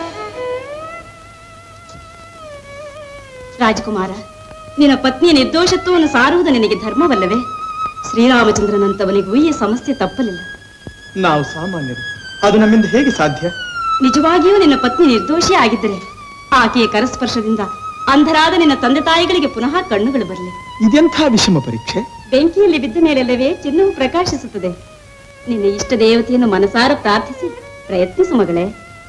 H: ರಾಜಕುಮಾರ ನಿನ್ನ ಪತ್ನಿಯ ನಿರ್ದೋಷತ್ವವನ್ನು ಸಾರುವುದು ನಿನಗೆ ಧರ್ಮವಲ್ಲವೇ ಶ್ರೀರಾಮಚಂದ್ರನಂತವನಿಗೂ ಈ ಸಮಸ್ಯೆ ತಪ್ಪಲಿಲ್ಲ
M: ನಾವು ಸಾಮಾನ್ಯರು ಅದು ನಮ್ಮಿಂದ ಹೇಗೆ ಸಾಧ್ಯ
H: ನಿಜವಾಗಿಯೂ ನಿನ್ನ ಪತ್ನಿ ನಿರ್ದೋಷಿ ಆಗಿದ್ದರೆ ಆಕೆಯ ಕರಸ್ಪರ್ಶದಿಂದ ಅಂಧರಾದ ನಿನ್ನ ತಂದೆ ತಾಯಿಗಳಿಗೆ ಪುನಃ ಕಣ್ಣುಗಳು ಬರಲಿ
M: ಇದೆಂಥ ವಿಷಮ ಪರೀಕ್ಷೆ
H: ಬೆಂಕಿಯಲ್ಲಿ ಬಿದ್ದ ಮೇಲೆಲ್ಲವೇ ಚಿನ್ನವು ಪ್ರಕಾಶಿಸುತ್ತದೆ ನಿನ್ನ ಇಷ್ಟ ದೇವತೆಯನ್ನು ಮನಸಾರ ಪ್ರಾರ್ಥಿಸಿ ಪ್ರಯತ್ನಿಸು ಮಗಳೇ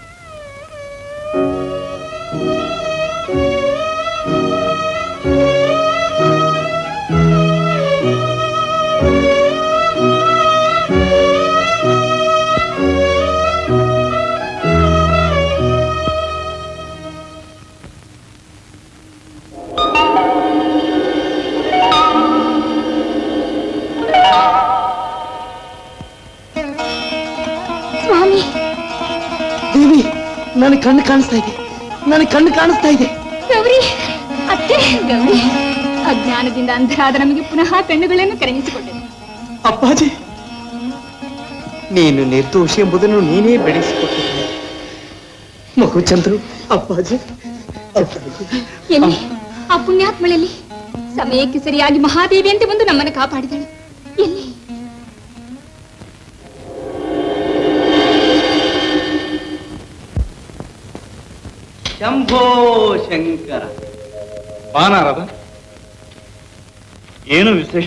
A: ಸ್ವಾಮಿ
S: ದೇವಿ ನನ್ನ ಕಣ್ಣು ಕಾಣಿಸ್ತಾ ಇದೆ ನನ್ನ ಕಣ್ಣು ಕಾಣಿಸ್ತಾ ಇದೆ
A: ಗೌರಿ ಅತ್ತೆ ಗೌರಿ ಅಜ್ಞಾನದಿಂದ ಅಂಧರಾದ ನಮಗೆ ಪುನಃ ಕಣ್ಣುಗಳನ್ನು ಕರಗಿಸಿಕೊಂಡೆ
M: ಅಪ್ಪಾಜಿ
S: ನೀನು ನಿರ್ದೋಷಿ ಎಂಬುದನ್ನು ನೀನೇ ಬೆಳೆಸಿಕೊಟ್ಟಿದ್ದೆ ಮಗು ಚಂದ್ರು ಅಪ್ಪಾಜಿ
A: ಎಲ್ಲಿ ಆ ಪುಣ್ಯಾತ್ಮಳಲ್ಲಿ ಸಮಯಕ್ಕೆ ಸರಿಯಾಗಿ ಮಹಾದೇವಿಯಂತೆ ಬಂದು ನಮ್ಮನ್ನು ಕಾಪಾಡಿದಳು ಎಲ್ಲಿ
I: ಶಂಭೋ ಶಂಕರ
C: ಬಾನಾರದ ಏನು ವಿಶೇಷ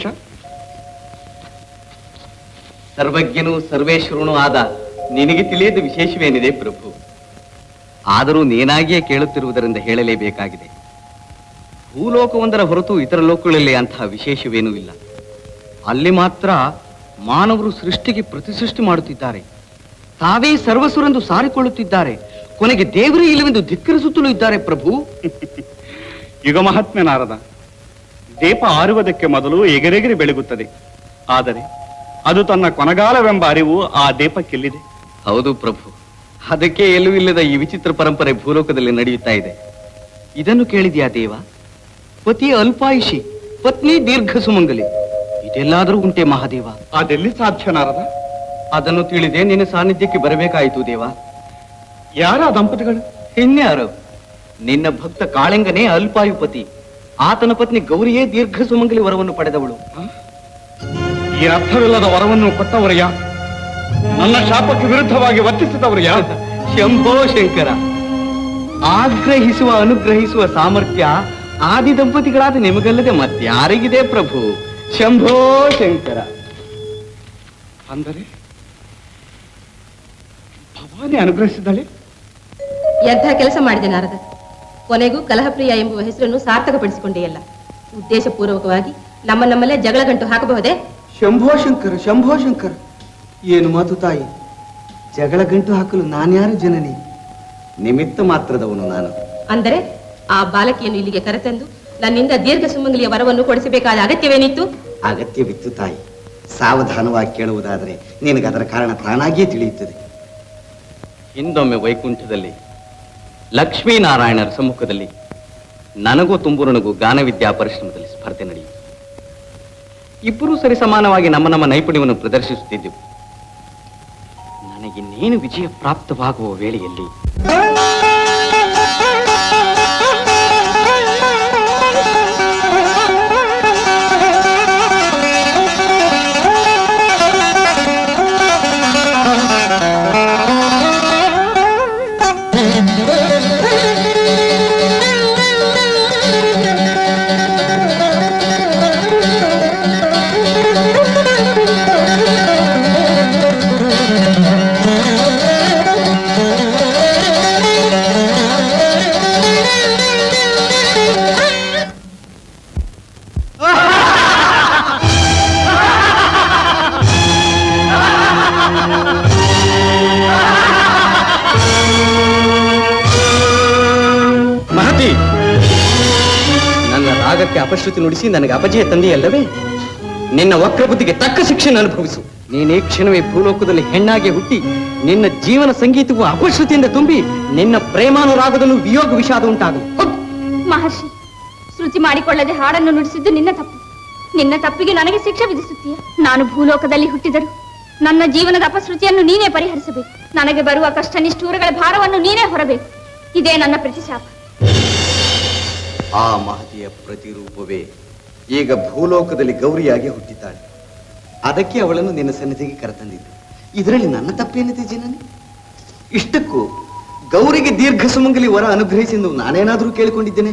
I: ಸರ್ವಜ್ಞನು ಸರ್ವೇಶ್ವರನು ಆದ ನಿನಗೆ ತಿಳಿಯದ ವಿಶೇಷವೇನಿದೆ ಪ್ರಭು ಆದರೂ ನೀನಾಗಿಯೇ ಕೇಳುತ್ತಿರುವುದರಿಂದ ಹೇಳಲೇಬೇಕಾಗಿದೆ ಭೂಲೋಕವೊಂದರ ಹೊರತು ಇತರ ಲೋಕಗಳಲ್ಲಿ ಅಂತಹ ವಿಶೇಷವೇನೂ ಇಲ್ಲ ಅಲ್ಲಿ ಮಾತ್ರ ಮಾನವರು ಸೃಷ್ಟಿಗೆ ಪ್ರತಿಸೃಷ್ಟಿ ಮಾಡುತ್ತಿದ್ದಾರೆ ತಾವೇ ಸರ್ವಸ್ವರೆಂದು ಸಾರಿಕೊಳ್ಳುತ್ತಿದ್ದಾರೆ ಕೊನೆಗೆ ದೇವರೇ ಇಲ್ಲವೆಂದು ಧಿಕ್ಕರಿಸುತ್ತಲೂ ಇದ್ದಾರೆ ಪ್ರಭು
C: ಯುಗ ಮಹಾತ್ಮೆ ನಾರದ ದೀಪ ಆರುವುದಕ್ಕೆ ಮೊದಲು ಎಗರೆಗೆರೆ ಬೆಳಗುತ್ತದೆ ಆದರೆ ಅದು ತನ್ನ ಕೊನಗಾಲವೆಂಬ ಅರಿವು ಆ ದೀಪಕ್ಕಿಲ್ಲಿದೆ
I: ಹೌದು ಪ್ರಭು ಅದಕ್ಕೆ ಎಲ್ಲೂ ಇಲ್ಲದ ಈ ವಿಚಿತ್ರ ಪರಂಪರೆ ಭೂಲೋಕದಲ್ಲಿ ನಡೆಯುತ್ತಾ ಇದೆ ಇದನ್ನು ಕೇಳಿದ್ಯಾ ದೇವ ಪತಿ ಅಲ್ಪಾಯುಷಿ ಪತ್ನಿ ದೀರ್ಘ ಸುಮಂಗಲಿ ಇದೆಲ್ಲಾದರೂ ಉಂಟೆ ಮಹಾದೇವ
C: ಅದೆಲ್ಲಿ ಸಾಧ್ಯ ನಾರದ
I: ಅದನ್ನು ತಿಳಿದೆ ನಿನ್ನ ಸಾನ್ನಿಧ್ಯಕ್ಕೆ ಬರಬೇಕಾಯಿತು ದೇವ
C: ಯಾರ ದಂಪತಿಗಳು
I: ಇನ್ಯಾರು ನಿನ್ನ ಭಕ್ತ ಕಾಳಿಂಗನೇ ಅಲ್ಪಾಯುಪತಿ ಆತನ ಪತ್ನಿ ಗೌರಿಯೇ ದೀರ್ಘ ಸುಮಂಗಲಿ ವರವನ್ನು ಪಡೆದವಳು
C: ಈ ಅರ್ಥವಿಲ್ಲದ ವರವನ್ನು ಕೊಟ್ಟವರು ಯಾರು ನನ್ನ ಶಾಪಕ್ಕೆ ವಿರುದ್ಧವಾಗಿ ವರ್ತಿಸಿದವರು ಯಾರು
I: ಶಂಭೋ ಶಂಕರ ಆಗ್ರಹಿಸುವ ಅನುಗ್ರಹಿಸುವ ಸಾಮರ್ಥ್ಯ ಆದಿ ದಂಪತಿಗಳಾದ ನಿಮಗಲ್ಲದೆ ಮತ್ಯಾರಿಗಿದೆ ಪ್ರಭು ಶಂಭೋ ಶಂಕರ
C: ಅಂದರೆ ಭವಾನಿ ಅನುಗ್ರಹಿಸಿದ್ದಾಳೆ
P: ಎಂಥ ಕೆಲಸ ಮಾಡಿದೆ ನಾರದ ಕೊನೆಗೂ ಕಲಹಪ್ರಿಯ ಎಂಬುವ ಹೆಸರನ್ನು ಸಾರ್ಥಕಪಡಿಸಿಕೊಂಡೆಯಲ್ಲ ಉದ್ದೇಶಪೂರ್ವಕವಾಗಿ ನಮ್ಮ ನಮ್ಮಲ್ಲೇ ಜಗಳ ಗಂಟು ಹಾಕಬಹುದೇ
L: ಶಂಭೋ ಶಂಕರ ಶಂಭೋ ಶಂಕರ ಏನು ಮಾತು ತಾಯಿ ಜಗಳ ಗಂಟು ಹಾಕಲು ನಾನ್ಯಾರು ಜನನಿ ನಿಮಿತ್ತ ಮಾತ್ರದವನು ನಾನು
P: ಅಂದರೆ ಆ ಬಾಲಕಿಯನ್ನು ಇಲ್ಲಿಗೆ ಕರೆತಂದು ನನ್ನಿಂದ ದೀರ್ಘ ಸುಮಂಗಲಿಯ ವರವನ್ನು ಕೊಡಿಸಬೇಕಾದ ಅಗತ್ಯವೇನಿತ್ತು
L: ಅಗತ್ಯವಿತ್ತು ತಾಯಿ ಸಾವಧಾನವಾಗಿ ಕೇಳುವುದಾದರೆ ನಿನಗದರ ಕಾರಣ ತಾನಾಗಿಯೇ ತಿಳಿಯುತ್ತದೆ
I: ಹಿಂದೊಮ್ಮೆ ವೈಕುಂಠದಲ್ಲಿ ಲಕ್ಷ್ಮೀನಾರಾಯಣರ ಸಮ್ಮುಖದಲ್ಲಿ ನನಗೂ ತುಂಬುರನಿಗೂ ಗಾನವಿದ್ಯಾ ಪರಿಶ್ರಮದಲ್ಲಿ ಸ್ಪರ್ಧೆ ನಡೆಯಿತು ಇಬ್ಬರೂ ಸರಿ ಸಮಾನವಾಗಿ ನಮ್ಮ ನಮ್ಮ ನೈಪುಣ್ಯವನ್ನು ಪ್ರದರ್ಶಿಸುತ್ತಿದ್ದೆವು ನನಗಿನ್ನೇನು ವಿಜಯ ಪ್ರಾಪ್ತವಾಗುವ ವೇಳೆಯಲ್ಲಿ
L: ಮಹತಿ ನನ್ನ ರಾಗಕ್ಕೆ ಅಪಶ್ರುತಿ ನುಡಿಸಿ ನನಗೆ ಅಪಜಯ ತಂದೆಯಲ್ಲವೇ ನಿನ್ನ ವಕ್ರ ಬುದ್ಧಿಗೆ ತಕ್ಕ ಶಿಕ್ಷೆಯನ್ನು ಅನುಭವಿಸು ನೀನೇ ಕ್ಷಣವೇ ಭೂಲೋಕದಲ್ಲಿ ಹೆಣ್ಣಾಗಿ ಹುಟ್ಟಿ ನಿನ್ನ ಜೀವನ ಸಂಗೀತವು ಅಪಶ್ರುತಿಯಿಂದ ತುಂಬಿ ನಿನ್ನ ಪ್ರೇಮಾನುರಾಗದಲ್ಲೂ ವಿಯೋಗ ವಿಷಾದ ಉಂಟಾಗಲು
A: ಮಹರ್ಷಿ ಶ್ರುತಿ ಮಾಡಿಕೊಳ್ಳದೆ ಹಾಡನ್ನು ನುಡಿಸಿದ್ದು ನಿನ್ನ ತಪ್ಪು ನಿನ್ನ ತಪ್ಪಿಗೆ ನನಗೆ ಶಿಕ್ಷೆ ವಿಧಿಸುತ್ತೀಯ ನಾನು ಭೂಲೋಕದಲ್ಲಿ ಹುಟ್ಟಿದರು ನನ್ನ ಜೀವನದ ಅಪಶ್ರುತಿಯನ್ನು ನೀನೇ ಪರಿಹರಿಸಬೇಕು ನನಗೆ ಬರುವ ಕಷ್ಟ ನಿಷ್ಠೂರಗಳ ಭಾರವನ್ನು ನೀನೇ ಹೊರಬೇಕು ಇದೇ ನನ್ನ ಪ್ರತಿಶಾಪ
L: ಆ ಮಹತಿಯ ಪ್ರತಿರೂಪವೇ ಈಗ ಭೂಲೋಕದಲ್ಲಿ ಗೌರಿಯಾಗಿ ಹುಟ್ಟಿದ್ದಾಳೆ ಅದಕ್ಕೆ ಅವಳನ್ನು ನಿನ್ನ ಸನ್ನಿಧಿಗೆ ಕರೆತಂದಿದ್ದು ಇದರಲ್ಲಿ ನನ್ನ ತಪ್ಪೇನಿದೆ ಜನನಿ ಇಷ್ಟಕ್ಕೂ ಗೌರಿಗೆ ದೀರ್ಘ ಸುಮಂಗಲಿ ವರ ಅನುಗ್ರಹಿಸಿ ಎಂದು ನಾನೇನಾದರೂ ಕೇಳಿಕೊಂಡಿದ್ದೇನೆ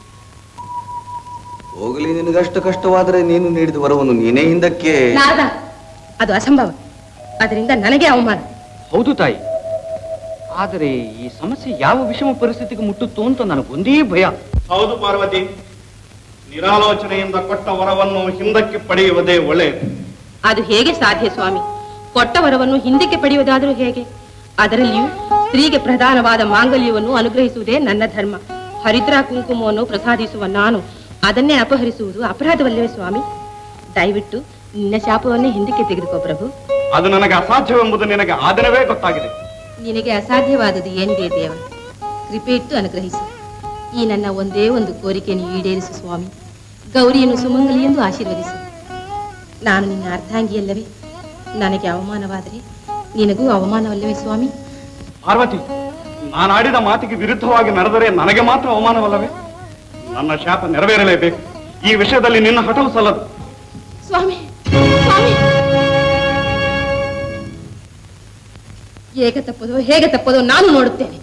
L: ಹೋಗಲಿ ನಿನಗಷ್ಟು ಕಷ್ಟವಾದರೆ ನೀನು ನೀಡಿದ ವರವನ್ನು ನೀನೇ ಹಿಂದಕ್ಕೆ
P: ನಾರದ ಅದು ಅಸಂಭವ ಅದರಿಂದ ನನಗೆ ಅವಮಾನ
I: ಹೌದು ತಾಯಿ ಆದರೆ ಈ ಸಮಸ್ಯೆ ಯಾವ ವಿಷಮ ಪರಿಸ್ಥಿತಿಗೆ ಮುಟ್ಟುತ್ತೋ ಅಂತ ನನಗೊಂದೇ ಭಯ
C: ಹೌದು ಪಾರ್ವತಿ ನಿರಾಲೋಚನೆಯಿಂದ ಕೊಟ್ಟ ವರವನ್ನು ಹಿಂದಕ್ಕೆ ಪಡೆಯುವುದೇ ಒಳ್ಳೆಯದು
P: ಅದು ಹೇಗೆ ಸಾಧ್ಯ ಸ್ವಾಮಿ ಕೊಟ್ಟ ವರವನ್ನು ಹಿಂದಕ್ಕೆ ಪಡೆಯುವುದಾದರೂ ಹೇಗೆ ಅದರಲ್ಲಿಯೂ ಸ್ತ್ರೀಗೆ ಪ್ರಧಾನವಾದ ಮಾಂಗಲ್ಯವನ್ನು ಅನುಗ್ರಹಿಸುವುದೇ ನನ್ನ ಧರ್ಮ ಹರಿದ್ರಾ ಕುಂಕುಮವನ್ನು ಪ್ರಸಾದಿಸುವ ನಾನು ಅದನ್ನೇ ಅಪಹರಿಸುವುದು ಅಪರಾಧವಲ್ಲವೇ ಸ್ವಾಮಿ ದಯವಿಟ್ಟು ನಿನ್ನ ಶಾಪವನ್ನೇ ಹಿಂದಕ್ಕೆ ತೆಗೆದುಕೋ ಪ್ರಭು
C: ಅದು ನನಗೆ ಅಸಾಧ್ಯವೆಂಬುದು ನಿನಗೆ ಆ ದಿನವೇ ಗೊತ್ತಾಗಿದೆ
P: ನಿನಗೆ ಅಸಾಧ್ಯವಾದುದು ಏನಿದೆ ದೇವ ಕೃಪೆ ಇಟ್ಟು ಅನುಗ್ರಹಿಸು ಈ ನನ್ನ ಒಂದೇ ಒಂದು ಕೋರಿಕೆಯನ್ನು ಈಡೇರಿಸು ಸ್ವಾಮಿ ಗೌರಿಯನ್ನು ಸುಮಂಗಲಿ ಎಂದು ಆಶೀರ್ವದಿಸು ನಾನು ನಿನ್ನ ಅರ್ಧಾಂಗಿಯಲ್ಲವೇ ನನಗೆ ಅವಮಾನವಾದರೆ ನಿನಗೂ ಅವಮಾನವಲ್ಲವೇ ಸ್ವಾಮಿ
C: ಪಾರ್ವತಿ ನಾನಾಡಿದ ಮಾತಿಗೆ ವಿರುದ್ಧವಾಗಿ ನಡೆದರೆ ನನಗೆ ಮಾತ್ರ ಅವಮಾನವಲ್ಲವೇ ನನ್ನ ಶಾಪ ನೆರವೇರಲೇಬೇಕು ಈ ವಿಷಯದಲ್ಲಿ ನಿನ್ನ ಹಠವು ಸಲ್ಲದು
P: ಸ್ವಾಮಿ ಸ್ವಾಮಿ ಹೇಗೆ ತಪ್ಪದೋ ಹೇಗೆ ತಪ್ಪದೋ ನಾನು ನೋಡುತ್ತೇನೆ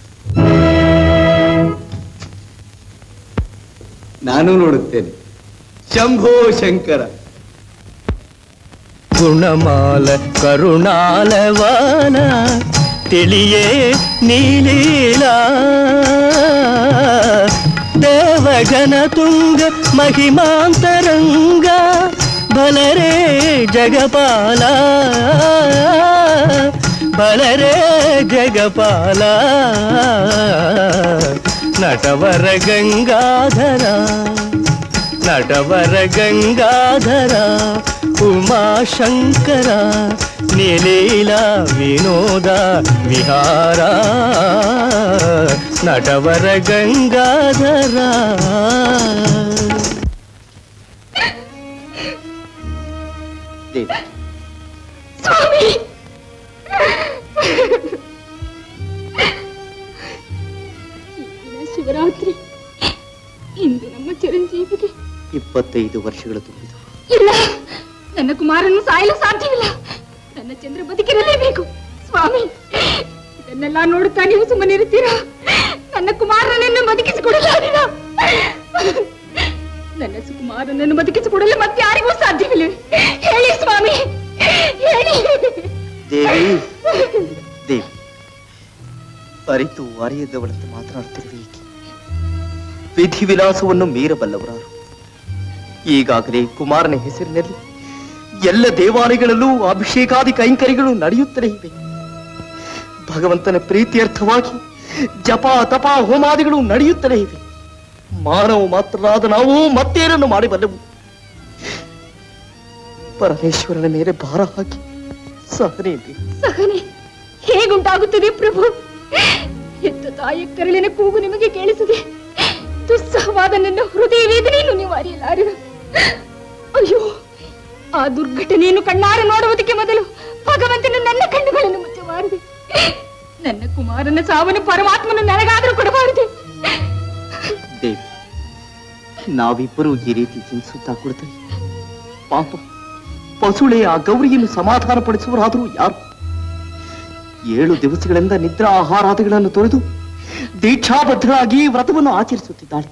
L: ನಾನು ನೋಡುತ್ತೇನೆ ಶಂಭೋ ಶಂಕರ
Q: ಗುಣಮಾಲ ಕರುಣಾಲವಾನ ತಿಳಿಯೇ ನೀಲೀಲ ದೇವಗನ ತುಂಗ ಮಹಿಮಾಂತರಂಗ ಬಲರೇ ಜಗಪಾಲ ಬಲರೇ ಜಗಪಾಲ ನಟವರ ಗಂಗಾಧರ ನಟವರ ಗಂಗಾಧರ ಉಮಾಶಂಕರ ನಿಲೀಲ ವಿನೋದ ವಿಹಾರ ನಟವರ ಗಂಗಾಧರ
L: ದೇವಿ
A: ಸ್ವಾಮಿ ಶಿವರಾತ್ರಿ ಇಂದು ನಮ್ಮ ಚಿರಂಜೀವಿಗೆ
L: ಇಪ್ಪತ್ತೈದು ವರ್ಷಗಳು ತುಂಬಿದ
A: ಇಲ್ಲ ನನ್ನ ಕುಮಾರನ್ನು ಸಾಯಲು ಸಾಧ್ಯವಿಲ್ಲ ನನ್ನ ಚಂದ್ರ ಬದುಕಿರಲೇಬೇಕು ಸ್ವಾಮಿ ಇದನ್ನೆಲ್ಲ ನೋಡುತ್ತಾ ನೀವು ಸುಮ್ಮನಿರುತ್ತೀರಾ ನನ್ನ ಕುಮಾರನನ್ನು ಬದುಕಿಸಿಕೊಡಲಾರಿನ ನನ್ನ ಸುಕುಮಾರನನ್ನು ಬದುಕಿಸಿಕೊಡಲು ಮತ್ತೆ ಯಾರಿಗೂ ಸಾಧ್ಯವಿಲ್ಲ ಹೇಳಿ ಸ್ವಾಮಿ ಹೇಳಿ
L: ದೇವಿ ದೇವಿ ಅರಿತು ಅರಿಯದವಳಂತೆ ಮಾತನಾಡುತ್ತಿರುವೆ ಏಕೆ ವಿಧಿ ವಿಲಾಸವನ್ನು ಮೀರಬಲ್ಲವರಾರು
S: ಈಗಾಗಲೇ ಕುಮಾರನ ಹೆಸರಿನಲ್ಲಿ ಎಲ್ಲ ದೇವಾಲಯಗಳಲ್ಲೂ ಅಭಿಷೇಕಾದಿ ಕೈಂಕರ್ಯಗಳು ನಡೆಯುತ್ತಲೇ ಇವೆ ಭಗವಂತನ ಪ್ರೀತಿಯರ್ಥವಾಗಿ ಜಪ ತಪ ಹೋಮಾದಿಗಳು ನಡೆಯುತ್ತಲೇ ಇವೆ ಮಾನವ ಮಾತ್ರರಾದ ನಾವು ಮತ್ತೇನನ್ನು ಮಾಡಬಲ್ಲೆವು ಪರಮೇಶ್ವರನ ಮೇಲೆ ಭಾರ ಹಾಕಿ ಸಹನೆ
E: ಸಹನೆ ಹೇಗುಂಟಾಗುತ್ತದೆ ಪ್ರಭು ಎತ್ತ ತಾಯಿಯ ಕರಳಿನ ಕೂಗು ನಿಮಗೆ ಕೇಳಿಸಿದೆ ದುಸ್ಸಹವಾದ ನನ್ನ ಹೃದಯ ವೇದನೆಯನ್ನು ನೀವು ಅರಿಯಲಾರರು ಅಯ್ಯೋ ಆ ದುರ್ಘಟನೆಯನ್ನು ಕಣ್ಣಾರೆ ನೋಡುವುದಕ್ಕೆ ಮೊದಲು ಭಗವಂತನು ನನ್ನ ಕಣ್ಣುಗಳನ್ನು ಮುಚ್ಚಬಾರದೆ ನನ್ನ ಕುಮಾರನ ಸಾವನು ಪರಮಾತ್ಮನು ನನಗಾದರೂ ಕೊಡಬಾರದೆ
S: ದೇವಿ ನಾವಿಬ್ಬರೂ ಈ ರೀತಿ ಚಿಂತಿಸುತ್ತಾ ಕುಳಿತರೆ ಪಾಪ ಪಸುಳೆ ಆ ಗೌರಿಯನ್ನು ಸಮಾಧಾನ ಪಡಿಸುವರಾದರೂ ಯಾರು ಏಳು ದಿವಸಗಳಿಂದ ನಿದ್ರಾ ಆಹಾರಾದಿಗಳನ್ನು ತೊರೆದು ದೀಕ್ಷಾಬದ್ಧರಾಗಿ ವ್ರತವನ್ನು ಆಚರಿಸುತ್ತಿದ್ದಾಳೆ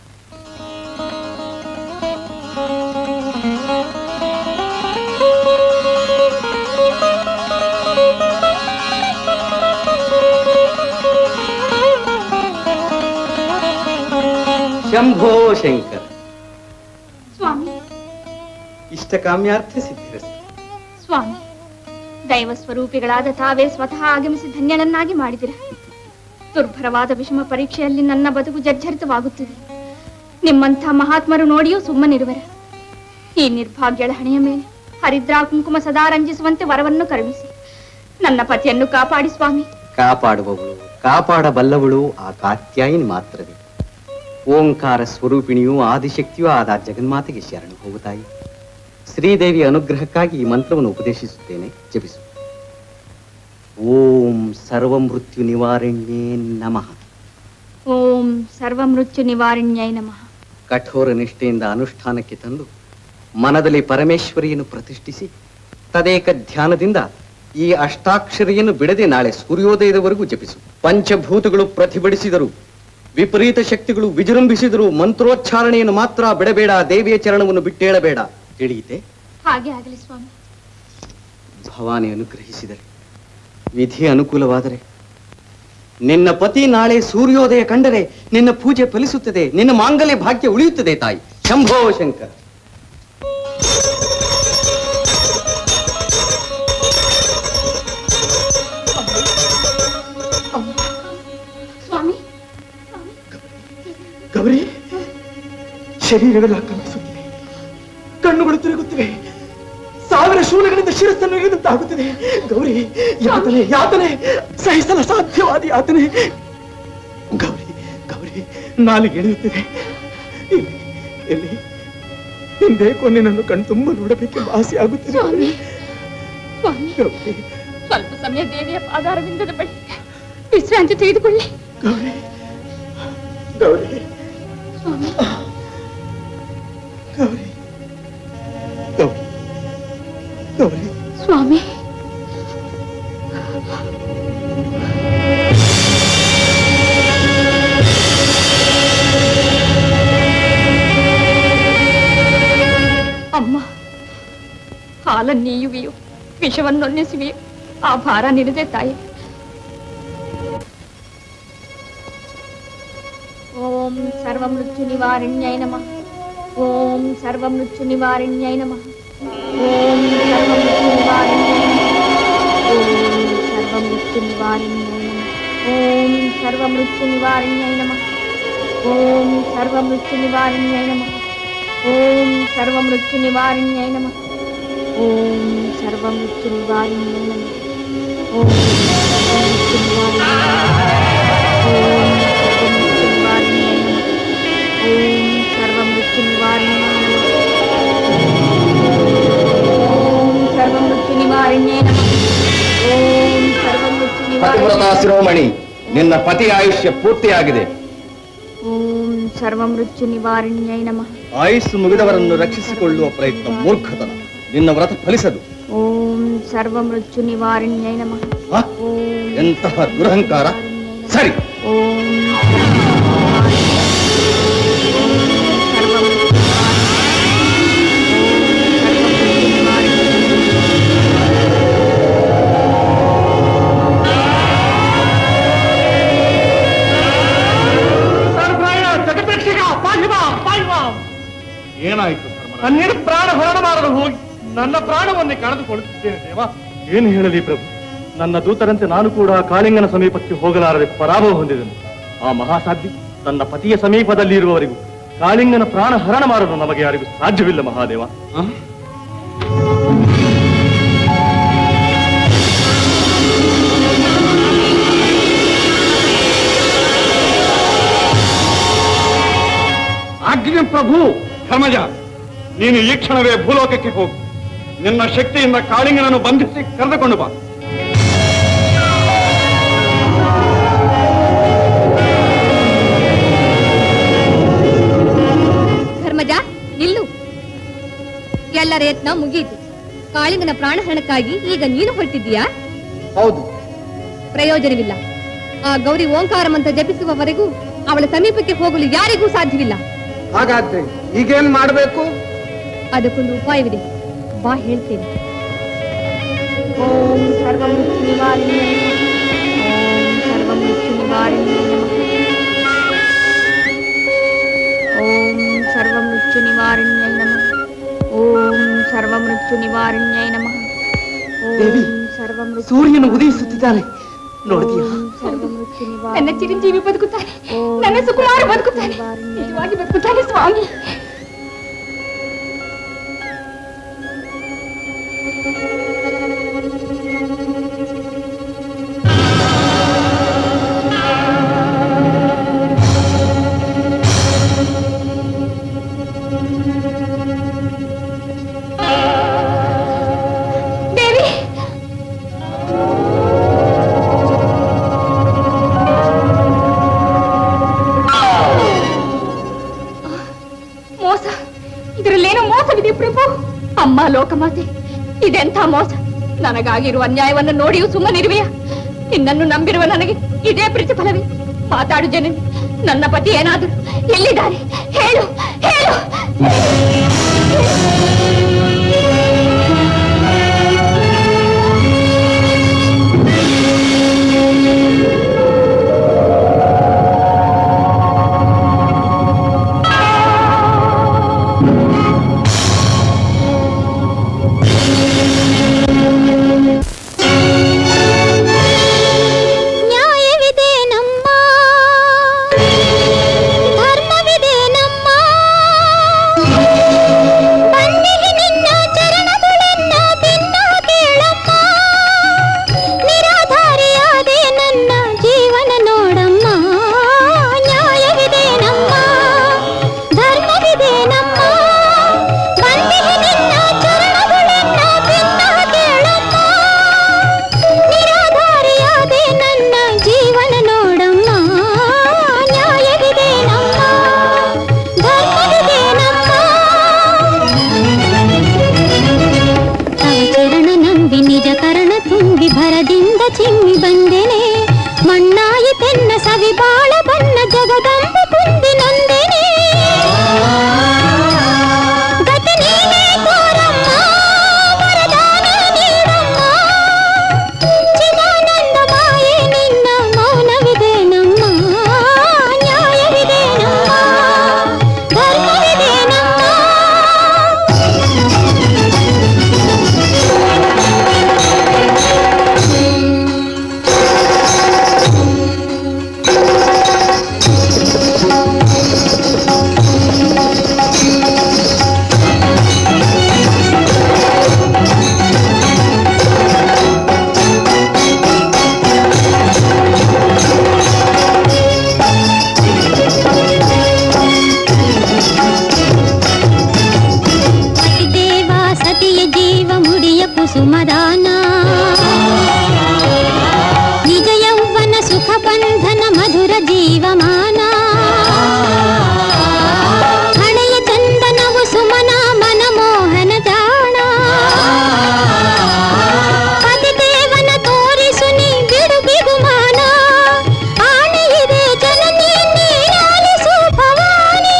L: ಶಂಭೋ ಶಂಕರ
A: ಸ್ವಾಮಿ
L: ಇಷ್ಟ ಕಾಮ್ಯಾರ್ಥ ಸಿದ್ಧಿರಸ್ತು
A: ಸ್ವಾಮಿ ದೈವ ಸ್ವರೂಪಿಗಳಾದ ತಾವೇ ಸ್ವತಃ ಆಗಮಿಸಿ ಧನ್ಯನನ್ನಾಗಿ ಮಾಡಿದಿರ ದುರ್ಭರವಾದ ವಿಷಮ ಪರೀಕ್ಷೆಯಲ್ಲಿ ನನ್ನ ಬದುಕು ಜರ್ಜರಿತವಾಗುತ್ತಿದೆ ನಿಮ್ಮಂಥ ಮಹಾತ್ಮರು ನೋಡಿಯೂ ಸುಮ್ಮನಿರುವರ ಈ ನಿರ್ಭಾಗ್ಯಳ ಹಣೆಯ ಮೇಲೆ ಹರಿದ್ರಾ ಕುಂಕುಮ ಸದಾ ರಂಜಿಸುವಂತೆ ವರವನ್ನು ಕರುಣಿಸಿ ನನ್ನ ಪತಿಯನ್ನು ಕಾಪಾಡಿ ಸ್ವಾಮಿ
L: ಕಾಪಾಡುವವಳು ಕಾಪಾಡಬಲ್ಲವಳು ಆ ಕಾತ್ಯಾಯಿನಿ ಮಾತ್ರವೇ ಓಂಕಾರ ಸ್ವರೂಪಿಣಿಯೂ ಆದಿಶಕ್ತಿಯೂ ಆದ ಜಗನ್ಮಾತೆಗೆ ಶರಣು ಹೋಗುತ್ತಾಯಿ ಶ್ರೀದೇವಿಯ ಅನುಗ್ರಹಕ್ಕಾಗಿ ಈ ಮಂತ್ರವನ್ನು ಉಪದೇಶಿಸುತ್ತೇನೆ ಜಪಿಸು ಓಂ ಸರ್ವಮೃತ್ಯು ನಿವಾರಣ್ಯೇ ನಮಃ
A: ಓಂ ಸರ್ವಮೃತ್ಯು ನಿವಾರಣ್ಯೈ ನಮಃ
L: ಕಠೋರ ನಿಷ್ಠೆಯಿಂದ ಅನುಷ್ಠಾನಕ್ಕೆ ತಂದು ಮನದಲ್ಲಿ ಪರಮೇಶ್ವರಿಯನ್ನು ಪ್ರತಿಷ್ಠಿಸಿ ತದೇಕ ಧ್ಯಾನದಿಂದ ಈ ಅಷ್ಟಾಕ್ಷರಿಯನ್ನು ಬಿಡದೆ ನಾಳೆ ಸೂರ್ಯೋದಯದವರೆಗೂ ಜಪಿಸು ಪಂಚಭೂತಗಳು ಪ್ರತಿಭಟಿಸಿದರು ವಿಪರೀತ ಶಕ್ತಿಗಳು ವಿಜೃಂಭಿಸಿದರು ಮಂತ್ರೋಚ್ಚಾರಣೆಯನ್ನು ಮಾತ್ರ ಬಿಡಬೇಡ ದೇವಿಯ ಚರಣವನ್ನು ಬಿಟ್ಟೇಳಬೇಡ ತಿಳಿಯಿತೆ
A: ಹಾಗೆ ಆಗಲಿ ಸ್ವಾಮಿ
L: ಭವಾನಿ ಅನುಗ್ರಹಿಸಿದರೆ ವಿಧಿ ಅನುಕೂಲವಾದರೆ ನಿನ್ನ ಪತಿ ನಾಳೆ ಸೂರ್ಯೋದಯ ಕಂಡರೆ ನಿನ್ನ ಪೂಜೆ ಫಲಿಸುತ್ತದೆ ನಿನ್ನ ಮಾಂಗಲ್ಯ ಭಾಗ್ಯ ಉಳಿಯುತ್ತದೆ ತಾಯಿ ಶಂಭೋ ಶಂಕರ
A: ಸ್ವಾಮಿ
D: ಗೌರಿ ಶರೀರವೆಲ್ಲ ಕಂಪಿಸುತ್ತಿವೆ ಕಣ್ಣುಗಳು ತಿರುಗುತ್ತಿವೆ ಸಾವಿರ ಶೂಲಗಳಿಂದ ಶಿರಸ್ಸನ್ನು ಇರಿದಂತಾಗುತ್ತಿದೆ ಗೌರಿ ಯಾತನೆ ಯಾತನೆ ಸಹಿಸಲು ಸಾಧ್ಯವಾದ ಯಾತನೆ ಗೌರಿ ಗೌರಿ ನಾಲಿಗೆ ಎಳೆಯುತ್ತಿದೆ ಎಲ್ಲಿ ಎಲ್ಲಿ ಹಿಂದೇಕೋ ನಿನ್ನನ್ನು ಕಣ್ತುಂಬ ನೋಡಬೇಕೆಂಬ ಆಸೆ ಆಗುತ್ತಿದೆ
A: ಸ್ವಾಮಿ ಸ್ವಾಮಿ
D: ಗೌರಿ
A: ಸ್ವಲ್ಪ ಸಮಯ ದೇವಿಯ ಪಾದಾರವಿಂದದ ಬಳಿ ವಿಶ್ರಾಂತಿ ತೆಗೆದುಕೊಳ್ಳಿ
D: ಗೌರಿ ಗೌರಿ
A: ಸ್ವಾಮಿ
D: ಗೌರಿ ಗೌರಿ ಗೌರಿ
A: ಸ್ವಾಮಿ ಅಮ್ಮ ಹಾಲನ್ನೀಯುವಿಯೋ ವಿಷವನ್ನೊನ್ನಿಸುವಿಯೋ ಆ ಭಾರ ನಿನದೆ ತಾಯಿ ಓಂ ಸರ್ವಮೃತ್ಯು ನಿವಾರಣ್ಯೈ ನಮಃ ಓಂ ಸರ್ವಮೃತ್ಯು ನಿವಾರಣ್ಯೈ ನಮಃ ಓಂ ಸರ್ವಮೃತ್ಯು ನಿವಾರಣ್ಯೈ ಓಂ ಸರ್ವಮೃತ್ಯು ನಿವಾರಣ್ಯೈ ನಮಃ ಓಂ ಸರ್ವಮೃತ್ಯು ನಿವಾರಣ್ಯೈ ನಮಃ ಓಂ ಸರ್ವಮೃತ್ಯು ನಿವಾರಣ್ಯೈ ನಮಃ ಓಂ ಸರ್ವಮೃತ್ಯು ನಿವಾರಣ್ಯೈ ನಮಃ ಓಂ ಸರ್ವಮೃತ್ಯು ನಿವಾರಣ್ಯೈ ಓಂ ಸರ್ವಮೃತ್ಯು ನಿವಾರಣ್ಯೈ ನಮಃ ಓಂ ಸರ್ವಮೃತ್ಯು ನಿವಾರಣ್ಯೈ
G: ಪತಿವ್ರತಾ ಶಿರೋಮಣಿ ನಿನ್ನ ಪತಿ ಆಯುಷ್ಯ ಪೂರ್ತಿಯಾಗಿದೆ
A: ಓಂ ಸರ್ವಮೃತ್ಯು ನಿವಾರಣ್ಯೈ ನಮಃ
G: ಆಯುಸ್ಸು ಮುಗಿದವರನ್ನು ರಕ್ಷಿಸಿಕೊಳ್ಳುವ ಪ್ರಯತ್ನ ಮೂರ್ಖತನ ನಿನ್ನ ವ್ರತ ಫಲಿಸದು
A: ಓಂ ಸರ್ವಮೃತ್ಯು ನಿವಾರಣ್ಯೈ ನಮಃ
G: ಆ? ಎಂತಹ ದುರಹಂಕಾರ ಸರಿ
A: ಓಂ
F: ಸರ್ವಾಯ ಜಗದ್ರಕ್ಷಕ ಪಾಹಿಮ ಪಾಹಿಮ
C: ಏನಾಯ್ತು ನನ್ನೇನು ಪ್ರಾಣ ಹರಣ ಮಾಡಲು ಹೋಗಿ ನನ್ನ ಪ್ರಾಣವನ್ನೇ ಕಳೆದುಕೊಳ್ಳುತ್ತಿದ್ದೇನೆ ದೇವ ಏನು ಹೇಳಲಿ ಪ್ರಭು ನನ್ನ ದೂತರಂತೆ ನಾನು ಕೂಡ ಕಾಳಿಂಗನ ಸಮೀಪಕ್ಕೆ ಹೋಗಲಾರದೆ ಪರಾಭವ ಹೊಂದಿದನು ಆ ಮಹಾಸಾಧ್ವಿ ತನ್ನ ಪತಿಯ ಸಮೀಪದಲ್ಲಿ ಇರುವವರೆಗೂ ಕಾಳಿಂಗನ ಪ್ರಾಣ ಹರಣ ಮಾಡಲು ನಮಗೆ ಯಾರಿಗೂ ಸಾಧ್ಯವಿಲ್ಲ ಮಹಾದೇವ ಆಜ್ಞೆ ಪ್ರಭು ಧರ್ಮಜ ನೀನು ಈ ಕ್ಷಣವೇ ಭೂಲೋಕಕ್ಕೆ ಹೋಗು ನಿನ್ನ ಶಕ್ತಿಯಿಂದ ಕಾಳಿಂಗನನ್ನು ಬಂಧಿಸಿ ಕರೆದುಕೊಂಡು ಬಾ
E: ಧರ್ಮಜ ನಿಲ್ಲು ಎಲ್ಲರ ಯತ್ನ ಮುಗಿಯಿತು ಕಾಳಿಂಗನ ಪ್ರಾಣಹರಣಕ್ಕಾಗಿ ಈಗ ನೀನು ಹೊರಟಿದ್ದೀಯಾ
G: ಹೌದು
E: ಪ್ರಯೋಜನವಿಲ್ಲ ಆ ಗೌರಿ ಓಂಕಾರ ಮಂತ್ರ ಜಪಿಸುವವರೆಗೂ ಅವಳ ಸಮೀಪಕ್ಕೆ ಹೋಗಲು ಯಾರಿಗೂ ಸಾಧ್ಯವಿಲ್ಲ
G: ಹಾಗಾದ್ರೆ ಈಗೇನ್ ಮಾಡ್ಬೇಕು
E: ಅದಕ್ಕೊಂದು ಉಪಾಯವಿದೆ ಬಾ ಹೇಳ್ತೇನೆ
A: ಓಂ ಸರ್ವಮೃತ್ಯು ನಿವಾರಿಣ್ಯೈ ನಮಃ. ಓಂ ಸರ್ವಮೃತ್ಯು ನಿವಾರಿಣ್ಯೈ ನಮಃ ಓಂ ಸರ್ವಮೃತ್ಯು ನಿವಾರಿಣ್ಯೈ ನಮಃ ಓಂ
S: ದೇವಿ,
A: ಸರ್ವಮೃತ್ಯು
S: ಸೂರ್ಯನು ಉದಯಿಸುತ್ತಿದ್ದಾನೆ ನೋಡ್ತೀಯಾ
A: ಸರ್ವಮೃತ್ಯು
H: ನನ್ನ ಚಿರಂಜೀವಿ ಬದುಕುತ್ತಾನೆ ನನ್ನ ಸುಕುಮಾರ ಬದುಕುತ್ತಾನೆ ನಿಜವಾಗಿ ಬದುಕುತ್ತಾನೆ ಸ್ವಾಮಿ ದೇವಿ ಮೋಸ ಇದರಲ್ಲೇನೋ ಮೋಸವಿದೆ ಪ್ರಭು ಅಮ್ಮ ಲೋಕಮಾತೆ ಇದೆಂಥ ಮೋಸ ನನಗಾಗಿರುವ ಅನ್ಯಾಯವನ್ನು ನೋಡಿಯೂ ಸುಮ್ಮನಿರುವೆಯಾ ನಿನ್ನನ್ನು ನಂಬಿರುವ ನನಗೆ ಇದೇ ಪ್ರತಿಫಲವೇ ಮಾತಾಡು ಜನನಿ ನನ್ನ ಪತಿ ಏನಾದರೂ ಎಲ್ಲಿದ್ದಾರೆ ಹೇಳು ಹೇಳು
N: ನ್ಯಾಯವಿದೆ ನಮ್ಮ ಧರ್ಮವಿದೆ ನಮ್ಮ ಬಂದಿಗೆ ನಿನ್ನ ಚರಣಗಳೆನ್ನ ಭಿನ್ನ ಕೇಳಮ್ಮ ನಿರಾಧಾರಿಯಾದೆ ನನ್ನ ಜೀವನ ನೋಡಮ್ಮ ನ್ಯಾಯವಿದೆ ನಮ್ಮ ಧರ್ಮವಿದೆ ನಮ್ಮ ಬಂದಿಗೆ ನಿನ್ನ ಚರಣಗಳೆನ್ನ ಭಿನ್ನ ಕೇಳಮ್ಮ ನಿರಾಧಾರಿಯಾದೆ ನನ್ನ ಜೀವನ ನೋಡಮ್ಮ ನ್ಯಾಯವಿದೆ ನಮ್ಮ ಧರ್ಮವಿದೆ ನಮ್ಮ ತವ ಚರಣ ನಂಬಿ ನಿಜ ಕರಣ ತುಂಬಿ ಭರದಿಂದ ಚಿಮ್ಮಿ ಬಂದೆನೆ ಮಣ್ಣಾಯಿತೆನ್ನ ಸವಿ ಬಾಳ ಬನ್ನ ಜಗದಂಬ ಕುಂದಿ ನೊಂದೆನೆ ಗತಿ ನೀನೇ ತೋರಮ್ಮ ವರದಾನ ನೀಡಮ್ಮ ಚಿದಾನಂದ ಮಾಯೆ ನಿನ್ನ ಮೌನವಿದೆ ನಮ್ಮ ನ್ಯಾಯವಿದೆ ನಮ್ಮ ಧರ್ಮವಿದೆ ನಮ್ಮ ದೇವ ಸತಿಯ ಜೀವ ಮುಡಿಯ ಕುಸುಮದಾನ ನಿಜ ಯೌವನ ಸುಖ ಬಂಧನ ಮಧುರ ಜೀವಮಾನ ಹಣೆಯ ಚಂದನವು ಸುಮನ ಮನಮೋಹನ ಜಾಣ ಪತಿದೇವನ ತೋರಿಸು ನೀ ಬಿಡು ಬಿಗುಮಾನ ಆಣೆ ಇದೆ ಜನನಿ ನೀರಾಲಿಸು ಭವಾನಿ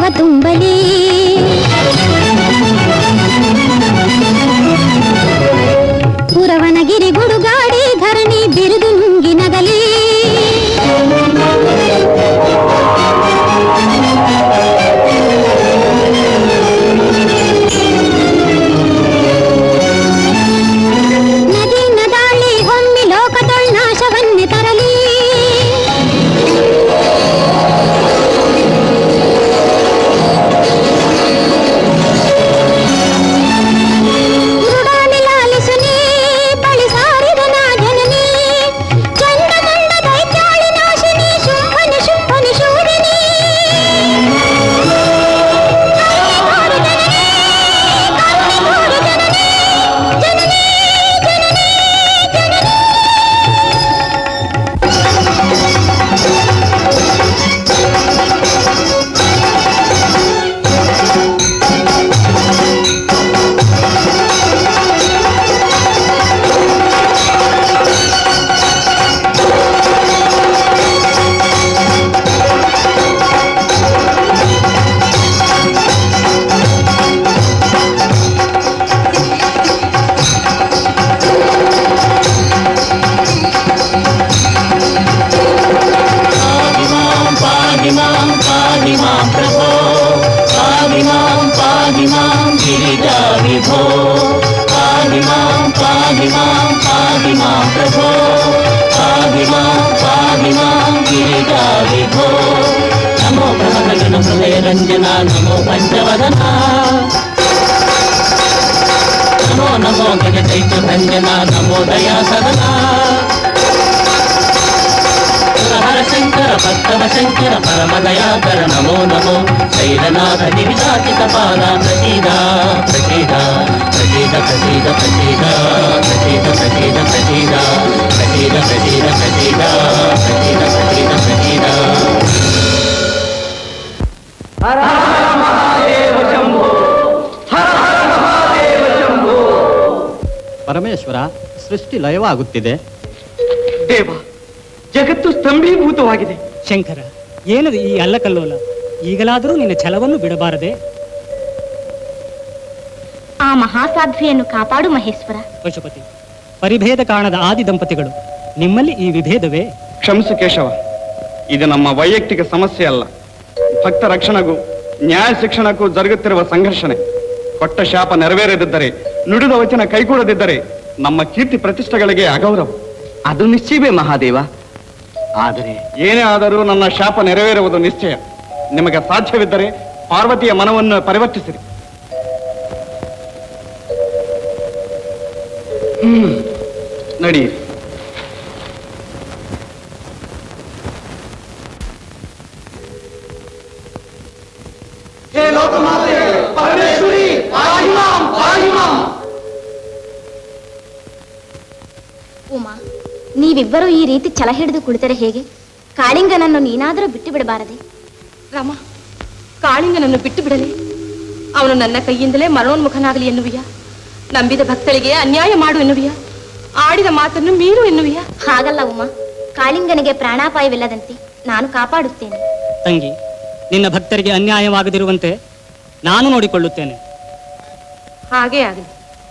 N: ತುಂಬಲಿ ಪುರವನಗಿರಿ ಗುಡುಗಾಡಿ ಧರಣಿ ಬಿರುದು ನುಂಗಿ ನಗಲಿ ನದಿ ನದಾಳಿ ಹೊಮ್ಮಿ ಲೋಕದೊಳ್ ನಾಶವನ್ನೇ ತರಲಿ ಮೃಡಾನಿ ಲಾಲಿಸುನಿ ಬಳಿ ಸಾರಿದ ನಾ ಜನನಿ ಚಂಡಮಂಡ ದೈತ್ಯಾಳಿ ನಾಶಿನಿ ಶುಂಭನಿ ಶುಂಭನಿ ಶೂರಿನಿ
Q: पाहि मां पाहि मां प्रभो पाहि मां पाहि मां गिरिजा विभो पाहि मां पाहि मां पाहि मां प्रभो पाहि मां पाहि मां गिरिजा विभो नमो प्रभगण हृदय रञ्जना नमो पञ्चवदना नमो नमो गजचैत्र भञ्जना नमो दया सदना हर शङ्कर भक्तव शङ्कर परमदयाकर नमो नमो शैलनाथ दिविदाचित पादा प्रसीदा प्रसीदा प्रसीद प्रसीद प्रसीद प्रसीद प्रसीद प्रसीद प्रसीद प्रसीद प्रसीद प्रसीद प्रसीद प्रसीद
L: ಪರಮೇಶ್ವರ ಸೃಷ್ಟಿ ಲಯವಾಗುತ್ತಿದೆ
I: ದೇವ ಜಗತ್ತು ಸ್ತಂಭೀಭೂತವಾಗಿದೆ
U: ಶಂಕರ ಏನದು ಈ ಅಲ್ಲಕಲ್ಲೋಲ ಈಗಲಾದರೂ ನಿನ್ನ ಛಲವನ್ನು ಬಿಡಬಾರದೆ
K: ಆ ಮಹಾಸಾಧ್ವಿಯನ್ನು ಕಾಪಾಡು ಮಹೇಶ್ವರ
U: ಪಶುಪತಿ ಪರಿಭೇದ ಕಾಣದ ಆದಿ ದಂಪತಿಗಳು ನಿಮ್ಮಲ್ಲಿ ಈ ವಿಭೇದವೇ
C: ಕ್ಷಮಿಸು ಕೇಶವ ಇದು ನಮ್ಮ ವೈಯಕ್ತಿಕ ಸಮಸ್ಯೆ ಅಲ್ಲ ಭಕ್ತ ರಕ್ಷಣೆಗೂ ನ್ಯಾಯ ಶಿಕ್ಷಣಕ್ಕೂ ಜರುಗುತ್ತಿರುವ ಸಂಘರ್ಷಣೆ ಕೊಟ್ಟ ಶಾಪ ನೆರವೇರದಿದ್ದರೆ ನುಡಿದ ವಚನ ಕೈಗೂಡದಿದ್ದರೆ ನಮ್ಮ ಕೀರ್ತಿ ಪ್ರತಿಷ್ಠೆಗಳಿಗೆ ಅಗೌರವ
I: ಅದು ನಿಶ್ಚಯವೇ ಮಹಾದೇವ
C: ಆದರೆ ಏನೇ ಆದರೂ ನನ್ನ ಶಾಪ ನೆರವೇರುವುದು ನಿಶ್ಚಯ ನಿಮಗೆ ಸಾಧ್ಯವಿದ್ದರೆ ಪಾರ್ವತಿಯ ಮನವನ್ನು ಪರಿವರ್ತಿಸಿರಿ ಹ್ಮ್ ನಡೆಯಿರಿ
Q: हे लोकमाते परमेश्वरी पाहि मां पाहि मां
K: ಉಮಾ ನೀವಿಬ್ಬರೂ ಈ ರೀತಿ ಛಲ ಹಿಡಿದು ಕುಳಿತರೆ ಹೇಗೆ ಕಾಳಿಂಗನನ್ನು ನೀನಾದರೂ ಬಿಟ್ಟು ಬಿಡಬಾರದೆ
A: ರಾಮ ಕಾಳಿಂಗನನ್ನು ಬಿಟ್ಟು ಬಿಡಲಿ ಅವನು ನನ್ನ ಕೈಯಿಂದಲೇ ಮರಣೋನ್ಮುಖನಾಗಲಿ ಎನ್ನುವಿಯ ನಂಬಿದ ಭಕ್ತಳಿಗೆ ಅನ್ಯಾಯ ಮಾಡು ಎನ್ನುವಿಯ ಆಡಿದ ಮಾತನ್ನು ಮೀರು ಎನ್ನುವಿಯ
K: ಹಾಗಲ್ಲ ಉಮಾ ಕಾಳಿಂಗನಿಗೆ ಪ್ರಾಣಾಪಾಯವಿಲ್ಲದಂತೆ ನಾನು ಕಾಪಾಡುತ್ತೇನೆ
U: ತಂಗಿ ನಿನ್ನ ಭಕ್ತರಿಗೆ ಅನ್ಯಾಯವಾಗದಿರುವಂತೆ ನಾನು ನೋಡಿಕೊಳ್ಳುತ್ತೇನೆ
A: ಹಾಗೇ ಆಗಲಿ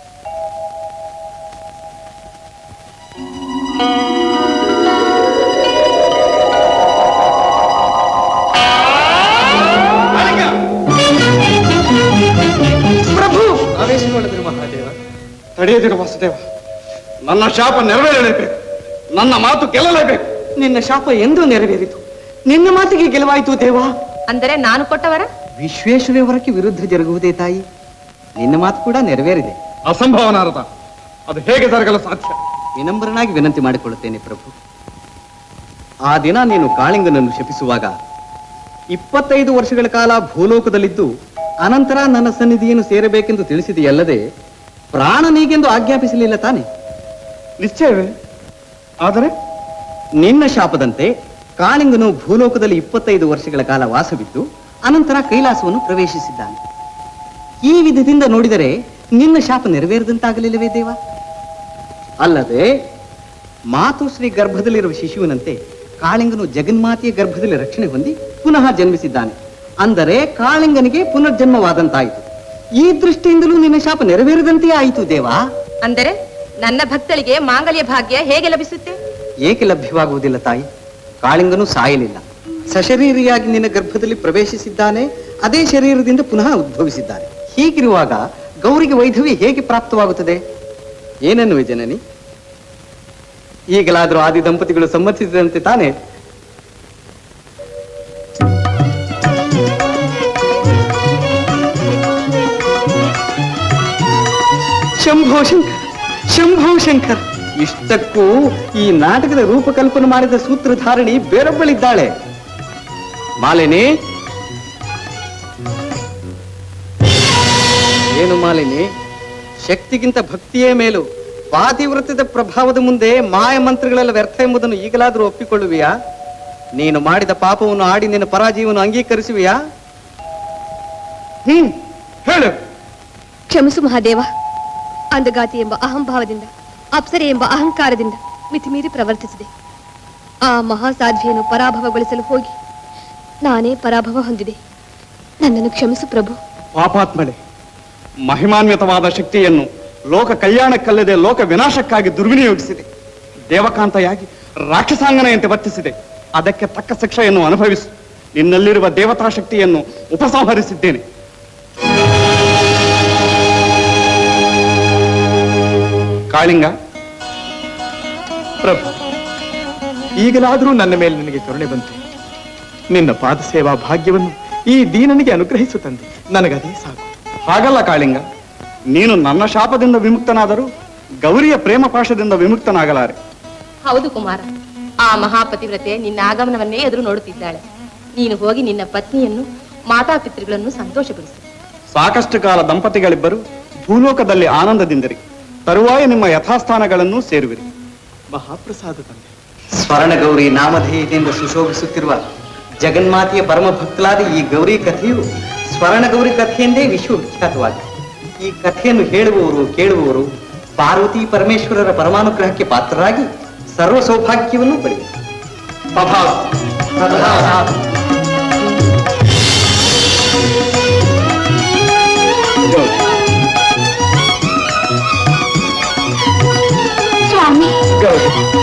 C: ಪ್ರಭು ಆವೇಶಗೊಳ್ಳದಿರು ಮಹಾದೇವ ತಡೆಯದಿರು ವಾಸುದೇವ ನನ್ನ ಶಾಪ ನೆರವೇರಲೇಬೇಕು ನನ್ನ ಮಾತು ಗೆಲ್ಲಲೇಬೇಕು
I: ನಿನ್ನ ಶಾಪ ಎಂದೂ ನೆರವೇರಿತು ನಿನ್ನ ಮಾತಿಗೆ ಗೆಲುವಾಯಿತು ದೇವಾ
A: ಅಂದರೆ ನಾನು ಕೊಟ್ಟವರ
L: ವಿಶ್ವೇಶ್ವರವರಕ್ಕೆ ವಿರುದ್ಧ ಜರುಗುವುದೇ ತಾಯಿ ನಿನ್ನ ಮಾತು ಕೂಡ ನೆರವೇರಿದೆ
C: ಅಸಂಭವ ನಾರದ ಅದು ಹೇಗೆ ಜರಗಲು ಸಾಧ್ಯ
L: ವಿನಮ್ರನಾಗಿ ವಿನಂತಿ ಮಾಡಿಕೊಳ್ಳುತ್ತೇನೆ ಪ್ರಭು ಆ ದಿನ ನೀನು ಕಾಳಿಂಗನನ್ನು ಶಪಿಸುವಾಗ ಇಪ್ಪತ್ತೈದು ವರ್ಷಗಳ ಕಾಲ ಭೂಲೋಕದಲ್ಲಿದ್ದು ಅನಂತರ ನನ್ನ ಸನ್ನಿಧಿಯನ್ನು ಸೇರಬೇಕೆಂದು ತಿಳಿಸಿದೆಯಲ್ಲದೆ ಪ್ರಾಣನಿಗೆಂದು ಆಜ್ಞಾಪಿಸಲಿಲ್ಲ ತಾನೆ
C: ನಿಶ್ಚಯವೇ ಆದರೆ
L: ನಿನ್ನ ಶಾಪದಂತೆ ಕಾಳಿಂಗನು ಭೂಲೋಕದಲ್ಲಿ ಇಪ್ಪತ್ತೈದು ವರ್ಷಗಳ ಕಾಲ ವಾಸವಿದ್ದು ಅನಂತರ ಕೈಲಾಸವನ್ನು ಪ್ರವೇಶಿಸಿದ್ದಾನೆ ಈ ವಿಧದಿಂದ ನೋಡಿದರೆ ನಿನ್ನ ಶಾಪ ನೆರವೇರದಂತಾಗಲಿಲ್ಲವೇ ದೇವ ಅಲ್ಲದೆ ಮಾತುಶ್ರೀ ಗರ್ಭದಲ್ಲಿರುವ ಶಿಶುವಿನಂತೆ ಕಾಳಿಂಗನು ಜಗನ್ಮಾತೆಯ ಗರ್ಭದಲ್ಲಿ ರಕ್ಷಣೆ ಹೊಂದಿ ಪುನಃ ಜನ್ಮಿಸಿದ್ದಾನೆ ಅಂದರೆ ಕಾಳಿಂಗನಿಗೆ ಪುನರ್ಜನ್ಮವಾದಂತಾಯಿತು ಈ ದೃಷ್ಟಿಯಿಂದಲೂ ನಿನ್ನ ಶಾಪ ನೆರವೇರಿದಂತೆಯೇ ಆಯಿತು ದೇವಾ
P: ಅಂದರೆ ನನ್ನ ಭಕ್ತಳಿಗೆ ಮಾಂಗಲ್ಯ ಭಾಗ್ಯ ಹೇಗೆ ಲಭಿಸುತ್ತೆ
L: ಏಕೆ ಲಭ್ಯವಾಗುವುದಿಲ್ಲ ತಾಯಿ ಕಾಳಿಂಗನು ಸಾಯಲಿಲ್ಲ ಸಶರೀರಿಯಾಗಿ ನಿನ್ನ ಗರ್ಭದಲ್ಲಿ ಪ್ರವೇಶಿಸಿದ್ದಾನೆ ಅದೇ ಶರೀರದಿಂದ ಪುನಃ ಉದ್ಭವಿಸಿದ್ದಾನೆ ಹೀಗಿರುವಾಗ ಗೌರಿಗೆ ವೈಧವ್ಯ ಹೇಗೆ ಪ್ರಾಪ್ತವಾಗುತ್ತದೆ ಏನನ್ನುವೆ ಜನನಿ ಈಗಲಾದರೂ ಆದಿ ದಂಪತಿಗಳು ಸಮ್ಮತಿಸಿದಂತೆ ತಾನೇ ಶಂಭೋ ಶಂಕರ್ ಶಂಭೋ ಶಂಕರ್ ಇಷ್ಟಕ್ಕೂ ಈ ನಾಟಕದ ರೂಪಕಲ್ಪನೆ ಮಾಡಿದ ಸೂತ್ರಧಾರಣಿ ಬೇರೊಬ್ಬಳಿದ್ದಾಳೆ ಮಾಲಿನಿ ಏನು ಮಾಲಿನಿ ಶಕ್ತಿಗಿಂತ ಭಕ್ತಿಯೇ ಮೇಲು ಪಾತಿವ್ರತ್ಯದ ಪ್ರಭಾವದ ಮುಂದೆ ಮಾಯ ಮಂತ್ರಗಳೆಲ್ಲ ವ್ಯರ್ಥ ಎಂಬುದನ್ನು ಈಗಲಾದರೂ ಒಪ್ಪಿಕೊಳ್ಳುವಿಯಾ ನೀನು ಮಾಡಿದ ಪಾಪವನ್ನು ಆಡಿ ನಿನ್ನ ಪರಾಜಯವನ್ನು ಅಂಗೀಕರಿಸುವಿಯಾ
C: ಹ್ಮ್ ಹೇಳು
E: ಕ್ಷಮಿಸು ಮಹಾದೇವ ಅಂದಗಾತಿ ಎಂಬ ಅಹಂಭಾವದಿಂದ ಅಪ್ಸರೆ ಎಂಬ ಅಹಂಕಾರದಿಂದ ಮಿತಿಮೀರಿ ಪ್ರವರ್ತಿಸಿದೆ ಆ ಮಹಾಸಾಧ್ವಿಯನ್ನು ಪರಾಭವಗೊಳಿಸಲು ಹೋಗಿ ನಾನೇ ಪರಾಭವ ಹೊಂದಿದೆ ನನ್ನನ್ನು ಕ್ಷಮಿಸು ಪ್ರಭು
C: ಪಾಪಾತ್ಮಳೆ ಮಹಿಮಾನ್ವಿತವಾದ ಶಕ್ತಿಯನ್ನು ಲೋಕ ಕಲ್ಯಾಣಕ್ಕಲ್ಲದೆ ಲೋಕ ವಿನಾಶಕ್ಕಾಗಿ ದುರ್ವಿನಿಯೋಗಿಸಿದೆ ದೇವಕಾಂತೆಯಾಗಿ ರಾಕ್ಷಸಾಂಗನೆಯಂತೆ ವರ್ತಿಸಿದೆ ಅದಕ್ಕೆ ತಕ್ಕ ಶಿಕ್ಷೆಯನ್ನು ಅನುಭವಿಸು ನಿನ್ನಲ್ಲಿರುವ ದೇವತಾ ಶಕ್ತಿಯನ್ನು ಉಪಸಂಹರಿಸಿದ್ದೇನೆ ಕಾಳಿಂಗ
D: ಪ್ರಭು ಈಗಲಾದರೂ ನನ್ನ ಮೇಲೆ ನಿನಗೆ ಕರುಣೆ ಬಂತು ನಿನ್ನ ಪಾದ ಸೇವಾ ಭಾಗ್ಯವನ್ನು ಈ ದೀನನಿಗೆ ಅನುಗ್ರಹಿಸು ತಂದೆ ನನಗದೇ ಸಾಕು
C: ಹಾಗಲ್ಲ ಕಾಳಿಂಗ ನೀನು ನನ್ನ ಶಾಪದಿಂದ ವಿಮುಕ್ತನಾದರೂ ಗೌರಿಯ ಪ್ರೇಮ ಪಾಶದಿಂದ ವಿಮುಕ್ತನಾಗಲಾರೆ
P: ಹೌದು ಕುಮಾರ ಆ ಮಹಾಪತಿವ್ರತೆ ನಿನ್ನ ಆಗಮನವನ್ನೇ ಎದುರು ನೋಡುತ್ತಿದ್ದಾಳೆ ನೀನು ಹೋಗಿ ನಿನ್ನ ಪತ್ನಿಯನ್ನು ಮಾತಾಪಿತೃಗಳನ್ನು ಸಂತೋಷಪಡಿಸು
C: ಸಾಕಷ್ಟು ಕಾಲ ದಂಪತಿಗಳಿಬ್ಬರು ಭೂಲೋಕದಲ್ಲಿ ಆನಂದದಿಂದಿರಿ ತರುವಾಯ ನಿಮ್ಮ ಯಥಾಸ್ಥಾನಗಳನ್ನು ಸೇರುವಿರಿ
D: ಮಹಾಪ್ರಸಾದ ತಂದೆ
L: ಸ್ವರ್ಣಗೌರಿ ನಾಮಧೇಯದಿಂದ ಸುಶೋಭಿಸುತ್ತಿರುವ ಜಗನ್ಮಾತೆಯ ಪರಮ ಭಕ್ತಲಾದ ಈ ಗೌರಿ ಕಥೆಯು ಸ್ವರ್ಣಗೌರಿ ಕಥೆಯೆಂದೇ ವಿಶ್ವವಿಖ್ಯಾತವಾಗಿದೆ ಈ ಕಥೆಯನ್ನು ಹೇಳುವವರು ಕೇಳುವವರು ಪಾರ್ವತಿ ಪರಮೇಶ್ವರರ ಪರಮಾನುಗ್ರಹಕ್ಕೆ ಪಾತ್ರರಾಗಿ ಸರ್ವ ಸೌಭಾಗ್ಯವನ್ನು ಪಡೆಯುತ್ತಾರೆ
H: ಸ್ವಾಮಿ
D: ಗೌರಿ